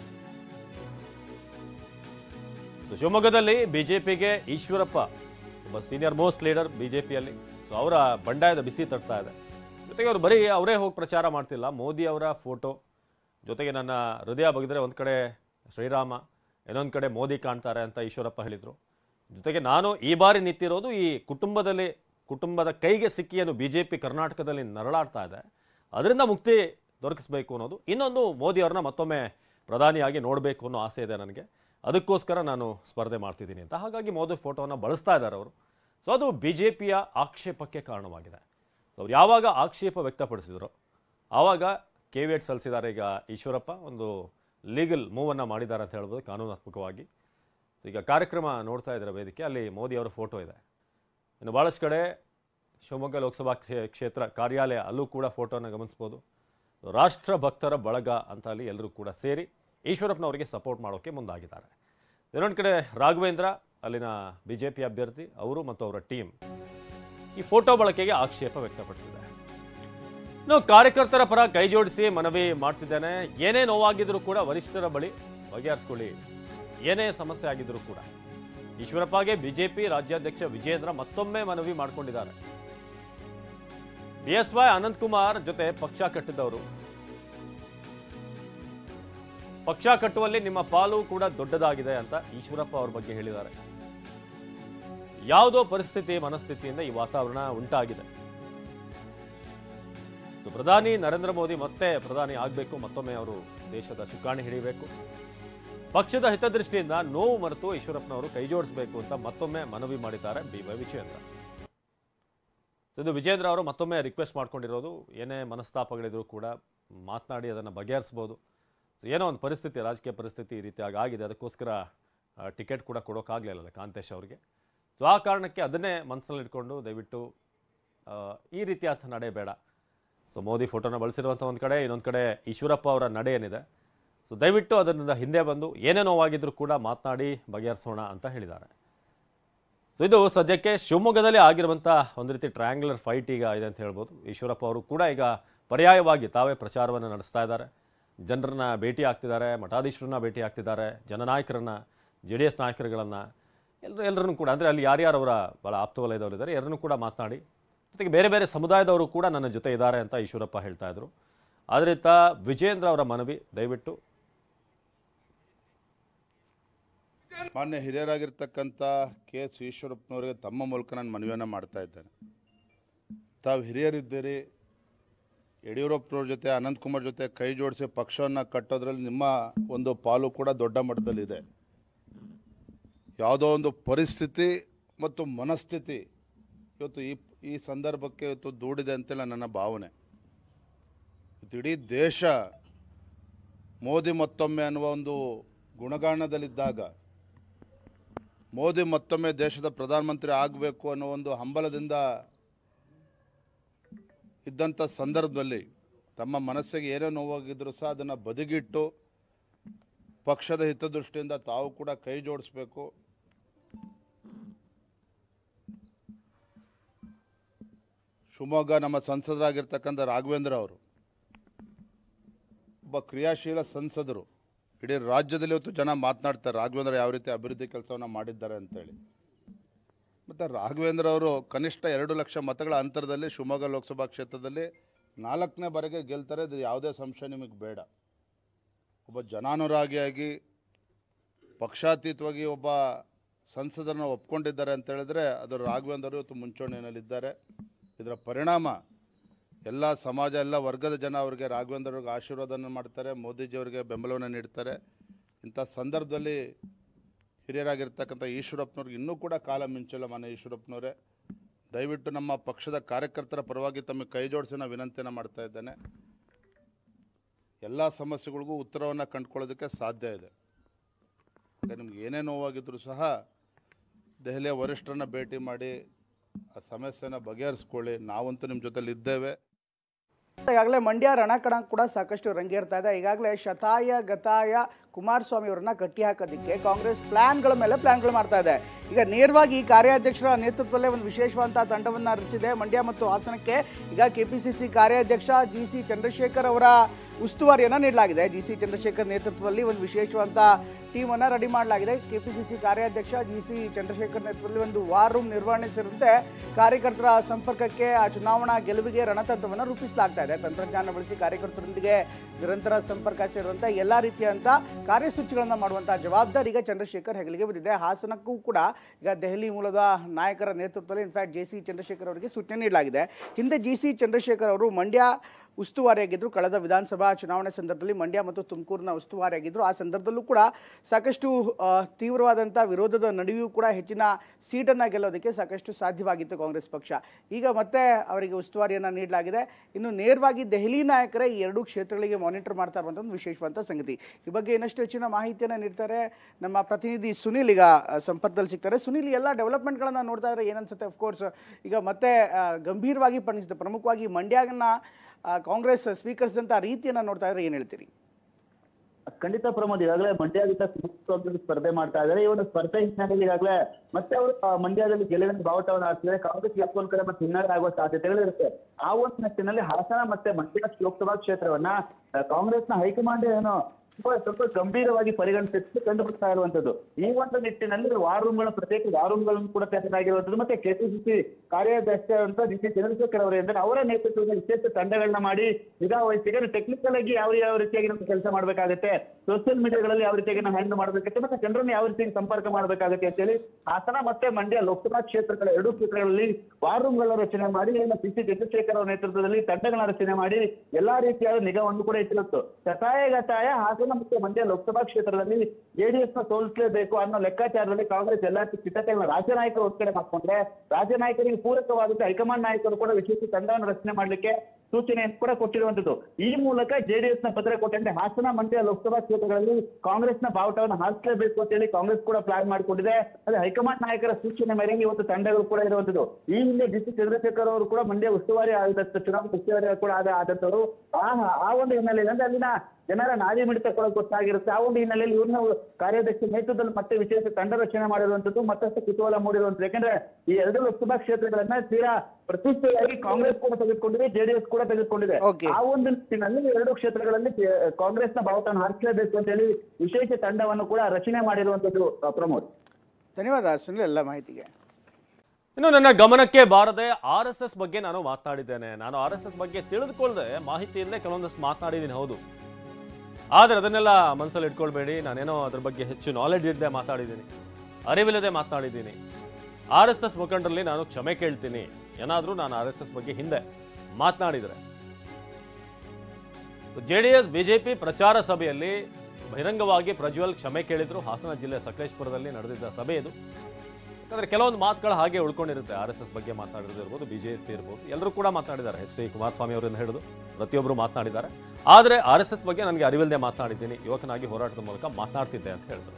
ಸೊ ಶಿವಮೊಗ್ಗದಲ್ಲಿ ಬಿಜೆಪಿಗೆ ಈಶ್ವರಪ್ಪ ಒಬ್ಬ ಸೀನಿಯರ್ ಮೋಸ್ಟ್ ಲೀಡರ್ ಬಿಜೆಪಿಯಲ್ಲಿ ಸೊ ಅವರ ಬಂಡಾಯದ ಬಿಸಿ ತಟ್ತಾ ಇದೆ ಜೊತೆಗೆ ಅವರು ಬರೀ ಅವರೇ ಹೋಗಿ ಪ್ರಚಾರ ಮಾಡ್ತಿಲ್ಲ ಮೋದಿ ಅವರ ಫೋಟೋ ಜೊತೆಗೆ ನನ್ನ ಹೃದಯ ಬಗೆದ್ರೆ ಒಂದು ಕಡೆ ಶ್ರೀರಾಮ ಇನ್ನೊಂದು ಕಡೆ ಮೋದಿ ಕಾಣ್ತಾರೆ ಅಂತ ಈಶ್ವರಪ್ಪ ಹೇಳಿದರು ಜೊತೆಗೆ ನಾನು ಈ ಬಾರಿ ನಿಂತಿರೋದು ಈ ಕುಟುಂಬದಲ್ಲಿ ಕುಟುಂಬದ ಕೈಗೆ ಸಿಕ್ಕಿ ಏನು ಬಿ ಜೆ ಪಿ ಕರ್ನಾಟಕದಲ್ಲಿ ನರಳಾಡ್ತಾ ಇದೆ ಅದರಿಂದ ಮುಕ್ತಿ ದೊರಕಿಸಬೇಕು ಅನ್ನೋದು ಇನ್ನೊಂದು ಮೋದಿ ಅವ್ರನ್ನ ಮತ್ತೊಮ್ಮೆ ಪ್ರಧಾನಿಯಾಗಿ ನೋಡಬೇಕು ಅನ್ನೋ ಆಸೆ ಇದೆ ನನಗೆ ಅದಕ್ಕೋಸ್ಕರ ನಾನು ಸ್ಪರ್ಧೆ ಮಾಡ್ತಿದ್ದೀನಿ ಅಂತ ಹಾಗಾಗಿ ಮೋದಿ ಫೋಟೋವನ್ನು ಬಳಸ್ತಾ ಇದ್ದಾರೆ ಅವರು ಸೊ ಅದು ಬಿ ಜೆ ಪಿಯ ಆಕ್ಷೇಪಕ್ಕೆ ಕಾರಣವಾಗಿದೆ ಸೊ ಅವ್ರು ಯಾವಾಗ ಆಕ್ಷೇಪ ವ್ಯಕ್ತಪಡಿಸಿದ್ರು ಆವಾಗ ಕೆವಿಯಟ್ ಸಲ್ಲಿಸಿದ್ದಾರೆ ಈಗ ಈಶ್ವರಪ್ಪ ಒಂದು ಲೀಗಲ್ ಮೂವನ್ನು ಮಾಡಿದ್ದಾರೆ ಅಂತ ಹೇಳ್ಬೋದು ಕಾನೂನಾತ್ಮಕವಾಗಿ ಈಗ ಕಾರ್ಯಕ್ರಮ ನೋಡ್ತಾ ಇದ್ದಾರೆ ವೇದಿಕೆ ಅಲ್ಲಿ ಮೋದಿ ಅವರ ಫೋಟೋ ಇದೆ ಇನ್ನು ಭಾಳಷ್ಟು ಕಡೆ ಶಿವಮೊಗ್ಗ ಲೋಕಸಭಾ ಕ್ಷೇ- ಕ್ಷೇತ್ರ ಕಾರ್ಯಾಲಯ ಅಲ್ಲೂ ಕೂಡ ಫೋಟೋನ ಗಮನಿಸ್ಬೋದು ರಾಷ್ಟ್ರ ಭಕ್ತರ ಬಳಗ ಅಂತ ಅಲ್ಲಿ ಎಲ್ಲರೂ ಕೂಡ ಸೇರಿ ಈಶ್ವರಪ್ಪನವರಿಗೆ ಸಪೋರ್ಟ್ ಮಾಡೋಕ್ಕೆ ಮುಂದಾಗಿದ್ದಾರೆ ಇನ್ನೊಂದು ಕಡೆ ರಾಘವೇಂದ್ರ ಅಲ್ಲಿನ ಬಿ ಜೆ ಪಿ ಅಭ್ಯರ್ಥಿ ಅವರು ಮತ್ತು ಅವರ ಟೀಮ್ ಈ ಫೋಟೋ ಬಳಕೆಗೆ ಆಕ್ಷೇಪ ವ್ಯಕ್ತಪಡಿಸಿದೆ ಇನ್ನು ಕಾರ್ಯಕರ್ತರ ಪರ ಕೈ ಜೋಡಿಸಿ ಮನವಿ ಮಾಡ್ತಿದ್ದೇನೆ ಏನೇ ನೋವಾಗಿದ್ರೂ ಕೂಡ ವರಿಷ್ಠರ ಬಳಿ ಬಗೆಹರಿಸ್ಕೊಳ್ಳಿ ಏನೇ ಸಮಸ್ಯೆ ಆಗಿದ್ರೂ ಕೂಡ ಈಶ್ವರಪ್ಪಗೆ ಬಿಜೆಪಿ ರಾಜ್ಯಾಧ್ಯಕ್ಷ ವಿಜೇಂದ್ರ ಮತ್ತೊಮ್ಮೆ ಮನವಿ ಮಾಡಿಕೊಂಡಿದ್ದಾರೆ B S Y Ananth Kumar ಜೊತೆ ಪಕ್ಷ ಕಟ್ಟಿದವರು ಪಕ್ಷ ಕಟ್ಟುವಲ್ಲಿ ನಿಮ್ಮ ಪಾಲು ಕೂಡ ದೊಡ್ಡದಾಗಿದೆ ಅಂತ ಈಶ್ವರಪ್ಪ ಅವ್ರ ಬಗ್ಗೆ ಹೇಳಿದ್ದಾರೆ ಯಾವುದೋ ಪರಿಸ್ಥಿತಿ ಮನಸ್ಥಿತಿಯಿಂದ ಈ ವಾತಾವರಣ ಉಂಟಾಗಿದೆ ಸೊ ಪ್ರಧಾನಿ ನರೇಂದ್ರ ಮೋದಿ ಮತ್ತೆ ಪ್ರಧಾನಿ ಆಗಬೇಕು ಮತ್ತೊಮ್ಮೆ ಅವರು ದೇಶದ ಚುಕ್ಕಾಣಿ ಹಿಡಿಯಬೇಕು ಪಕ್ಷದ ಹಿತದೃಷ್ಟಿಯಿಂದ ನೋವು ಮರೆತು ಈಶ್ವರಪ್ಪನವರು ಕೈ ಜೋಡಿಸಬೇಕು ಅಂತ ಮತ್ತೊಮ್ಮೆ ಮನವಿ ಮಾಡಿದ್ದಾರೆ ಬಿ ವೈ ವಿಜೇಂದ್ರ ಸೊ ಇದು ವಿಜೇಂದ್ರ ಅವರು ಮತ್ತೊಮ್ಮೆ ರಿಕ್ವೆಸ್ಟ್ ಮಾಡ್ಕೊಂಡಿರೋದು ಏನೇ ಮನಸ್ತಾಪಗಳಿದ್ರು ಕೂಡ ಮಾತನಾಡಿ ಅದನ್ನು ಬಗೆಹರಿಸ್ಬೋದು ಸೊ ಏನೋ ಒಂದು ಪರಿಸ್ಥಿತಿ ರಾಜಕೀಯ ಪರಿಸ್ಥಿತಿ ಈ ರೀತಿಯಾಗಿ ಆಗಿದೆ ಅದಕ್ಕೋಸ್ಕರ ಟಿಕೆಟ್ ಕೂಡ ಕೊಡೋಕ್ಕಾಗಲಿಲ್ಲ ಕಾಂತೇಶ್ ಅವರಿಗೆ ಸೊ ಆ ಕಾರಣಕ್ಕೆ ಅದನ್ನೇ ಮನಸ್ಸಲ್ಲಿ ಇಟ್ಕೊಂಡು ದಯವಿಟ್ಟು ಆ, ಈ ರೀತಿಯಾದ ನಡೆ ಬೇಡ ಸೊ ಮೋದಿ ಫೋಟೋನ ಬಳಸಿರುವಂಥ ಒಂದು ಕಡೆ ಇನ್ನೊಂದು ಕಡೆ ಈಶ್ವರಪ್ಪ ಅವರ ನಡೆ ಏನಿದೆ ಸೊ ದಯವಿಟ್ಟು ಅದರಿಂದ ಹಿಂದೆ ಬಂದು ಏನೇ ನೋವಾಗಿದ್ರೂ ಕೂಡ ಮಾತನಾಡಿ ಬಗೆಹರಿಸೋಣ ಅಂತ ಹೇಳಿದ್ದಾರೆ ಸೊ ಇದು ಸದ್ಯಕ್ಕೆ ಶಿವಮೊಗ್ಗದಲ್ಲಿ ಆಗಿರುವಂಥ ಒಂದು ರೀತಿ ಟ್ರಯಾಂಗ್ಯುಲರ್ ಫೈಟ್ ಈಗ ಇದೆ ಅಂತ ಹೇಳ್ಬೋದು ಈಶ್ವರಪ್ಪ ಅವರು ಕೂಡ ಈಗ ಪರ್ಯಾಯವಾಗಿ ತಾವೇ ಪ್ರಚಾರವನ್ನು ನಡೆಸ್ತಾ ಇದ್ದಾರೆ ಜನರನ್ನ ಭೇಟಿ ಆಗ್ತಿದ್ದಾರೆ ಮಠಾಧೀಶರನ್ನ ಭೇಟಿ ಆಗ್ತಿದ್ದಾರೆ ಜನನಾಯಕರನ್ನ ಜೆ ಡಿ ಎಸ್ ನಾಯಕರುಗಳನ್ನು ಎಲ್ಲರೂ ಎಲ್ಲರನ್ನು ಕೂಡ ಅಂದರೆ ಅಲ್ಲಿ ಯಾರ್ಯಾರು ಅವರ ಭಾಳ ಆಪ್ತ ವಲಯದವರು ಇದ್ದಾರೆ ಎಲ್ಲರನ್ನೂ ಕೂಡ ಮಾತನಾಡಿ ಜೊತೆಗೆ ಬೇರೆ ಬೇರೆ ಸಮುದಾಯದವರು ಕೂಡ ನನ್ನ ಜೊತೆ ಇದ್ದಾರೆ ಅಂತ ಈಶ್ವರಪ್ಪ ಹೇಳ್ತಾ ಇದ್ರು ಆದ್ರಿಂದ ವಿಜೇಂದ್ರ ಅವರ ಮನವಿ ದಯವಿಟ್ಟು ಮಾನ್ಯ ಹಿರಿಯರಾಗಿರ್ತಕ್ಕಂಥ ಕೆ ಎಸ್ ಈಶ್ವರಪ್ಪನವರಿಗೆ ತಮ್ಮ ಮೂಲಕ ನಾನು ಮನವಿಯನ್ನು ಮಾಡ್ತಾ ಇದ್ದೇನೆ ತಾವು ಹಿರಿಯರಿದ್ದೀರಿ ಯಡಿಯೂರಪ್ಪನವ್ರ ಜೊತೆ ಅನಂತಕುಮಾರ್ ಜೊತೆ ಕೈ ಜೋಡಿಸಿ ಪಕ್ಷವನ್ನು ಕಟ್ಟೋದ್ರಲ್ಲಿ ನಿಮ್ಮ ಒಂದು ಪಾಲು ಕೂಡ ದೊಡ್ಡ ಮಟ್ಟದಲ್ಲಿದೆ ಯಾವುದೋ ಒಂದು ಪರಿಸ್ಥಿತಿ ಮತ್ತು ಮನಸ್ಥಿತಿ ಇವತ್ತು ಈ ಈ ಸಂದರ್ಭಕ್ಕೆ ಇವತ್ತು ದೂಡಿದೆ ಅಂತೇಳಿ ನನ್ನ ಭಾವನೆ ಇವತ್ತು ಇಡೀ ದೇಶ ಮೋದಿ ಮತ್ತೊಮ್ಮೆ ಅನ್ನುವ ಒಂದು ಗುಣಗಾನದಲ್ಲಿದ್ದಾಗ ಮೋದಿ ಮತ್ತೊಮ್ಮೆ ದೇಶದ ಪ್ರಧಾನಮಂತ್ರಿ ಆಗಬೇಕು ಅನ್ನೋ ಒಂದು ಹಂಬಲದಿಂದ ಇದ್ದಂಥ ಸಂದರ್ಭದಲ್ಲಿ ತಮ್ಮ ಮನಸ್ಸಿಗೆ ಏನೇ ನೋವಾಗಿದ್ದರೂ ಸಹ ಅದನ್ನು ಬದಿಗಿಟ್ಟು ಪಕ್ಷದ ಹಿತದೃಷ್ಟಿಯಿಂದ ತಾವು ಕೂಡ ಕೈ ಜೋಡಿಸ್ಬೇಕು ಶಿವಮೊಗ್ಗ ನಮ್ಮ ಸಂಸದರಾಗಿರ್ತಕ್ಕಂಥ ರಾಘವೇಂದ್ರ ಅವರು ಒಬ್ಬ ಕ್ರಿಯಾಶೀಲ ಸಂಸದರು ಇಡೀ ರಾಜ್ಯದಲ್ಲಿ ಇವತ್ತು ಜನ ಮಾತನಾಡ್ತಾರೆ ರಾಘವೇಂದ್ರ ಯಾವ ರೀತಿ ಅಭಿವೃದ್ಧಿ ಕೆಲಸವನ್ನು ಮಾಡಿದ್ದಾರೆ ಅಂತೇಳಿ ಮತ್ತು ರಾಘವೇಂದ್ರ ಅವರು ಕನಿಷ್ಠ ಎರಡು ಲಕ್ಷ ಮತಗಳ ಅಂತರದಲ್ಲಿ ಶಿವಮೊಗ್ಗ ಲೋಕಸಭಾ ಕ್ಷೇತ್ರದಲ್ಲಿ ನಾಲ್ಕನೇ ಬಾರಿಗೆ ಗೆಲ್ತಾರೆ ಇದು ಯಾವುದೇ ಸಂಶಯ ನಿಮಗೆ ಬೇಡ ಒಬ್ಬ ಜನಾನುರಾಗಿಯಾಗಿ ಪಕ್ಷಾತೀತವಾಗಿ ಒಬ್ಬ ಸಂಸದರನ್ನ ಒಪ್ಕೊಂಡಿದ್ದಾರೆ ಅಂತ ಹೇಳಿದ್ರೆ ಅದು ರಾಘವೇಂದ್ರ ಅವರು ಇವತ್ತು ಮುಂಚೂಣಿಯಲ್ಲಿದ್ದಾರೆ ಇದರ ಪರಿಣಾಮ ಎಲ್ಲ ಸಮಾಜ ಎಲ್ಲ ವರ್ಗದ ಜನ ಅವರಿಗೆ ರಾಘವೇಂದ್ರ ಅವ್ರಿಗೆ ಆಶೀರ್ವಾದನ ಮಾಡ್ತಾರೆ ಮೋದಿಜಿಯವರಿಗೆ ಬೆಂಬಲವನ್ನು ನೀಡ್ತಾರೆ ಇಂಥ ಸಂದರ್ಭದಲ್ಲಿ ಹಿರಿಯರಾಗಿರ್ತಕ್ಕಂಥ ಈಶ್ವರಪ್ಪನವ್ರಿಗೆ ಇನ್ನೂ ಕೂಡ ಕಾಲ ಮಿಂಚಿಲ್ಲ ಮನೆ ಈಶ್ವರಪ್ಪನವರೇ ದಯವಿಟ್ಟು ನಮ್ಮ ಪಕ್ಷದ ಕಾರ್ಯಕರ್ತರ ಪರವಾಗಿ ತಮಗೆ ಕೈ ಜೋಡಿಸಿ ನಾನು ವಿನಂತಿಯನ್ನು ಮಾಡ್ತಾ ಇದ್ದೇನೆ ಎಲ್ಲ ಸಮಸ್ಯೆಗಳಿಗೂ ಉತ್ತರವನ್ನು ಕಂಡುಕೊಳ್ಳೋದಕ್ಕೆ ಸಾಧ್ಯ ಇದೆ ಹಾಗೆ ನಿಮ್ಗೆ ಏನೇ ನೋವಾಗಿದ್ರೂ ಸಹ ದೆಹಲಿಯ ವರಿಷ್ಠರನ್ನ ಭೇಟಿ ಮಾಡಿ ಆ ಸಮಸ್ಯೆನ ಬಗೆಹರಿಸ್ಕೊಳ್ಳಿ ನಾವಂತೂ ನಿಮ್ಮ ಜೊತೆಲಿ ಇದ್ದೇವೆ ಈಗಾಗಲೇ ಮಂಡ್ಯ ರಣಕಣ ಕೂಡ ಸಾಕಷ್ಟು ರಂಗೇರ್ತಾ ಇದೆ ಈಗಾಗಲೇ ಶತಾಯ ಗತಾಯ ಕುಮಾರಸ್ವಾಮಿ ಅವರನ್ನ ಕಟ್ಟಿ ಹಾಕೋದಕ್ಕೆ ಕಾಂಗ್ರೆಸ್ ಪ್ಲಾನ್ಗಳ ಮೇಲೆ ಪ್ಲಾನ್ಗಳು ಮಾಡ್ತಾ ಇದೆ ಈಗ ನೇರವಾಗಿ ಈ ಕಾರ್ಯಾಧ್ಯಕ್ಷರ ನೇತೃತ್ವದಲ್ಲೇ ಒಂದು ವಿಶೇಷವಾದಂತಹ ತಂಡವನ್ನು ರಚಿಸಿದೆ ಮಂಡ್ಯ ಮತ್ತು ಹಾಸನಕ್ಕೆ ಈಗ ಕೆಪಿಸಿಸಿ ಕಾರ್ಯಾಧ್ಯಕ್ಷ ಜಿ ಸಿ ಚಂದ್ರಶೇಖರ್ ಅವರ ಉಸ್ತುವಾರಿಯನ್ನು ನೀಡಲಾಗಿದೆ ಜಿ ಸಿ ಚಂದ್ರಶೇಖರ್ ನೇತೃತ್ವದಲ್ಲಿ ಒಂದು ವಿಶೇಷವಾದ ಟೀಮನ್ನು ರೆಡಿ ಮಾಡಲಾಗಿದೆ ಕೆಪಿಸಿಸಿ ಕಾರ್ಯಾಧ್ಯಕ್ಷ ಜಿ ಸಿ ಚಂದ್ರಶೇಖರ್ ನೇತೃತ್ವದಲ್ಲಿ ಒಂದು ವಾರ್ ರೂಮ್ ನಿರ್ವಹಣೆ ಸೇರಿದಂತೆ ಕಾರ್ಯಕರ್ತರ ಸಂಪರ್ಕಕ್ಕೆ ಆ ಚುನಾವಣಾ ಗೆಲುವಿಗೆ ರಣತಂತ್ರವನ್ನು ರೂಪಿಸಲಾಗ್ತಾ ಇದೆ ತಂತ್ರಜ್ಞಾನ ಬಳಸಿ ಕಾರ್ಯಕರ್ತರೊಂದಿಗೆ ನಿರಂತರ ಸಂಪರ್ಕ ಸೇರುವಂತೆ ಎಲ್ಲ ರೀತಿಯಂತ ಕಾರ್ಯಸೂಚಿಗಳನ್ನು ಮಾಡುವಂಥ ಜವಾಬ್ದಾರಿ ಈಗ ಚಂದ್ರಶೇಖರ್ ಹೆಗಲಿಗೆ ಬಿದ್ದಿದೆ ಹಾಸನಕ್ಕೂ ಕೂಡ ಈಗ ದೆಹಲಿ ಮೂಲದ ನಾಯಕರ ನೇತೃತ್ವದಲ್ಲಿ ಇನ್ಫ್ಯಾಕ್ಟ್ ಜೆ ಸಿ ಚಂದ್ರಶೇಖರ್ ಅವರಿಗೆ ಸೂಚನೆ ನೀಡಲಾಗಿದೆ ಹಿಂದೆ ಜಿ ಸಿ ಚಂದ್ರಶೇಖರ್ ಅವರು ಮಂಡ್ಯ ಉಸ್ತುವಾರಿಯಾಗಿದ್ದರು ಕಳೆದ ವಿಧಾನಸಭಾ ಚುನಾವಣೆ ಸಂದರ್ಭದಲ್ಲಿ ಮಂಡ್ಯ ಮತ್ತು ತುಮಕೂರಿನ ಉಸ್ತುವಾರಿಯಾಗಿದ್ದರು ಆ ಸಂದರ್ಭದಲ್ಲೂ ಕೂಡ ಸಾಕಷ್ಟು ಆ, ತೀವ್ರವಾದಂಥ ವಿರೋಧದ ನಡುವೆಯೂ ಕೂಡ ಹೆಚ್ಚಿನ ಸೀಟನ್ನು ಗೆಲ್ಲೋದಕ್ಕೆ ಸಾಕಷ್ಟು ಸಾಧ್ಯವಾಗಿತ್ತು ಕಾಂಗ್ರೆಸ್ ಪಕ್ಷ ಈಗ ಮತ್ತೆ ಅವರಿಗೆ ಉಸ್ತುವಾರಿಯನ್ನು ನೀಡಲಾಗಿದೆ ಇನ್ನು ನೇರವಾಗಿ ದೆಹಲಿ ನಾಯಕರೇ ಈ ಎರಡೂ ಕ್ಷೇತ್ರಗಳಿಗೆ ಮಾನಿಟರ್ ಮಾಡ್ತಾ ಇರುವಂಥ ಒಂದು ವಿಶೇಷವಾದ ಸಂಗತಿ ಈ ಬಗ್ಗೆ ಇನ್ನಷ್ಟು ಹೆಚ್ಚಿನ ಮಾಹಿತಿಯನ್ನು ನೀಡ್ತಾರೆ ನಮ್ಮ ಪ್ರತಿನಿಧಿ ಸುನಿಲ್ ಈಗ ಆ, ಸಂಪರ್ಕದಲ್ಲಿ ಸಿಗ್ತಾರೆ ಸುನಿಲ್ ಈ ಎಲ್ಲ ಡೆವಲಪ್ಮೆಂಟ್ಗಳನ್ನು ನೋಡ್ತಾ ಇದ್ರೆ ಏನನ್ಸುತ್ತೆ ಅಫ್ಕೋರ್ಸ್ ಈಗ ಮತ್ತೆ ಆ, ಗಂಭೀರವಾಗಿ ಪರಿಣಿಸುತ್ತೆ ಪ್ರಮುಖವಾಗಿ ಮಂಡ್ಯನ ಆ, ಕಾಂಗ್ರೆಸ್ ಸ್ವೀಕರಿಸಿದಂಥ ರೀತಿಯನ್ನು ನೋಡ್ತಾ ಇದ್ರೆ ಏನು ಹೇಳ್ತೀರಿ ಖಂಡಿತ ಪ್ರಮೋದ್ ಈಗಾಗಲೇ ಮಂಡ್ಯದಿಂದ ಸುಮುಖವಾಗಿ ಸ್ಪರ್ಧೆ ಮಾಡ್ತಾ ಇದ್ದಾರೆ ಈ ಒಂದು ಸ್ಪರ್ಧೆ ಹಿನ್ನೆಲೆಯಲ್ಲಿ ಈಗಾಗಲೇ ಮತ್ತೆ ಅವರು ಆ, ಮಂಡ್ಯದಲ್ಲಿ ಗೆಲುವಿನ ಬಾವುಟವನ್ನು ಹಾಕಿದರೆ ಕಾಂಗ್ರೆಸ್ ಎಪ್ಪೊಂದು ಕಡೆ ಮತ್ತೆ ಹಿನ್ನಡೆ ಆಗುವ ಸಾಧ್ಯತೆಗಳು ಇರುತ್ತೆ ಆ ಒಂದು ನಿಟ್ಟಿನಲ್ಲಿ ಹಾಸನ ಮತ್ತೆ ಮಂಡ್ಯ ಲೋಕಸಭಾ ಕ್ಷೇತ್ರವನ್ನ ಆ, ಕಾಂಗ್ರೆಸ್ನ ಹೈಕಮಾಂಡ್ ಏನು ಸ್ವಲ್ಪ ಸ್ವಲ್ಪ ಗಂಭೀರವಾಗಿ ಪರಿಗಣಿಸಿ ಕಂಡು ಬರ್ತಾ ಇರುವಂತದ್ದು ಈ ಒಂದು ನಿಟ್ಟಿನಲ್ಲಿ ವಾರ್ ರೂಮ್ಗಳ ಪ್ರತ್ಯೇಕ ವಾರ್ ರೂಮ್ಗಳನ್ನು ಕೂಡ ತೆರೆದಾಗಿರುವಂತದ್ದು ಮತ್ತೆ ಕೆಪಿಸಿಸಿ ಕಾರ್ಯಾಧ್ಯಕ್ಷ ಅಂತ ಡಿ ಸಿ ಚಂದ್ರಶೇಖರ್ ಅವರಿಂದ ಅವರ ನೇತೃತ್ವದಲ್ಲಿ ವಿಶೇಷ ತಂಡಗಳನ್ನ ಮಾಡಿ ನಿಗಾ ವಹಿಸಿ ಟೆಕ್ನಿಕಲ್ ಆಗಿ ಯಾವ ಯಾವ ರೀತಿಯಾಗಿ ನಮ್ಗೆ ಕೆಲಸ ಮಾಡ್ಬೇಕಾಗುತ್ತೆ ಸೋಷಿಯಲ್ ಮೀಡಿಯಾಗಳಲ್ಲಿ ಯಾವ ರೀತಿಯಾಗಿ ನಾವು ಹ್ಯಾಂಡಲ್ ಮಾಡ್ಬೇಕಾಗುತ್ತೆ ಮತ್ತೆ ಜನರನ್ನು ಯಾವ ರೀತಿಯಾಗಿ ಸಂಪರ್ಕ ಮಾಡ್ಬೇಕಾಗುತ್ತೆ ಅಂತೇಳಿ ಹಾಸನ ಮತ್ತೆ ಮಂಡ್ಯ ಲೋಕಸಭಾ ಕ್ಷೇತ್ರಗಳ ಎರಡೂ ಕ್ಷೇತ್ರಗಳಲ್ಲಿ ವಾರ್ ರೂಮ್ಗಳ ರಚನೆ ಮಾಡಿ ಏನು ಸಿ ಸಿ ಚಂದ್ರಶೇಖರ್ ಅವರ ನೇತೃತ್ವದಲ್ಲಿ ತಂಡಗಳ ರಚನೆ ಮಾಡಿ ಎಲ್ಲಾ ರೀತಿಯಾದ ನಿಗಾವನ್ನು ಕೂಡ ಇಟ್ಟಿರುತ್ತು ಶತಾಯ ಗತಾಯ ಹಾಸನ ಮತ್ತೆ ಮಂಡ್ಯ ಲೋಕಸಭಾ ಕ್ಷೇತ್ರದಲ್ಲಿ ಜೆಡಿಎಸ್ ನ ಸೋಲಿಸಲೇಬೇಕು ಅನ್ನೋ ಲೆಕ್ಕಾಚಾರದಲ್ಲಿ ಕಾಂಗ್ರೆಸ್ ಎಲ್ಲಾ ಸಿದ್ಧತೆಗಳನ್ನ ರಾಜ್ಯ ನಾಯಕರು ಒತ್ತಡ ಮಾಡ್ಕೊಂಡ್ರೆ ರಾಜ್ಯ ನಾಯಕರಿಗೆ ಪೂರಕವಾದಂತೆ ಹೈಕಮಾಂಡ್ ನಾಯಕರು ಕೂಡ ವಿಶೇಷ ತಂಡವನ್ನು ರಚನೆ ಮಾಡ್ಲಿಕ್ಕೆ ಸೂಚನೆಯನ್ನು ಕೂಡ ಕೊಟ್ಟಿರುವಂತದ್ದು ಈ ಮೂಲಕ ಜೆಡಿಎಸ್ ನ ಪತ್ರ ಕೊಟ್ಟಂತೆ ಹಾಸನ ಮಂಡ್ಯ ಲೋಕಸಭಾ ಕ್ಷೇತ್ರಗಳಲ್ಲಿ ಕಾಂಗ್ರೆಸ್ನ ಬಾವುಟವನ್ನು ಹಾರಿಸಲೇಬೇಕು ಅಂತ ಹೇಳಿ ಕಾಂಗ್ರೆಸ್ ಕೂಡ ಪ್ಲಾನ್ ಮಾಡಿಕೊಂಡಿದೆ ಅದೇ ಹೈಕಮಾಂಡ್ ನಾಯಕರ ಸೂಚನೆ ಮೇರೆಗೆ ಇವತ್ತು ತಂಡಗಳು ಕೂಡ ಇರುವಂತದ್ದು ಈ ಹಿಂದೆ ಡಿ ಸಿ ಚಂದ್ರಶೇಖರ್ ಅವರು ಕೂಡ ಮಂಡ್ಯ ಉಸ್ತುವಾರಿ ಆದಂತ ಚುನಾವಣಾ ಉಸ್ತುವಾರಿ ಕೂಡ ಆದ ಆದಂತವರು ಆ ಆ ಒಂದು ಹಿನ್ನೆಲೆಯಲ್ಲಿ ಅಂದ್ರೆ ಅಲ್ಲಿನ ಜನರ ನಾಡಿ ಮಿಡಿತ ಕೂಡ ಗೊತ್ತಾಗಿರುತ್ತೆ ಆ ಒಂದು ಹಿನ್ನೆಲೆಯಲ್ಲಿ ಇವ್ರನ್ನ ಕಾರ್ಯಾಧ್ಯಕ್ಷ ನೇತೃತ್ವದಲ್ಲಿ ಮತ್ತೆ ವಿಶೇಷ ತಂಡ ರಚನೆ ಮಾಡಿರುವಂತದ್ದು ಮತ್ತಷ್ಟು ಕುತೂಹಲ ಮೂಡಿರುವಂತದ್ದು ಯಾಕಂದ್ರೆ ಈ ಎರಡು ಲೋಕಸಭಾ ಕ್ಷೇತ್ರಗಳನ್ನ ತೀರಾ ಪ್ರತಿಷ್ಠೆಯಾಗಿ ಕಾಂಗ್ರೆಸ್ ಕೂಡ ತೆಗೆದುಕೊಂಡಿದೆ ಜೆಡಿಎಸ್ ಕೂಡ ತೆಗೆದುಕೊಂಡಿದೆ Okay. ಆ ಒಂದು ನಿಟ್ಟಿನಲ್ಲಿ ಎರಡು ಕ್ಷೇತ್ರಗಳಲ್ಲಿ ಕಾಂಗ್ರೆಸ್ನ ಬಾವುಟವನ್ನು ಹಾರಿಸಲೇಬೇಕು ಅಂತ ಹೇಳಿ ವಿಶೇಷ ತಂಡವನ್ನು ಕೂಡ ರಚನೆ ಮಾಡಿರುವಂತದ್ದು ಆ, ಪ್ರಮೋದ್ ಧನ್ಯವಾದ ಸುನಿಲ್ ಎಲ್ಲ ಮಾಹಿತಿಗೆ ಇನ್ನು ನನ್ನ ಗಮನಕ್ಕೆ ಬಾರದೆ ಆರ್ ಎಸ್ ಎಸ್ ಬಗ್ಗೆ ನಾನು ಮಾತನಾಡಿದ್ದೇನೆ ನಾನು ಆರ್ ಎಸ್ ಎಸ್ ಬಗ್ಗೆ ತಿಳಿದುಕೊಳ್ಳದೆ ಮಾಹಿತಿಯಿಂದಲೇ ಕೆಲವೊಂದಷ್ಟು ಮಾತನಾಡಿದ್ದೀನಿ ಹೌದು ಆದರೆ ಅದನ್ನೆಲ್ಲ ಮನಸ್ಸಲ್ಲಿ ಇಟ್ಕೊಳ್ಬೇಡಿ ನಾನೇನೋ ಅದ್ರ ಬಗ್ಗೆ ಹೆಚ್ಚು ನಾಲೆಡ್ಜ್ ಇಲ್ಲದೆ ಮಾತಾಡಿದ್ದೀನಿ ಅರಿವಿಲ್ಲದೆ ಮಾತನಾಡಿದ್ದೀನಿ ಆರ್ ಎಸ್ ಎಸ್ ಮುಖಂಡರಲ್ಲಿ ನಾನು ಕ್ಷಮೆ ಕೇಳ್ತೀನಿ ಏನಾದರೂ ನಾನು ಆರ್ ಎಸ್ ಎಸ್ ಬಗ್ಗೆ ಹಿಂದೆ ಮಾತನಾಡಿದರೆ ಜೆ ಡಿ ಎಸ್ ಬಿಜೆಪಿ ಪ್ರಚಾರ ಸಭೆಯಲ್ಲಿ ಬಹಿರಂಗವಾಗಿ ಪ್ರಜ್ವಲ್ ಕ್ಷಮೆ ಕೇಳಿದ್ರು ಹಾಸನ ಜಿಲ್ಲೆ ಸಕಲೇಶ್ಪುರದಲ್ಲಿ ನಡೆದಿದ್ದ ಸಭೆ ಇದು ಯಾಕಂದ್ರೆ ಕೆಲವೊಂದು ಮಾತುಗಳು ಹಾಗೆ ಉಳ್ಕೊಂಡಿರುತ್ತೆ ಆರ್ ಎಸ್ ಎಸ್ ಬಗ್ಗೆ ಮಾತಾಡಿರೋದು ಇರ್ಬೋದು ಬಿಜೆಪಿ ಇರ್ಬೋದು ಎಲ್ಲರೂ ಕೂಡ ಮಾತನಾಡಿದ್ದಾರೆ ಎಚ್ ಡಿ ಕುಮಾರಸ್ವಾಮಿ ಅವರನ್ನು ಹಿಡಿದು ಪ್ರತಿಯೊಬ್ಬರು ಮಾತನಾಡಿದ್ದಾರೆ ಆದರೆ ಆರ್ ಎಸ್ ಎಸ್ ಬಗ್ಗೆ ನನಗೆ ಅರಿವಿಲ್ಲದೆ ಮಾತನಾಡಿದ್ದೀನಿ ಯುವಕನಾಗಿ ಹೋರಾಟದ ಮೂಲಕ ಮಾತನಾಡ್ತಿದ್ದೆ ಅಂತ ಹೇಳಿದ್ರು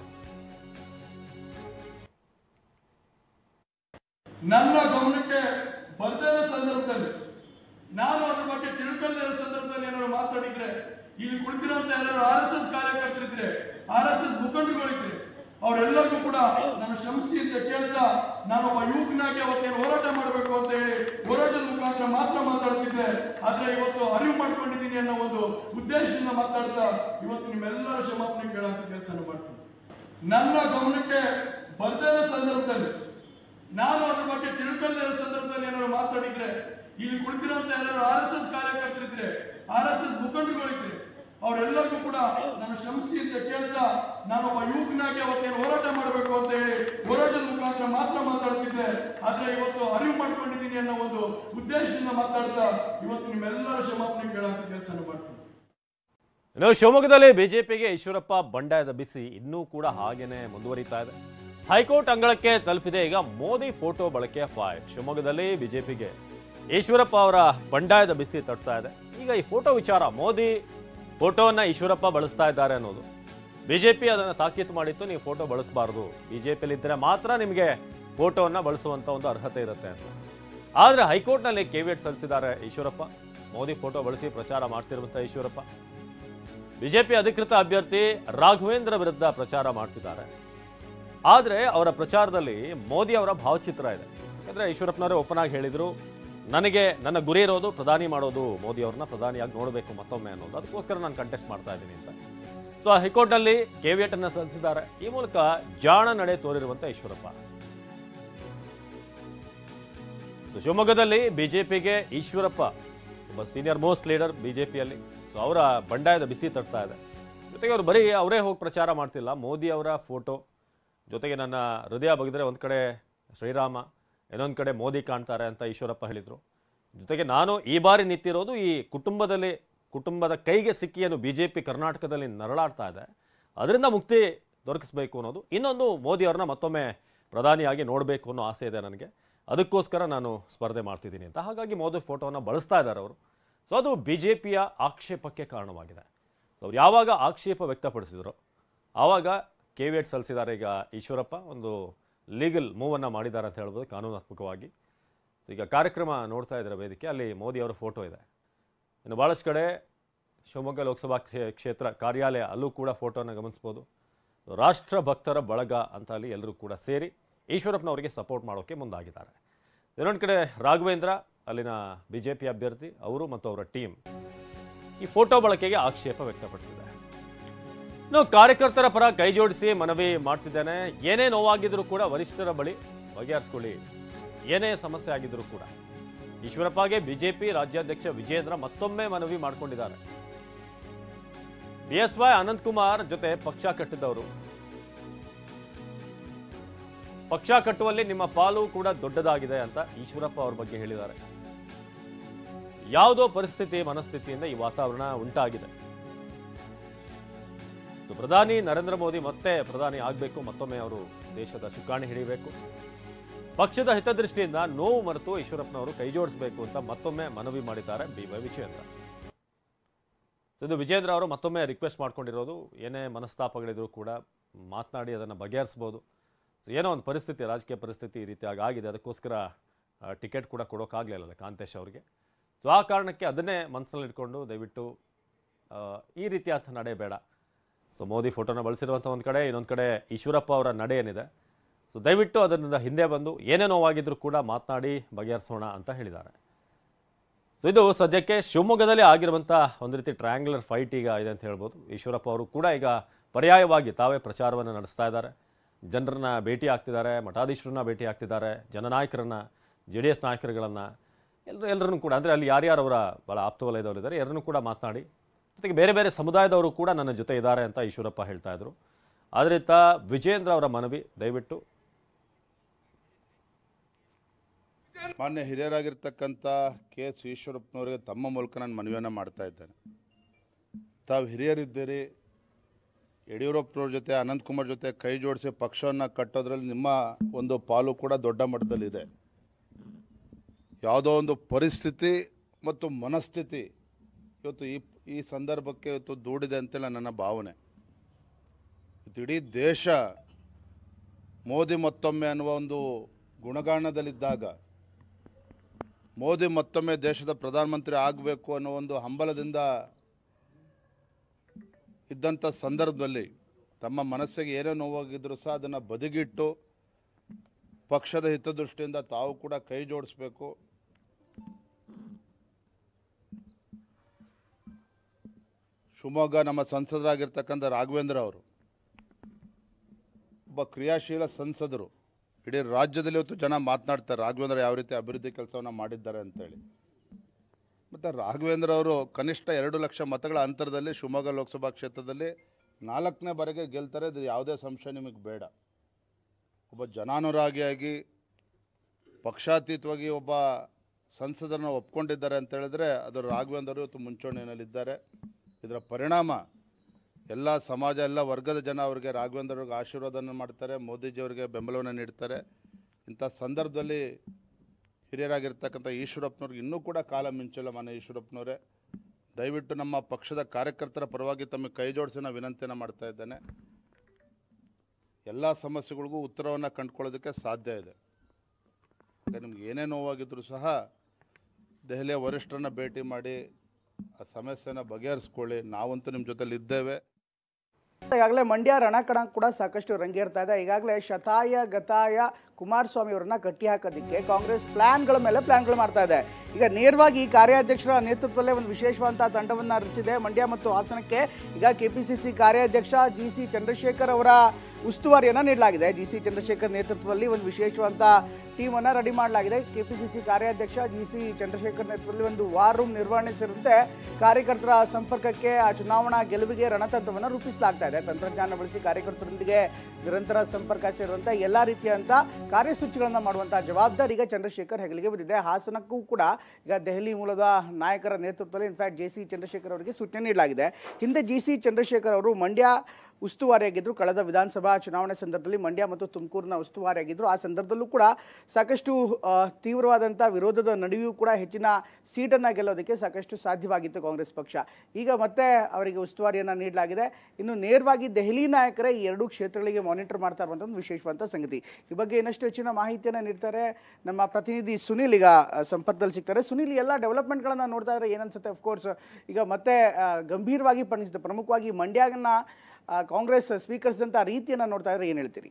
ನನ್ನ ಗಮನಕ್ಕೆ ಬರ್ದೇ ಇರೋ ಸಂದರ್ಭದಲ್ಲಿ ನಾನು ಅದ್ರ ಬಗ್ಗೆ ತಿಳ್ಕೊಳ್ಳದೇ ಇರೋ ಸಂದರ್ಭದಲ್ಲಿ ಏನಾದ್ರು ಮಾತಾಡಿದ್ರೆ ಇಲ್ಲಿ ಕುಳಿತಿರೋಂತ ಯಾರು ಆರ್ ಎಸ್ ಎಸ್ ಕಾರ್ಯಕರ್ತರಿದ್ರೆ ಆರ್ ಎಸ್ ಎಸ್ ಮುಖಂಡರುಗಳಿದ್ರೆ ಅವರೆಲ್ಲರಿಗೂ ಕೂಡ ನಾನು ಶ್ರಮಿಸಿ ಅಂತ ಕೇಳ್ತಾ ನಾನೊಬ್ಬ ಯುವಕನಾಗಿ ಅವತ್ತೇನು ಹೋರಾಟ ಮಾಡಬೇಕು ಅಂತ ಹೇಳಿ ಹೋರಾಟದ ಮುಖಾಂತರ ಮಾತ್ರ ಮಾತಾಡ್ತಿದ್ದೆ ಆದ್ರೆ ಇವತ್ತು ಅರಿವು ಮಾಡ್ಕೊಂಡಿದ್ದೀನಿ ಅನ್ನೋ ಒಂದು ಉದ್ದೇಶದಿಂದ ಮಾತಾಡ್ತಾ ಇವತ್ತು ನಿಮ್ಮೆಲ್ಲರ ಕ್ಷಮಾಪಣೆ ಕೇಳೋಂಥ ಕೆಲಸ ಮಾಡ್ತೀನಿ ನನ್ನ ಗಮನಕ್ಕೆ ಬರ್ದೇ ಇರೋ ಸಂದರ್ಭದಲ್ಲಿ ನಾನು ಅದ್ರ ಬಗ್ಗೆ ತಿಳ್ಕೊಳ್ಳದೇ ಇರೋ ಸಂದರ್ಭದಲ್ಲಿ ಏನಾದ್ರು ಮಾತಾಡಿದ್ರೆ ಇಲ್ಲಿ ಕುಳಿತಿರೋಂತ ಯಾರು ಆರ್ ಎಸ್ ಎಸ್ ಕಾರ್ಯಕರ್ತರಿದ್ರೆ ಆರ್ ಎಸ್ ಎಸ್ ಮುಖಂಡರುಗಳಿದ್ರೆ ಅವರೆಲ್ಲರಿಗೂ ಕೂಡ ನಾನು ಶ್ರಮಿಸಿ ಅಂತ ಕೇಳ್ತಾ ನಾನೊಬ್ಬ ಯುವಕನಾಗಿ ಅವತ್ತೇನು ಹೋರಾಟ ಮಾಡಬೇಕು ಅಂತ ಹೇಳಿ ಹೋರಾಟದ ಮುಖಾಂತರ ಮಾತ್ರ ಮಾತಾಡ್ತಿದ್ದೆ ಆದ್ರೆ ಇವತ್ತು ಅರಿವು ಮಾಡ್ಕೊಂಡಿದ್ದೀನಿ ಅನ್ನೋ ಒಂದು ಉದ್ದೇಶದಿಂದ ಮಾತಾಡ್ತಾ ಇವತ್ತು ನಿಮ್ಮೆಲ್ಲರ ಕ್ಷಮಾಪಣೆ ಕೇಳೋಂಥ ಕೆಲಸ ಮಾಡ್ತೀನಿ ಇನ್ನು ಶಿವಮೊಗ್ಗದಲ್ಲಿ ಬಿಜೆಪಿಗೆ ಈಶ್ವರಪ್ಪ ಬಂಡಾಯದ ಬಿಸಿ ಇನ್ನೂ ಕೂಡ ಹಾಗೇನೆ ಮುಂದುವರಿತಾ ಇದೆ ಹೈಕೋರ್ಟ್ ಅಂಗಳಕ್ಕೆ ತಲುಪಿದೆ ಈಗ ಮೋದಿ ಫೋಟೋ ಬಳಕೆಯ ಫೈಟ್ ಶಿವಮೊಗ್ಗದಲ್ಲಿ ಬಿಜೆಪಿಗೆ ಈಶ್ವರಪ್ಪ ಅವರ ಬಂಡಾಯದ ಬಿಸಿ ತಟ್ತಾ ಇದೆ ಈಗ ಈ ಫೋಟೋ ವಿಚಾರ ಮೋದಿ ಫೋಟೋವನ್ನ ಈಶ್ವರಪ್ಪ ಬಳಸ್ತಾ ಇದ್ದಾರೆ ಅನ್ನೋದು ಬಿಜೆಪಿ ಅದನ್ನು ತಾಕೀತು ಮಾಡಿತ್ತು ನೀವು ಫೋಟೋ ಬಳಸಬಾರ್ದು ಬಿಜೆಪಿಯಲ್ಲಿ ಇದ್ದರೆ ಮಾತ್ರ ನಿಮಗೆ ಫೋಟೋವನ್ನ ಬಳಸುವಂತ ಒಂದು ಅರ್ಹತೆ ಇರುತ್ತೆ ಅಂತ ಆದರೆ ಹೈಕೋರ್ಟ್ನಲ್ಲಿ ಕೆವಿಯಟ್ ಸಲ್ಲಿಸಿದ್ದಾರೆ ಈಶ್ವರಪ್ಪ ಮೋದಿ ಫೋಟೋ ಬಳಸಿ ಪ್ರಚಾರ ಮಾಡ್ತಿರುವಂಥ ಈಶ್ವರಪ್ಪ ಬಿಜೆಪಿ ಅಧಿಕೃತ ಅಭ್ಯರ್ಥಿ ರಾಘವೇಂದ್ರ ವಿರುದ್ಧ ಪ್ರಚಾರ ಮಾಡ್ತಿದ್ದಾರೆ ಆದರೆ ಅವರ ಪ್ರಚಾರದಲ್ಲಿ ಮೋದಿ ಅವರ ಭಾವಚಿತ್ರ ಇದೆ ಯಾಕಂದ್ರೆ ಈಶ್ವರಪ್ಪನವರೇ ಓಪನ್ ಆಗಿ ಹೇಳಿದ್ರು ನನಗೆ ನನ್ನ ಗುರಿ ಇರೋದು ಪ್ರಧಾನಿ ಮಾಡೋದು ಮೋದಿ ಅವ್ರನ್ನ ಪ್ರಧಾನಿಯಾಗಿ ನೋಡಬೇಕು ಮತ್ತೊಮ್ಮೆ ಅನ್ನೋದು ಅದಕ್ಕೋಸ್ಕರ ನಾನು ಕಂಟೆಸ್ಟ್ ಮಾಡ್ತಾ ಇದ್ದೀನಿ ಅಂತ ಸೊ ಹೈಕೋರ್ಟ್ನಲ್ಲಿ ಕೆವಿಯಟ್ ಅನ್ನು ಸಲ್ಲಿಸಿದ್ದಾರೆ ಈ ಮೂಲಕ ಜಾಣ ನಡೆ ತೋರಿರುವಂತ ಈಶ್ವರಪ್ಪ ಸೊ ಶಿವಮೊಗ್ಗದಲ್ಲಿ ಬಿಜೆಪಿಗೆ ಈಶ್ವರಪ್ಪ ಒಬ್ಬ ಸೀನಿಯರ್ ಮೋಸ್ಟ್ ಲೀಡರ್ ಬಿಜೆಪಿಯಲ್ಲಿ ಸೊ ಅವರ ಬಂಡಾಯದ ಬಿಸಿ ತಟ್ತಾ ಇದೆ ಜೊತೆಗೆ ಅವರು ಬರೀ ಅವರೇ ಹೋಗಿ ಪ್ರಚಾರ ಮಾಡ್ತಿಲ್ಲ ಮೋದಿ ಅವರ ಫೋಟೋ ಜೊತೆಗೆ ನನ್ನ ಹೃದಯ ಬಗೆದ್ರೆ ಒಂದು ಕಡೆ ಶ್ರೀರಾಮ ಇನ್ನೊಂದು ಕಡೆ ಮೋದಿ ಕಾಣ್ತಾರೆ ಅಂತ ಈಶ್ವರಪ್ಪ ಹೇಳಿದರು ಜೊತೆಗೆ ನಾನು ಈ ಬಾರಿ ನಿಂತಿರೋದು ಈ ಕುಟುಂಬದಲ್ಲಿ ಕುಟುಂಬದ ಕೈಗೆ ಸಿಕ್ಕಿ ಏನು ಬಿ ಜೆ ಪಿ ಕರ್ನಾಟಕದಲ್ಲಿ ನರಳಾಡ್ತಾ ಇದೆ ಅದರಿಂದ ಮುಕ್ತಿ ದೊರಕಿಸಬೇಕು ಅನ್ನೋದು ಇನ್ನೊಂದು ಮೋದಿ ಅವ್ರನ್ನ ಮತ್ತೊಮ್ಮೆ ಪ್ರಧಾನಿಯಾಗಿ ನೋಡಬೇಕು ಅನ್ನೋ ಆಸೆ ಇದೆ ನನಗೆ ಅದಕ್ಕೋಸ್ಕರ ನಾನು ಸ್ಪರ್ಧೆ ಮಾಡ್ತಿದ್ದೀನಿ ಅಂತ ಹಾಗಾಗಿ ಮೋದಿ ಫೋಟೋವನ್ನು ಬಳಸ್ತಾ ಇದ್ದಾರೆ ಅವರು ಸೊ ಅದು ಬಿ ಜೆ ಪಿಯ ಆಕ್ಷೇಪಕ್ಕೆ ಕಾರಣವಾಗಿದೆ ಸೊ ಅವ್ರು ಯಾವಾಗ ಆಕ್ಷೇಪ ವ್ಯಕ್ತಪಡಿಸಿದ್ರು ಆವಾಗ ಕೆ ವಿ ಎಟ್ ಸಲ್ಲಿಸಿದ್ದಾರೆ ಈಗ ಈಶ್ವರಪ್ಪ ಒಂದು ಲೀಗಲ್ ಮೂವನ್ನು ಮಾಡಿದ್ದಾರೆ ಅಂತ ಹೇಳ್ಬೋದು ಕಾನೂನಾತ್ಮಕವಾಗಿ ಈಗ ಕಾರ್ಯಕ್ರಮ ನೋಡ್ತಾ ಇದ್ದಾರೆ ವೇದಿಕೆ ಅಲ್ಲಿ ಮೋದಿ ಅವರ ಫೋಟೋ ಇದೆ ಇನ್ನು ಭಾಳಷ್ಟು ಕಡೆ ಶಿವಮೊಗ್ಗ ಲೋಕಸಭಾ ಕ್ಷೇ- ಕ್ಷೇತ್ರ ಕಾರ್ಯಾಲಯ ಅಲ್ಲೂ ಕೂಡ ಫೋಟೋನ ಗಮನಿಸ್ಬೋದು ರಾಷ್ಟ್ರ ಭಕ್ತರ ಬಳಗ ಅಂತ ಅಲ್ಲಿ ಎಲ್ಲರೂ ಕೂಡ ಸೇರಿ ಈಶ್ವರಪ್ಪನವರಿಗೆ ಸಪೋರ್ಟ್ ಮಾಡೋಕ್ಕೆ ಮುಂದಾಗಿದ್ದಾರೆ ಇನ್ನೊಂದು ಕಡೆ ರಾಘವೇಂದ್ರ ಅಲ್ಲಿನ ಬಿ ಜೆ ಪಿ ಅಭ್ಯರ್ಥಿ ಅವರು ಮತ್ತು ಅವರ ಟೀಮ್ ಈ ಫೋಟೋ ಬಳಕೆಗೆ ಆಕ್ಷೇಪ ವ್ಯಕ್ತಪಡಿಸಿದ್ದಾರೆ ಇನ್ನು ಕಾರ್ಯಕರ್ತರ ಪರ ಕೈ ಜೋಡಿಸಿ ಮನವಿ ಮಾಡ್ತಿದ್ದೇನೆ ಏನೇ ನೋವಾಗಿದ್ರೂ ಕೂಡ ವರಿಷ್ಠರ ಬಳಿ ಬಗೆಹರಿಸ್ಕೊಳ್ಳಿ ಏನೇ ಸಮಸ್ಯೆ ಆಗಿದ್ರೂ ಕೂಡ ಈಶ್ವರಪ್ಪಗೆ ಬಿಜೆಪಿ ರಾಜ್ಯಾಧ್ಯಕ್ಷ ವಿಜೇಂದ್ರ ಮತ್ತೊಮ್ಮೆ ಮನವಿ ಮಾಡಿಕೊಂಡಿದ್ದಾರೆ B S Y Ananth Kumar ಜೊತೆ ಪಕ್ಷ ಕಟ್ಟಿದವರು ಪಕ್ಷ ಕಟ್ಟುವಲ್ಲಿ ನಿಮ್ಮ ಪಾಲು ಕೂಡ ದೊಡ್ಡದಾಗಿದೆ ಅಂತ ಈಶ್ವರಪ್ಪ ಅವ್ರ ಬಗ್ಗೆ ಹೇಳಿದ್ದಾರೆ ಯಾವುದೋ ಪರಿಸ್ಥಿತಿ ಮನಸ್ಥಿತಿಯಿಂದ ಈ ವಾತಾವರಣ ಉಂಟಾಗಿದೆ ಸೊ ಪ್ರಧಾನಿ ನರೇಂದ್ರ ಮೋದಿ ಮತ್ತೆ ಪ್ರಧಾನಿ ಆಗಬೇಕು ಮತ್ತೊಮ್ಮೆ ಅವರು ದೇಶದ ಚುಕ್ಕಾಣಿ ಹಿಡಿಯಬೇಕು ಪಕ್ಷದ ಹಿತದೃಷ್ಟಿಯಿಂದ ನೋವು ಮರೆತು ಈಶ್ವರಪ್ಪನವರು ಕೈ ಜೋಡಿಸಬೇಕು ಅಂತ ಮತ್ತೊಮ್ಮೆ ಮನವಿ ಮಾಡಿದ್ದಾರೆ ಬಿ ವೈ ವಿಜೇಂದ್ರ ಸೊ ಇದು ವಿಜೇಂದ್ರ ಅವರು ಮತ್ತೊಮ್ಮೆ ರಿಕ್ವೆಸ್ಟ್ ಮಾಡ್ಕೊಂಡಿರೋದು ಏನೇ ಮನಸ್ತಾಪಗಳಿದ್ರು ಕೂಡ ಮಾತನಾಡಿ ಅದನ್ನು ಬಗೆಹರಿಸ್ಬೋದು ಸೊ ಏನೋ ಒಂದು ಪರಿಸ್ಥಿತಿ ರಾಜಕೀಯ ಪರಿಸ್ಥಿತಿ ಈ ರೀತಿಯಾಗಿ ಆಗಿದೆ ಅದಕ್ಕೋಸ್ಕರ ಟಿಕೆಟ್ ಕೂಡ ಕೊಡೋಕ್ಕಾಗಲಿಲ್ಲ ಕಾಂತೇಶ್ ಅವರಿಗೆ ಸೊ ಆ ಕಾರಣಕ್ಕೆ ಅದನ್ನೇ ಮನಸ್ಸಲ್ಲಿ ಇಟ್ಕೊಂಡು ದಯವಿಟ್ಟು ಆ, ಈ ರೀತಿಯಾದ ನಡೆ ಬೇಡ ಸೊ ಮೋದಿ ಫೋಟೋನ ಬಳಸಿರುವಂಥ ಒಂದು ಕಡೆ ಇನ್ನೊಂದು ಕಡೆ ಈಶ್ವರಪ್ಪ ಅವರ ನಡೆ ಏನಿದೆ ಸೊ ದಯವಿಟ್ಟು ಅದರಿಂದ ಹಿಂದೆ ಬಂದು ಏನೇ ನೋವಾಗಿದ್ರೂ ಕೂಡ ಮಾತನಾಡಿ ಬಗೆಹರಿಸೋಣ ಅಂತ ಹೇಳಿದ್ದಾರೆ ಸೊ ಇದು ಸದ್ಯಕ್ಕೆ ಶಿವಮೊಗ್ಗದಲ್ಲಿ ಆಗಿರುವಂಥ ಒಂದು ರೀತಿ ಟ್ರಯಾಂಗ್ಯುಲರ್ ಫೈಟ್ ಈಗ ಇದೆ ಅಂತ ಹೇಳ್ಬೋದು ಈಶ್ವರಪ್ಪ ಅವರು ಕೂಡ ಈಗ ಪರ್ಯಾಯವಾಗಿ ತಾವೇ ಪ್ರಚಾರವನ್ನು ನಡೆಸ್ತಾ ಇದ್ದಾರೆ ಜನರನ್ನ ಭೇಟಿ ಆಗ್ತಿದ್ದಾರೆ ಮಠಾಧೀಶರನ್ನ ಭೇಟಿ ಆಗ್ತಿದ್ದಾರೆ ಜನನಾಯಕರನ್ನ ಜೆ ಡಿ ಎಸ್ ನಾಯಕರುಗಳನ್ನು ಎಲ್ಲರೂ ಎಲ್ಲರನ್ನು ಕೂಡ ಅಂದರೆ ಅಲ್ಲಿ ಯಾರ್ಯಾರು ಅವರ ಭಾಳ ಆಪ್ತ ವಲಯದವರು ಇದ್ದಾರೆ ಎಲ್ಲರನ್ನೂ ಕೂಡ ಮಾತನಾಡಿ ಜೊತೆಗೆ ಬೇರೆ ಬೇರೆ ಸಮುದಾಯದವರು ಕೂಡ ನನ್ನ ಜೊತೆ ಇದ್ದಾರೆ ಅಂತ ಈಶ್ವರಪ್ಪ ಹೇಳ್ತಾ ಇದ್ರು ಆದ್ರಿಂದ ವಿಜೇಂದ್ರ ಅವರ ಮನವಿ ದಯವಿಟ್ಟು ಮಾನ್ಯ ಹಿರಿಯರಾಗಿರ್ತಕ್ಕಂಥ ಕೆ ಎಸ್ ಈಶ್ವರಪ್ಪನವರಿಗೆ ತಮ್ಮ ಮೂಲಕ ನಾನು ಮನವಿಯನ್ನು ಮಾಡ್ತಾ ಇದ್ದೇನೆ ತಾವು ಹಿರಿಯರಿದ್ದೀರಿ ಯಡಿಯೂರಪ್ಪನವ್ರ ಜೊತೆ ಅನಂತಕುಮಾರ್ ಜೊತೆ ಕೈ ಜೋಡಿಸಿ ಪಕ್ಷವನ್ನು ಕಟ್ಟೋದ್ರಲ್ಲಿ ನಿಮ್ಮ ಒಂದು ಪಾಲು ಕೂಡ ದೊಡ್ಡ ಮಟ್ಟದಲ್ಲಿದೆ ಯಾವುದೋ ಒಂದು ಪರಿಸ್ಥಿತಿ ಮತ್ತು ಮನಸ್ಥಿತಿ ಇವತ್ತು ಈ ಈ ಸಂದರ್ಭಕ್ಕೆ ಇವತ್ತು ದೂಡಿದೆ ಅಂತೇಳಿ ನನ್ನ ಭಾವನೆ ಇವತ್ತು ಇಡೀ ದೇಶ ಮೋದಿ ಮತ್ತೊಮ್ಮೆ ಅನ್ನುವ ಒಂದು ಗುಣಗಾನದಲ್ಲಿದ್ದಾಗ ಮೋದಿ ಮತ್ತೊಮ್ಮೆ ದೇಶದ ಪ್ರಧಾನಮಂತ್ರಿ ಆಗಬೇಕು ಅನ್ನೋ ಒಂದು ಹಂಬಲದಿಂದ ಇದ್ದಂಥ ಸಂದರ್ಭದಲ್ಲಿ ತಮ್ಮ ಮನಸ್ಸಿಗೆ ಏನೇ ನೋವಾಗಿದ್ರೂ ಸಹ ಅದನ್ನು ಬದಿಗಿಟ್ಟು ಪಕ್ಷದ ಹಿತದೃಷ್ಟಿಯಿಂದ ತಾವು ಕೂಡ ಕೈ ಜೋಡಿಸ್ಬೇಕು ಶಿವಮೊಗ್ಗ ನಮ್ಮ ಸಂಸದರಾಗಿರ್ತಕ್ಕಂಥ ರಾಘವೇಂದ್ರ ಅವರು ಒಬ್ಬ ಕ್ರಿಯಾಶೀಲ ಸಂಸದರು ಇಡೀ ರಾಜ್ಯದಲ್ಲಿ ಇವತ್ತು ಜನ ಮಾತನಾಡ್ತಾರೆ ರಾಘವೇಂದ್ರ ಯಾವ ರೀತಿ ಅಭಿವೃದ್ಧಿ ಕೆಲಸವನ್ನು ಮಾಡಿದ್ದಾರೆ ಅಂತೇಳಿ ಮತ್ತು ರಾಘವೇಂದ್ರ ಅವರು ಕನಿಷ್ಠ ಎರಡು ಲಕ್ಷ ಮತಗಳ ಅಂತರದಲ್ಲಿ ಶಿವಮೊಗ್ಗ ಲೋಕಸಭಾ ಕ್ಷೇತ್ರದಲ್ಲಿ ನಾಲ್ಕನೇ ಬಾರಿಗೆ ಗೆಲ್ತಾರೆ ಇದು ಯಾವುದೇ ಸಂಶಯ ನಿಮಗೆ ಬೇಡ ಒಬ್ಬ ಜನಾನುರಾಗಿಯಾಗಿ ಪಕ್ಷಾತೀತವಾಗಿ ಒಬ್ಬ ಸಂಸದರನ್ನ ಒಪ್ಕೊಂಡಿದ್ದಾರೆ ಅಂತ ಹೇಳಿದ್ರೆ ಅದು ರಾಘವೇಂದ್ರ ಅವರು ಇವತ್ತು ಮುಂಚೂಣಿಯಲ್ಲಿದ್ದಾರೆ ಇದರ ಪರಿಣಾಮ ಎಲ್ಲ ಸಮಾಜ ಎಲ್ಲ ವರ್ಗದ ಜನ ಅವರಿಗೆ ರಾಘವೇಂದ್ರ ಅವ್ರಿಗೆ ಆಶೀರ್ವಾದನ ಮಾಡ್ತಾರೆ ಮೋದಿಜಿಯವರಿಗೆ ಬೆಂಬಲವನ್ನು ನೀಡ್ತಾರೆ ಇಂಥ ಸಂದರ್ಭದಲ್ಲಿ ಹಿರಿಯರಾಗಿರ್ತಕ್ಕಂಥ ಈಶ್ವರಪ್ಪನವ್ರಿಗೆ ಇನ್ನೂ ಕೂಡ ಕಾಲ ಮಿಂಚಿಲ್ಲ ಮನೆ ಈಶ್ವರಪ್ಪನವರೇ ದಯವಿಟ್ಟು ನಮ್ಮ ಪಕ್ಷದ ಕಾರ್ಯಕರ್ತರ ಪರವಾಗಿ ತಮಗೆ ಕೈ ಜೋಡಿಸಿ ನಾನು ವಿನಂತಿಯನ್ನು ಮಾಡ್ತಾ ಇದ್ದೇನೆ ಎಲ್ಲ ಸಮಸ್ಯೆಗಳಿಗೂ ಉತ್ತರವನ್ನು ಕಂಡುಕೊಳ್ಳೋದಕ್ಕೆ ಸಾಧ್ಯ ಇದೆ ಹಾಗೆ ನಿಮ್ಗೆ ಏನೇ ನೋವಾಗಿದ್ರೂ ಸಹ ದೆಹಲಿಯ ವರಿಷ್ಠರನ್ನ ಭೇಟಿ ಮಾಡಿ ಆ ಸಮಸ್ಯೆನ ಬಗೆಹರಿಸ್ಕೊಳ್ಳಿ ನಾವಂತೂ ನಿಮ್ಮ ಜೊತೆಲಿ ಇದ್ದೇವೆ ಈಗಾಗಲೇ ಮಂಡ್ಯ ರಣಕಣ ಕೂಡ ಸಾಕಷ್ಟು ರಂಗೇರ್ತಾ ಇದೆ ಈಗಾಗಲೇ ಶತಾಯ ಗತಾಯ ಕುಮಾರಸ್ವಾಮಿ ಅವರನ್ನ ಕಟ್ಟಿ ಹಾಕೋದಕ್ಕೆ ಕಾಂಗ್ರೆಸ್ ಪ್ಲಾನ್ಗಳ ಮೇಲೆ ಪ್ಲಾನ್ಗಳು ಮಾಡ್ತಾ ಇದೆ ಈಗ ನೇರವಾಗಿ ಈ ಕಾರ್ಯಾಧ್ಯಕ್ಷರ ನೇತೃತ್ವದಲ್ಲೇ ಒಂದು ವಿಶೇಷವಾದಂತಹ ತಂಡವನ್ನು ರಚಿಸಿದೆ ಮಂಡ್ಯ ಮತ್ತು ಹಾಸನಕ್ಕೆ ಈಗ ಕೆಪಿಸಿಸಿ ಕಾರ್ಯಾಧ್ಯಕ್ಷ ಜಿ ಸಿ ಚಂದ್ರಶೇಖರ್ ಅವರ ಉಸ್ತುವಾರಿಯನ್ನು ನೀಡಲಾಗಿದೆ ಜಿ ಸಿ ಚಂದ್ರಶೇಖರ್ ನೇತೃತ್ವದಲ್ಲಿ ಒಂದು ವಿಶೇಷವಾದಂಥ ಟೀಮನ್ನು ರೆಡಿ ಮಾಡಲಾಗಿದೆ ಕೆಪಿಸಿಸಿ ಕಾರ್ಯಾಧ್ಯಕ್ಷ ಜಿ ಸಿ ಚಂದ್ರಶೇಖರ್ ನೇತೃತ್ವದಲ್ಲಿ ಒಂದು ವಾರ್ ರೂಮ್ ನಿರ್ವಹಣೆ ಸೇರಿದಂತೆ ಕಾರ್ಯಕರ್ತರ ಸಂಪರ್ಕಕ್ಕೆ ಆ ಚುನಾವಣಾ ಗೆಲುವಿಗೆ ರಣತಂತ್ರವನ್ನು ರೂಪಿಸಲಾಗ್ತಾ ಇದೆ ತಂತ್ರಜ್ಞಾನ ಬಳಸಿ ಕಾರ್ಯಕರ್ತರೊಂದಿಗೆ ನಿರಂತರ ಸಂಪರ್ಕ ಸೇರುವಂತೆ ಎಲ್ಲ ರೀತಿಯಂಥ ಕಾರ್ಯಸೂಚಿಗಳನ್ನು ಮಾಡುವಂಥ ಜವಾಬ್ದಾರಿ ಈಗ ಚಂದ್ರಶೇಖರ್ ಹೆಗಲಿಗೆ ಬಂದಿದೆ ಹಾಸನಕ್ಕೂ ಕೂಡ ಈಗ ದೆಹಲಿ ಮೂಲದ ನಾಯಕರ ನೇತೃತ್ವದಲ್ಲಿ ಇನ್ಫ್ಯಾಕ್ಟ್ ಜೆ ಸಿ ಚಂದ್ರಶೇಖರ್ ಅವರಿಗೆ ಸೂಚನೆ ನೀಡಲಾಗಿದೆ ಹಿಂದೆ ಜಿ ಸಿ ಚಂದ್ರಶೇಖರ್ ಅವರು ಮಂಡ್ಯ ಉಸ್ತುವಾರಿಯಾಗಿದ್ದರು ಕಳೆದ ವಿಧಾನಸಭಾ ಚುನಾವಣೆ ಸಂದರ್ಭದಲ್ಲಿ ಮಂಡ್ಯ ಮತ್ತು ತುಮಕೂರಿನ ಉಸ್ತುವಾರಿಯಾಗಿದ್ದರು ಆ ಸಂದರ್ಭದಲ್ಲೂ ಕೂಡ ಸಾಕಷ್ಟು ಆ, ತೀವ್ರವಾದಂಥ ವಿರೋಧದ ನಡುವೆಯೂ ಕೂಡ ಹೆಚ್ಚಿನ ಸೀಟನ್ನು ಗೆಲ್ಲೋದಕ್ಕೆ ಸಾಕಷ್ಟು ಸಾಧ್ಯವಾಗಿತ್ತು ಕಾಂಗ್ರೆಸ್ ಪಕ್ಷ ಈಗ ಮತ್ತೆ ಅವರಿಗೆ ಉಸ್ತುವಾರಿಯನ್ನು ನೀಡಲಾಗಿದೆ ಇನ್ನು ನೇರವಾಗಿ ದೆಹಲಿ ನಾಯಕರೇ ಈ ಎರಡೂ ಕ್ಷೇತ್ರಗಳಿಗೆ ಮಾನಿಟರ್ ಮಾಡ್ತಾ ಇರುವಂಥ ಒಂದು ವಿಶೇಷವಾದಂಥ ಸಂಗತಿ ಈ ಬಗ್ಗೆ ಇನ್ನಷ್ಟು ಹೆಚ್ಚಿನ ಮಾಹಿತಿಯನ್ನು ನೀಡ್ತಾರೆ ನಮ್ಮ ಪ್ರತಿನಿಧಿ ಸುನಿಲ್ ಈಗ ಆ, ಸಂಪರ್ಕದಲ್ಲಿ ಸಿಗ್ತಾರೆ ಸುನಿಲ್ ಈ ಎಲ್ಲ ಡೆವಲಪ್ಮೆಂಟ್ಗಳನ್ನು ನೋಡ್ತಾ ಇದ್ರೆ ಏನನ್ಸುತ್ತೆ ಅಫ್ಕೋರ್ಸ್ ಈಗ ಮತ್ತೆ ಆ, ಗಂಭೀರವಾಗಿ ಪರಿಣಿಸಿದೆ ಪ್ರಮುಖವಾಗಿ ಮಂಡ್ಯನ ಆ, ಕಾಂಗ್ರೆಸ್ ಸ್ವೀಕರಿಸಿದಂಥ ರೀತಿಯನ್ನು ನೋಡ್ತಾ ಇದ್ರೆ ಏನು ಹೇಳ್ತೀರಿ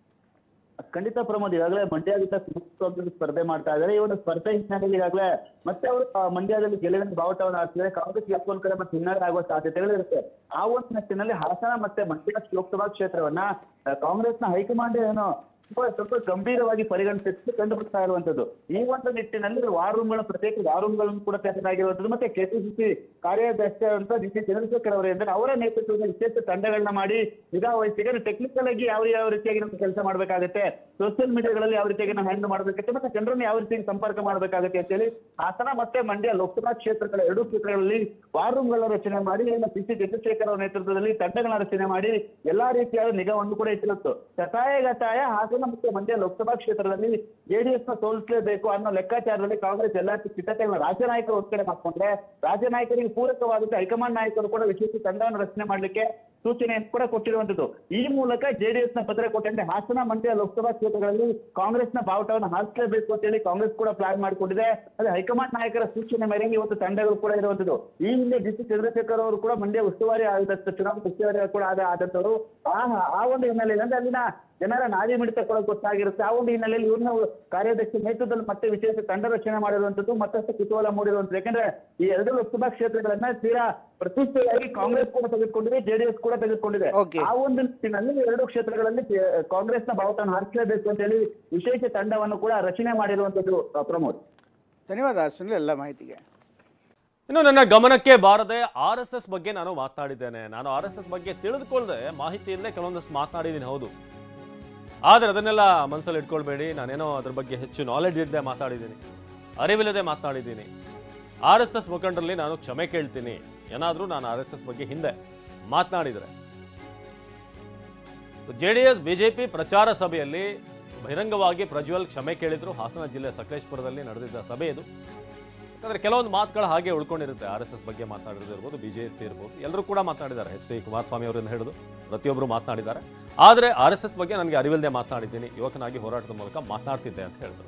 ಖಂಡಿತ ಪ್ರಮೋದ್ ಈಗಾಗಲೇ ಮಂಡ್ಯದಿಂದ ಸುಮುಖವಾಗಿ ಸ್ಪರ್ಧೆ ಮಾಡ್ತಾ ಇದ್ದಾರೆ ಈ ಒಂದು ಸ್ಪರ್ಧೆ ಹಿನ್ನೆಲೆಯಲ್ಲಿ ಈಗಾಗಲೇ ಮತ್ತೆ ಅವರು ಆ, ಮಂಡ್ಯದಲ್ಲಿ ಗೆಲುವಿನ ಬಾವುಟವನ್ನು ಹಾಕ್ತಿದ್ದಾರೆ ಕಾಂಗ್ರೆಸ್ ಎಪ್ಪೊಂದ್ ಕಡೆ ಮತ್ತೆ ಹಿನ್ನಡೆ ಆಗುವ ಸಾಧ್ಯತೆಗಳು ಇರುತ್ತೆ ಆ ಒಂದು ನಿಟ್ಟಿನಲ್ಲಿ ಹಾಸನ ಮತ್ತೆ ಮಂಡ್ಯ ಲೋಕಸಭಾ ಕ್ಷೇತ್ರವನ್ನ ಆ, ಕಾಂಗ್ರೆಸ್ನ ಹೈಕಮಾಂಡ್ ಏನು ಸ್ವಲ್ಪ ಸ್ವಲ್ಪ ಗಂಭೀರವಾಗಿ ಪರಿಗಣಿಸಿ ಕಂಡು ಬರ್ತಾ ಇರುವಂತದ್ದು ಈ ಒಂದು ನಿಟ್ಟಿನಲ್ಲಿ ವಾರ್ ರೂಮ್ಗಳ ಪ್ರತ್ಯೇಕ ವಾರ್ ರೂಮ್ಗಳನ್ನು ಕೂಡ ತೆರೆದಾಗಿರುವಂತದ್ದು ಮತ್ತೆ ಕೆಪಿಸಿಸಿ ಕಾರ್ಯಾಧ್ಯಕ್ಷ ಅಂತ ಡಿ ಸಿ ಚಂದ್ರಶೇಖರ್ ಅವರಿಂದ ಅವರ ನೇತೃತ್ವದಲ್ಲಿ ವಿಶೇಷ ತಂಡಗಳನ್ನ ಮಾಡಿ ನಿಗಾ ವಹಿಸಿ ಟೆಕ್ನಿಕಲ್ ಆಗಿ ಯಾವ ಯಾವ ರೀತಿಯಾಗಿ ನಾವು ಕೆಲಸ ಮಾಡಬೇಕಾಗುತ್ತೆ ಸೋಷಿಯಲ್ ಮೀಡಿಯಾಗಳಲ್ಲಿ ಯಾವ ರೀತಿಯಾಗಿ ನಾವು ಹ್ಯಾಂಡಲ್ ಮಾಡಬೇಕಾಗುತ್ತೆ ಮತ್ತೆ ಜನರನ್ನು ಯಾವ ರೀತಿಯಾಗಿ ಸಂಪರ್ಕ ಮಾಡಬೇಕಾಗುತ್ತೆ ಅಂತೇಳಿ ಹಾಸನ ಮತ್ತೆ ಮಂಡ್ಯ ಲೋಕಸಭಾ ಕ್ಷೇತ್ರಗಳ ಎರಡೂ ಕ್ಷೇತ್ರಗಳಲ್ಲಿ ವಾರ್ ರೂಮ್ಗಳ ರಚನೆ ಮಾಡಿ ಸಿ ಸಿ ಚಂದ್ರಶೇಖರ್ ಅವರ ನೇತೃತ್ವದಲ್ಲಿ ತಂಡಗಳ ರಚನೆ ಮಾಡಿ ಎಲ್ಲಾ ರೀತಿಯಾದ ನಿಗಾವನ್ನು ಕೂಡ ಇಟ್ಟಿರುತ್ತು ಶತಾಯ ಗತಾಯ ಹಾಸನ ಮತ್ತೆ ಮಂಡ್ಯ ಲೋಕಸಭಾ ಕ್ಷೇತ್ರದಲ್ಲಿ ಜೆಡಿಎಸ್ ನ ಸೋಲಿಸಲೇಬೇಕು ಅನ್ನೋ ಲೆಕ್ಕಾಚಾರದಲ್ಲಿ ಕಾಂಗ್ರೆಸ್ ಎಲ್ಲಾ ಸಿದ್ಧತೆಗಳನ್ನ ರಾಜ್ಯ ನಾಯಕರು ಒಂದ್ ಕಡೆ ಮಾಡ್ಕೊಂಡ್ರೆ ರಾಜ್ಯ ನಾಯಕರಿಗೆ ಪೂರಕವಾದಂತೆ ಹೈಕಮಾಂಡ್ ನಾಯಕರು ಕೂಡ ವಿಶೇಷ ತಂಡವನ್ನು ರಚನೆ ಮಾಡ್ಲಿಕ್ಕೆ ಸೂಚನೆಯನ್ನು ಕೂಡ ಕೊಟ್ಟಿರುವಂತದ್ದು ಈ ಮೂಲಕ ಜೆಡಿಎಸ್ ನ ಪತ್ರ ಕೊಟ್ಟಂತೆ ಹಾಸನ ಮಂಡ್ಯ ಲೋಕಸಭಾ ಕ್ಷೇತ್ರಗಳಲ್ಲಿ ಕಾಂಗ್ರೆಸ್ನ ಬಾವುಟವನ್ನು ಹಾರಿಸಲೇಬೇಕು ಅಂತ ಹೇಳಿ ಕಾಂಗ್ರೆಸ್ ಕೂಡ ಪ್ಲಾನ್ ಮಾಡಿಕೊಂಡಿದೆ ಅದೇ ಹೈಕಮಾಂಡ್ ನಾಯಕರ ಸೂಚನೆ ಮೇರೆಗೆ ಇವತ್ತು ತಂಡಗಳು ಕೂಡ ಇರುವಂತದ್ದು ಈ ಹಿಂದೆ ಡಿ ಸಿ ಚಂದ್ರಶೇಖರ್ ಅವರು ಕೂಡ ಮಂಡ್ಯ ಉಸ್ತುವಾರಿ ಆದ ಚುನಾವಣಾ ಉಸ್ತುವಾರಿ ಕೂಡ ಆದ ಆದಂತವರು ಆ ಆ ಒಂದು ಹಿನ್ನೆಲೆಯಲ್ಲಿ ಅಂದ್ರೆ ಅಲ್ಲಿನ ಜನರ ನಾಡಿ ಮಿಡಿತ ಕೂಡ ಗೊತ್ತಾಗಿರುತ್ತೆ ಆ ಒಂದು ಹಿನ್ನೆಲೆಯಲ್ಲಿ ಇವ್ರನ್ನ ಕಾರ್ಯಾಧ್ಯಕ್ಷ ನೇತೃತ್ವದಲ್ಲಿ ಮತ್ತೆ ವಿಶೇಷ ತಂಡ ರಚನೆ ಮಾಡಿರುವಂತದ್ದು ಮತ್ತಷ್ಟು ಕುತೂಹಲ ಮೂಡಿರುವಂತದ್ದು ಯಾಕಂದ್ರೆ ಈ ಎರಡು ಲೋಕಸಭಾ ಕ್ಷೇತ್ರಗಳನ್ನ ತೀರಾ ಪ್ರತಿಷ್ಠೆಯಾಗಿ ಕಾಂಗ್ರೆಸ್ ಕೂಡ ತೆಗೆದುಕೊಂಡಿದೆ ಜೆಡಿಎಸ್ ಕೂಡ ತೆಗೆದುಕೊಂಡಿದೆ Okay. ಆ ಒಂದು ನಿಟ್ಟಿನಲ್ಲಿ ಎರಡು ಕ್ಷೇತ್ರಗಳಲ್ಲಿ ಕೆ- ಕಾಂಗ್ರೆಸ್ನ ಬಾವುಟವನ್ನು ಹಾರಿಸಲೇಬೇಕು ಅಂತ ಹೇಳಿ ವಿಶೇಷ ತಂಡವನ್ನು ಕೂಡ ರಚನೆ ಮಾಡಿರುವಂತದ್ದು ಆ, ಪ್ರಮೋದ್ ಧನ್ಯವಾದ ಸುನಿಲ್ ಎಲ್ಲ ಮಾಹಿತಿಗೆ ಇನ್ನು ನನ್ನ ಗಮನಕ್ಕೆ ಬಾರದೆ ಆರ್ ಎಸ್ ಎಸ್ ಬಗ್ಗೆ ನಾನು ಮಾತನಾಡಿದ್ದೇನೆ ನಾನು ಆರ್ ಎಸ್ ಎಸ್ ಬಗ್ಗೆ ತಿಳಿದುಕೊಳ್ಳದೆ ಮಾಹಿತಿಯಲ್ಲೇ ಕೆಲವೊಂದಷ್ಟು ಮಾತನಾಡಿದ್ದೀನಿ ಹೌದು ಆದರೆ ಅದನ್ನೆಲ್ಲ ಮನಸ್ಸಲ್ಲಿ ಇಟ್ಕೊಳ್ಬೇಡಿ ನಾನೇನೋ ಅದ್ರ ಬಗ್ಗೆ ಹೆಚ್ಚು ನಾಲೆಡ್ಜ್ ಇಲ್ಲದೆ ಮಾತಾಡಿದ್ದೀನಿ ಅರಿವಿಲ್ಲದೆ ಮಾತನಾಡಿದ್ದೀನಿ ಆರ್ ಎಸ್ ಎಸ್ ಮುಖಂಡರಲ್ಲಿ ನಾನು ಕ್ಷಮೆ ಕೇಳ್ತೀನಿ ಏನಾದರೂ ನಾನು ಆರ್ ಎಸ್ ಎಸ್ ಬಗ್ಗೆ ಹಿಂದೆ ಮಾತನಾಡಿದರೆ ಜೆ ಡಿ ಎಸ್ ಬಿಜೆಪಿ ಪ್ರಚಾರ ಸಭೆಯಲ್ಲಿ ಬಹಿರಂಗವಾಗಿ ಪ್ರಜ್ವಲ್ ಕ್ಷಮೆ ಕೇಳಿದ್ರು ಹಾಸನ ಜಿಲ್ಲೆ ಸಕಲೇಶ್ಪುರದಲ್ಲಿ ನಡೆದಿದ್ದ ಸಭೆ ಇದು ಯಾಕಂದ್ರೆ ಕೆಲವೊಂದು ಮಾತುಗಳು ಹಾಗೆ ಉಳ್ಕೊಂಡಿರುತ್ತೆ ಆರ್ ಎಸ್ ಎಸ್ ಬಗ್ಗೆ ಮಾತನಾಡಿರೋದು ಇರ್ಬೋದು ಬಿಜೆಪಿ ಇರ್ಬೋದು ಎಲ್ಲರೂ ಕೂಡ ಮಾತನಾಡಿದ್ದಾರೆ ಎಚ್ ಡಿ ಕುಮಾರಸ್ವಾಮಿ ಅವರನ್ನು ಹಿಡಿದು ಪ್ರತಿಯೊಬ್ಬರು ಮಾತನಾಡಿದ್ದಾರೆ ಆದರೆ ಆರ್ ಎಸ್ ಎಸ್ ಬಗ್ಗೆ ನನಗೆ ಅರಿವಿಲ್ಲದೆ ಮಾತನಾಡಿದ್ದೀನಿ ಯುವಕನಾಗಿ ಹೋರಾಟದ ಮೂಲಕ ಮಾತನಾಡ್ತಿದ್ದೆ ಅಂತ ಹೇಳಿದ್ರು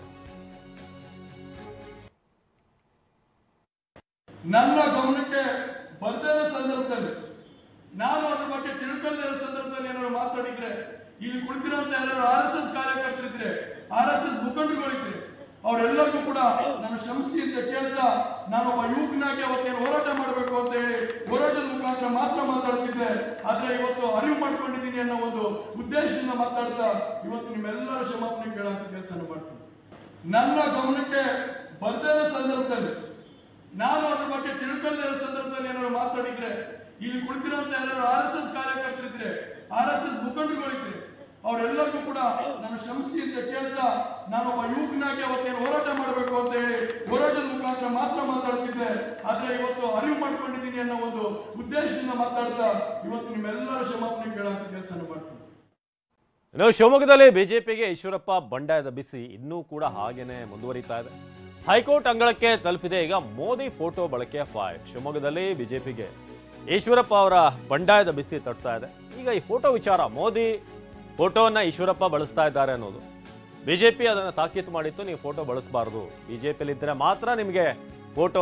ನನ್ನ ಗಮನಕ್ಕೆ ಬರ್ದೇ ಇರೋ ಸಂದರ್ಭದಲ್ಲಿ ನಾನು ಅದ್ರ ಬಗ್ಗೆ ತಿಳ್ಕೊಳ್ಳದೇ ಇರೋ ಸಂದರ್ಭದಲ್ಲಿ ಏನಾದ್ರು ಮಾತಾಡಿದ್ರೆ ಇಲ್ಲಿ ಕುಳಿತಿರೋಂತ ಯಾರು ಆರ್ ಎಸ್ ಎಸ್ ಕಾರ್ಯಕರ್ತರಿದ್ರೆ ಆರ್ ಎಸ್ ಎಸ್ ಮುಖಂಡರುಗಳಿದ್ರೆ ಅವರೆಲ್ಲರಿಗೂ ಕೂಡ ನಾನು ಶ್ರಮಿಸಿ ಅಂತ ಕೇಳ್ತಾ ನಾನೊಬ್ಬ ಯುವಕನಾಗಿ ಅವತ್ತೇನು ಹೋರಾಟ ಮಾಡಬೇಕು ಅಂತ ಹೇಳಿ ಹೋರಾಟದ ಮುಖಾಂತರ ಮಾತ್ರ ಮಾತಾಡ್ತಿದ್ದೆ ಆದ್ರೆ ಇವತ್ತು ಅರಿವು ಮಾಡ್ಕೊಂಡಿದ್ದೀನಿ ಅನ್ನೋ ಒಂದು ಉದ್ದೇಶದಿಂದ ಮಾತಾಡ್ತಾ ಇವತ್ತು ನಿಮ್ಮೆಲ್ಲರ ಕ್ಷಮಾಪಣೆ ಕೇಳೋಂಥ ಕೆಲಸನ ಮಾಡ್ತೀನಿ ನನ್ನ ಗಮನಕ್ಕೆ ಬರ್ದೇ ಇರೋ ಸಂದರ್ಭದಲ್ಲಿ ನಾನು ಅದ್ರ ಬಗ್ಗೆ ತಿಳ್ಕೊಳ್ಳದೇ ಇರೋ ಸಂದರ್ಭದಲ್ಲಿ ಏನಾದ್ರು ಮಾತಾಡಿದ್ರೆ ಇಲ್ಲಿ ಕುಳಿತಿರೋಂತ ಯಾರು ಆರ್ ಎಸ್ ಎಸ್ ಕಾರ್ಯಕರ್ತರಿದ್ರೆ ಆರ್ ಎಸ್ ಎಸ್ ಮುಖಂಡರುಗಳಿದ್ರೆ ಅವರೆಲ್ಲರಿಗೂ ಕೂಡ ನಾನು ಶ್ರಮಿಸಿ ಅಂತ ಕೇಳ್ತಾ ನಾನೊಬ್ಬ ಯುವಕನಾಗಿ ಅವತ್ತೇನು ಹೋರಾಟ ಮಾಡಬೇಕು ಅಂತ ಹೇಳಿ ಹೋರಾಟದ ಮುಖಾಂತರ ಮಾತ್ರ ಮಾತಾಡ್ತಿದ್ದೆ ಆದ್ರೆ ಇವತ್ತು ಅರಿವು ಮಾಡ್ಕೊಂಡಿದ್ದೀನಿ ಅನ್ನೋ ಒಂದು ಉದ್ದೇಶದಿಂದ ಮಾತಾಡ್ತಾ ಇವತ್ತು ನಿಮ್ಮೆಲ್ಲರ ಕ್ಷಮಾಪಣೆ ಕೇಳೋಂಥ ಕೆಲಸನ ಮಾಡ್ತೀನಿ ಇನ್ನು ಶಿವಮೊಗ್ಗದಲ್ಲಿ ಬಿಜೆಪಿಗೆ ಈಶ್ವರಪ್ಪ ಬಂಡಾಯದ ಬಿಸಿ ಇನ್ನೂ ಕೂಡ ಹಾಗೇನೆ ಮುಂದುವರಿತಾ ಇದೆ ಹೈಕೋರ್ಟ್ ಅಂಗಳಕ್ಕೆ ತಲುಪಿದೆ ಈಗ ಮೋದಿ ಫೋಟೋ ಬಳಕೆಯ ಫೈಟ್ ಶಿವಮೊಗ್ಗದಲ್ಲಿ ಬಿಜೆಪಿಗೆ ಈಶ್ವರಪ್ಪ ಅವರ ಬಂಡಾಯದ ಬಿಸಿ ತಟ್ತಾ ಇದೆ ಈಗ ಈ ಫೋಟೋ ವಿಚಾರ ಮೋದಿ ಫೋಟೋವನ್ನ ಈಶ್ವರಪ್ಪ ಬಳಸ್ತಾ ಇದ್ದಾರೆ ಅನ್ನೋದು ಬಿಜೆಪಿ ಅದನ್ನು ತಾಕೀತು ಮಾಡಿತ್ತು ನೀವು ಫೋಟೋ ಬಳಸಬಾರ್ದು ಬಿಜೆಪಿಯಲ್ಲಿ ಇದ್ದರೆ ಮಾತ್ರ ನಿಮಗೆ ಫೋಟೋ